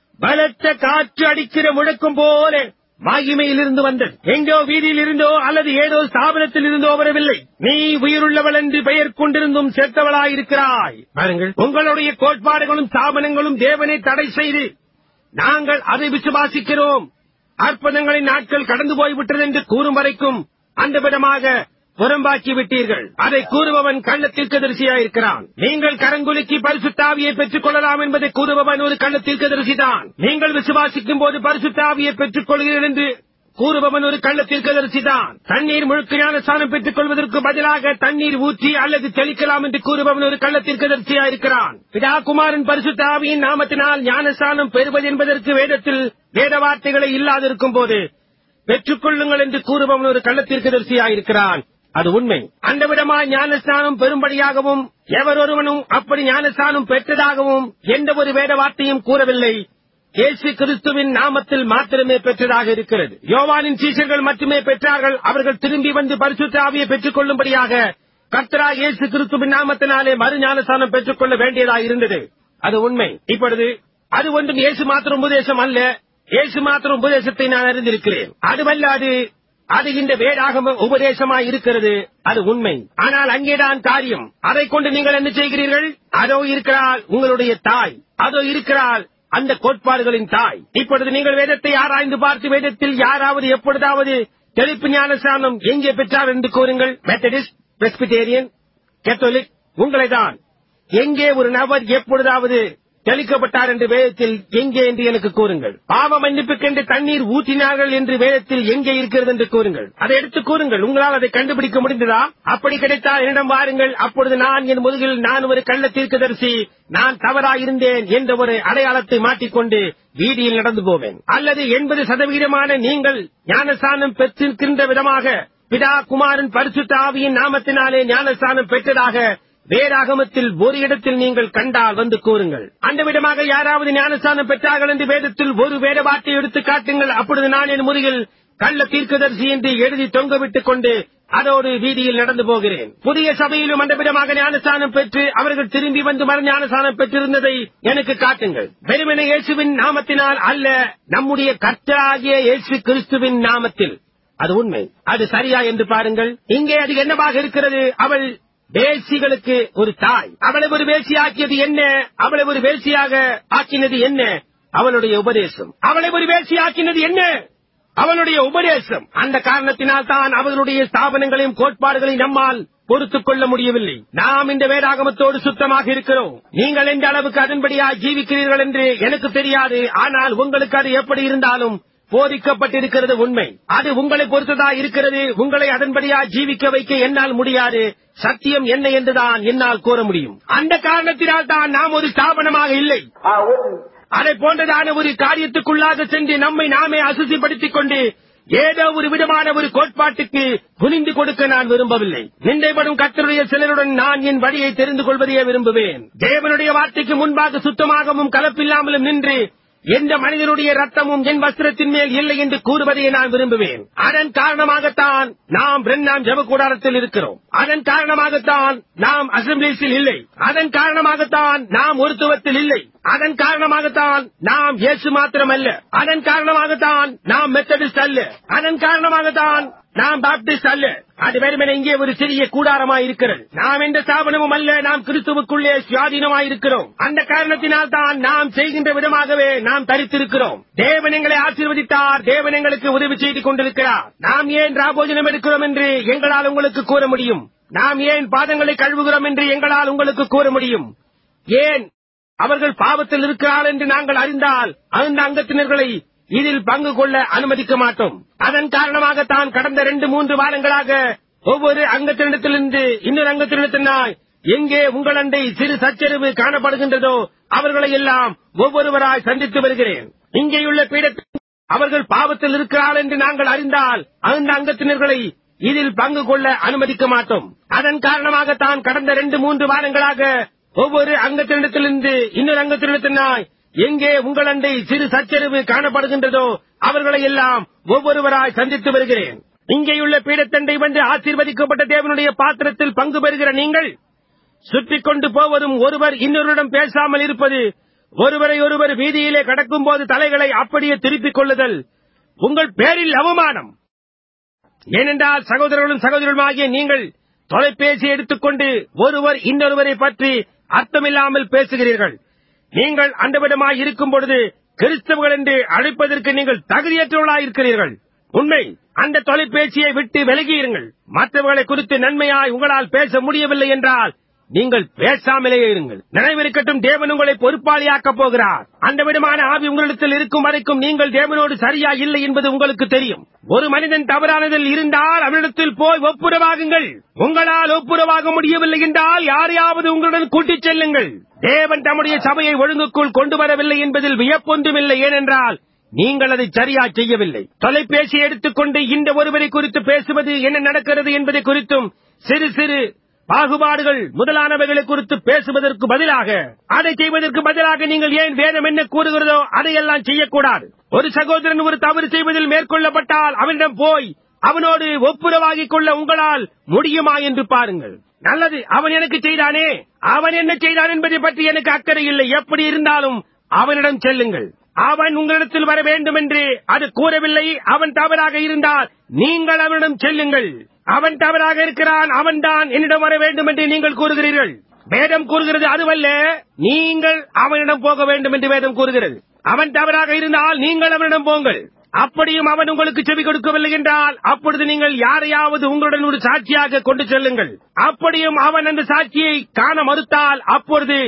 [SPEAKER 1] பலத்த காற்று அடிக்கிற முழக்கம் போல மகிமையிலிருந்து வந்தது எங்கோ வீதியில் இருந்தோ அல்லது ஏதோ ஸ்தாபனத்தில் இருந்தோ வரவில்லை நீ உயிருள்ளவள் என்று பெயர் கொண்டிருந்தும் செத்தவளாயிருக்கிறாய் பாருங்கள் உங்களுடைய கோட்பாடுகளும் ஸ்தாபனங்களும் தேவனை தடை செய்து நாங்கள் அதை விசுவாசிக்கிறோம் அற்புதங்களின் நாட்கள் கடந்து போய்விட்டது என்று கூறும் வரைக்கும் அந்த விதமாக புறம்பாக்கி விட்டீர்கள் அதை கூறுபவன் கள்ளத்திற்கு தரிசியாயிருக்கிறான் நீங்கள் கரங்குலுக்கி பரிசுத்தாவியை பெற்றுக் கொள்ளலாம் என்பதை கூறுபவன் ஒரு கள்ளத்திற்கு தரிசிதான் நீங்கள் விசுவாசிக்கும் போது பரிசுத்தாவியை பெற்றுக் கொள்கிறீர்கள் என்று கூறுபவன் ஒரு கள்ளத்திற்கு தரிசிதான் தண்ணீர் முழுக்க ஞானஸ்தானம் பெற்றுக் கொள்வதற்கு பதிலாக தண்ணீர் ஊற்றி அல்லது தெளிக்கலாம் என்று கூறுபவன் ஒரு கள்ளத்திற்கு தரிசியாயிருக்கிறான் பிதா குமாரன் பரிசுத்த ஆவியின் நாமத்தினால் ஞானஸ்தானம் பெறுவது என்பதற்கு வேதத்தில் வேத வார்த்தைகளை இல்லாதிருக்கும் போது பெற்றுக் கொள்ளுங்கள் என்று கூறுபவன் ஒரு கள்ளத்திற்கு தரிசியாயிருக்கிறான் அது உண்மை அந்த விதமாய் ஞானஸ்தானம் பெரும்படியாகவும் எவர் ஒருவனும் அப்படி ஞானஸ்தானம் பெற்றதாகவும் எந்த ஒரு வேத வார்த்தையும் கூறவில்லை இயேசு கிறிஸ்துவின் நாமத்தில் மாத்திரமே பெற்றதாக இருக்கிறது யோவானின் சீஷர்கள் மட்டுமே பெற்றார்கள் அவர்கள் திரும்பி வந்து பரிசுத்த ஆவியை பெற்றுக் கொள்ளும்படியாக கர்த்தரா இயேசு கிறிஸ்துவின் நாமத்தினாலே மறு ஞானஸ்தானம் பெற்றுக் கொள்ள வேண்டியதாக இருந்தது அது உண்மை இப்பொழுது அது ஒன்றும் இயேசு மாத்திரம் உபதேசம் அல்ல இயேசு மாத்திரம் உபதேசத்தை நான் அறிந்திருக்கிறேன் அதுவல்லாது அது இந்த வேதாகம உபதேசமாய் இருக்கிறது அது உண்மை ஆனால் அங்கேதான் காரியம் அதை கொண்டு நீங்கள் என்ன செய்கிறீர்கள் அதோ இருக்கிறாள் உங்களுடைய தாய் அதோ இருக்கிறாள் அந்த கோட்பாடுகளின் தாய் இப்பொழுது நீங்கள் வேதத்தை ஆராய்ந்து பார்த்து வேதத்தில் யாராவது எப்பொழுதாவது தெளிப்பு ஞானசானம் எங்கே பெற்றார் என்று கூறுங்கள் மெத்தடிஸ்ட் பிரெஸ்பிடேரியன் கேத்தோலிக் உங்களைதான் எங்கே ஒரு நபர் எப்பொழுதாவது தெளிக்கப்பட்டார் என்று வேதத்தில் எங்கே என்று எனக்கு கூறுங்கள் பாவ மன்னிப்புக்கென்று தண்ணீர் ஊற்றினார்கள் என்று வேதத்தில் எங்கே இருக்கிறது என்று கூறுங்கள் அதை எடுத்து கூறுங்கள் உங்களால் அதை கண்டுபிடிக்க முடிந்ததா அப்படி கிடைத்தால் என்னிடம் வாருங்கள் அப்பொழுது நான் என் முதுகில் நான் ஒரு கள்ள தீர்க்கதரிசி நான் தவறாயிருந்தேன் என்ற ஒரு அடையாளத்தை மாட்டிக்கொண்டு வீதியில் நடந்து போவேன் அல்லது எண்பது சதவிகிதமான நீங்கள் ஞானஸ்தானம் பெற்றிருக்கின்ற விதமாக பிதா குமாரன் பரிசுத்த ஆவியின் நாமத்தினாலே ஞானஸ்தானம் பெற்றதாக வேதாகமத்தில் ஒரு இடத்தில் நீங்கள் கண்டால் வந்து கூறுங்கள் அந்த விதமாக யாராவது ஞானஸ்தானம் பெற்றார்கள் என்று வேதத்தில் ஒரு வேத வார்த்தை எடுத்து காட்டுங்கள் அப்பொழுது நான் என் முறியில் கள்ள தீர்க்கதரிசி என்று எழுதி தொங்கவிட்டுக் கொண்டு அதோடு வீதியில் நடந்து போகிறேன் புதிய சபையிலும் அந்த விதமாக ஞானஸ்தானம் பெற்று அவர்கள் திரும்பி வந்து மறு ஞானஸ்தானம் பெற்றிருந்ததை எனக்கு காட்டுங்கள் வெறுமனே இயேசுவின் நாமத்தினால் அல்ல நம்முடைய கர்த்தராகிய இயேசு கிறிஸ்துவின் நாமத்தில் அது உண்மை அது சரியா என்று பாருங்கள் இங்கே அது என்னவாக இருக்கிறது அவள் வேசிகளுக்கு ஒரு தாய் அவளை ஒரு வேசியாக்கியது என்ன அவளை ஒரு வேசியாக ஆக்கினது என்ன அவளுடைய உபதேசம் அவளை ஒரு வேசியாக்கினது என்ன அவளுடைய உபதேசம் அந்த காரணத்தினால் தான் அவர்களுடைய ஸ்தாபனங்களையும் கோட்பாடுகளையும் நம்மால் பொறுத்துக் கொள்ள முடியவில்லை நாம் இந்த வேதாகமத்தோடு சுத்தமாக இருக்கிறோம் நீங்கள் எந்த அளவுக்கு அதன்படியா ஜீவிக்கிறீர்கள் என்று எனக்கு தெரியாது ஆனால் உங்களுக்கு அது எப்படி இருந்தாலும் போதிக்கப்பட்டிருக்கிறது உண்மை அது உங்களை பொறுத்ததா இருக்கிறது உங்களை அதன்படியா ஜீவிக்க வைக்க என்னால் முடியாது சத்தியம் என்ன என்றுதான் என்னால் கூற முடியும் அந்த காரணத்தினால் தான் நாம் ஒரு ஸ்தாபனமாக இல்லை
[SPEAKER 2] I wouldn't.
[SPEAKER 1] அதை போன்றதான ஒரு காரியத்துக்குள்ளாக சென்று நம்மை நாமே அசுசிப்படுத்திக் கொண்டு ஏதோ ஒரு விதமான ஒரு கோட்பாட்டுக்கு குனிந்து கொடுக்க நான் விரும்பவில்லை நிந்தைப்படும் கத்தருடைய சிலருடன் நான் என் வழியை தெரிந்து கொள்வதையே விரும்புவேன் தேவனுடைய வார்த்தைக்கு முன்பாக சுத்தமாகவும் கலப்பில்லாமலும் நின்று எந்த மனிதனுடைய ரத்தமும் என் வஸ்திரத்தின் மேல் இல்லை என்று கூறுவதையே நான் விரும்புவேன் அதன் காரணமாகத்தான் நாம் பிரண்ணாம் ஜப கூடாரத்தில் இருக்கிறோம் அதன் காரணமாகத்தான் நாம் அசம்பிளிஸில் இல்லை அதன் காரணமாகத்தான் நாம் ஒருத்துவத்தில் இல்லை அதன் காரணமாகத்தான் நாம் இயேசு மாத்திரமல்ல அதன் காரணமாகத்தான் நாம் மெத்தடிஸ்ட் அல்ல அதன் காரணமாகத்தான் நாம் பாப்டிஸ்ட் அல்ல அது வெறுமனே இங்கே ஒரு சிறிய கூடாரமாய் இருக்கிறது நாம் எந்த ஸ்தாபனமும் அல்ல நாம் கிறிஸ்துவுக்குள்ளே சுயாதீனமாய் இருக்கிறோம் அந்த காரணத்தினால் தான் நாம் செய்கின்ற விதமாகவே நாம் தரித்திருக்கிறோம் தேவன் எங்களை ஆசீர்வதித்தார் தேவன் எங்களுக்கு உதவி செய்து கொண்டிருக்கிறார் நாம் ஏன் ராபோஜனம் எடுக்கிறோம் என்று எங்களால் உங்களுக்கு கூற முடியும் நாம் ஏன் பாதங்களை கழுவுகிறோம் என்று எங்களால் உங்களுக்கு கூற முடியும் ஏன் அவர்கள் பாவத்தில் இருக்கிறார்கள் என்று நாங்கள் அறிந்தால் அந்த அங்கத்தினர்களை இதில் பங்கு கொள்ள அனுமதிக்க மாட்டோம் அதன் காரணமாகத்தான் கடந்த ரெண்டு மூன்று வாரங்களாக ஒவ்வொரு அங்கத்தினிடத்திலிருந்து இன்னொரு அங்கத்தினிடத்தினாய் எங்கே உங்கள் அண்டை சிறு சச்சரவு காணப்படுகின்றதோ அவர்களை எல்லாம் ஒவ்வொருவராய் சந்தித்து வருகிறேன் இங்கேயுள்ள பீடத்தில் அவர்கள் பாவத்தில் இருக்கிறார்கள் என்று நாங்கள் அறிந்தால் அந்த அங்கத்தினர்களை இதில் பங்கு கொள்ள அனுமதிக்க மாட்டோம் அதன் காரணமாகத்தான் கடந்த ரெண்டு மூன்று வாரங்களாக ஒவ்வொரு அங்கத்தினிடத்திலிருந்து இன்னொரு அங்கத்தினிடத்தினாய் எங்கே உங்கள் அண்டை சிறு சச்சரவு காணப்படுகின்றதோ அவர்களை எல்லாம் ஒவ்வொருவராய் சந்தித்து வருகிறேன் இங்கேயுள்ள பீடத்தண்டை வந்து ஆசீர்வதிக்கப்பட்ட தேவனுடைய பாத்திரத்தில் பங்கு பெறுகிற நீங்கள் சுற்றிக் கொண்டு போவதும் ஒருவர் இன்னொருடன் பேசாமல் இருப்பது ஒருவரை ஒருவர் வீதியிலே கடக்கும் போது தலைகளை அப்படியே திருப்பிக் கொள்ளுதல் உங்கள் பேரில் அவமானம் ஏனென்றால் சகோதரர்களும் சகோதரர்களுமாகிய நீங்கள் தொலைபேசி எடுத்துக்கொண்டு ஒருவர் இன்னொருவரை பற்றி அர்த்தமில்லாமல் பேசுகிறீர்கள் நீங்கள் அந்த விதமாய் இருக்கும் பொழுது கிறிஸ்தவர்கள் என்று அழைப்பதற்கு நீங்கள் தகுதியற்றவர்களாய் இருக்கிறீர்கள் உண்மை அந்த தொலைபேசியை விட்டு விலகியிருங்கள் மற்றவர்களை குறித்து நன்மையாய் உங்களால் பேச முடியவில்லை என்றால் நீங்கள் பேசாமலேயே இருங்கள் நினைவிருக்கட்டும் தேவன் உங்களை பொறுப்பாளியாக்கப் போகிறார் அந்த விதமான ஆவி உங்களிடத்தில் இருக்கும் வரைக்கும் நீங்கள் தேவனோடு சரியா இல்லை என்பது உங்களுக்கு தெரியும் ஒரு மனிதன் தவறானதில் இருந்தால் அவனிடத்தில் போய் ஒப்புரவாகுங்கள் உங்களால் ஒப்புரவாக முடியவில்லை என்றால் யாரையாவது உங்களுடன் கூட்டிச் செல்லுங்கள் தேவன் தம்முடைய சபையை ஒழுங்குக்குள் கொண்டு வரவில்லை என்பதில் வியப்பொன்றுமில்லை ஏனென்றால் நீங்கள் அதை சரியா செய்யவில்லை தொலைபேசி எடுத்துக்கொண்டு இந்த ஒருவரை குறித்து பேசுவது என்ன நடக்கிறது என்பதை குறித்தும் சிறு சிறு பாகுபாடுகள் முதலானவைகளை குறித்து பேசுவதற்கு பதிலாக அதை செய்வதற்கு பதிலாக நீங்கள் ஏன் வேதம் என்ன கூறுகிறதோ அதையெல்லாம் செய்யக்கூடாது ஒரு சகோதரன் ஒரு தவறு செய்வதில் மேற்கொள்ளப்பட்டால் அவனிடம் போய் அவனோடு ஒப்புரவாகிக் கொள்ள உங்களால் முடியுமா என்று பாருங்கள் நல்லது அவன் எனக்கு செய்தானே அவன் என்ன செய்தான் என்பதை பற்றி எனக்கு அக்கறை இல்லை எப்படி இருந்தாலும் அவனிடம் செல்லுங்கள் அவன் உங்களிடத்தில் வர வேண்டும் என்று அது கூறவில்லை அவன் தவறாக இருந்தால் நீங்கள் அவனிடம் செல்லுங்கள் அவன் தவறாக இருக்கிறான் அவன்தான் என்னிடம் வர வேண்டும் என்று நீங்கள் கூறுகிறீர்கள் வேதம் கூறுகிறது அதுவல்ல நீங்கள் அவனிடம் போக வேண்டும் என்று வேதம் கூறுகிறது அவன் தவறாக இருந்தால் நீங்கள் அவனிடம் போங்கள் அப்படியும் அவன் உங்களுக்கு செவி கொடுக்கவில்லை என்றால் அப்பொழுது நீங்கள் யாரையாவது உங்களுடன் ஒரு சாட்சியாக கொண்டு செல்லுங்கள் அப்படியும் அவன் அந்த சாட்சியை காண மறுத்தால் அப்பொழுது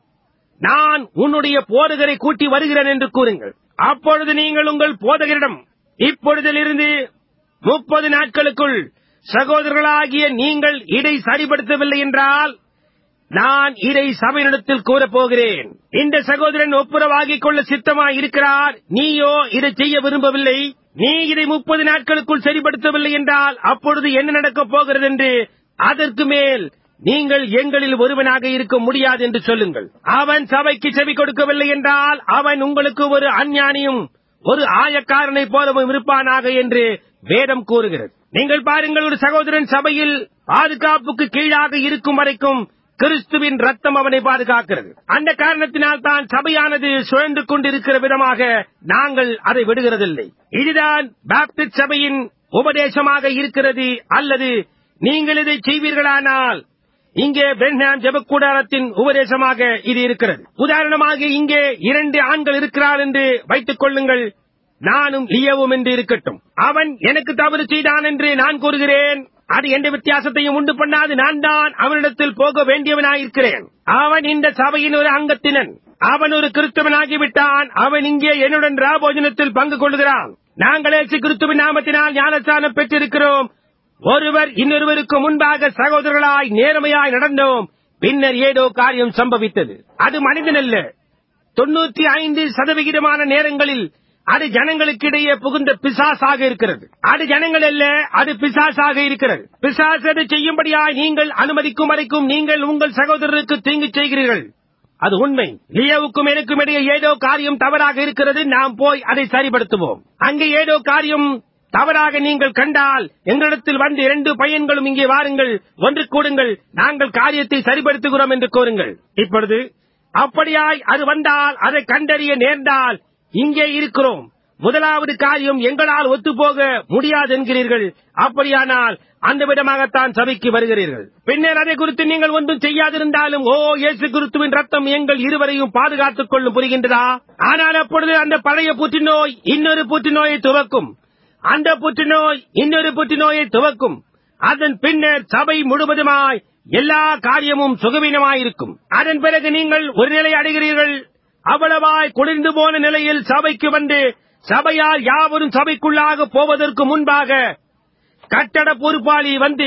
[SPEAKER 1] நான் உன்னுடைய போதகரை கூட்டி வருகிறேன் என்று கூறுங்கள் அப்பொழுது நீங்கள் உங்கள் போதகரிடம் இப்பொழுதிலிருந்து முப்பது நாட்களுக்குள் சகோதரர்களாகிய நீங்கள் இதை சரிப்படுத்தவில்லை என்றால் நான் இதை சபையினிடத்தில் கூறப் போகிறேன் இந்த சகோதரன் ஒப்புரவாகிக் கொள்ள சித்தமாய் இருக்கிறார் நீயோ இதை செய்ய விரும்பவில்லை நீ இதை முப்பது நாட்களுக்குள் சரிப்படுத்தவில்லை என்றால் அப்பொழுது என்ன நடக்கப் போகிறது என்று அதற்கு மேல் நீங்கள் எங்களில் ஒருவனாக இருக்க முடியாது என்று சொல்லுங்கள் அவன் சபைக்கு செவி கொடுக்கவில்லை என்றால் அவன் உங்களுக்கு ஒரு அஞ்ஞானியும் ஒரு ஆயக்காரனைப் போலவும் இருப்பானாக என்று வேதம் கூறுகிறது நீங்கள் பாருங்கள் ஒரு சகோதரன் சபையில் பாதுகாப்புக்கு கீழாக இருக்கும் வரைக்கும் கிறிஸ்துவின் ரத்தம் அவனை பாதுகாக்கிறது அந்த காரணத்தினால் தான் சபையானது சுழன்று கொண்டிருக்கிற விதமாக நாங்கள் அதை விடுகிறதில்லை இதுதான் பாப்டிஸ்ட் சபையின் உபதேசமாக இருக்கிறது அல்லது நீங்கள் இதை செய்வீர்களானால் இங்கே பென்ஹாம் ஜெபக்கூடாரத்தின் உபதேசமாக இது இருக்கிறது உதாரணமாக இங்கே இரண்டு ஆண்கள் இருக்கிறார் என்று வைத்துக் கொள்ளுங்கள் நானும் லியவும் என்று இருக்கட்டும் அவன் எனக்கு தவறு செய்தான் என்று நான் கூறுகிறேன் அது எந்த வித்தியாசத்தையும் உண்டு பண்ணாது நான் தான் அவனிடத்தில் போக வேண்டியவனாயிருக்கிறேன் அவன் இந்த சபையின் ஒரு அங்கத்தினன் அவன் ஒரு கிறிஸ்தவனாகிவிட்டான் அவன் இங்கே என்னுடன் ராபோஜனத்தில் பங்கு கொள்கிறான் நாங்கள் ஏசு கிறிஸ்துவின் நாமத்தினால் ஞானஸ்தானம் பெற்றிருக்கிறோம் ஒருவர் இன்னொருவருக்கு முன்பாக சகோதரர்களாய் நேர்மையாய் நடந்தோம் பின்னர் ஏதோ காரியம் சம்பவித்தது அது மனிதனல்ல தொண்ணூத்தி ஐந்து சதவிகிதமான நேரங்களில் அது ஜனங்களுக்கிடையே புகுந்த பிசாசாக இருக்கிறது அது ஜனங்கள் அல்ல அது பிசாசாக இருக்கிறது பிசாசு அதை செய்யும்படியாய் நீங்கள் அனுமதிக்கும் வரைக்கும் நீங்கள் உங்கள் சகோதரருக்கு தீங்கு செய்கிறீர்கள் அது உண்மை லியோவுக்கும் எனக்கும் இடையே ஏதோ காரியம் தவறாக இருக்கிறது நாம் போய் அதை சரிப்படுத்துவோம் அங்கே ஏதோ காரியம் தவறாக நீங்கள் கண்டால் எங்களிடத்தில் வந்து இரண்டு பையன்களும் இங்கே வாருங்கள் ஒன்று கூடுங்கள் நாங்கள் காரியத்தை சரிப்படுத்துகிறோம் என்று கூறுங்கள் இப்பொழுது அப்படியாய் அது வந்தால் அதை கண்டறிய நேர்ந்தால் இங்கே இருக்கிறோம் முதலாவது காரியம் எங்களால் ஒத்துப்போக முடியாது என்கிறீர்கள் அப்படியானால் அந்த விதமாகத்தான் சபைக்கு வருகிறீர்கள் பின்னர் அதை குறித்து நீங்கள் ஒன்றும் செய்யாதிருந்தாலும் ஓ இயேசு கிறிஸ்துவின் ரத்தம் எங்கள் இருவரையும் பாதுகாத்துக் கொள்ளும் புரிகின்றதா ஆனால் அப்பொழுது அந்த பழைய புற்றுநோய் இன்னொரு புற்றுநோயை துவக்கும் அந்த புற்றுநோய் இன்னொரு புற்றுநோயை துவக்கும் அதன் பின்னர் சபை முழுவதுமாய் எல்லா காரியமும் சுகவீனமாயிருக்கும் அதன் பிறகு நீங்கள் ஒரு நிலை அடைகிறீர்கள் அவ்வளவாய் குளிர்ந்து போன நிலையில் சபைக்கு வந்து சபையால் யாவரும் சபைக்குள்ளாக போவதற்கு முன்பாக கட்டட பொறுப்பாளி வந்து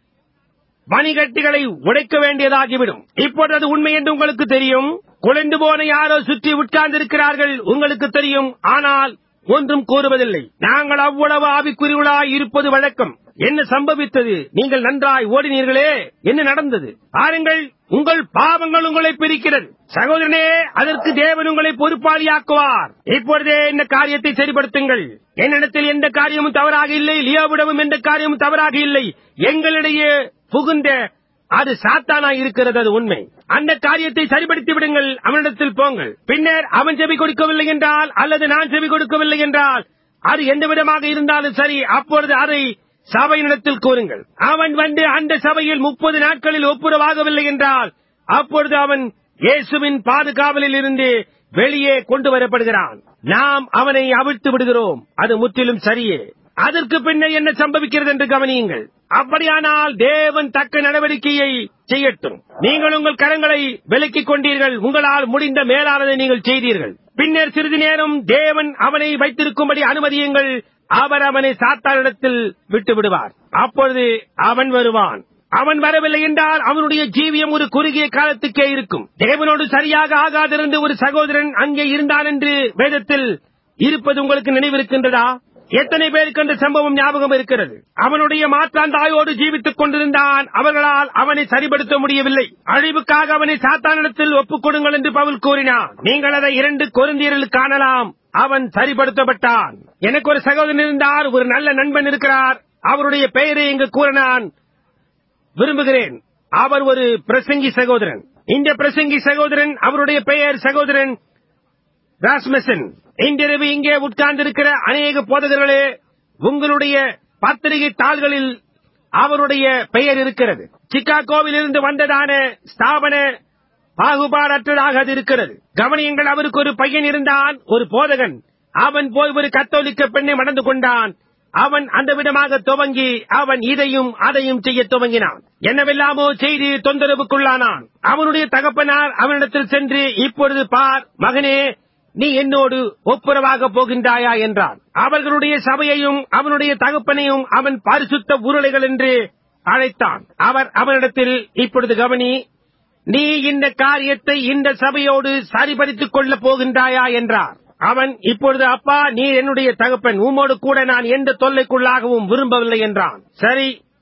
[SPEAKER 1] மணிகட்டிகளை உடைக்க வேண்டியதாகிவிடும் இப்பொழுது அது உண்மை என்று உங்களுக்கு தெரியும் குளிர்ந்து போன யாரோ சுற்றி உட்கார்ந்திருக்கிறார்கள் உங்களுக்கு தெரியும் ஆனால் ஒன்றும் கூறுவதில்லை நாங்கள் அவ்வளவு ஆவிக்குறிகளாய் இருப்பது வழக்கம் என்ன சம்பவித்தது நீங்கள் நன்றாய் ஓடினீர்களே என்ன நடந்தது பாருங்கள் உங்கள் பாவங்கள் உங்களை பிரிக்கிறது சகோதரனே அதற்கு தேவன் உங்களை பொறுப்பாளியாக்குவார் இப்பொழுதே இந்த காரியத்தை சரிப்படுத்துங்கள் என்னிடத்தில் எந்த காரியமும் தவறாக இல்லை லியோவிடமும் எந்த காரியமும் தவறாக இல்லை எங்களிடையே புகுந்த அது சாத்தானா இருக்கிறது அது உண்மை அந்த காரியத்தை சரிப்படுத்தி விடுங்கள் அவனிடத்தில் போங்கள் பின்னர் அவன் செவி கொடுக்கவில்லை என்றால் அல்லது நான் செவி கொடுக்கவில்லை என்றால் அது எந்த விதமாக இருந்தாலும் சரி அப்பொழுது அதை சபையினிடத்தில் கூறுங்கள் அவன் வந்து அந்த சபையில் முப்பது நாட்களில் ஒப்புரவாகவில்லை என்றால் அப்பொழுது அவன் இயேசுவின் பாதுகாவலில் இருந்து வெளியே கொண்டு வரப்படுகிறான் நாம் அவனை அவிழ்த்து விடுகிறோம் அது முற்றிலும் சரியே அதற்கு பின்னர் என்ன சம்பவிக்கிறது என்று கவனியுங்கள் அப்படியானால் தேவன் தக்க நடவடிக்கையை செய்யட்டும் நீங்கள் உங்கள் கரங்களை விலக்கிக் கொண்டீர்கள் உங்களால் முடிந்த மேலானதை நீங்கள் செய்தீர்கள் பின்னர் சிறிது நேரம் தேவன் அவனை வைத்திருக்கும்படி அனுமதியுங்கள் அவர் அவனை சாத்தானிடத்தில் விட்டு விடுவார் அப்பொழுது அவன் வருவான் அவன் வரவில்லை என்றால் அவனுடைய ஜீவியம் ஒரு குறுகிய காலத்துக்கே இருக்கும் தேவனோடு சரியாக ஆகாதிருந்து ஒரு சகோதரன் அங்கே இருந்தான் என்று வேதத்தில் இருப்பது உங்களுக்கு நினைவிருக்கின்றதா எத்தனை பேருக்கு அந்த சம்பவம் ஞாபகம் இருக்கிறது அவனுடைய மாற்றாந்தாயோடு ஜீவித்துக் கொண்டிருந்தான் அவர்களால் அவனை சரிப்படுத்த முடியவில்லை அழிவுக்காக அவனை சாத்தானிடத்தில் ஒப்புக் கொடுங்கள் என்று பவுல் கூறினான் நீங்கள் அதை இரண்டு கொருந்தியரில் காணலாம் அவன் சரிப்படுத்தப்பட்டான் எனக்கு ஒரு சகோதரன் இருந்தார் ஒரு நல்ல நண்பன் இருக்கிறார் அவருடைய பெயரை இங்கு கூற நான் விரும்புகிறேன் அவர் ஒரு பிரசங்கி சகோதரன் இந்த பிரசங்கி சகோதரன் அவருடைய பெயர் சகோதரன் ராஸ்மசன் இன்றிரவு இங்கே உட்கார்ந்திருக்கிற அநேக போதகர்களே உங்களுடைய பத்திரிகை தாள்களில் அவருடைய பெயர் இருக்கிறது சிக்காகோவில் இருந்து வந்ததான ஸ்தாபன பாகுபாடற்றதாக அது இருக்கிறது கவனியங்கள் அவருக்கு ஒரு பையன் இருந்தான் ஒரு போதகன் அவன் போய் ஒரு கத்தோலிக்க பெண்ணை மணந்து கொண்டான் அவன் அந்த விதமாக துவங்கி அவன் இதையும் அதையும் செய்ய துவங்கினான் என்னவெல்லாமோ செய்து தொந்தரவுக்குள்ளானான் அவனுடைய தகப்பனார் அவனிடத்தில் சென்று இப்பொழுது பார் மகனே நீ என்னோடு ஒப்புரவாக போகின்றாயா என்றான் அவர்களுடைய சபையையும் அவனுடைய தகப்பனையும் அவன் பரிசுத்த உருளைகள் என்று அழைத்தான் அவர் அவனிடத்தில் இப்பொழுது கவனி நீ இந்த காரியத்தை இந்த சபையோடு சரிபடுத்திக் கொள்ளப் போகின்றாயா என்றார் அவன் இப்பொழுது அப்பா நீ என்னுடைய தகப்பன் உம்மோடு கூட நான் எந்த தொல்லைக்குள்ளாகவும் விரும்பவில்லை என்றான் சரி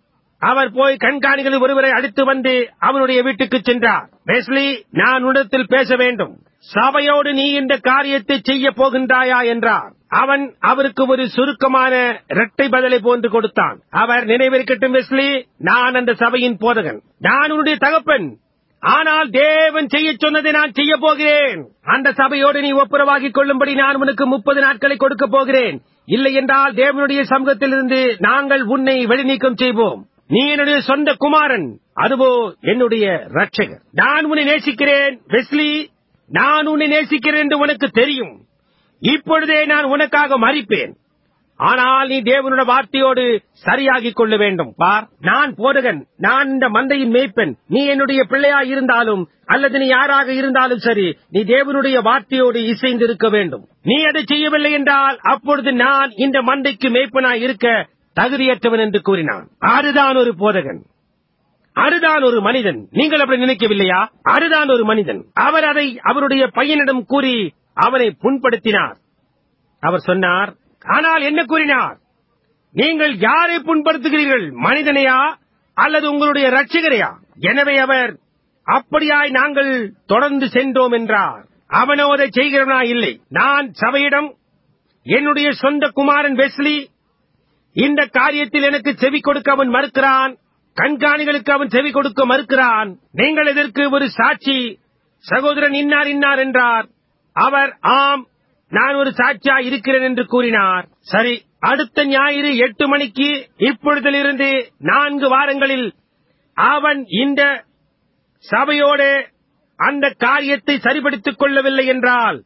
[SPEAKER 1] அவர் போய் கண்காணிகளில் ஒருவரை அழைத்து வந்து அவனுடைய வீட்டுக்கு சென்றார் வெஸ்லி நான் உன்னிடத்தில் பேச வேண்டும் சபையோடு நீ இந்த காரியத்தை செய்ய போகின்றாயா என்றார் அவன் அவருக்கு ஒரு சுருக்கமான இரட்டை பதிலை போன்று கொடுத்தான் அவர் நினைவிருக்கட்டும் வெஸ்லி நான் அந்த சபையின் போதகன் நான் உன்னுடைய தகப்பன் ஆனால் தேவன் செய்ய சொன்னதை நான் செய்ய போகிறேன் அந்த சபையோடு நீ ஒப்புரவாகிக் கொள்ளும்படி நான் உனக்கு முப்பது நாட்களை கொடுக்க போகிறேன் இல்லை என்றால் தேவனுடைய சமூகத்திலிருந்து நாங்கள் உன்னை வெளிநீக்கம் செய்வோம் நீ என்னுடைய சொந்த குமாரன் அதுவோ என்னுடைய ரட்சகர் நான் உன்னை நேசிக்கிறேன் வெஸ்லி நான் உன்னை நேசிக்கிறேன் என்று உனக்கு தெரியும் இப்பொழுதே நான் உனக்காக மறிப்பேன் ஆனால் நீ தேவனுடைய வார்த்தையோடு சரியாகிக் கொள்ள வேண்டும் பார் நான் போதகன் நான் இந்த மந்தையின் மேய்ப்பன் நீ என்னுடைய பிள்ளையா இருந்தாலும் அல்லது நீ யாராக இருந்தாலும் சரி நீ தேவனுடைய வார்த்தையோடு இசைந்திருக்க வேண்டும் நீ அதை செய்யவில்லை என்றால் அப்பொழுது நான் இந்த மந்தைக்கு மேய்ப்பனாய் இருக்க தகுதியற்றவன் என்று கூறினான் அதுதான் ஒரு போதகன் அதுதான் ஒரு மனிதன் நீங்கள் அப்படி நினைக்கவில்லையா அதுதான் ஒரு மனிதன் அவர் அதை அவருடைய பையனிடம் கூறி அவனை புண்படுத்தினார் அவர் சொன்னார் ஆனால் என்ன கூறினார் நீங்கள் யாரை புண்படுத்துகிறீர்கள் மனிதனையா அல்லது உங்களுடைய ரட்சிகரையா எனவே அவர் அப்படியாய் நாங்கள் தொடர்ந்து சென்றோம் என்றார் அவனோ அதை செய்கிறவனா இல்லை நான் சபையிடம் என்னுடைய சொந்த குமாரன் வெஸ்லி இந்த காரியத்தில் எனக்கு செவி கொடுக்க அவன் மறுக்கிறான் கண்காணிகளுக்கு அவன் செவி கொடுக்க மறுக்கிறான் நீங்கள் இதற்கு ஒரு சாட்சி சகோதரன் இன்னார் இன்னார் என்றார் அவர் ஆம் நான் ஒரு சாட்சியா இருக்கிறேன் என்று கூறினார் சரி அடுத்த ஞாயிறு எட்டு மணிக்கு இப்பொழுதிலிருந்து நான்கு வாரங்களில் அவன் இந்த சபையோடு அந்த காரியத்தை சரிபடுத்திக் கொள்ளவில்லை என்றால்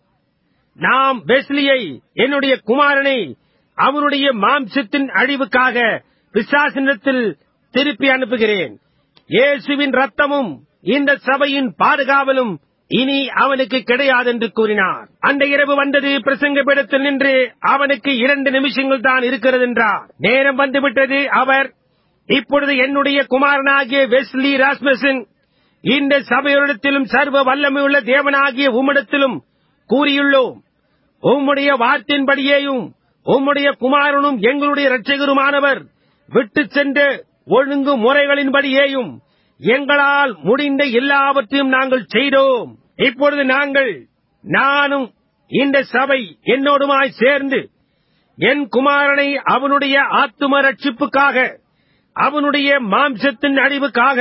[SPEAKER 1] நாம் வெஸ்லியை என்னுடைய குமாரனை அவனுடைய மாம்சத்தின் அழிவுக்காக பிசாசினத்தில் திருப்பி அனுப்புகிறேன் இயேசுவின் ரத்தமும் இந்த சபையின் பாதுகாவலும் இனி அவனுக்கு கிடையாது என்று கூறினார் அந்த இரவு வந்தது பிரசங்க பீடத்தில் நின்று அவனுக்கு இரண்டு நிமிஷங்கள் தான் இருக்கிறது என்றார் நேரம் வந்துவிட்டது அவர் இப்பொழுது என்னுடைய குமாரனாகிய வெஸ்லி ராஸ்மசன் இந்த சபையோரிடத்திலும் சர்வ வல்லமையுள்ள தேவனாகிய உம்மிடத்திலும் கூறியுள்ளோம் உம்முடைய வார்த்தையின்படியேயும் உம்முடைய குமாரனும் எங்களுடைய இரட்சகருமானவர் விட்டுச் சென்ற ஒழுங்கு முறைகளின்படியேயும் எங்களால் முடிந்த எல்லாவற்றையும் நாங்கள் செய்தோம் இப்பொழுது நாங்கள் நானும் இந்த சபை என்னோடுமாய் சேர்ந்து என் குமாரனை அவனுடைய ஆத்தும ரட்சிப்புக்காக அவனுடைய மாம்சத்தின் அழிவுக்காக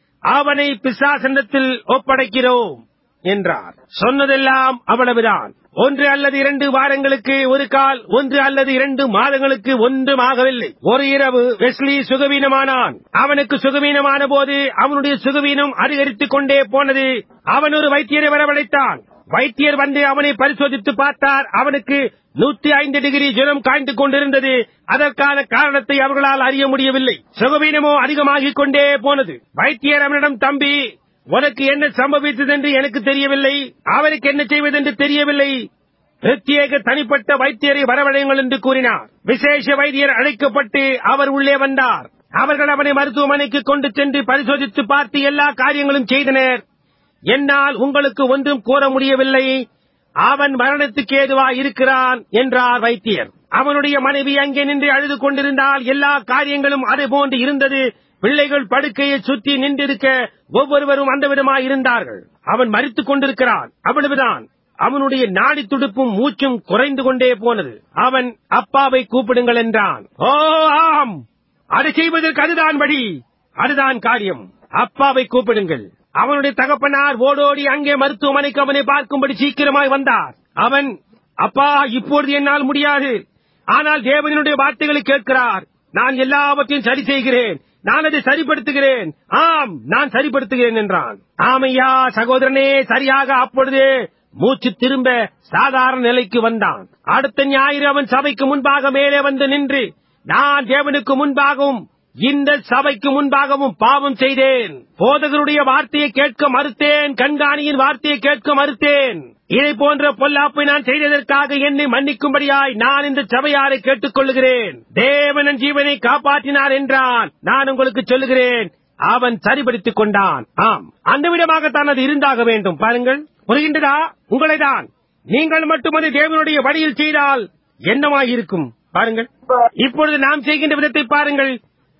[SPEAKER 1] அவனை பிசாசனத்தில் ஒப்படைக்கிறோம் என்றார் சொன்னதெல்லாம் அவ்வளவுதான் ஒன்று அல்லது இரண்டு வாரங்களுக்கு ஒரு கால் ஒன்று அல்லது இரண்டு மாதங்களுக்கு ஒன்றும் ஆகவில்லை ஒரு இரவு வெஸ்லி சுகவீனமானான் அவனுக்கு சுகவீனமான போது அவனுடைய சுகவீனம் அதிகரித்துக் கொண்டே போனது அவன் ஒரு வைத்தியரை வரவழைத்தான் வைத்தியர் வந்து அவனை பரிசோதித்து பார்த்தார் அவனுக்கு நூத்தி ஐந்து டிகிரி ஜுரம் காய்ந்து கொண்டிருந்தது அதற்கான காரணத்தை அவர்களால் அறிய முடியவில்லை சுகவீனமோ அதிகமாகிக் கொண்டே போனது வைத்தியர் அவனிடம் தம்பி உனக்கு என்ன சம்பவித்தது என்று எனக்கு தெரியவில்லை அவருக்கு என்ன செய்வதென்று தெரியவில்லை பிரத்யேக தனிப்பட்ட வைத்தியரை வரவழையுங்கள் என்று கூறினார் விசேஷ வைத்தியர் அழைக்கப்பட்டு அவர் உள்ளே வந்தார் அவர்கள் அவனை மருத்துவமனைக்கு கொண்டு சென்று பரிசோதித்து பார்த்து எல்லா காரியங்களும் செய்தனர் என்னால் உங்களுக்கு ஒன்றும் கூற முடியவில்லை அவன் மரணத்துக்கு ஏதுவா இருக்கிறான் என்றார் வைத்தியர் அவனுடைய மனைவி அங்கே நின்று அழுது கொண்டிருந்தால் எல்லா காரியங்களும் அது போன்று இருந்தது பிள்ளைகள் படுக்கையை சுற்றி நின்றிருக்க ஒவ்வொருவரும் அந்த விதமாய் இருந்தார்கள் அவன் மறித்துக் கொண்டிருக்கிறான் அவ்வளவுதான் அவனுடைய நாடி துடுப்பும் மூச்சும் குறைந்து கொண்டே போனது அவன் அப்பாவை கூப்பிடுங்கள் என்றான் ஓ ஆம் அதை செய்வதற்கு அதுதான் வழி அதுதான் காரியம் அப்பாவை கூப்பிடுங்கள் அவனுடைய தகப்பனார் ஓடோடி அங்கே மருத்துவமனைக்கு அவனை பார்க்கும்படி சீக்கிரமாய் வந்தார் அவன் அப்பா இப்பொழுது என்னால் முடியாது ஆனால் தேவனுடைய வார்த்தைகளை கேட்கிறார் நான் எல்லாவற்றையும் சரி செய்கிறேன் நான் அதை சரிப்படுத்துகிறேன் ஆம் நான் சரிப்படுத்துகிறேன் என்றான் ஆமையா சகோதரனே சரியாக அப்பொழுதே மூச்சு திரும்ப சாதாரண நிலைக்கு வந்தான் அடுத்த ஞாயிறு அவன் சபைக்கு முன்பாக மேலே வந்து நின்று நான் தேவனுக்கு முன்பாகவும் இந்த சபைக்கு முன்பாகவும் பாவம் செய்தேன் போதகருடைய வார்த்தையை கேட்க மறுத்தேன் கண்காணியின் வார்த்தையை கேட்க மறுத்தேன் இதை போன்ற பொல்லாப்பை நான் செய்ததற்காக என்னை மன்னிக்கும்படியாய் நான் இந்த சபையாரை கேட்டுக் கொள்ளுகிறேன் தேவனன் ஜீவனை காப்பாற்றினார் என்றான் நான் உங்களுக்கு சொல்லுகிறேன் அவன் சரிபடுத்திக் கொண்டான் ஆம் அந்த விதமாகத்தான் அது இருந்தாக வேண்டும் பாருங்கள் புரிகின்றதா உங்களைதான் நீங்கள் மட்டும் அது தேவனுடைய வழியில் செய்தால் என்னமாயிருக்கும் பாருங்கள் இப்பொழுது நாம் செய்கின்ற விதத்தை பாருங்கள்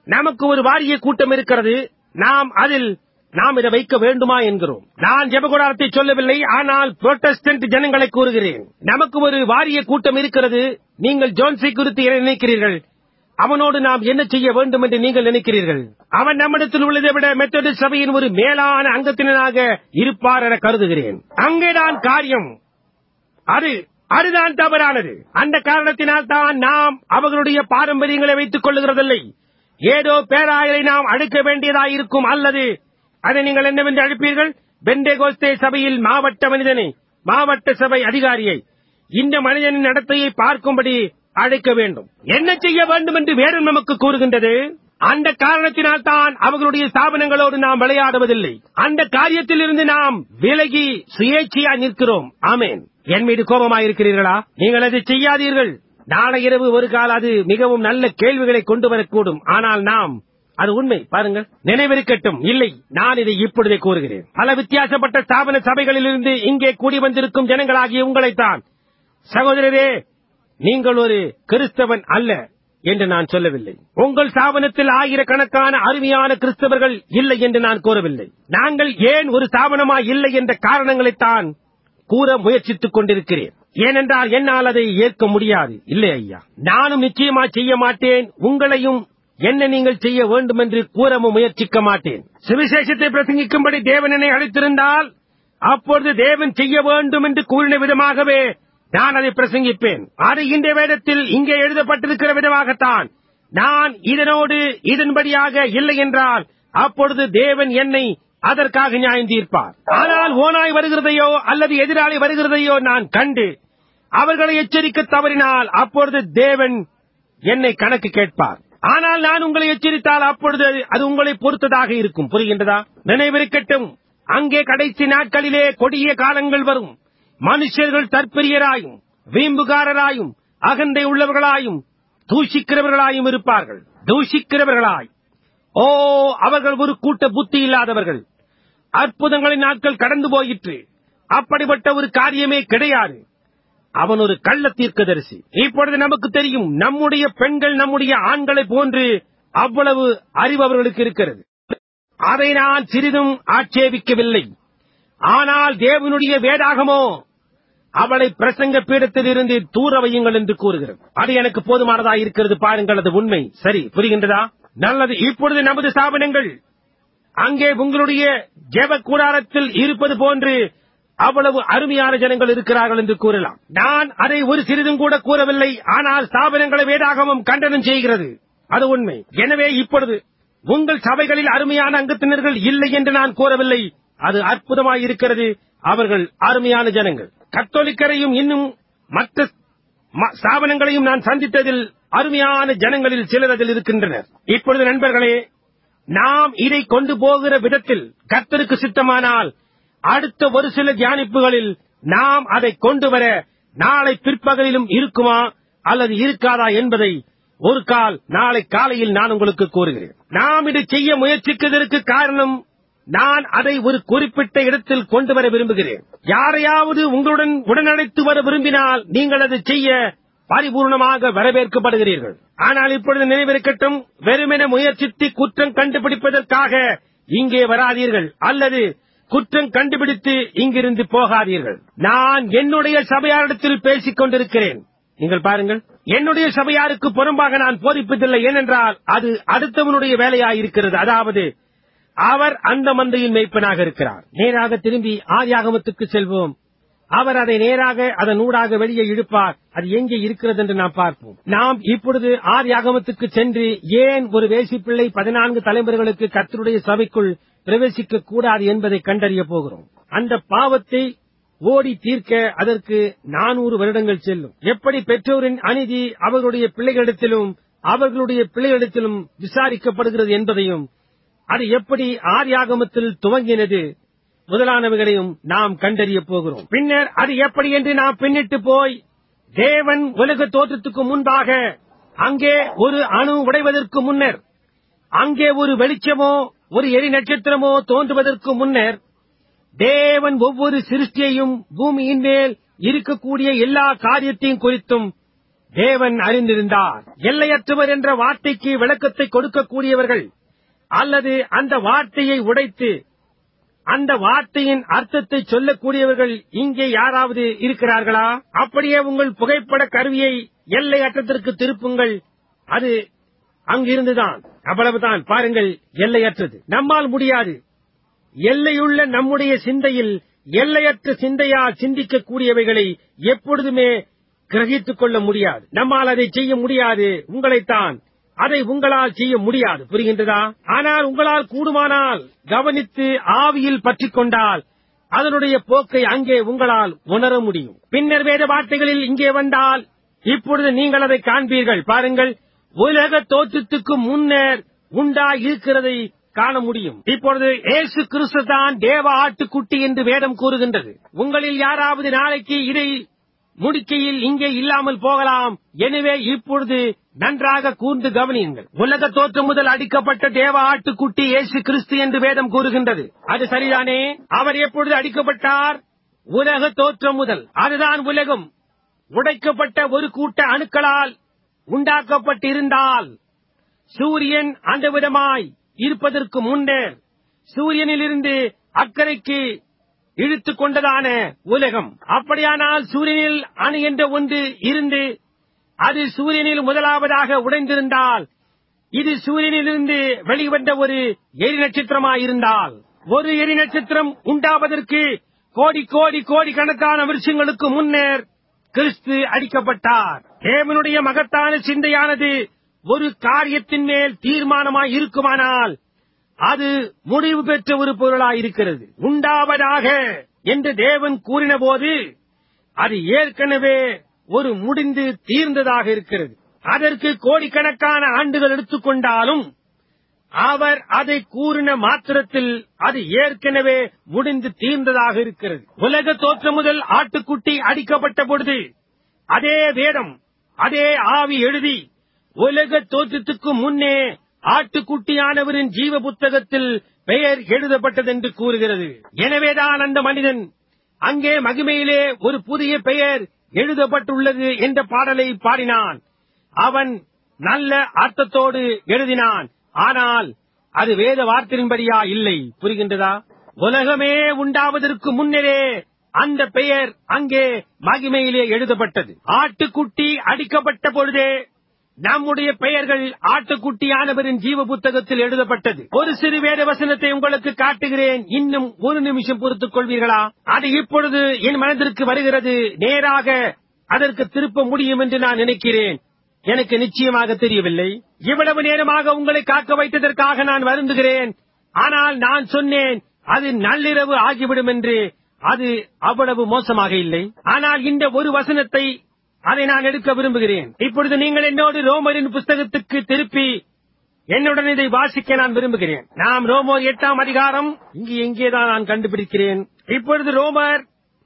[SPEAKER 1] நமக்கு ஒரு வாரிய கூட்டம் இருக்கிறது நாம் அதில் நாம் இதை வைக்க வேண்டுமா என்கிறோம் நான் ஜெபகுடாரத்தை சொல்லவில்லை ஆனால் புரோட்டஸ்டன்ட் ஜனங்களை கூறுகிறேன் நமக்கு ஒரு வாரிய கூட்டம் இருக்கிறது நீங்கள் ஜோன்ஸை குறித்து என்ன நினைக்கிறீர்கள் அவனோடு நாம் என்ன செய்ய வேண்டும் என்று நீங்கள் நினைக்கிறீர்கள் அவன் நம்மிடத்தில் உள்ளதை விட மெத்தடிஸ்ட் சபையின் ஒரு மேலான அங்கத்தினராக இருப்பார் என கருதுகிறேன் அங்கேதான் காரியம் அது அதுதான் தவறானது அந்த காரணத்தினால் தான் நாம் அவர்களுடைய பாரம்பரியங்களை வைத்துக் கொள்ளுகிறதில்லை ஏதோ பேராயரை நாம் அழைக்க வேண்டியதாய் இருக்கும் அல்லது அதை நீங்கள் என்னவென்று அழைப்பீர்கள் பெண்டேகோஸ்தே சபையில் மாவட்ட மனிதனை மாவட்ட சபை அதிகாரியை இந்த மனிதனின் நடத்தையை பார்க்கும்படி அழைக்க வேண்டும் என்ன செய்ய வேண்டும் என்று வேதம் நமக்கு கூறுகின்றது அந்த காரணத்தினால் தான் அவர்களுடைய ஸ்தாபனங்களோடு நாம் விளையாடுவதில்லை அந்த காரியத்தில் இருந்து நாம் விலகி சுயேட்சையா நிற்கிறோம் ஆமேன் என் மீது கோபமாயிருக்கிறீர்களா நீங்கள் அதை செய்யாதீர்கள் நாளை இரவு ஒரு கால அது மிகவும் நல்ல கேள்விகளை கொண்டு வரக்கூடும் ஆனால் நாம் அது உண்மை பாருங்கள் நினைவிருக்கட்டும் இல்லை நான் இதை இப்பொழுதே கூறுகிறேன் பல வித்தியாசப்பட்ட ஸ்தாபன சபைகளிலிருந்து இங்கே கூடி வந்திருக்கும் ஜனங்களாகிய உங்களைத்தான் சகோதரரே நீங்கள் ஒரு கிறிஸ்தவன் அல்ல என்று நான் சொல்லவில்லை உங்கள் ஸ்தாபனத்தில் ஆயிரக்கணக்கான அருமையான கிறிஸ்தவர்கள் இல்லை என்று நான் கூறவில்லை நாங்கள் ஏன் ஒரு ஸ்தாபனமாய் இல்லை என்ற காரணங்களைத்தான் கூற முயற்சித்துக் கொண்டிருக்கிறேன் ஏனென்றால் என்னால் அதை ஏற்க முடியாது இல்லை ஐயா நானும் நிச்சயமா செய்ய மாட்டேன் உங்களையும் என்ன நீங்கள் செய்ய வேண்டும் என்று கூறவும் முயற்சிக்க மாட்டேன் சுவிசேஷத்தை பிரசங்கிக்கும்படி தேவன் என்னை அழைத்திருந்தால் அப்பொழுது தேவன் செய்ய வேண்டும் என்று கூறின விதமாகவே நான் அதை பிரசங்கிப்பேன் அது இந்த வேதத்தில் இங்கே எழுதப்பட்டிருக்கிற விதமாகத்தான் நான் இதனோடு இதன்படியாக இல்லை என்றால் அப்பொழுது தேவன் என்னை அதற்காக நியாயம் தீர்ப்பார் ஆனால் ஓனாய் வருகிறதையோ அல்லது எதிராளி வருகிறதையோ நான் கண்டு அவர்களை எச்சரிக்க தவறினால் அப்பொழுது தேவன் என்னை கணக்கு கேட்பார் ஆனால் நான் உங்களை எச்சரித்தால் அப்பொழுது அது உங்களை பொறுத்ததாக இருக்கும் புரிகின்றதா நினைவிருக்கட்டும் அங்கே கடைசி நாட்களிலே கொடிய காலங்கள் வரும் மனுஷர்கள் தற்பெரியராயும் வீம்புகாரராயும் அகந்தை உள்ளவர்களாயும் தூஷிக்கிறவர்களாயும் இருப்பார்கள் தூஷிக்கிறவர்களாய் ஓ அவர்கள் ஒரு கூட்ட புத்தி இல்லாதவர்கள் அற்புதங்களின் நாட்கள் கடந்து போயிற்று அப்படிப்பட்ட ஒரு காரியமே கிடையாது அவன் ஒரு கள்ள தீர்க்கதரிசி இப்பொழுது நமக்கு தெரியும் நம்முடைய பெண்கள் நம்முடைய ஆண்களை போன்று அவ்வளவு அறிவு அவர்களுக்கு இருக்கிறது அதை நான் சிறிதும் ஆட்சேபிக்கவில்லை ஆனால் தேவனுடைய வேதாகமோ அவளை பிரசங்க பீடத்தில் இருந்து தூர வையுங்கள் என்று கூறுகிறது அது எனக்கு போதுமானதா இருக்கிறது பாருங்கள் அது உண்மை சரி புரிகின்றதா நல்லது இப்பொழுது நமது ஸ்தாபனங்கள் அங்கே உங்களுடைய ஜெப கூடாரத்தில் இருப்பது போன்று அவ்வளவு அருமையான ஜனங்கள் இருக்கிறார்கள் என்று கூறலாம் நான் அதை ஒரு சிறிதும் கூட கூறவில்லை ஆனால் ஸ்தாபனங்களை வேதாகமம் கண்டனம் செய்கிறது அது உண்மை எனவே இப்பொழுது உங்கள் சபைகளில் அருமையான அங்கத்தினர்கள் இல்லை என்று நான் கூறவில்லை அது அற்புதமாய் இருக்கிறது அவர்கள் அருமையான ஜனங்கள் கத்தோலிக்கரையும் இன்னும் மற்ற ம- ஸ்தாபனங்களையும் நான் சந்தித்ததில் அருமையான ஜனங்களில் சிலர் அதில் இருக்கின்றனர் இப்பொழுது நண்பர்களே நாம் இதை கொண்டு போகிற விதத்தில் கர்த்தருக்கு சித்தமானால் அடுத்த ஒரு சில தியானிப்புகளில் நாம் அதை கொண்டு வர நாளை பிற்பகலிலும் இருக்குமா அல்லது இருக்காதா என்பதை ஒரு கால் நாளை காலையில் நான் உங்களுக்கு கூறுகிறேன் நாம் இதை செய்ய முயற்சிக்கிறதற்கு காரணம் நான் அதை ஒரு குறிப்பிட்ட இடத்தில் கொண்டு வர விரும்புகிறேன் யாரையாவது உங்களுடன் உடனழைத்து வர விரும்பினால் நீங்கள் அதை செய்ய பரிபூர்ணமாக வரவேற்கப்படுகிறீர்கள் ஆனால் இப்பொழுது நினைவிருக்கட்டும் வெறுமென முயற்சித்து குற்றம் கண்டுபிடிப்பதற்காக இங்கே வராதீர்கள் அல்லது குற்றம் கண்டுபிடித்து இங்கிருந்து போகாதீர்கள் நான் என்னுடைய சபையாரிடத்தில் பேசிக் கொண்டிருக்கிறேன் நீங்கள் பாருங்கள் என்னுடைய சபையாருக்கு புறம்பாக நான் போதிப்பதில்லை ஏனென்றால் அது அடுத்தவனுடைய வேலையாயிருக்கிறது அதாவது அவர் அந்த மந்தையின் மேய்ப்பனாக இருக்கிறார் நேராக திரும்பி ஆதியாகமத்துக்கு செல்வோம் அவர் அதை நேராக அதன் ஊடாக வெளியே இழுப்பார் அது எங்கே இருக்கிறது என்று நாம் பார்ப்போம் நாம் இப்பொழுது ஆதியாகமத்துக்கு சென்று ஏன் ஒரு வேசிப்பிள்ளை பதினான்கு தலைமுறைகளுக்கு கர்த்தருடைய சபைக்குள் பிரவேசிக்க கூடாது என்பதை கண்டறிய போகிறோம் அந்த பாவத்தை ஓடி தீர்க்க அதற்கு நானூறு வருடங்கள் செல்லும் எப்படி பெற்றோரின் அநீதி அவர்களுடைய பிள்ளைகளிடத்திலும் அவர்களுடைய பிள்ளைகளிடத்திலும் விசாரிக்கப்படுகிறது என்பதையும் அது எப்படி ஆதியாகமத்தில் துவங்கினது முதலானவைகளையும் நாம் கண்டறிய போகிறோம் பின்னர் அது எப்படி என்று நாம் பின்னிட்டு போய் தேவன் உலக தோற்றத்துக்கு முன்பாக அங்கே ஒரு அணு உடைவதற்கு முன்னர் அங்கே ஒரு வெளிச்சமோ ஒரு எரி நட்சத்திரமோ தோன்றுவதற்கு முன்னர் தேவன் ஒவ்வொரு சிருஷ்டியையும் பூமியின் மேல் இருக்கக்கூடிய எல்லா காரியத்தையும் குறித்தும் தேவன் அறிந்திருந்தார் எல்லையற்றவர் என்ற வார்த்தைக்கு விளக்கத்தை கொடுக்கக்கூடியவர்கள் அல்லது அந்த வார்த்தையை உடைத்து அந்த வார்த்தையின் அர்த்தத்தை சொல்லக்கூடியவர்கள் இங்கே யாராவது இருக்கிறார்களா அப்படியே உங்கள் புகைப்பட கருவியை எல்லை அற்றத்திற்கு திருப்புங்கள் அது அங்கிருந்துதான் அவ்வளவுதான் பாருங்கள் எல்லையற்றது நம்மால் முடியாது எல்லையுள்ள நம்முடைய சிந்தையில் எல்லையற்ற சிந்தையால் சிந்திக்கக்கூடியவைகளை எப்பொழுதுமே கிரகித்துக் கொள்ள முடியாது நம்மால் அதை செய்ய முடியாது உங்களைத்தான் அதை உங்களால் செய்ய முடியாது புரிகின்றதா ஆனால் உங்களால் கூடுமானால் கவனித்து ஆவியில் பற்றிக் கொண்டால் அதனுடைய போக்கை அங்கே உங்களால் உணர முடியும் பின்னர் வேத வார்த்தைகளில் இங்கே வந்தால் இப்பொழுது நீங்கள் அதை காண்பீர்கள் பாருங்கள் உலக தோற்றத்துக்கு முன்னர் உண்டாய் இருக்கிறதை காண முடியும் இப்பொழுது ஏசு கிறிஸ்து தான் தேவ ஆட்டுக்குட்டி என்று வேதம் கூறுகின்றது உங்களில் யாராவது நாளைக்கு இதை முடிக்கையில் இங்கே இல்லாமல் போகலாம் எனவே இப்பொழுது நன்றாக கூர்ந்து கவனியுங்கள் உலக தோற்றம் முதல் அடிக்கப்பட்ட தேவ ஆட்டுக்குட்டி இயேசு கிறிஸ்து என்று வேதம் கூறுகின்றது அது சரிதானே அவர் எப்பொழுது அடிக்கப்பட்டார் உலக தோற்றம் முதல் அதுதான் உலகம் உடைக்கப்பட்ட ஒரு கூட்ட அணுக்களால் உண்டாக்கப்பட்டிருந்தால் சூரியன் அந்த விதமாய் இருப்பதற்கு முன்னர் சூரியனிலிருந்து அக்கறைக்கு இழுத்துக் கொண்டதான உலகம் அப்படியானால் சூரியனில் அணு என்ற ஒன்று இருந்து அது சூரியனில் முதலாவதாக உடைந்திருந்தால் இது சூரியனிலிருந்து வெளிவந்த ஒரு எரி நட்சத்திரமாயிருந்தால் ஒரு எரி நட்சத்திரம் உண்டாவதற்கு கோடி கோடி கோடி கணக்கான வருஷங்களுக்கு முன்னர் கிறிஸ்து அடிக்கப்பட்டார் தேவனுடைய மகத்தான சிந்தையானது ஒரு காரியத்தின் மேல் தீர்மானமாய் இருக்குமானால் அது முடிவு பெற்ற ஒரு பொருளாயிருக்கிறது உண்டாவதாக என்று தேவன் கூறின போது அது ஏற்கனவே ஒரு முடிந்து தீர்ந்ததாக இருக்கிறது அதற்கு கோடிக்கணக்கான ஆண்டுகள் எடுத்துக்கொண்டாலும் அவர் அதை கூறின மாத்திரத்தில் அது ஏற்கனவே முடிந்து தீர்ந்ததாக இருக்கிறது உலக தோற்றம் முதல் ஆட்டுக்குட்டி அடிக்கப்பட்ட பொழுது அதே வேதம் அதே ஆவி எழுதி உலக தோற்றத்துக்கு முன்னே ஆட்டுக்குட்டியானவரின் ஜீவ புத்தகத்தில் பெயர் எழுதப்பட்டதென்று கூறுகிறது எனவேதான் அந்த மனிதன் அங்கே மகிமையிலே ஒரு புதிய பெயர் எழுதப்பட்டுள்ளது என்ற பாடலை பாடினான் அவன் நல்ல அர்த்தத்தோடு எழுதினான் ஆனால் அது வேத வார்த்தையின்படியா இல்லை புரிகின்றதா உலகமே உண்டாவதற்கு முன்னரே அந்த பெயர் அங்கே மகிமையிலே எழுதப்பட்டது ஆட்டுக்குட்டி அடிக்கப்பட்ட பொழுதே நம்முடைய பெயர்கள் ஆட்டுக்குட்டியானவரின் ஜீவ புத்தகத்தில் எழுதப்பட்டது ஒரு சிறு வேத வசனத்தை உங்களுக்கு காட்டுகிறேன் இன்னும் ஒரு நிமிஷம் பொறுத்துக் கொள்வீர்களா அது இப்பொழுது என் மனதிற்கு வருகிறது நேராக அதற்கு திருப்ப முடியும் என்று நான் நினைக்கிறேன் எனக்கு நிச்சயமாக தெரியவில்லை இவ்வளவு நேரமாக உங்களை காக்க வைத்ததற்காக நான் வருந்துகிறேன் ஆனால் நான் சொன்னேன் அது நள்ளிரவு ஆகிவிடும் என்று அது அவ்வளவு மோசமாக இல்லை ஆனால் இந்த ஒரு வசனத்தை அதை நான் எடுக்க விரும்புகிறேன் இப்பொழுது நீங்கள் என்னோடு ரோமரின் புஸ்தகத்துக்கு திருப்பி என்னுடன் இதை வாசிக்க நான் விரும்புகிறேன் நாம் ரோமர் எட்டாம் அதிகாரம் இங்கு எங்கேதான் நான் கண்டுபிடிக்கிறேன் இப்பொழுது ரோமர்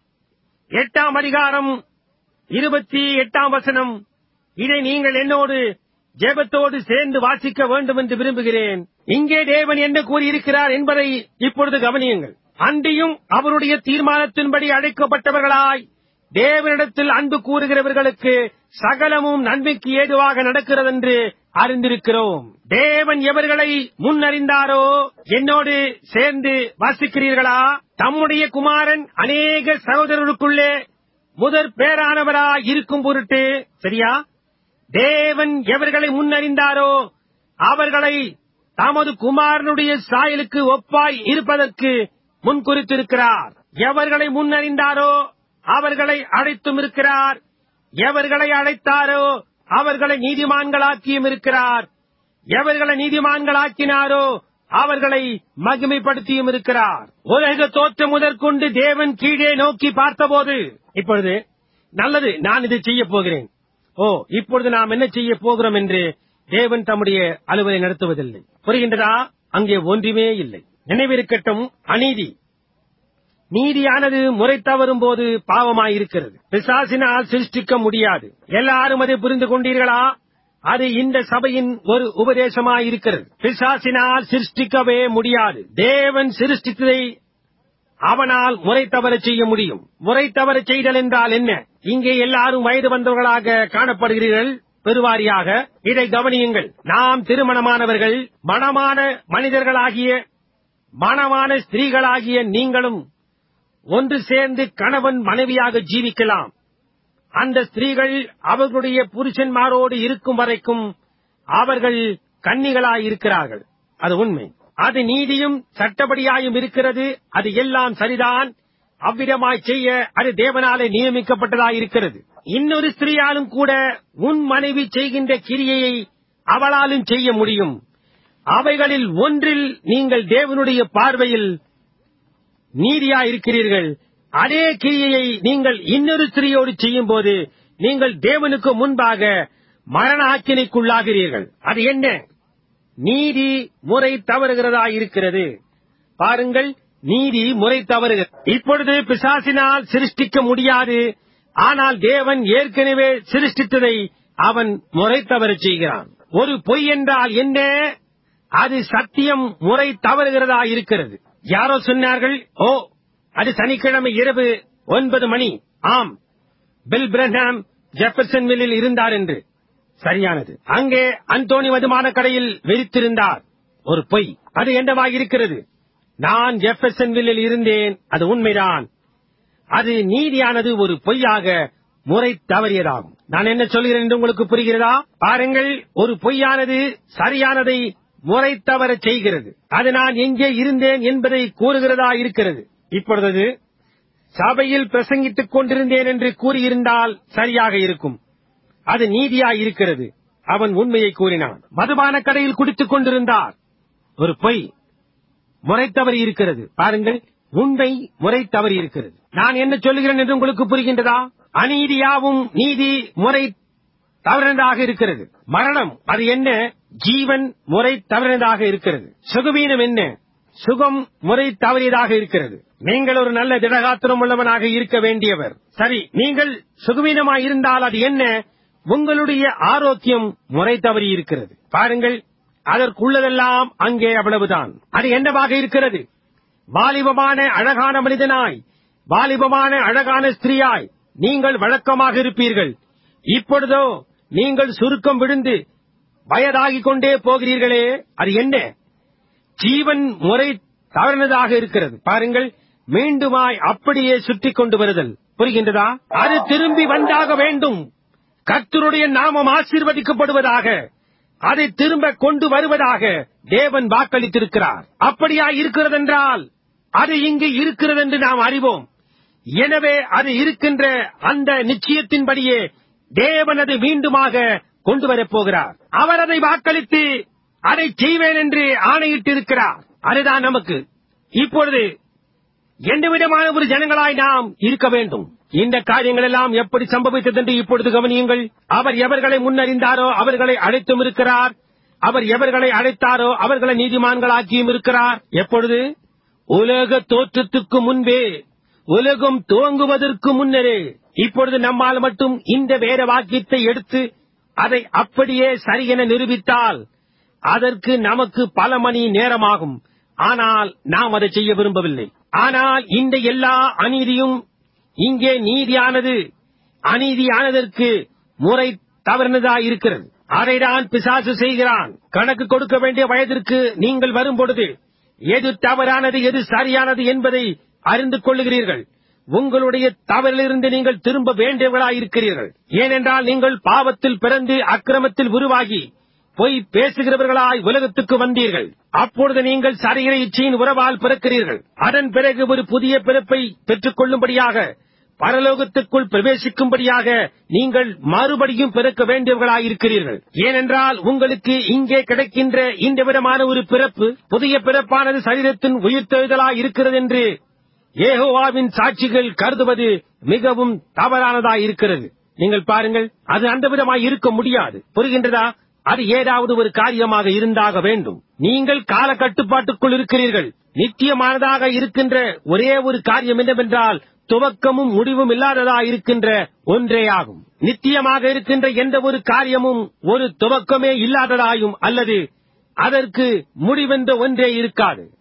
[SPEAKER 1] எட்டாம் அதிகாரம் இருபத்தி எட்டாம் வசனம் இதை நீங்கள் என்னோடு ஜெபத்தோடு சேர்ந்து வாசிக்க வேண்டும் என்று விரும்புகிறேன் இங்கே தேவன் என்ன கூறியிருக்கிறார் என்பதை இப்பொழுது கவனியுங்கள் அன்றியும் அவருடைய தீர்மானத்தின்படி அழைக்கப்பட்டவர்களாய் தேவனிடத்தில் அன்பு கூறுகிறவர்களுக்கு சகலமும் நன்மைக்கு ஏதுவாக நடக்கிறதென்று அறிந்திருக்கிறோம் தேவன் எவர்களை முன்னறிந்தாரோ என்னோடு சேர்ந்து வாசிக்கிறீர்களா தம்முடைய குமாரன் அநேக சகோதரருக்குள்ளே முதற் பேரானவராய் இருக்கும் பொருட்டு சரியா தேவன் எவர்களை முன்னறிந்தாரோ அவர்களை தமது குமாரனுடைய சாயலுக்கு ஒப்பாய் இருப்பதற்கு முன்குறித்திருக்கிறார் எவர்களை முன்னறிந்தாரோ அவர்களை அழைத்தும் இருக்கிறார் எவர்களை அழைத்தாரோ அவர்களை நீதிமான்களாக்கியும் இருக்கிறார் எவர்களை நீதிமான்களாக்கினாரோ அவர்களை மகிமைப்படுத்தியும் இருக்கிறார் உலக தோற்றம் முதற்கொண்டு தேவன் கீழே நோக்கி பார்த்தபோது இப்பொழுது நல்லது நான் இதை செய்ய போகிறேன் ஓ இப்பொழுது நாம் என்ன செய்ய போகிறோம் என்று தேவன் தம்முடைய அலுவலை நடத்துவதில்லை புரிகின்றதா அங்கே ஒன்றுமே இல்லை நினைவிருக்கட்டும் அநீதி நீதியானது முறை தவறும் போது பாவமாயிருக்கிறது பிசாசினால் சிருஷ்டிக்க முடியாது எல்லாரும் அதை புரிந்து கொண்டீர்களா அது இந்த சபையின் ஒரு உபதேசமாயிருக்கிறது பிசாசினால் சிருஷ்டிக்கவே முடியாது தேவன் சிருஷ்டித்ததை அவனால் முறை தவற செய்ய முடியும் முறை தவற செய்தல் என்றால் என்ன இங்கே எல்லாரும் வயது வந்தவர்களாக காணப்படுகிறீர்கள் பெருவாரியாக இதை கவனியுங்கள் நாம் திருமணமானவர்கள் மணமான மனிதர்களாகிய மணமான ஸ்திரீகளாகிய நீங்களும் ஒன்று சேர்ந்து கணவன் மனைவியாக ஜீவிக்கலாம் அந்த ஸ்திரீகள் அவர்களுடைய புருஷன்மாரோடு இருக்கும் வரைக்கும் அவர்கள் கன்னிகளாயிருக்கிறார்கள் அது உண்மை அது நீதியும் சட்டப்படியாயும் இருக்கிறது அது எல்லாம் சரிதான் அவ்விதமாய் செய்ய அது தேவனாலே நியமிக்கப்பட்டதாய் இருக்கிறது இன்னொரு ஸ்திரீயாலும் கூட உன் மனைவி செய்கின்ற கிரியையை அவளாலும் செய்ய முடியும் அவைகளில் ஒன்றில் நீங்கள் தேவனுடைய பார்வையில் நீதியாயிருக்கிறீர்கள் அதே கிரியையை நீங்கள் இன்னொரு ஸ்திரீயோடு செய்யும் போது நீங்கள் தேவனுக்கு முன்பாக மரண ஆக்கினைக்குள்ளாகிறீர்கள் அது என்ன நீதி முறை தவறுகிறதா இருக்கிறது பாருங்கள் நீதி முறை தவறுகிறது இப்பொழுது பிசாசினால் சிருஷ்டிக்க முடியாது ஆனால் தேவன் ஏற்கனவே சிருஷ்டித்ததை அவன் முறை தவறச் செய்கிறான் ஒரு பொய் என்றால் என்ன அது சத்தியம் முறை தவறுகிறதா இருக்கிறது யாரோ சொன்னார்கள் ஓ அது சனிக்கிழமை இரவு ஒன்பது மணி ஆம் பில் பிரஹாம் ஜெஃபர்சன்வில்லில் இருந்தார் என்று சரியானது அங்கே அந்தோனி மதுமான கடையில் வெறித்திருந்தார் ஒரு பொய் அது என்னவாக இருக்கிறது நான் ஜெஃபர்சன்வில்லில் இருந்தேன் அது உண்மைதான் அது நீதியானது ஒரு பொய்யாக முறை தவறியதாகும் நான் என்ன சொல்கிறேன் என்று உங்களுக்கு புரிகிறதா பாருங்கள் ஒரு பொய்யானது சரியானதை முறை தவற செய்கிறது அது நான் எங்கே இருந்தேன் என்பதை கூறுகிறதா இருக்கிறது இப்பொழுது சபையில் பிரசங்கித்துக் கொண்டிருந்தேன் என்று கூறியிருந்தால் சரியாக இருக்கும் அது நீதியாய் இருக்கிறது அவன் உண்மையை கூறினான் மதுபான கடையில் குடித்துக் கொண்டிருந்தார் ஒரு பொய் முறை தவறி இருக்கிறது பாருங்கள் உண்மை முறை தவறி இருக்கிறது நான் என்ன சொல்லுகிறேன் என்று உங்களுக்கு புரிகின்றதா அநீதியாவும் நீதி முறை தவறினதாக இருக்கிறது மரணம் அது என்ன ஜீவன் முறை தவறினதாக இருக்கிறது சுகவீனம் என்ன சுகம் முறை தவறியதாக இருக்கிறது நீங்கள் ஒரு நல்ல திடகாத்திரம் உள்ளவனாக இருக்க வேண்டியவர் சரி நீங்கள் சுகவீனமாய் இருந்தால் அது என்ன உங்களுடைய ஆரோக்கியம் முறை தவறி இருக்கிறது பாருங்கள் அதற்குள்ளதெல்லாம் அங்கே அவ்வளவுதான் அது என்னவாக இருக்கிறது வாலிபமான அழகான மனிதனாய் வாலிபமான அழகான ஸ்திரீயாய் நீங்கள் வழக்கமாக இருப்பீர்கள் இப்பொழுதோ நீங்கள் சுருக்கம் விழுந்து வயதாகிக் கொண்டே போகிறீர்களே அது என்ன ஜீவன் முறை தவறினதாக இருக்கிறது பாருங்கள் மீண்டுமாய் அப்படியே சுற்றிக் கொண்டு வருதல் புரிகின்றதா அது திரும்பி வந்தாக வேண்டும் கர்த்தருடைய நாமம் ஆசீர்வதிக்கப்படுவதாக அதை திரும்ப கொண்டு வருவதாக தேவன் வாக்களித்திருக்கிறார் அப்படியா இருக்கிறதென்றால் அது இங்கு இருக்கிறது என்று நாம் அறிவோம் எனவே அது இருக்கின்ற அந்த நிச்சயத்தின்படியே தேவன் அதை மீண்டுமாக கொண்டு வரப் போகிறார் அவர் அதை வாக்களித்து அதை செய்வேன் என்று ஆணையிட்டிருக்கிறார் அதுதான் நமக்கு இப்பொழுது எந்த விதமான ஒரு ஜனங்களாய் நாம் இருக்க வேண்டும் இந்த காரியங்கள் எல்லாம் எப்படி சம்பவித்தது என்று இப்பொழுது கவனியுங்கள் அவர் எவர்களை முன்னறிந்தாரோ அவர்களை அழைத்தும் இருக்கிறார் அவர் எவர்களை அழைத்தாரோ அவர்களை நீதிமான்களாக்கியும் இருக்கிறார் எப்பொழுது உலக தோற்றத்துக்கு முன்பே உலகம் துவங்குவதற்கு முன்னரே இப்பொழுது நம்மால் மட்டும் இந்த வேற வாக்கியத்தை எடுத்து அதை அப்படியே சரியென நிரூபித்தால் அதற்கு நமக்கு பல மணி நேரமாகும் ஆனால் நாம் அதை செய்ய விரும்பவில்லை ஆனால் இந்த எல்லா அநீதியும் இங்கே நீதியானது அநீதியானதற்கு முறை தவறினதாய் இருக்கிறது அதைதான் பிசாசு செய்கிறான் கணக்கு கொடுக்க வேண்டிய வயதிற்கு நீங்கள் வரும்பொழுது எது தவறானது எது சரியானது என்பதை அறிந்து கொள்ளுகிறீர்கள் உங்களுடைய தவறிலிருந்து நீங்கள் திரும்ப வேண்டியவர்களாயிருக்கிறீர்கள் ஏனென்றால் நீங்கள் பாவத்தில் பிறந்து அக்கிரமத்தில் உருவாகி பொய் பேசுகிறவர்களாய் உலகத்துக்கு வந்தீர்கள் அப்பொழுது நீங்கள் சரீர இச்சையின் உறவால் பிறக்கிறீர்கள் அதன் பிறகு ஒரு புதிய பிறப்பை பெற்றுக் கொள்ளும்படியாக பரலோகத்துக்குள் பிரவேசிக்கும்படியாக நீங்கள் மறுபடியும் பிறக்க வேண்டியவர்களாயிருக்கிறீர்கள் ஏனென்றால் உங்களுக்கு இங்கே கிடைக்கின்ற இந்த விதமான ஒரு பிறப்பு புதிய பிறப்பானது சரீரத்தின் உயிர்த்தெழுதலாய் இருக்கிறது என்று ஏகோவாவின் சாட்சிகள் கருதுவது மிகவும் தவறானதாய் இருக்கிறது நீங்கள் பாருங்கள் அது அந்த விதமாய் இருக்க முடியாது புரிகின்றதா அது ஏதாவது ஒரு காரியமாக இருந்தாக வேண்டும் நீங்கள் கால கட்டுப்பாட்டுக்குள் இருக்கிறீர்கள் நித்தியமானதாக இருக்கின்ற ஒரே ஒரு காரியம் என்னவென்றால் துவக்கமும் முடிவும் இல்லாததா இருக்கின்ற ஒன்றே ஆகும் நித்தியமாக இருக்கின்ற எந்த ஒரு காரியமும் ஒரு துவக்கமே இல்லாததாயும் அல்லது அதற்கு முடிவென்ற ஒன்றே இருக்காது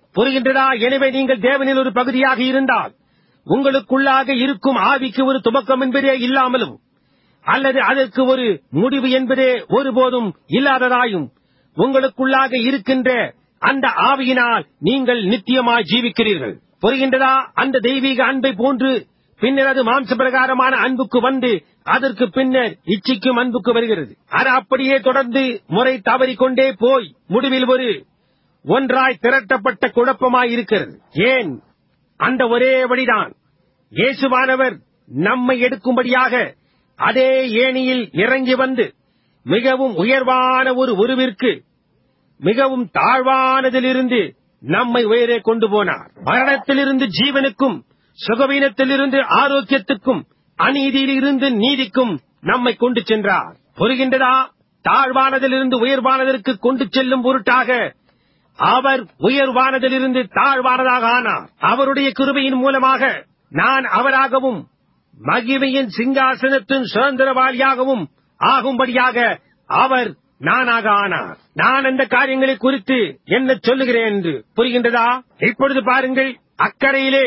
[SPEAKER 1] புரிகின்றதா எனவே நீங்கள் தேவனில் ஒரு பகுதியாக இருந்தால் உங்களுக்குள்ளாக இருக்கும் ஆவிக்கு ஒரு துவக்கம் என்பதே இல்லாமலும் அல்லது அதற்கு ஒரு முடிவு என்பதே ஒருபோதும் இல்லாததாயும் உங்களுக்குள்ளாக இருக்கின்ற அந்த ஆவியினால் நீங்கள் நித்தியமாய் ஜீவிக்கிறீர்கள் புரிகின்றதா அந்த தெய்வீக அன்பை போன்று பின்னர் அது மாம்ச பிரகாரமான அன்புக்கு வந்து அதற்கு பின்னர் இச்சிக்கும் அன்புக்கு வருகிறது அது அப்படியே தொடர்ந்து முறை தவறிக்கொண்டே போய் முடிவில் ஒரு ஒன்றாய் திரட்டப்பட்ட குழப்பமாய் இருக்கிறது ஏன் அந்த ஒரே வழிதான் இயேசுவானவர் நம்மை எடுக்கும்படியாக அதே ஏணியில் இறங்கி வந்து மிகவும் உயர்வான ஒரு உருவிற்கு மிகவும் தாழ்வானதிலிருந்து நம்மை உயரே கொண்டு போனார் மரணத்திலிருந்து ஜீவனுக்கும் சுகவீனத்திலிருந்து ஆரோக்கியத்துக்கும் அநீதியிலிருந்து நீதிக்கும் நம்மை கொண்டு சென்றார் புரிகின்றதா தாழ்வானதிலிருந்து உயர்வானதற்கு கொண்டு செல்லும் பொருட்டாக அவர் உயர்வானதிலிருந்து தாழ்வானதாக ஆனார் அவருடைய கிருபையின் மூலமாக நான் அவராகவும் மகிமையின் சிங்காசனத்தின் சுதந்திரவாளியாகவும் ஆகும்படியாக அவர் நானாக ஆனார் நான் அந்த காரியங்களை குறித்து என்ன சொல்லுகிறேன் என்று புரிகின்றதா இப்பொழுது பாருங்கள் அக்கறையிலே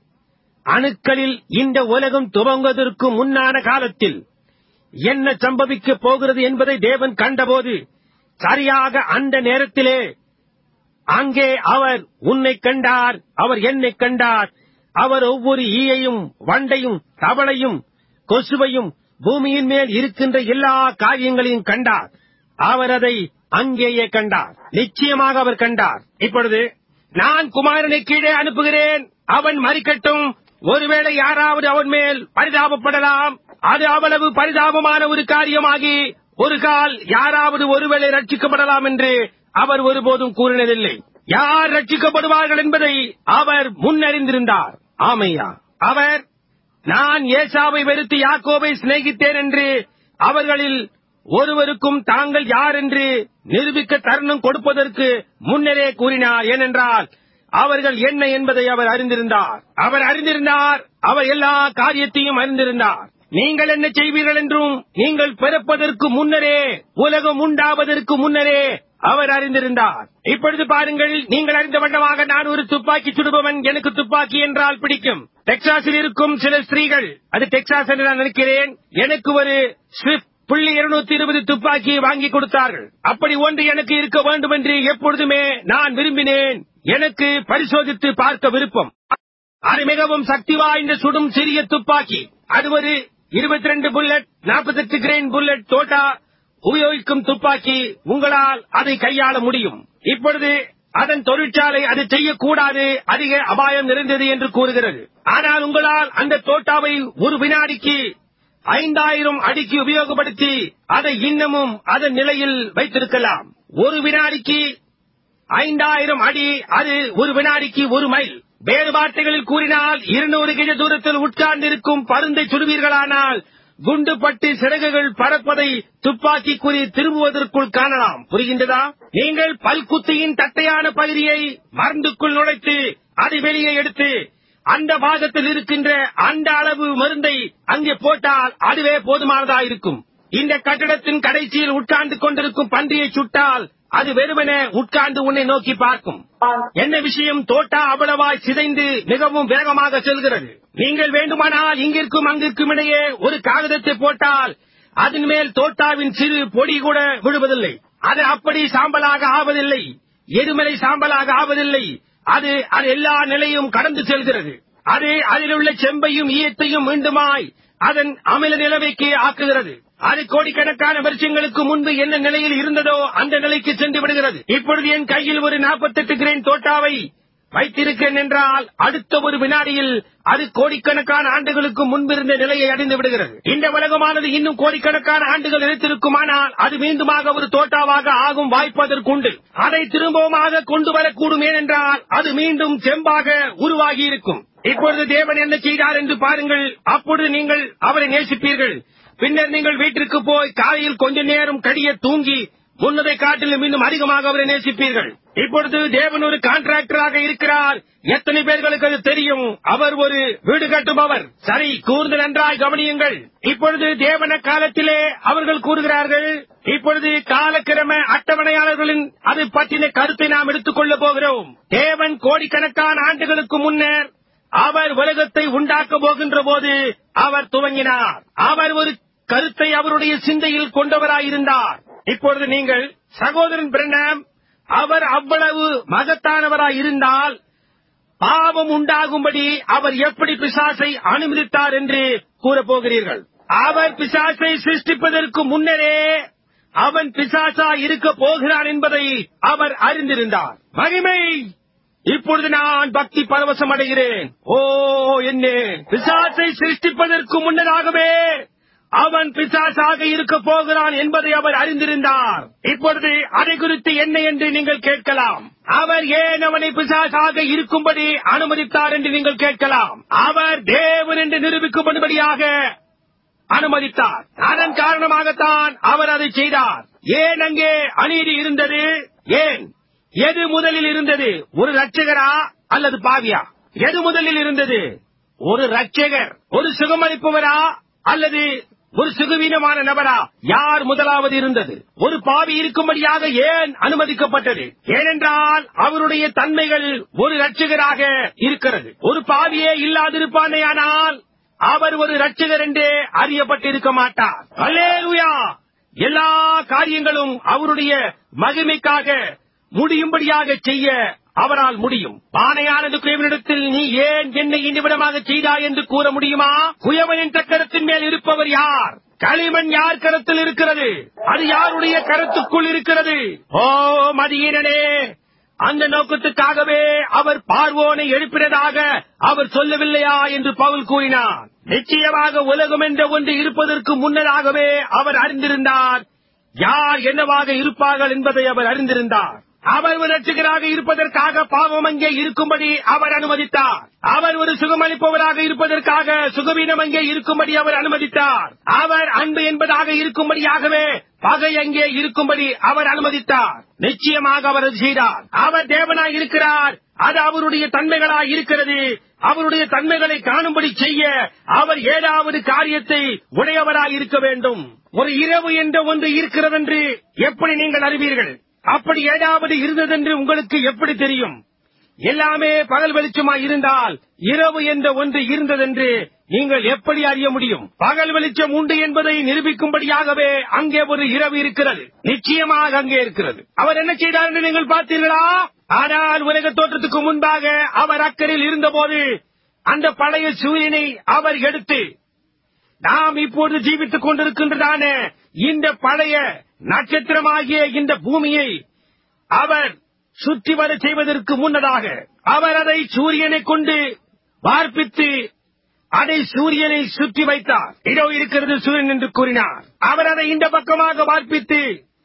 [SPEAKER 1] அணுக்களில் இந்த உலகம் துவங்குவதற்கு முன்னான காலத்தில் என்ன சம்பவிக்கப் போகிறது என்பதை தேவன் கண்டபோது சரியாக அந்த நேரத்திலே அங்கே அவர் உன்னை கண்டார் அவர் என்னை கண்டார் அவர் ஒவ்வொரு ஈயையும் வண்டையும் தவளையும் கொசுவையும் பூமியின் மேல் இருக்கின்ற எல்லா காரியங்களையும் கண்டார் அவர் அதை அங்கேயே கண்டார் நிச்சயமாக அவர் கண்டார் இப்பொழுது நான் குமாரனை கீழே அனுப்புகிறேன் அவன் மறிக்கட்டும் ஒருவேளை யாராவது அவன் மேல் பரிதாபப்படலாம் அது அவ்வளவு பரிதாபமான ஒரு காரியமாகி ஒரு கால் யாராவது ஒருவேளை ரட்சிக்கப்படலாம் என்று அவர் ஒருபோதும் கூறினதில்லை யார் ரட்சிக்கப்படுவார்கள் என்பதை அவர் முன்னறிந்திருந்தார் ஆமையா அவர் நான் ஏசாவை வெறுத்து யாக்கோபை சிநேகித்தேன் என்று அவர்களில் ஒருவருக்கும் தாங்கள் யார் என்று நிரூபிக்க தருணம் கொடுப்பதற்கு முன்னரே கூறினார் ஏனென்றால் அவர்கள் என்ன என்பதை அவர் அறிந்திருந்தார் அவர் அறிந்திருந்தார் அவர் எல்லா காரியத்தையும் அறிந்திருந்தார் நீங்கள் என்ன செய்வீர்கள் என்றும் நீங்கள் பிறப்பதற்கு முன்னரே உலகம் உண்டாவதற்கு முன்னரே அவர் அறிந்திருந்தார் இப்பொழுது பாருங்கள் நீங்கள் அறிந்த வண்ணமாக நான் ஒரு துப்பாக்கி சுடுபவன் எனக்கு துப்பாக்கி என்றால் பிடிக்கும் டெக்சாஸில் இருக்கும் சில ஸ்திரீகள் அது டெக்சாஸ் என்று நான் நினைக்கிறேன் எனக்கு ஒரு ஸ்விஃப்ட் புள்ளி இருநூத்தி இருபது துப்பாக்கியை வாங்கி கொடுத்தார்கள் அப்படி ஒன்று எனக்கு இருக்க வேண்டும் என்று எப்பொழுதுமே நான் விரும்பினேன் எனக்கு பரிசோதித்து பார்க்க விருப்பம் அது மிகவும் சக்தி வாய்ந்த சுடும் சிறிய துப்பாக்கி அது ஒரு இருபத்தி ரெண்டு புல்லட் நாற்பத்தெட்டு கிரெயின் புல்லட் தோட்டா உபயோகிக்கும் துப்பாக்கி உங்களால் அதை கையாள முடியும் இப்பொழுது அதன் தொழிற்சாலை அது செய்யக்கூடாது அதிக அபாயம் நிறைந்தது என்று கூறுகிறது ஆனால் உங்களால் அந்த தோட்டாவை ஒரு வினாடிக்கு ஐந்தாயிரம் அடிக்கு உபயோகப்படுத்தி அதை இன்னமும் அதன் நிலையில் வைத்திருக்கலாம் ஒரு வினாடிக்கு ஐந்தாயிரம் அடி அது ஒரு வினாடிக்கு ஒரு மைல் வேறு வார்த்தைகளில் கூறினால் இருநூறு கிஜ தூரத்தில் உட்கார்ந்திருக்கும் பருந்தை சுடுவீர்களானால் குண்டு பட்டு சிறகுகள் பறப்பதை துப்பாக்கி குறி திரும்புவதற்குள் காணலாம் புரிகின்றதா நீங்கள் பல்குத்தியின் தட்டையான பகுதியை மருந்துக்குள் நுழைத்து அதை வெளியே எடுத்து அந்த பாகத்தில் இருக்கின்ற அந்த அளவு மருந்தை அங்கே போட்டால் அதுவே போதுமானதாயிருக்கும் இந்த கட்டடத்தின் கடைசியில் உட்கார்ந்து கொண்டிருக்கும் பன்றியை சுட்டால் அது வெறுமனே உட்கார்ந்து உன்னை நோக்கி பார்க்கும் என்ன விஷயம் தோட்டா அவ்வளவாய் சிதைந்து மிகவும் வேகமாக செல்கிறது நீங்கள் வேண்டுமானால் இங்கிருக்கும் அங்கிருக்கும் இடையே ஒரு காகிதத்தை போட்டால் அதன் மேல் தோட்டாவின் சிறு பொடி கூட விழுவதில்லை அது அப்படி சாம்பலாக ஆவதில்லை எரிமலை சாம்பலாக ஆவதில்லை அது அது எல்லா நிலையும் கடந்து செல்கிறது அது அதில் உள்ள செம்பையும் ஈயத்தையும் மீண்டுமாய் அதன் அமில நிலவைக்கு ஆக்குகிறது அது கோடிக்கணக்கான வருஷங்களுக்கு முன்பு என்ன நிலையில் இருந்ததோ அந்த நிலைக்கு சென்று விடுகிறது இப்பொழுது என் கையில் ஒரு 48 கிரெயின் தோட்டாவை வைத்திருக்கிறேன் என்றால் அடுத்த ஒரு வினாடியில் அது கோடிக்கணக்கான ஆண்டுகளுக்கு முன்பிருந்த நிலையை அடைந்து விடுகிறது இந்த உலகமானது இன்னும் கோடிக்கணக்கான ஆண்டுகள் நிலைத்திருக்குமானால் அது மீண்டுமாக ஒரு தோட்டாவாக ஆகும் வாய்ப்பு அதற்குண்டு அதை திரும்பவுமாக கொண்டு வரக்கூடும் ஏனென்றால் அது மீண்டும் செம்பாக உருவாகி இருக்கும் இப்பொழுது தேவன் என்ன செய்தார் என்று பாருங்கள் அப்பொழுது நீங்கள் அவரை நேசிப்பீர்கள் பின்னர் நீங்கள் வீட்டிற்கு போய் காலையில் கொஞ்ச நேரம் கடிய தூங்கி முன்னதை காட்டிலும் இன்னும் அதிகமாக அவரை நேசிப்பீர்கள் இப்பொழுது தேவன் ஒரு கான்ட்ராக்டராக இருக்கிறார் எத்தனை பேர்களுக்கு அது தெரியும் அவர் ஒரு வீடு கட்டுபவர் சரி கூர்ந்து நன்றாய் கவனியுங்கள் இப்பொழுது தேவன காலத்திலே அவர்கள் கூறுகிறார்கள் இப்பொழுது காலக்கிரம அட்டவணையாளர்களின் அது பற்றின கருத்தை நாம் எடுத்துக் கொள்ளப் போகிறோம் தேவன் கோடிக்கணக்கான ஆண்டுகளுக்கு முன்னர் அவர் உலகத்தை உண்டாக்க போகின்ற போது அவர் துவங்கினார் அவர் ஒரு கருத்தை அவருடைய சிந்தையில் கொண்டவராயிருந்தார் இப்பொழுது நீங்கள் சகோதரன் பிரணம் அவர் அவ்வளவு மகத்தானவராய் இருந்தால் பாவம் உண்டாகும்படி அவர் எப்படி பிசாசை அனுமதித்தார் என்று கூறப் போகிறீர்கள் அவர் பிசாசை சிருஷ்டிப்பதற்கு முன்னரே அவன் பிசாசா இருக்க போகிறான் என்பதை அவர் அறிந்திருந்தார் மகிமை இப்பொழுது நான் பக்தி பரவசம் அடைகிறேன் ஓ என்ன பிசாசை சிருஷ்டிப்பதற்கு முன்னதாகவே அவன் பிசாசாக இருக்க போகிறான் என்பதை அவர் அறிந்திருந்தார் இப்பொழுது அதை குறித்து என்ன என்று நீங்கள் கேட்கலாம் அவர் ஏன் அவனை பிசாசாக இருக்கும்படி அனுமதித்தார் என்று நீங்கள் கேட்கலாம் அவர் தேவன் என்று நிரூபிக்கப்படும்படியாக அனுமதித்தார் அதன் காரணமாகத்தான் அவர் அதை செய்தார் ஏன் அங்கே அநீதி இருந்தது ஏன் எது முதலில் இருந்தது ஒரு ரட்சகரா அல்லது பாவியா எது முதலில் இருந்தது ஒரு ரட்சகர் ஒரு சுகமளிப்பவரா அல்லது ஒரு சுகவீனமான நபரா யார் முதலாவது இருந்தது ஒரு பாவி இருக்கும்படியாக ஏன் அனுமதிக்கப்பட்டது ஏனென்றால் அவருடைய தன்மைகள் ஒரு ரட்சகராக இருக்கிறது ஒரு பாவியே இல்லாதிருப்பானேயானால் அவர் ஒரு ரட்சகர் என்றே அறியப்பட்டிருக்க மாட்டார் அல்லேலூயா எல்லா காரியங்களும் அவருடைய மகிமைக்காக முடியும்படியாக செய்ய அவரால் முடியும் பானையானது குயவனிடத்தில் நீ ஏன் என்னை இனிவிடமாக செய்தாய் என்று கூற முடியுமா குயவனின் சக்கரத்தின் மேல் இருப்பவர் யார் களிமண் யார் கரத்தில் இருக்கிறது அது யாருடைய கரத்துக்குள் இருக்கிறது ஓ மதியீரனே அந்த நோக்கத்துக்காகவே அவர் பார்வோனை எழுப்பினதாக அவர் சொல்லவில்லையா என்று பவுல் கூறினார் நிச்சயமாக உலகம் என்ற ஒன்று இருப்பதற்கு முன்னதாகவே அவர் அறிந்திருந்தார் யார் என்னவாக இருப்பார்கள் என்பதை அவர் அறிந்திருந்தார் அவர் ஒரு ரட்சகராக இருப்பதற்காக பாவம் அங்கே இருக்கும்படி அவர் அனுமதித்தார் அவர் ஒரு சுகமளிப்பவராக இருப்பதற்காக சுகவீனம் அங்கே இருக்கும்படி அவர் அனுமதித்தார் அவர் அன்பு என்பதாக இருக்கும்படியாகவே பகை அங்கே இருக்கும்படி அவர் அனுமதித்தார் நிச்சயமாக அவர் அது செய்தார் அவர் தேவனாய் இருக்கிறார் அது அவருடைய தன்மைகளாய் இருக்கிறது அவருடைய தன்மைகளை காணும்படி செய்ய அவர் ஏதாவது காரியத்தை உடையவராய் இருக்க வேண்டும் ஒரு இரவு என்ற ஒன்று இருக்கிறதென்று எப்படி நீங்கள் அறிவீர்கள் அப்படி ஏதாவது இருந்ததென்று உங்களுக்கு எப்படி தெரியும் எல்லாமே பகல் வெளிச்சமாய் இருந்தால் இரவு என்ற ஒன்று இருந்ததென்று நீங்கள் எப்படி அறிய முடியும் பகல் வெளிச்சம் உண்டு என்பதை நிரூபிக்கும்படியாகவே அங்கே ஒரு இரவு இருக்கிறது நிச்சயமாக அங்கே இருக்கிறது அவர் என்ன செய்தார் என்று நீங்கள் பார்த்தீர்களா ஆனால் உலக தோற்றத்துக்கு முன்பாக அவர் அக்கறையில் இருந்தபோது அந்த பழைய சூரியனை அவர் எடுத்து நாம் இப்போது ஜீவித்துக் கொண்டிருக்கின்றதான இந்த பழைய நட்சத்திரமாகிய இந்த பூமியை அவர் சுற்றி வர செய்வதற்கு முன்னதாக அவர் அதை சூரியனை கொண்டு வார்ப்பித்து அதை சூரியனை சுற்றி வைத்தார் இதோ இருக்கிறது சூரியன் என்று கூறினார் அவர் அதை இந்த பக்கமாக வார்ப்பித்து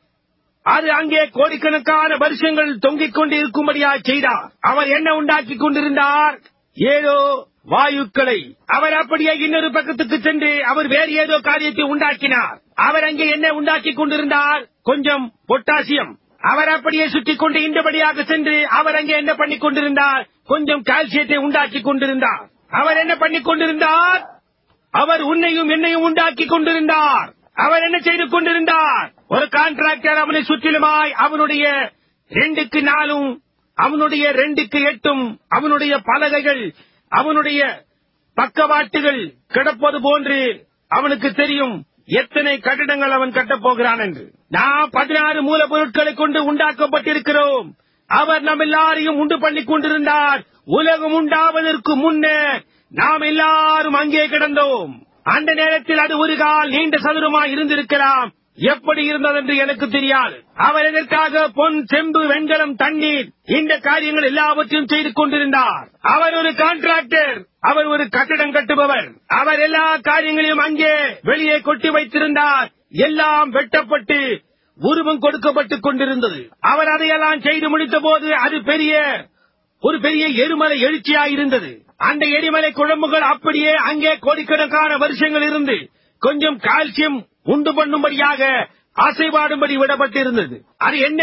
[SPEAKER 1] அது அங்கே கோடிக்கணக்கான வருஷங்கள் தொங்கிக் கொண்டு இருக்கும்படியா செய்தார் அவர் என்ன உண்டாக்கி கொண்டிருந்தார் ஏதோ வாயுக்களை அவர் அப்படியே இன்னொரு பக்கத்துக்கு சென்று அவர் வேறு ஏதோ காரியத்தை உண்டாக்கினார் அவர் அங்கே என்ன உண்டாக்கி கொண்டிருந்தார் கொஞ்சம் பொட்டாசியம் அவர் அப்படியே சுற்றிக் கொண்டு இந்தபடியாக சென்று அவர் அங்கே என்ன பண்ணிக் கொண்டிருந்தார் கொஞ்சம் கால்சியத்தை உண்டாக்கி கொண்டிருந்தார் அவர் என்ன பண்ணிக் கொண்டிருந்தார் அவர் உன்னையும் என்னையும் உண்டாக்கி கொண்டிருந்தார் அவர் என்ன செய்து கொண்டிருந்தார் ஒரு கான்ட்ராக்டர் அவனை சுற்றிலுமாய் அவனுடைய ரெண்டுக்கு நாலும் அவனுடைய ரெண்டுக்கு எட்டும் அவனுடைய பலகைகள் அவனுடைய பக்கவாட்டுகள் கிடப்பது போன்று அவனுக்கு தெரியும் எத்தனை கட்டிடங்கள் அவன் கட்டப் போகிறான் என்று நாம் பதினாறு மூலப்பொருட்களை கொண்டு உண்டாக்கப்பட்டிருக்கிறோம் அவர் நம் எல்லாரையும் உண்டு பண்ணிக் கொண்டிருந்தார் உலகம் உண்டாவதற்கு முன்னே நாம் எல்லாரும் அங்கே கிடந்தோம் அந்த நேரத்தில் அது ஒரு கால் நீண்ட சதுரமாய் இருந்திருக்கலாம் எப்படி இருந்ததென்று எனக்கு தெரியாது அவர் எதற்காக பொன் செம்பு வெண்கலம் தண்ணீர் இந்த காரியங்கள் எல்லாவற்றையும் செய்து கொண்டிருந்தார் அவர் ஒரு கான்ட்ராக்டர் அவர் ஒரு கட்டடம் கட்டுபவர் அவர் எல்லா காரியங்களையும் அங்கே வெளியே கொட்டி வைத்திருந்தார் எல்லாம் வெட்டப்பட்டு உருவம் கொடுக்கப்பட்டுக் கொண்டிருந்தது அவர் அதையெல்லாம் செய்து முடித்த போது அது பெரிய ஒரு பெரிய எரிமலை எழுச்சியாயிருந்தது அந்த எரிமலை குழம்புகள் அப்படியே அங்கே கோடிக்கணக்கான வருஷங்கள் இருந்து கொஞ்சம் கால்சியம் உண்டு பண்ணும்படியாக அசைவாடும்படி விடப்பட்டிருந்தது அது என்ன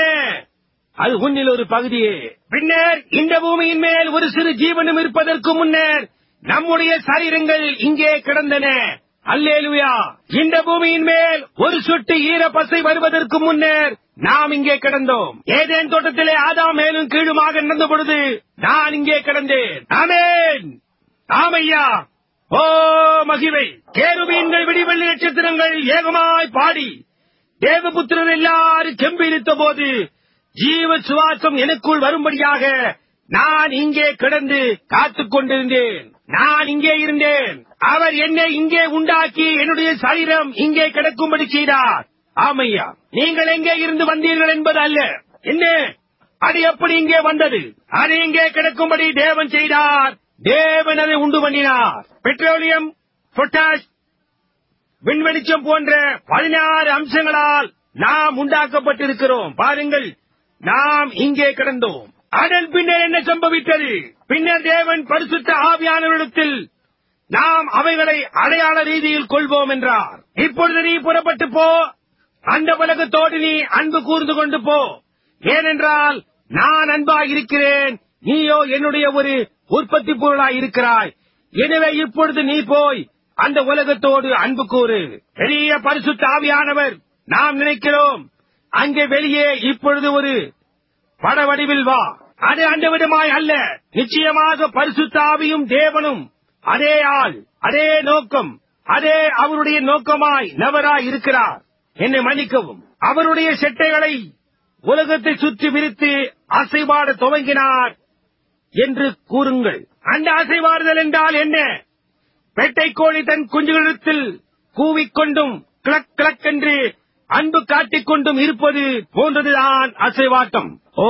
[SPEAKER 1] அது உன்னில் ஒரு பகுதியே பின்னர் இந்த பூமியின் மேல் ஒரு சிறு ஜீவனும் இருப்பதற்கு முன்னர் நம்முடைய சரீரங்கள் இங்கே கிடந்தன அல்லேலுயா இந்த பூமியின் மேல் ஒரு சொட்டு ஈர பசை வருவதற்கு முன்னர் நாம் இங்கே கிடந்தோம் ஏதேன் தோட்டத்திலே ஆதாம் மேலும் கீழுமாக நடந்த பொழுது நான் இங்கே கிடந்தேன் ஆமேன் ஆமையா ஓ மகிமை கேருபீன்கள் விடிவெள்ளி நட்சத்திரங்கள் ஏகமாய் பாடி தேவபுத்திரர் எல்லாரும் கெம்பிரித்த போது ஜீவ சுவாசம் எனக்குள் வரும்படியாக நான் இங்கே கிடந்து காத்துக் கொண்டிருந்தேன் நான் இங்கே இருந்தேன் அவர் என்னை இங்கே உண்டாக்கி என்னுடைய சரீரம் இங்கே கிடக்கும்படி செய்தார் ஆமையா நீங்கள் எங்கே இருந்து வந்தீர்கள் என்பது அல்ல என்ன அது எப்படி இங்கே வந்தது அது இங்கே கிடக்கும்படி தேவன் செய்தார் தேவன் அதை உண்டு பண்ணினார் பெட்ரோலியம் பொட்டாஷ் விண்வெளிச்சம் போன்ற பதினாறு அம்சங்களால் நாம் உண்டாக்கப்பட்டிருக்கிறோம் பாருங்கள் நாம் இங்கே கிடந்தோம் அதன் பின்னர் என்ன சம்பவித்தது பின்னர் தேவன் பரிசுத்த ஆவியானவரிடத்தில் நாம் அவைகளை அடையாள ரீதியில் கொள்வோம் என்றார் இப்பொழுது நீ புறப்பட்டு போ அந்த உலகத்தோடு நீ அன்பு கூர்ந்து கொண்டு போ ஏனென்றால் நான் அன்பாய் இருக்கிறேன் நீயோ என்னுடைய ஒரு உற்பத்தி பொருளாய் இருக்கிறாய் எனவே இப்பொழுது நீ போய் அந்த உலகத்தோடு அன்பு கூறு பெரிய பரிசுத்த ஆவியானவர் நாம் நினைக்கிறோம் அங்கே வெளியே இப்பொழுது ஒரு பட வடிவில் வா அது அந்த விதமாய் அல்ல நிச்சயமாக பரிசுத்த ஆவியும் தேவனும் அதே ஆள் அதே நோக்கம் அதே அவருடைய நோக்கமாய் நபராய் இருக்கிறார் என்னை மன்னிக்கவும் அவருடைய செட்டைகளை உலகத்தை சுற்றி விரித்து அசைவாட துவங்கினார் என்று கூறுங்கள் அந்த அசைவாடுதல் என்றால் என்ன பெட்டை கோழி தன் குஞ்சுகளிடத்தில் கூவிக்கொண்டும் கிளக் கிளக் என்று அன்பு காட்டிக் கொண்டும் இருப்பது போன்றதுதான் அசைவாட்டம் ஓ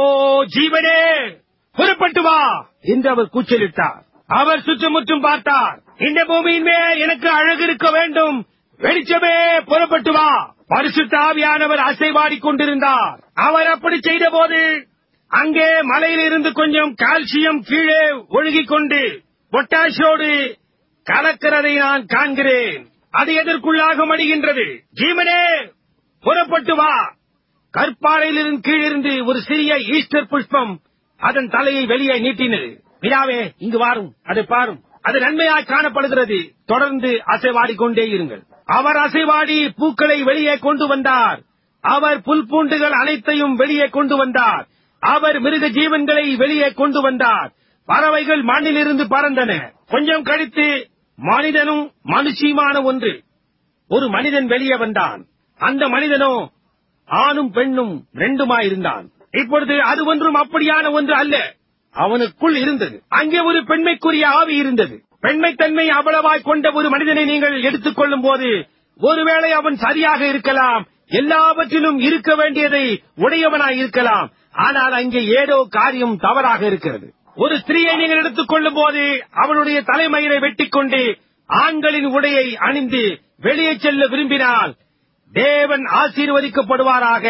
[SPEAKER 1] ஜீவனே புறப்பட்டு வா என்று அவர் கூச்சலிட்டார் அவர் சுற்றுமுற்றும் பார்த்தார் இந்த பூமியின் மேல் எனக்கு அழகு இருக்க வேண்டும் வெளிச்சமே புறப்பட்டு வா பரிசுத்த ஆவியானவர் அசைவாடிக் கொண்டிருந்தார் அவர் அப்படி செய்த போது அங்கே மலையில் இருந்து கொஞ்சம் கால்சியம் கீழே ஒழுகிக் கொண்டு பொட்டாஷோடு கலக்கிறதை நான் காண்கிறேன் அது எதற்குள்ளாக மடிகின்றது ஜீவனே புறப்பட்டு வா கற்பாறையிலிருந்து கீழிருந்து ஒரு சிறிய ஈஸ்டர் புஷ்பம் அதன் தலையை வெளியே நீட்டினது பிதாவே இங்கு வாரும் அதை பாரும் அது நன்மையாய் காணப்படுகிறது தொடர்ந்து அசைவாடிக் கொண்டே இருங்கள் அவர் அசைவாடி பூக்களை வெளியே கொண்டு வந்தார் அவர் புல் பூண்டுகள் அனைத்தையும் வெளியே கொண்டு வந்தார் அவர் மிருக ஜீவன்களை வெளியே கொண்டு வந்தார் பறவைகள் மண்ணிலிருந்து பறந்தன கொஞ்சம் கழித்து மனிதனும் மனுஷியுமான ஒன்று ஒரு மனிதன் வெளியே வந்தான் அந்த மனிதனோ ஆணும் பெண்ணும் ரெண்டுமாயிருந்தான் இப்பொழுது அது ஒன்றும் அப்படியான ஒன்று அல்ல அவனுக்குள் இருந்தது அங்கே ஒரு பெண்மைக்குரிய ஆவி இருந்தது பெண்மைத்தன்மை அவ்வளவாய் கொண்ட ஒரு மனிதனை நீங்கள் எடுத்துக் கொள்ளும் போது ஒருவேளை அவன் சரியாக இருக்கலாம் எல்லாவற்றிலும் இருக்க வேண்டியதை உடையவனாய் இருக்கலாம் ஆனால் அங்கே ஏதோ காரியம் தவறாக இருக்கிறது ஒரு ஸ்திரீயை நீங்கள் எடுத்துக் கொள்ளும் போது அவளுடைய தலைமயிரை வெட்டிக்கொண்டு ஆண்களின் உடையை அணிந்து வெளியே செல்ல விரும்பினால் தேவன் ஆசீர்வதிக்கப்படுவாராக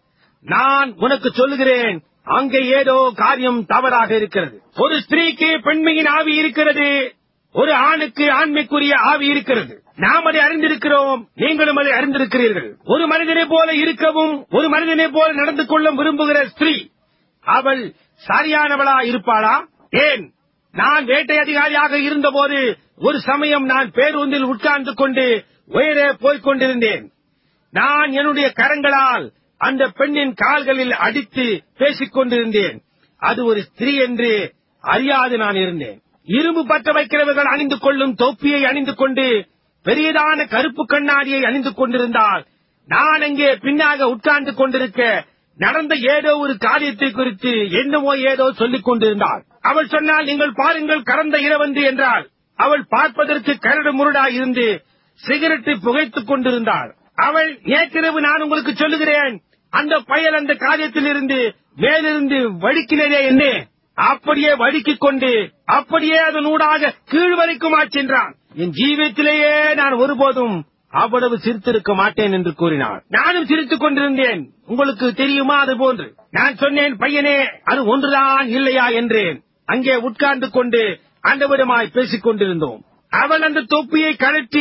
[SPEAKER 1] நான் உனக்கு சொல்லுகிறேன் அங்கே ஏதோ காரியம் தவறாக இருக்கிறது ஒரு ஸ்திரீக்கு பெண்மையின் ஆவி இருக்கிறது ஒரு ஆணுக்கு ஆண்மைக்குரிய ஆவி இருக்கிறது நாம் அதை அறிந்திருக்கிறோம் நீங்களும் அதை அறிந்திருக்கிறீர்கள் ஒரு மனிதனை போல இருக்கவும் ஒரு மனிதனை போல நடந்து கொள்ள விரும்புகிற ஸ்திரீ அவள் சரியானவளா இருப்பாளா ஏன் நான் வேட்டை அதிகாரியாக இருந்தபோது ஒரு சமயம் நான் பேருந்தில் உட்கார்ந்து கொண்டு உயரே போய்க் கொண்டிருந்தேன் நான் என்னுடைய கரங்களால் அந்த பெண்ணின் கால்களில் அடித்து பேசிக் கொண்டிருந்தேன் அது ஒரு ஸ்திரீ என்று அறியாது நான் இருந்தேன் இரும்பு பற்ற வைக்கிறவர்கள் அணிந்து கொள்ளும் தொப்பியை அணிந்து கொண்டு பெரியதான கருப்பு கண்ணாடியை அணிந்து கொண்டிருந்தால் நான் அங்கே பின்னாக உட்கார்ந்து கொண்டிருக்க நடந்த ஏதோ ஒரு காரியத்தை குறித்து என்னமோ ஏதோ சொல்லிக் கொண்டிருந்தாள் அவள் சொன்னால் நீங்கள் பாருங்கள் கடந்த இரவன்று என்றால் அவள் பார்ப்பதற்கு கரடு முரடாய் இருந்து சிகரெட்டை புகைத்துக் கொண்டிருந்தாள் அவள் நேற்றிரவு நான் உங்களுக்கு சொல்லுகிறேன் அந்த பயல் அந்த காரியத்தில் இருந்து மேலிருந்து வடிக்கினதே என்ன அப்படியே வடிக்கிக் கொண்டு அப்படியே அதன் ஊடாக கீழ் வரைக்கும் சென்றான் என் ஜீவியத்திலேயே நான் ஒருபோதும் அவ்வளவு சிரித்திருக்க மாட்டேன் என்று கூறினாள் நானும் சிரித்துக் கொண்டிருந்தேன் உங்களுக்கு தெரியுமா அது போன்று நான் சொன்னேன் பையனே அது ஒன்றுதான் இல்லையா என்றேன் அங்கே உட்கார்ந்து கொண்டு அண்டவிடமாய் பேசிக் கொண்டிருந்தோம் அவள் அந்த தொப்பியை கழற்றி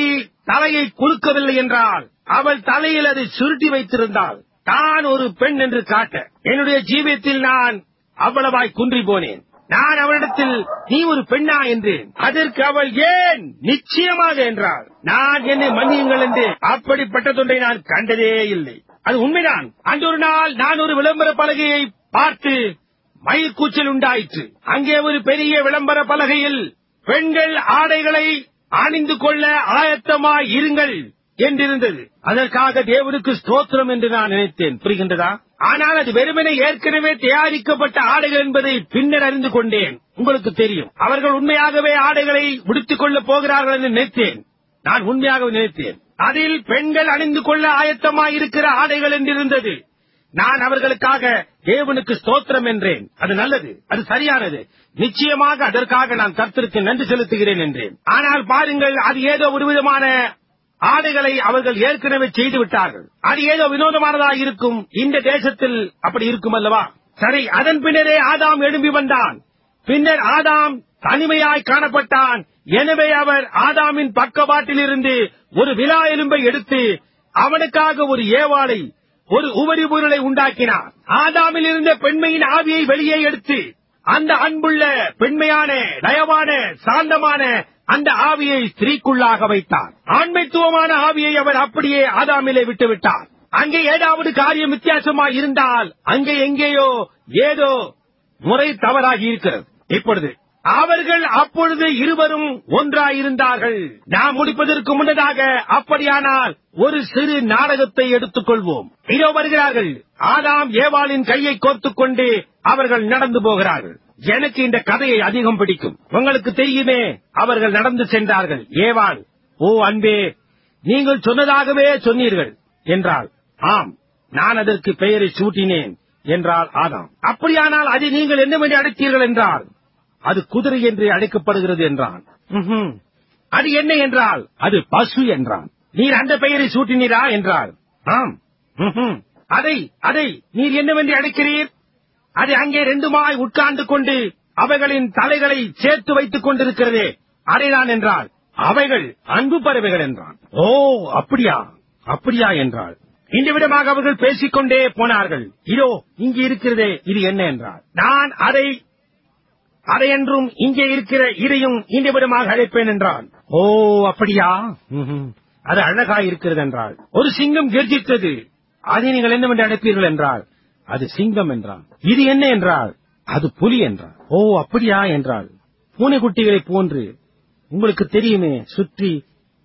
[SPEAKER 1] தலையை குலுக்கவில்லை என்றால் அவள் தலையில் அதை சுருட்டி வைத்திருந்தாள் தான் ஒரு பெண் என்று காட்ட என்னுடைய ஜீவியத்தில் நான் அவ்வளவாய் குன்றி போனேன் நான் அவளிடத்தில் நீ ஒரு பெண்ணா என்றேன் அதற்கு அவள் ஏன் நிச்சயமாக என்றாள் நான் என்னை மன்னியுங்கள் என்று அப்படிப்பட்டதொன்றை நான் கண்டதே இல்லை அது உண்மைதான் அன்று ஒரு நாள் நான் ஒரு விளம்பர பலகையை பார்த்து மயிர்கூச்சல் உண்டாயிற்று அங்கே ஒரு பெரிய விளம்பர பலகையில் பெண்கள் ஆடைகளை அணிந்து கொள்ள ஆயத்தமாய் இருங்கள் என்றிருந்தது அதற்காக தேவனுக்கு ஸ்தோத்திரம் என்று நான் நினைத்தேன் புரிகின்றதா ஆனால் அது வெறுமனே ஏற்கனவே தயாரிக்கப்பட்ட ஆடைகள் என்பதை பின்னர் அறிந்து கொண்டேன் உங்களுக்கு தெரியும் அவர்கள் உண்மையாகவே ஆடைகளை உடுத்திக் கொள்ளப் போகிறார்கள் என்று நினைத்தேன் நான் உண்மையாகவே நினைத்தேன் அதில் பெண்கள் அணிந்து கொள்ள ஆயத்தமாய் இருக்கிற ஆடைகள் என்றிருந்தது நான் அவர்களுக்காக தேவனுக்கு ஸ்தோத்திரம் என்றேன் அது நல்லது அது சரியானது நிச்சயமாக அதற்காக நான் கர்த்தருக்கு நன்றி செலுத்துகிறேன் என்றேன் ஆனால் பாருங்கள் அது ஏதோ ஒரு விதமான ஆடைகளை அவர்கள் ஏற்கனவே செய்து விட்டார்கள் அது ஏதோ வினோதமானதாக இருக்கும் இந்த தேசத்தில் அப்படி இருக்கும் அல்லவா சரி அதன் பின்னரே ஆதாம் எழும்பி வந்தான் பின்னர் ஆதாம் தனிமையாய் காணப்பட்டான் எனவே அவர் ஆதாமின் பக்கவாட்டில் இருந்து ஒரு விழா எலும்பை எடுத்து அவனுக்காக ஒரு ஏவாளை ஒரு உபரி பொருளை உண்டாக்கினார் ஆதாமில் இருந்த பெண்மையின் ஆவியை வெளியே எடுத்து அந்த அன்புள்ள பெண்மையான தயவான சாந்தமான அந்த ஆவியை ஸ்திரீக்குள்ளாக வைத்தார் ஆண்மைத்துவமான ஆவியை அவர் அப்படியே ஆதாமிலே விட்டுவிட்டார் அங்கே ஏதாவது காரியம் வித்தியாசமாய் இருந்தால் அங்கே எங்கேயோ ஏதோ முறை தவறாகி இருக்கிறது இப்பொழுது அவர்கள் அப்பொழுது இருவரும் ஒன்றாயிருந்தார்கள் நாம் முடிப்பதற்கு முன்னதாக அப்படியானால் ஒரு சிறு நாடகத்தை எடுத்துக் கொள்வோம் இதோ வருகிறார்கள் ஆதாம் ஏவாளின் கையை கோர்த்துக் கொண்டு அவர்கள் நடந்து போகிறார்கள் எனக்கு இந்த கதையை அதிகம் பிடிக்கும் உங்களுக்கு தெரியுமே அவர்கள் நடந்து சென்றார்கள் ஏவாள் ஓ அன்பே நீங்கள் சொன்னதாகவே சொன்னீர்கள் என்றாள் ஆம் நான் அதற்கு பெயரை சூட்டினேன் என்றாள் ஆதாம் அப்படியானால் அதை நீங்கள் என்னவென்று அழைத்தீர்கள் என்றால் அது குதிரை என்று அழைக்கப்படுகிறது என்றான் ம்ஹும். அது என்ன என்றால் அது பசு என்றான் நீர் அந்த பெயரை சூட்டினீரா என்றாள் ஆம் ம்ஹும். அதை அதை நீர் என்னவென்று அழைக்கிறீர் அது அங்கே ரெண்டுமாய் உட்கார்ந்து கொண்டு அவைகளின் தலைகளை சேர்த்து வைத்துக் கொண்டிருக்கிறதே அதைதான் என்றாள் அவைகள் அன்பு பறவைகள் என்றான் ஓ அப்படியா அப்படியா என்றாள் இந்த விதமாக அவர்கள் பேசிக்கொண்டே போனார்கள் இதோ இங்கு இருக்கிறதே இது என்ன என்றாள் நான் அதை அதையென்றும் இங்கே இருக்கிற இதையும் இந்த விதமாக அழைப்பேன் என்றான் ஓ அப்படியா ம்ஹும். அது அழகாய் இருக்கிறது என்றாள் ஒரு சிங்கம் கெர்ஜித்தது அதை நீங்கள் என்னவென்று அழைப்பீர்கள் என்றால் அது சிங்கம் என்றான் இது என்ன என்றால் அது புலி என்றான் ஓ அப்படியா என்றாள் பூனைக்குட்டிகளைப் போன்று உங்களுக்கு தெரியுமே சுற்றி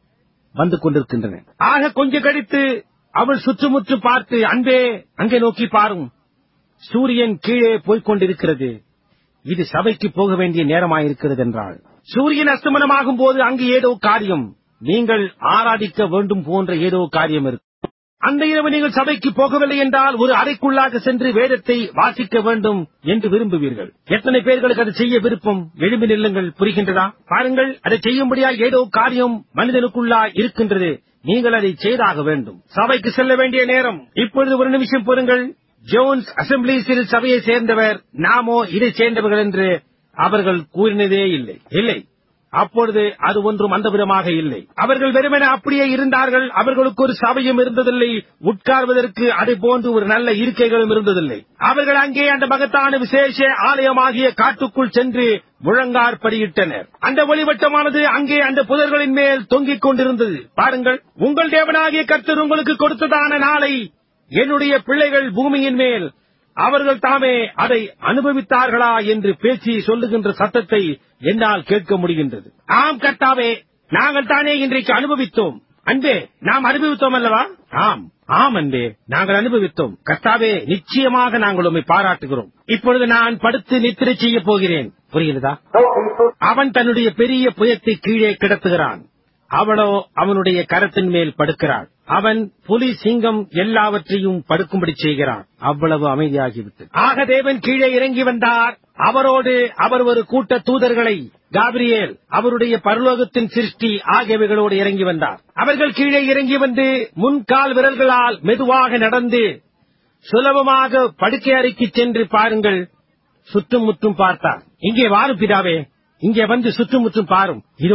[SPEAKER 1] வந்து கொண்டிருக்கின்றன ஆக கொஞ்சம் கழித்து அவள் சுற்றுமுற்று பார்த்து அன்பே அங்கே நோக்கி பாரும் சூரியன் கீழே போய்க் கொண்டிருக்கிறது இது சபைக்கு போக வேண்டிய நேரமாயிருக்கிறது என்றாள் சூரியன் அஸ்தமனமாகும் போது அங்கு ஏதோ காரியம் நீங்கள் ஆராதிக்க வேண்டும் போன்ற ஏதோ காரியம் இருக்கு அந்த இரவு நீங்கள் சபைக்கு போகவில்லை என்றால் ஒரு அறைக்குள்ளாக சென்று வேதத்தை வாசிக்க வேண்டும் என்று விரும்புவீர்கள் எத்தனை பேர்களுக்கு அதை செய்ய விருப்பம் எழும்பி நில்லுங்கள் புரிகின்றதா பாருங்கள் அதை செய்யும்படியா ஏதோ காரியம் மனிதனுக்குள்ளா இருக்கின்றது நீங்கள் அதை செய்தாக வேண்டும் சபைக்கு செல்ல வேண்டிய நேரம் இப்பொழுது ஒரு நிமிஷம் பொறுங்கள் ஜோன்ஸ் அசம்பிளிஸில் சபையை சேர்ந்தவர் நாமோ இதை சேர்ந்தவர்கள் என்று அவர்கள் கூறினதே இல்லை இல்லை அப்பொழுது அது ஒன்றும் அந்த விதமாக இல்லை அவர்கள் வெறுமனே அப்படியே இருந்தார்கள் அவர்களுக்கு ஒரு சபையும் இருந்ததில்லை உட்கார்வதற்கு அதை போன்று ஒரு நல்ல இருக்கைகளும் இருந்ததில்லை அவர்கள் அங்கே அந்த மகத்தான விசேஷ ஆலயமாகிய காட்டுக்குள் சென்று முழங்கார்படியிட்டனர் அந்த ஒளிவட்டமானது அங்கே அந்த புதர்களின் மேல் தொங்கிக் கொண்டிருந்தது பாருங்கள் உங்கள் தேவனாகிய கர்த்தர் உங்களுக்கு கொடுத்ததான நாளை என்னுடைய பிள்ளைகள் பூமியின் மேல் அவர்கள் தாமே அதை அனுபவித்தார்களா என்று பேசி சொல்லுகின்ற சத்தத்தை என்னால் கேட்க முடிகின்றது ஆம் கர்த்தாவே நாங்கள் தானே இன்றைக்கு அனுபவித்தோம் அன்பே நாம் அனுபவித்தோம் அல்லவா ஆம் ஆம் அன்பே நாங்கள் அனுபவித்தோம் கர்த்தாவே நிச்சயமாக நாங்கள் உம்மை பாராட்டுகிறோம் இப்பொழுது நான் படுத்து நித்திரை செய்ய போகிறேன் புரிகிறதா
[SPEAKER 2] No people
[SPEAKER 1] அவன் தன்னுடைய பெரிய புயத்தை கீழே கிடத்துகிறான் அவளோ அவனுடைய கரத்தின் மேல் படுக்கிறாள் அவன் புலி சிங்கம் எல்லாவற்றையும் படுக்கும்படி செய்கிறான் அவ்வளவு அமைதியாகிவிட்டது ஆக தேவன் கீழே இறங்கி வந்தார் அவரோடு அவர் ஒரு கூட்ட தூதர்களை காபிரியேல் அவருடைய பரலோகத்தின் சிருஷ்டி ஆகியவைகளோடு இறங்கி வந்தார் அவர்கள் கீழே இறங்கி வந்து முன்கால் விரல்களால் மெதுவாக நடந்து சுலபமாக படுக்கை அறைக்கு சென்று பாருங்கள் சுற்றும் முற்றும் பார்த்தார் இங்கே வாரும் பிதாவே இங்கே வந்து சுற்றும் முற்றும் பாரும் இதோ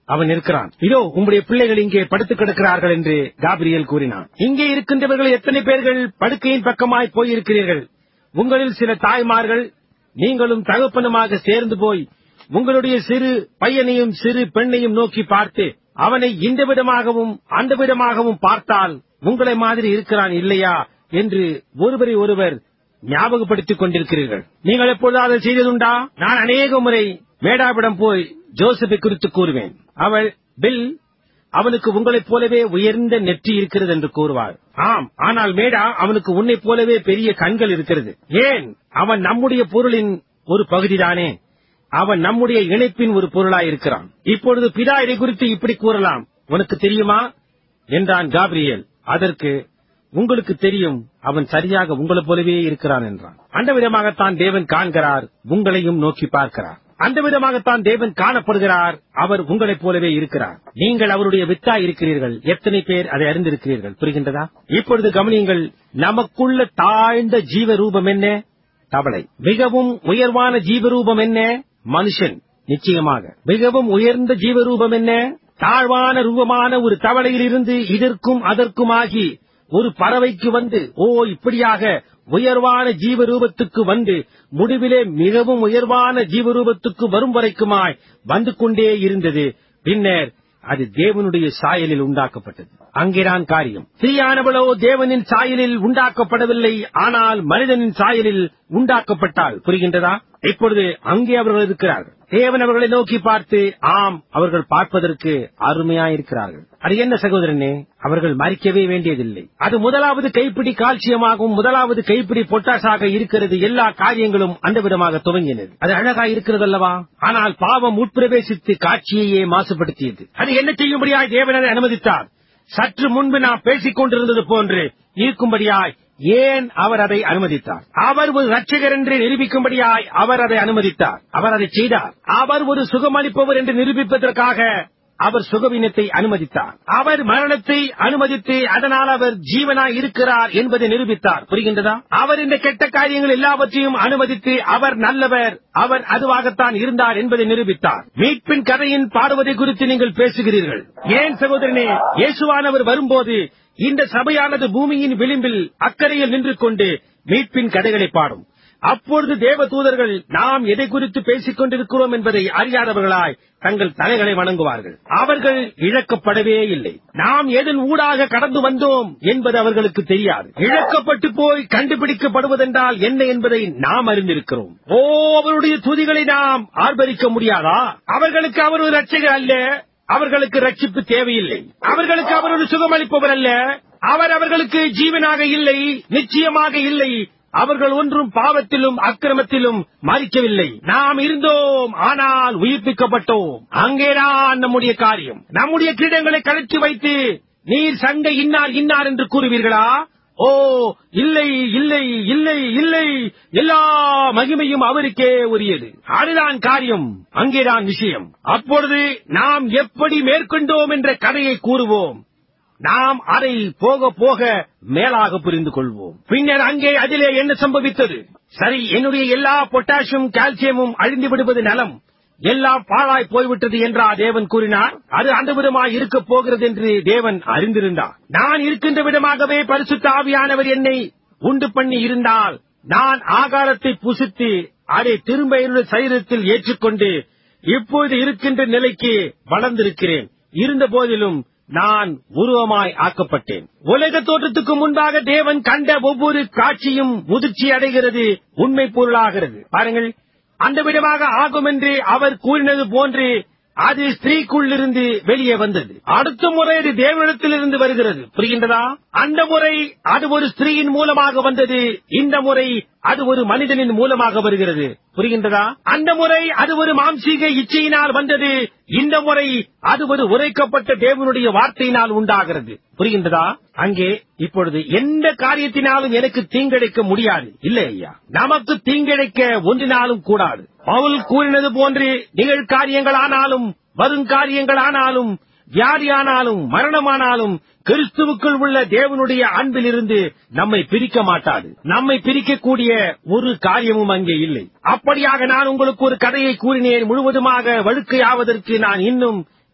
[SPEAKER 1] அவன் இருக்கிறான் இதோ உம்முடைய பிள்ளைகள் இங்கே படுத்துக் கிடக்கிறார்கள் என்று காபிரியல் கூறினான் இங்கே இருக்கின்றவர்கள் எத்தனை பேர்கள் படுக்கையின் பக்கமாய் போயிருக்கிறீர்கள் உங்களில் சில தாய்மார்கள் நீங்களும் தகப்பனுமாக சேர்ந்து போய் உங்களுடைய சிறு பையனையும் சிறு பெண்ணையும் நோக்கி பார்த்து அவனை இந்த விதமாகவும் அந்த விதமாகவும் பார்த்தால் உங்களை மாதிரி இருக்கிறான் இல்லையா என்று ஒருவரை ஒருவர் ஞாபகப்படுத்திக் கொண்டிருக்கிறீர்கள் நீங்கள் எப்பொழுதாவது அதை செய்ததுண்டா நான் அநேக முறை மேடாவிடம் போய் ஜோசப்பை குறித்து கூறுவேன் அவள் பில் அவனுக்கு உங்களைப் போலவே உயர்ந்த நெற்றி இருக்கிறது என்று கூறுவாள் ஆம் ஆனால் மேடா அவனுக்கு உன்னைப் போலவே பெரிய கண்கள் இருக்கிறது ஏன் அவன் நம்முடைய பொருளின் ஒரு பகுதிதானே அவன் நம்முடைய இணைப்பின் ஒரு பொருளாய் இருக்கிறான் இப்பொழுது பிதா இதை குறித்து இப்படி கூறலாம் உனக்கு தெரியுமா என்றான் காப்ரியேல் அதற்கு உங்களுக்கு தெரியும் அவன் சரியாக உங்களைப் போலவே இருக்கிறான் என்றான் அந்த விதமாகத்தான் தேவன் காண்கிறார் உங்களையும் நோக்கி பார்க்கிறார் அந்த விதமாகத்தான் தேவன் காணப்படுகிறார் அவர் உங்களைப் போலவே இருக்கிறார் நீங்கள் அவருடைய வித்தா இருக்கிறீர்கள் எத்தனை பேர் அதை அறிந்திருக்கிறீர்கள் புரிகின்றதா இப்பொழுது கவனியுங்கள் நமக்குள்ள தாழ்ந்த ஜீவ ரூபம் என்ன தவளை மிகவும் உயர்வான ஜீவரூபம் என்ன மனுஷன் நிச்சயமாக மிகவும் உயர்ந்த ஜீவரூபம் என்ன தாழ்வான ரூபமான ஒரு தவளையில் இருந்து இதற்கும் அதற்குமாகி ஒரு பறவைக்கு வந்து ஓ இப்படியாக உயர்வான ஜீவரூபத்துக்கு வந்து முடிவிலே மிகவும் உயர்வான ஜீவரூபத்துக்கு வரும் வரைக்குமாய் வந்து கொண்டே இருந்தது பின்னர் அது தேவனுடைய சாயலில் உண்டாக்கப்பட்டது அங்கேதான் காரியம் ஸ்திரீயானவளோ தேவனின் சாயலில் உண்டாக்கப்படவில்லை ஆனால் மனிதனின் சாயலில் உண்டாக்கப்பட்டாள் புரிகின்றதா இப்பொழுது அங்கே அவர்கள் இருக்கிறார்கள் தேவன் அவர்களை நோக்கி பார்த்து ஆம் அவர்கள் பார்ப்பதற்கு அருமையாயிருக்கிறார்கள் அது என்ன சகோதரனே அவர்கள் மறிக்கவே வேண்டியதில்லை அது முதலாவது கைப்பிடி கால்சியமாகவும் முதலாவது கைப்பிடி பொட்டாசாக இருக்கிறது எல்லா காரியங்களும் அந்த விதமாக துவங்கினது அது அழகா இருக்கிறது அல்லவா ஆனால் பாவம் உட்பிரவேசித்து காட்சியையே மாசுபடுத்தியது அது என்ன செய்யும்படியாய் தேவன் அதை அனுமதித்தார் சற்று முன்பு நாம் பேசிக் கொண்டிருந்தது போன்று இருக்கும்படியாய் ஏன் அவர் அதை அனுமதித்தார் அவர் ஒரு ரட்சகர் என்று நிரூபிக்கும்படியாய் அவர் அதை அனுமதித்தார் அவர் அதை செய்தார் அவர் ஒரு சுகமளிப்பவர் என்று நிரூபிப்பதற்காக அவர் சுகவீனத்தை அனுமதித்தார் அவர் மரணத்தை அனுமதித்து அதனால் அவர் ஜீவனாய் இருக்கிறார் என்பதை நிரூபித்தார் புரிகின்றதா அவர் இந்த கெட்ட காரியங்கள் எல்லாவற்றையும் அனுமதித்து அவர் நல்லவர் அவர் அதுவாகத்தான் இருந்தார் என்பதை நிரூபித்தார் மீட்பின் கதையின் பாடுவதை குறித்து நீங்கள் பேசுகிறீர்கள் ஏன் சகோதரனே இயேசுவானவர் வரும்போது இந்த சபையானது பூமியின் விளிம்பில் அக்கறையில் நின்று கொண்டு மீட்பின் கதைகளை பாடும் அப்பொழுது தேவ தூதர்கள் நாம் எதை குறித்து பேசிக் கொண்டிருக்கிறோம் என்பதை அறியாதவர்களாய் தங்கள் தலைகளை வணங்குவார்கள் அவர்கள் இழக்கப்படவே இல்லை நாம் எதன் ஊடாக கடந்து வந்தோம் என்பது அவர்களுக்கு தெரியாது இழக்கப்பட்டு போய் கண்டுபிடிக்கப்படுவதென்றால் என்ன என்பதை நாம் அறிந்திருக்கிறோம் ஓ அவருடைய துதிகளை நாம் ஆர்ப்பரிக்க முடியாதா அவர்களுக்கு அவர் ஒரு ரட்சகர் அல்ல அவர்களுக்கு ரட்சிப்பு தேவையில்லை அவர்களுக்கு அவர் ஒரு சுகமளிப்பவர் அல்ல அவர் அவர்களுக்கு ஜீவனாக இல்லை நிச்சயமாக இல்லை அவர்கள் ஒன்றும் பாவத்திலும் அக்கிரமத்திலும் மறிக்கவில்லை நாம் இருந்தோம் ஆனால் உயிர்ப்பிக்கப்பட்டோம் அங்கேதான் நம்முடைய காரியம் நம்முடைய கிரீடங்களை கழற்றி வைத்து நீர் சண்டை இன்னார் இன்னார் என்று கூறுவீர்களா ஓ இல்லை இல்லை இல்லை இல்லை எல்லா மகிமையும் அவருக்கே உரியது அதுதான் காரியம் அங்கேதான் விஷயம் அப்பொழுது நாம் எப்படி மேற்கொண்டோம் என்ற கதையை கூறுவோம் நாம் அதை போக போக மேலாக புரிந்து கொள்வோம் பின்னர் அங்கே அதிலே என்ன சம்பவித்தது சரி என்னுடைய எல்லா பொட்டாசியம் கால்சியமும் அழிந்து விடுவது நலம் எல்லாம் பாழாய் போய்விட்டது என்றா தேவன் கூறினார் அது அந்த விதமாய் இருக்கப் போகிறது என்று தேவன் அறிந்திருந்தார் நான் இருக்கின்ற விதமாகவே பரிசுத்த ஆவியானவர் என்னை உண்டு பண்ணி இருந்தால் நான் ஆகாரத்தை புசித்து அதை திரும்ப என்னுடைய சரீரத்தில் ஏற்றுக்கொண்டு இப்பொழுது இருக்கின்ற நிலைக்கு வளர்ந்திருக்கிறேன் இருந்த போதிலும் நான் உருவமாய் ஆக்கப்பட்டேன் உலக தோற்றத்துக்கு முன்பாக தேவன் கண்ட ஒவ்வொரு காட்சியும் முதிர்ச்சி அடைகிறது உண்மை பொருளாகிறது பாருங்கள் அந்த விதமாக ஆகும் என்று அவர் கூறினது போன்று அது ஸ்திரீக்குள்ளிருந்து வெளியே வந்தது அடுத்த முறை அது தேவனிடத்திலிருந்து வருகிறது புரிகின்றதா அந்த முறை அது ஒரு ஸ்திரீயின் மூலமாக வந்தது இந்த முறை அது ஒரு மனிதனின் மூலமாக வருகிறது புரிகின்றதா அந்த முறை அது ஒரு மாம்சீக இச்சையினால் வந்தது இந்த முறை அது ஒரு உரைக்கப்பட்ட தேவனுடைய வார்த்தையினால் உண்டாகிறது புரிகின்றதா அங்கே இப்பொழுது எந்த காரியத்தினாலும் எனக்கு தீங்கிழைக்க முடியாது இல்லை ஐயா நமக்கு தீங்கிழைக்க ஒன்றினாலும் கூடாது பவுல் கூறினது போன்று நிகழ்காரியங்களானாலும் வருங்காரியங்களானாலும் வியாதியானாலும் மரணமானாலும் கிறிஸ்துவுக்குள் உள்ள தேவனுடைய அன்பிலிருந்து நம்மை பிரிக்க மாட்டாது நம்மை பிரிக்கக்கூடிய ஒரு காரியமும் அங்கே இல்லை அப்படியாக நான் உங்களுக்கு ஒரு கதையை கூறினேன் முழுவதுமாக வழுக்கையாவதற்கு நான் இன்னும்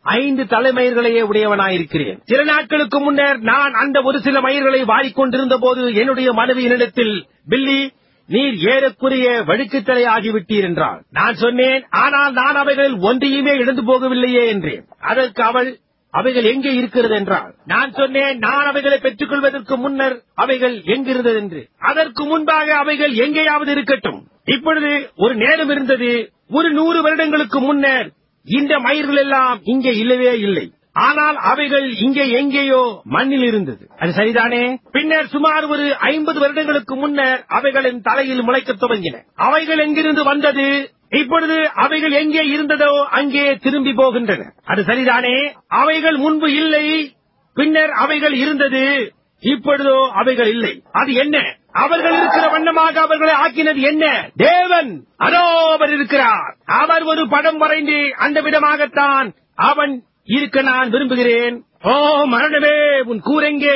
[SPEAKER 1] ஐந்து தலைமயிர்களையே உடையவனாயிருக்கிறேன் சில நாட்களுக்கு முன்னர் நான் அந்த ஒரு சில மயிர்களை வாரிக்கொண்டிருந்த போது என்னுடைய மனைவியினிடத்தில் பில்லி நீர் ஏறக்குறைய வழுக்குத்தலை ஆகிவிட்டீர் என்றாள் நான் சொன்னேன் ஆனால் நான் அவைகளில் ஒன்றையுமே இழந்து போகவில்லையே என்றேன் அதற்கு அவள் அவைகள் எங்கே இருக்கிறது என்றாள் நான் சொன்னேன் நான் அவைகளை பெற்றுக் கொள்வதற்கு முன்னர் அவைகள் எங்கிருந்தது என்று அதற்கு முன்பாக அவைகள் எங்கேயாவது இருக்கட்டும் இப்பொழுது ஒரு நேரம் இருந்தது ஒரு நூறு வருடங்களுக்கு முன்னர் இந்த மயிர்கள் எல்லாம் இங்கே இல்லவே இல்லை ஆனால் அவைகள் இங்கே எங்கேயோ மண்ணில் இருந்தது அது சரிதானே பின்னர் சுமார் ஒரு ஐம்பது வருடங்களுக்கு முன்னர் அவைகளின் தலையில் முளைக்கத் துவங்கின அவைகள் எங்கிருந்து வந்தது இப்பொழுது அவைகள் எங்கே இருந்ததோ அங்கே திரும்பி போகின்றன அது சரிதானே அவைகள் முன்பு இல்லை பின்னர் அவைகள் இருந்தது இப்பொழுதோ அவைகள் இல்லை அது என்ன அவர்கள் இருக்கிற வண்ணமாக அவர்களை ஆக்கினது என்ன தேவன் அதோ அவர் இருக்கிறார் அவர் ஒரு படம் வரைந்து அந்த விதமாகத்தான் அவன் இருக்க நான் விரும்புகிறேன் ஓ மரணமே உன் கூரெங்கே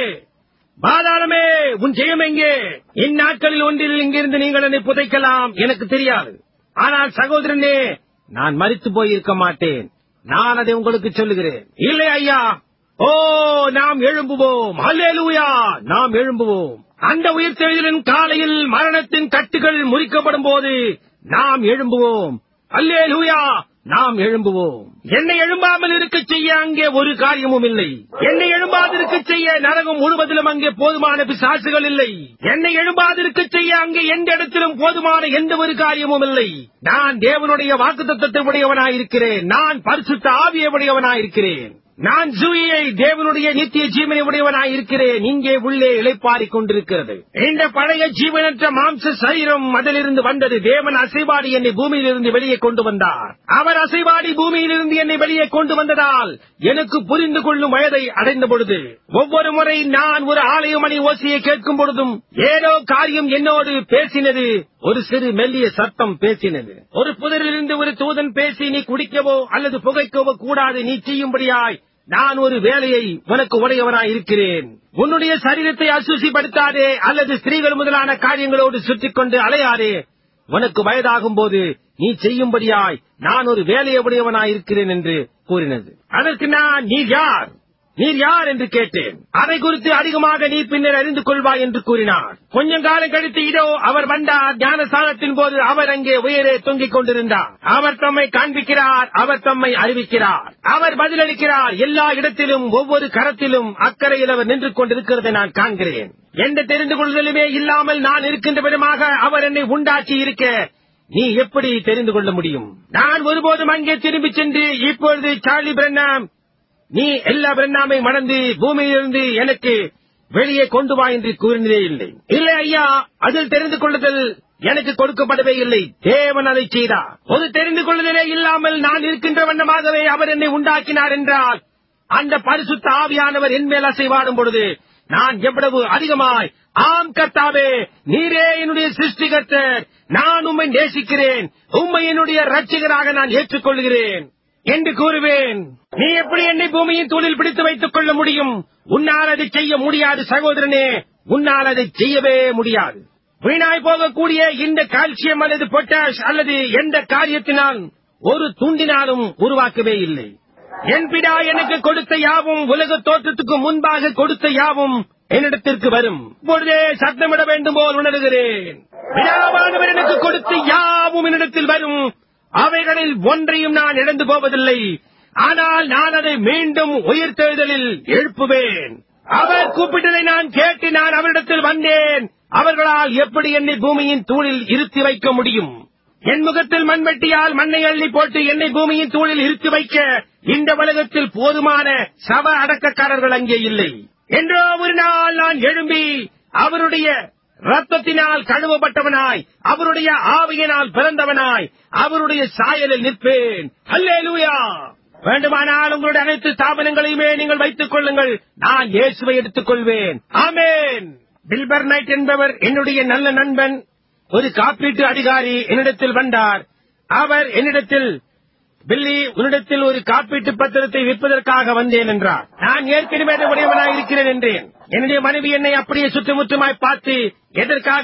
[SPEAKER 1] பாதாளமே உன் ஜெயம் எங்கே இந்நாட்களில் ஒன்றில் இங்கிருந்து நீங்கள் என்னை புதைக்கலாம் எனக்கு தெரியாது ஆனால் சகோதரனே நான் மறித்து போயிருக்க மாட்டேன் நான் அதை உங்களுக்கு சொல்லுகிறேன் இல்லை ஐயா ஓ நாம் எழும்புவோம் அல்லேலூயா நாம் எழும்புவோம் அந்த உயிர்த்தெழுதலின் காலையில் மரணத்தின் கட்டுகள் முறிக்கப்படும் போது நாம் எழும்புவோம் அல்லேலூயா நாம் எழும்புவோம் என்னை எழும்பாமல் இருக்க செய்ய அங்கே ஒரு காரியமும் இல்லை என்னை எழும்பாதிருக்க செய்ய நரகம் முழுவதிலும் அங்கே போதுமான பிசாசுகள் இல்லை என்னை எழும்பாதிருக்க செய்ய அங்கே எந்த இடத்திலும் போதுமான எந்த ஒரு காரியமும் இல்லை நான் தேவனுடைய வாக்குத்தத்தை உடையவனாயிருக்கிறேன் நான் பரிசுத்த ஆவியை உடையவனாயிருக்கிறேன் நான் ஜூயை தேவனுடைய நித்திய ஜீவனை உடையவனாய் இருக்கிறேன் இங்கே உள்ளே இளைப்பாறிக் கொண்டிருக்கிறது இந்த பழைய ஜீவனற்ற மாம்ச சரீரம் அதிலிருந்து வந்தது தேவன் அசைவாடி என்னை பூமியிலிருந்து வெளியே கொண்டு வந்தார் அவர் அசைவாடி பூமியிலிருந்து என்னை வெளியே கொண்டு வந்ததால் எனக்கு புரிந்து கொள்ளும் வயதை அடைந்த பொழுது ஒவ்வொரு முறை நான் ஒரு ஆலய மணி ஓசையை கேட்கும் பொழுதும் ஏதோ காரியம் என்னோடு பேசினது ஒரு சிறு மெல்லிய சத்தம் பேசினது ஒரு புதரிலிருந்து ஒரு தூதன் பேசி நீ குடிக்கவோ அல்லது புகைக்கவோ கூடாது நீ செய்யும்படியாய் நான் ஒரு வேலையை உனக்கு உடையவனாய் இருக்கிறேன் உன்னுடைய சரீரத்தை அசுசிப்படுத்தாதே அல்லது ஸ்திரீகள் முதலான காரியங்களோடு சுற்றிக் கொண்டு அலையாதே உனக்கு வயதாகும் போது நீ செய்யும்படியாய் நான் ஒரு வேலையை உடையவனாய் இருக்கிறேன் என்று கூறினது அதற்கு நான் நீ யார் நீர் யார் என்று கேட்டேன் அதை குறித்து அதிகமாக நீ பின்னர் அறிந்து கொள்வாய் என்று கூறினார் கொஞ்சம் காலம் கழித்து இதோ அவர் வந்தார் ஞானஸ்தானத்தின் போது அவர் அங்கே உயரே தொங்கிக் கொண்டிருந்தார் அவர் தம்மை காண்பிக்கிறார் அவர் தம்மை அறிவிக்கிறார் அவர் பதிலளிக்கிறார் எல்லா இடத்திலும் ஒவ்வொரு கரத்திலும் அக்கறையில் அவர் நின்று கொண்டிருக்கிறதை நான் காண்கிறேன் எந்த தெரிந்து கொள்ளுதலுமே இல்லாமல் நான் இருக்கின்ற விதமாக அவர் என்னை உண்டாக்கி இருக்க நீ எப்படி தெரிந்து கொள்ள முடியும் நான் ஒருபோதும் அங்கே திரும்பிச் சென்று இப்பொழுது சார்லி பிரண்ணாம் நீ எல்லா பிரண்ணாமை மணந்து பூமியிலிருந்து எனக்கு வெளியே கொண்டு வா என்று கூறினதே இல்லை இல்லை ஐயா அதில் தெரிந்து கொள்ளுதல் எனக்கு கொடுக்கப்படவே இல்லை தேவன் அதை செய்தார் ஒரு தெரிந்து கொள்ளுதலே இல்லாமல் நான் இருக்கின்ற வண்ணமாகவே அவர் என்னை உண்டாக்கினார் என்றால் அந்த பரிசுத்த ஆவியானவர் என் மேல் அசைவாடும் பொழுது நான் எவ்வளவு அதிகமாய் ஆம் கர்த்தாவே நீரே என்னுடைய சிருஷ்டிகர்த்தர் நான் உம்மை நேசிக்கிறேன் உம்மை என்னுடைய ரட்சிகராக நான் ஏற்றுக்கொள்கிறேன் என்று கூறுவேன் நீ எப்படி என்னை பூமியின் தூளில் பிடித்து வைத்துக் கொள்ள முடியும் உன்னால் அதை செய்ய முடியாது சகோதரனே உன்னால் அதை செய்யவே முடியாது வீணாய் போகக்கூடிய இந்த கால்சியம் அல்லது பொட்டாஷ் அல்லது எந்த காரியத்தினால் ஒரு துண்டினாலும் உருவாக்கவே இல்லை என் பிதா எனக்கு கொடுத்த யாவும் உலக தோற்றத்துக்கு முன்பாக கொடுத்த யாவும் என்னிடத்திற்கு வரும் இப்பொழுதே சத்தமிட வேண்டும் போல் உணர்கிறேன் பிதாவானவர் எனக்கு கொடுத்த யாவும் என்னிடத்தில் வரும் அவைகளில் ஒன்றையும் நான் இழந்து போவதில்லை ஆனால் நான் அதை மீண்டும் உயிர்த்தெழுதலில் எழுப்புவேன் அவர் கூப்பிட்டதை நான் கேட்டு நான் அவரிடத்தில் வந்தேன் அவர்களால் எப்படி என்னை பூமியின் தூளில் இருத்தி வைக்க முடியும் என் முகத்தில் மண்வெட்டியால் மண்ணை அள்ளி போட்டு என்னை பூமியின் தூளில் இருத்தி வைக்க இந்த உலகத்தில் போதுமான சவ அடக்கக்காரர்கள் அங்கே இல்லை என்றோ ஒரு நாள் நான் எழும்பி அவருடைய ரத்தத்தினால் கழுவப்பட்டவனாய் அவருடைய ஆவியினால் பிறந்தவனாய் அவருடைய சாயலில் நிற்பேன் அல்லேலூயா வேண்டுமானால் உங்களுடைய அனைத்து ஸ்தாபனங்களையுமே நீங்கள் வைத்துக் கொள்ளுங்கள் நான் இயேசுவை எடுத்துக் கொள்வேன் ஆமேன் பில்பர் நைட் என்பவர் என்னுடைய நல்ல நண்பன் ஒரு காப்பீட்டு அதிகாரி என்னிடத்தில் வந்தார் அவர் என்னிடத்தில் பில்லி உன்னிடத்தில் ஒரு காப்பீட்டு பத்திரத்தை விற்பதற்காக வந்தேன் என்றார் நான் ஏற்கனவே அதை உடையவனாய் இருக்கிறேன் என்றேன் என்னுடைய மனைவி என்னை அப்படியே சுற்றுமுற்றுமாய் பார்த்து எதற்காக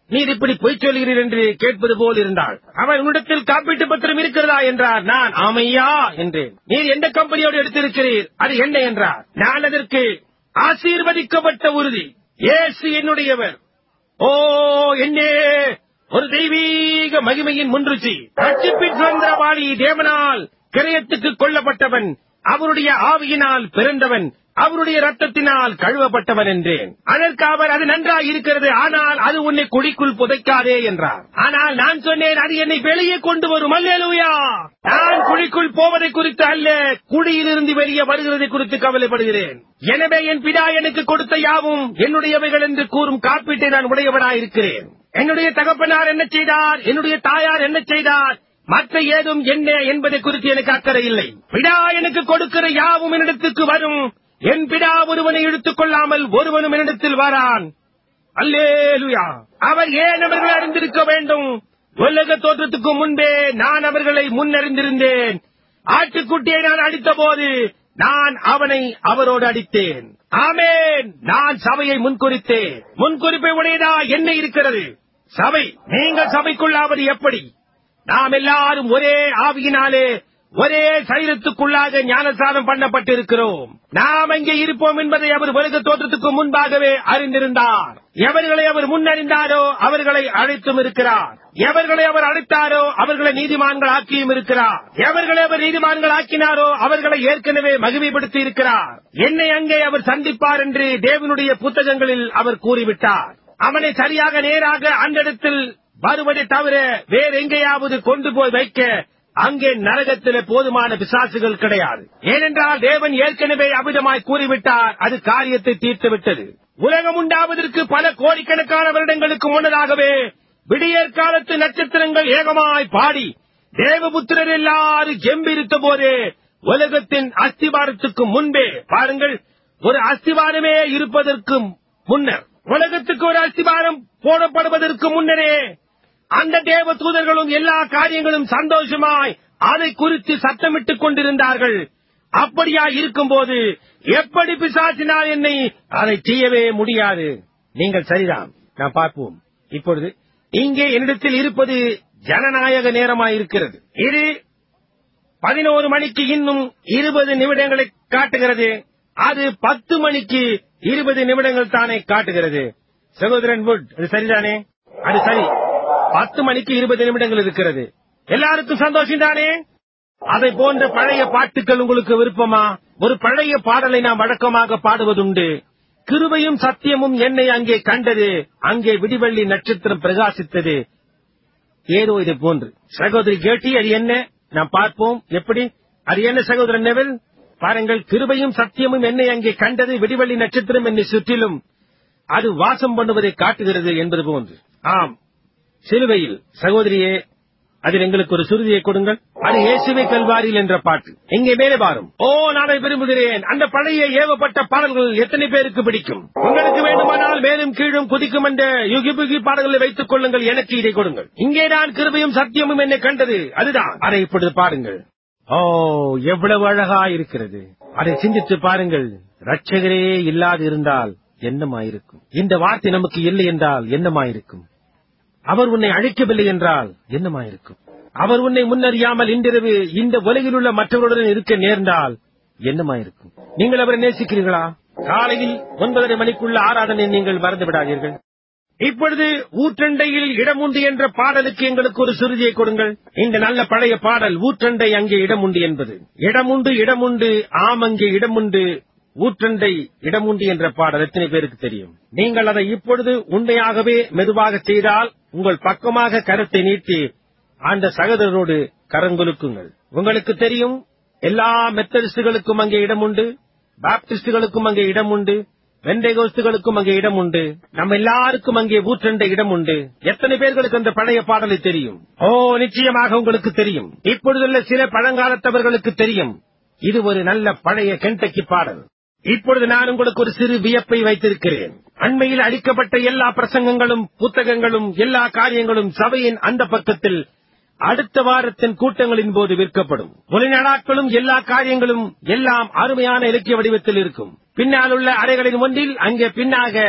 [SPEAKER 1] நீர் இப்படி பொய் சொல்கிறீர் என்று கேட்பது போல் இருந்தாள் அவர் உன்னிடத்தில் காப்பீட்டு பத்திரம் இருக்கிறதா என்றார் நான் ஆமையா என்றேன் நீர் எந்த கம்பெனியோடு எடுத்திருக்கிறீர் அது என்ன என்றார் நான் அதற்கு ஆசீர்வதிக்கப்பட்ட உறுதி இயேசு என்னுடையவர் ஓ என்னே ஒரு தெய்வீக மகிமையின் முன்ருச்சி ரட்சிப்பின் சுதந்திரவாளி தேவனால் கிரயத்துக்கு கொல்லப்பட்டவன் அவருடைய ஆவியினால் பிறந்தவன் அவருடைய ரத்தத்தினால் கழுவப்பட்டவன் என்றேன் அதற்கு அவர் அது நன்றாய் இருக்கிறது ஆனால் அது உன்னை குழிக்குள் புதைக்காதே என்றார் ஆனால் நான் சொன்னேன் அது என்னை வெளியே கொண்டு வரும் அல்லேலூயா நான் குழிக்குள் போவதை குறித்து அல்ல குழியிலிருந்து வெளியே வருகிறதை குறித்து கவலைப்படுகிறேன் எனவே என் பிதா எனக்கு கொடுத்த யாவும் என்னுடையவைகள் என்று கூறும் காப்பீட்டை நான் உடையவனாயிருக்கிறேன் என்னுடைய தகப்பனார் என்ன செய்தார் என்னுடைய தாயார் என்ன செய்தார் மற்ற ஏதும் என்ன என்பதை குறித்து எனக்கு அக்கறை இல்லை பிடா எனக்கு கொடுக்கிற யாவும் என்னிடத்துக்கு வரும் என் பிடா ஒருவனை இழுத்துக் கொள்ளாமல் ஒருவனும் என்னிடத்தில் வரான் அல்லேலுயா அவர் ஏன் அவர்களை அறிந்திருக்க வேண்டும் உலக தோற்றத்துக்கு முன்பே நான் அவர்களை முன்னறிந்திருந்தேன் ஆட்டுக்குட்டியை நான் அடித்த போது நான் அவனை அவரோடு அடித்தேன் ஆமேன் நான் சபையை முன்குறித்தேன் முன்குறிப்பை உடையதா என்ன இருக்கிறது சபை நீங்கள் சபைக்குள்ளாவது எப்படி நாம் எல்லாரும் ஒரே ஆவியினாலே ஒரே சைரத்துக்குள்ளாக ஞானசாரம் பண்ணப்பட்டிருக்கிறோம் நாம் அங்கே இருப்போம் என்பதை அவர் உலக தோற்றத்துக்கு முன்பாகவே அறிந்திருந்தார் எவர்களை அவர் முன்னறிந்தாரோ அவர்களை அழைத்தும் இருக்கிறார் எவர்களை அவர் அழைத்தாரோ அவர்களை நீதிமான்கள் ஆக்கியும் இருக்கிறார் எவர்களை அவர் நீதிமான்கள் ஆக்கினாரோ அவர்களை ஏற்கனவே மகிமைப்படுத்தி இருக்கிறார் என்னை அங்கே அவர் சந்திப்பார் என்று தேவனுடைய புத்தகங்களில் அவர் கூறிவிட்டார் அவனை சரியாக நேராக அந்த இடத்தில் வருவதை தவிர வேற எங்கேயாவது கொண்டு போய் வைக்க அங்கே நரகத்திலே போதுமான பிசாசுகள் கிடையாது ஏனென்றால் தேவன் ஏற்கனவே அவிதமாய் கூறிவிட்டார் அது காரியத்தை தீர்த்து விட்டது உலகம் உண்டாவதற்கு பல கோடிக்கணக்கான வருடங்களுக்கு முன்னதாகவே விடியற் காலத்து நட்சத்திரங்கள் ஏகமாய் பாடி தேவபுத்திரர் எல்லாரும் ஜெம்பிருத்த போதே உலகத்தின் அஸ்திவாரத்துக்கு முன்பே பாருங்கள் ஒரு அஸ்திவாரமே இருப்பதற்கு முன்னர் உலகத்துக்கு ஒரு அஸ்திவாரம் போடப்படுவதற்கு முன்னரே அந்த தேவ தூதர்களும் எல்லா காரியங்களும் சந்தோஷமாய் அதை குறித்து சத்தமிட்டுக் கொண்டிருந்தார்கள் அப்படியா இருக்கும்போது எப்படி பிசாசினால் என்னை அதை செய்யவே முடியாது நீங்கள் சரிதான் நான் பார்ப்போம் இப்பொழுது இங்கே என்னிடத்தில் இருப்பது ஜனநாயக நேரமாயிருக்கிறது இது பதினோரு மணிக்கு இன்னும் இருபது நிமிடங்களை காட்டுகிறது அது பத்து மணிக்கு இருபது நிமிடங்கள் தானே காட்டுகிறது சகோதரன் வுட் அது சரிதானே அது சரி பத்து மணிக்கு இருபது நிமிடங்கள் இருக்கிறது எல்லாருக்கும் சந்தோஷம் தானே அதை போன்ற பழைய பாட்டுகள் உங்களுக்கு விருப்பமா ஒரு பழைய பாடலை நாம் வழக்கமாக பாடுவதுண்டு கிருபையும் சத்தியமும் என்னை அங்கே கண்டது அங்கே விடிவெள்ளி நட்சத்திரம் பிரகாசித்தது ஏதோ இது போன்று சகோதரி கேட்டி அது என்ன நாம் பார்ப்போம் எப்படி அது என்ன சகோதரன் நெவில் பாருங்கள் கிருபையும் சத்தியமும் என்னை அங்கே கண்டது விடிவெள்ளி நட்சத்திரம் என்னை சுற்றிலும் அது வாசம் பண்ணுவதை காட்டுகிறது என்பது போன்று ஆம் சிலுவையில் சகோதரியே அதில் எங்களுக்கு ஒரு சுருதியை கொடுங்கள் அது இயேசுவை கல்வாரியில் என்ற பாட்டு எங்கே மேலே பாரும் ஓ நான் அதை விரும்புகிறேன் அந்த பழைய ஏவப்பட்ட பாடல்கள் எத்தனை பேருக்கு பிடிக்கும் உங்களுக்கு வேண்டுமானால் மேலும் கீழும் குதிக்கும் என்ற யுகிபுகி பாடல்களை வைத்துக் கொள்ளுங்கள் எனக்கு இதை கொடுங்கள் இங்கேதான் கிருபையும் சத்தியமும் என்னை கண்டது அதுதான் அதை இப்பொழுது பாருங்கள் ஓ எவ்வளவு அழகா இருக்கிறது அதை சிந்தித்து பாருங்கள் ரட்சகரே இல்லாது இருந்தால் என்னமாயிருக்கும் இந்த வார்த்தை நமக்கு இல்லை என்றால் என்னமாயிருக்கும் அவர் உன்னை அழைக்கவில்லை என்றால் என்னமாயிருக்கும் அவர் உன்னை முன்னறியாமல் இன்றிரவு இந்த உலகில் உள்ள மற்றவர்களுடன் இருக்க நேர்ந்தால் என்னமாயிருக்கும் நீங்கள் அவரை நேசிக்கிறீர்களா காலையில் ஒன்பதரை மணிக்குள்ள ஆராதனை நீங்கள் மறந்து விடாதீர்கள் இப்பொழுது ஊற்றண்டையில் இடமுண்டு என்ற பாடலுக்கு எங்களுக்கு ஒரு சுருதியை கொடுங்கள் இந்த நல்ல பழைய பாடல் ஊற்றண்டை அங்கே இடமுண்டு என்பது இடமுண்டு இடமுண்டு ஆம் அங்கே இடமுண்டு ஊற்றண்டை இடமுண்டு என்ற பாடல் எத்தனை பேருக்கு தெரியும் நீங்கள் அதை இப்பொழுது உண்மையாகவே மெதுவாக செய்தால் உங்கள் பக்கமாக கரத்தை நீட்டி அந்த சகோதரரோடு கரங்கொலுக்குங்கள் உங்களுக்கு தெரியும் எல்லா மெத்தடிஸ்டுகளுக்கும் அங்கே இடம் உண்டு பாப்டிஸ்டுகளுக்கும் அங்கே இடம் உண்டு வெண்டைகோஸ்துகளுக்கும் அங்கே இடம் உண்டு நம்ம எல்லாருக்கும் அங்கே ஊற்றண்ட இடம் உண்டு எத்தனை பேர்களுக்கு அந்த பழைய பாடலை தெரியும் ஓ நிச்சயமாக உங்களுக்கு தெரியும் இப்பொழுதுள்ள சில பழங்காலத்தவர்களுக்கு தெரியும் இது ஒரு நல்ல பழைய கெண்டக்கி பாடல் இப்பொழுது நான் உங்களுக்கு ஒரு சிறு வியப்பை வைத்திருக்கிறேன் அண்மையில் அளிக்கப்பட்ட எல்லா பிரசங்கங்களும் புத்தகங்களும் எல்லா காரியங்களும் சபையின் அந்த பக்கத்தில் அடுத்த வாரத்தின் கூட்டங்களின் போது விற்கப்படும் ஒளிநடாக்களும் எல்லா காரியங்களும் எல்லாம் அருமையான இலக்கிய வடிவத்தில் இருக்கும் பின்னால் உள்ள அறைகளின் ஒன்றில் அங்கே பின்னாக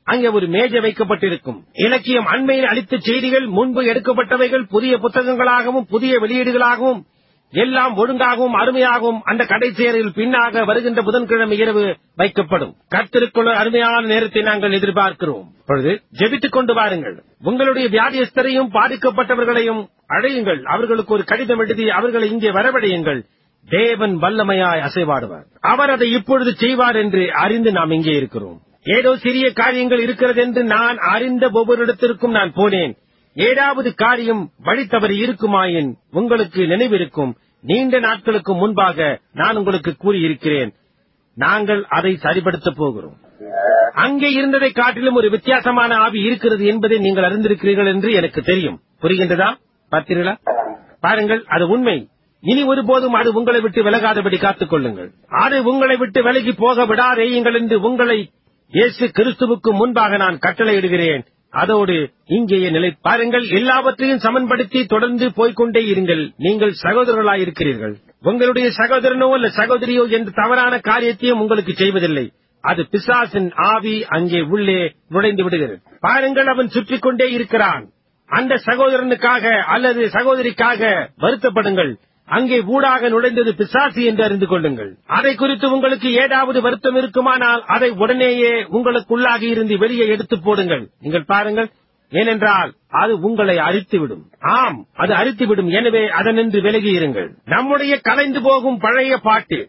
[SPEAKER 1] அங்கே ஒரு மேஜை வைக்கப்பட்டிருக்கும் இலக்கியம் அண்மையில் அளித்த செய்திகள் முன்பு எடுக்கப்பட்டவைகள் புதிய புத்தகங்களாகவும் புதிய வெளியீடுகளாகவும் எல்லாம் ஒழுங்காகவும் அருமையாகவும் அந்த கடைசி அறையில் பின்னாக வருகின்ற புதன்கிழமை இரவு வைக்கப்படும் கத்திற்குள்ள அருமையான நேரத்தை நாங்கள் எதிர்பார்க்கிறோம் இப்பொழுது ஜெபித்துக் கொண்டு வாருங்கள் உங்களுடைய வியாதியஸ்தரையும் பாதிக்கப்பட்டவர்களையும் அழையுங்கள் அவர்களுக்கு ஒரு கடிதம் எழுதி அவர்களை இங்கே வரவழையுங்கள் தேவன் வல்லமையாய் அசைவாடுவார் அவர் அதை இப்பொழுது செய்வார் என்று அறிந்து நாம் இங்கே இருக்கிறோம் ஏதோ சிறிய காரியங்கள் இருக்கிறது என்று நான் அறிந்த ஒவ்வொரு இடத்திற்கும் நான் போனேன் ஏதாவது காரியம் வழி தவறி இருக்குமாயின் உங்களுக்கு நினைவிருக்கும் நீண்ட நாட்களுக்கு முன்பாக நான் உங்களுக்கு கூறியிருக்கிறேன் நாங்கள் அதை சரிபடுத்தப் போகிறோம் அங்கே இருந்ததை காட்டிலும் ஒரு வித்தியாசமான ஆவி இருக்கிறது என்பதை நீங்கள் அறிந்திருக்கிறீர்கள் என்று எனக்கு தெரியும் புரிகின்றதா பார்த்தீர்களா பாருங்கள் அது உண்மை இனி ஒருபோதும் அது உங்களை விட்டு விலகாதபடி காத்துக் கொள்ளுங்கள் அது உங்களை விட்டு விலகி போக விடாதேயுங்கள் என்று உங்களை இயேசு கிறிஸ்துவுக்கு முன்பாக நான் கட்டளையிடுகிறேன் அதோடு இங்கேயே நிலை பாருங்கள் எல்லாவற்றையும் சமன்படுத்தி தொடர்ந்து போய்க்கொண்டே இருங்கள் நீங்கள் சகோதரர்களாயிருக்கிறீர்கள் உங்களுடைய சகோதரனோ அல்ல சகோதரியோ என்ற தவறான காரியத்தையும் உங்களுக்கு செய்வதில்லை அது பிசாசின் ஆவி அங்கே உள்ளே நுழைந்து விடுகிறது பாருங்கள் அவன் சுற்றிக் கொண்டே இருக்கிறான் அந்த சகோதரனுக்காக அல்லது சகோதரிக்காக வருத்தப்படுங்கள் அங்கே ஊடாக நுழைந்தது பிசாசு என்று அறிந்து கொள்ளுங்கள் அதை குறித்து உங்களுக்கு ஏதாவது வருத்தம் இருக்குமானால் அதை உடனேயே உங்களுக்குள்ளாகி இருந்து வெளியே எடுத்து போடுங்கள் நீங்கள் பாருங்கள் ஏனென்றால் அது உங்களை அரித்துவிடும் ஆம் அது அரித்துவிடும் எனவே அதனின்று விலகி இருங்கள் நம்முடைய கலைந்து போகும் பழைய பாட்டு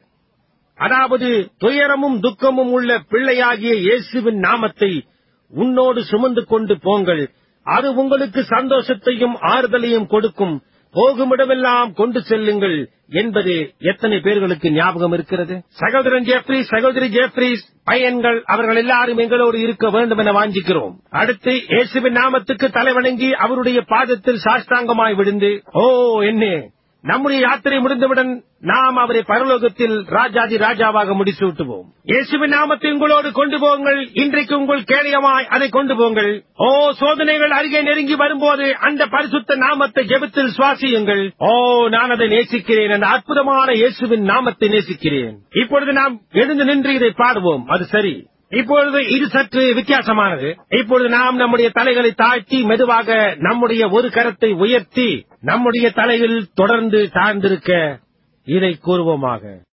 [SPEAKER 1] அதாவது துயரமும் துக்கமும் உள்ள பிள்ளையாகிய இயேசுவின் நாமத்தை உன்னோடு சுமந்து கொண்டு போங்கள் அது உங்களுக்கு சந்தோஷத்தையும் ஆறுதலையும் கொடுக்கும் போகுமிடமெல்லாம் கொண்டு செல்லுங்கள் என்பது எத்தனை பேர்களுக்கு ஞாபகம் இருக்கிறது சகோதரன் ஜெஃப்ரிஸ் சகோதரி ஜெஃப்ரிஸ் பையன்கள் அவர்கள் எல்லாரும் எங்களோடு இருக்க வேண்டும் என வாஞ்சிக்கிறோம் அடுத்து இயேசுவின் நாமத்துக்கு தலைவணங்கி அவருடைய பாதத்தில் சாஷ்டாங்கமாய் விழுந்து ஓ என்ன நம்முடைய யாத்திரை முடிந்தவுடன் நாம் அவரை பரலோகத்தில் ராஜாதி ராஜாவாக முடிசூட்டுவோம் இயேசுவின் நாமத்தை உங்களோடு கொண்டு போங்கள் இன்றைக்கு உங்கள் கேடயமாய் அதை கொண்டு போங்கள் ஓ சோதனைகள் அருகே நெருங்கி வரும்போது அந்த பரிசுத்த நாமத்தை ஜெபத்தில் சுவாசியுங்கள் ஓ நான் அதை நேசிக்கிறேன் அந்த அற்புதமான இயேசுவின் நாமத்தை நேசிக்கிறேன் இப்பொழுது நாம் எழுந்து நின்று இதை பாடுவோம் அது சரி இப்பொழுது இது சற்று வித்தியாசமானது இப்பொழுது நாம் நம்முடைய தலைகளை தாழ்த்தி மெதுவாக நம்முடைய ஒரு கரத்தை உயர்த்தி நம்முடைய தலையில் தொடர்ந்து சார்ந்திருக்க இதை கூறுவோமாக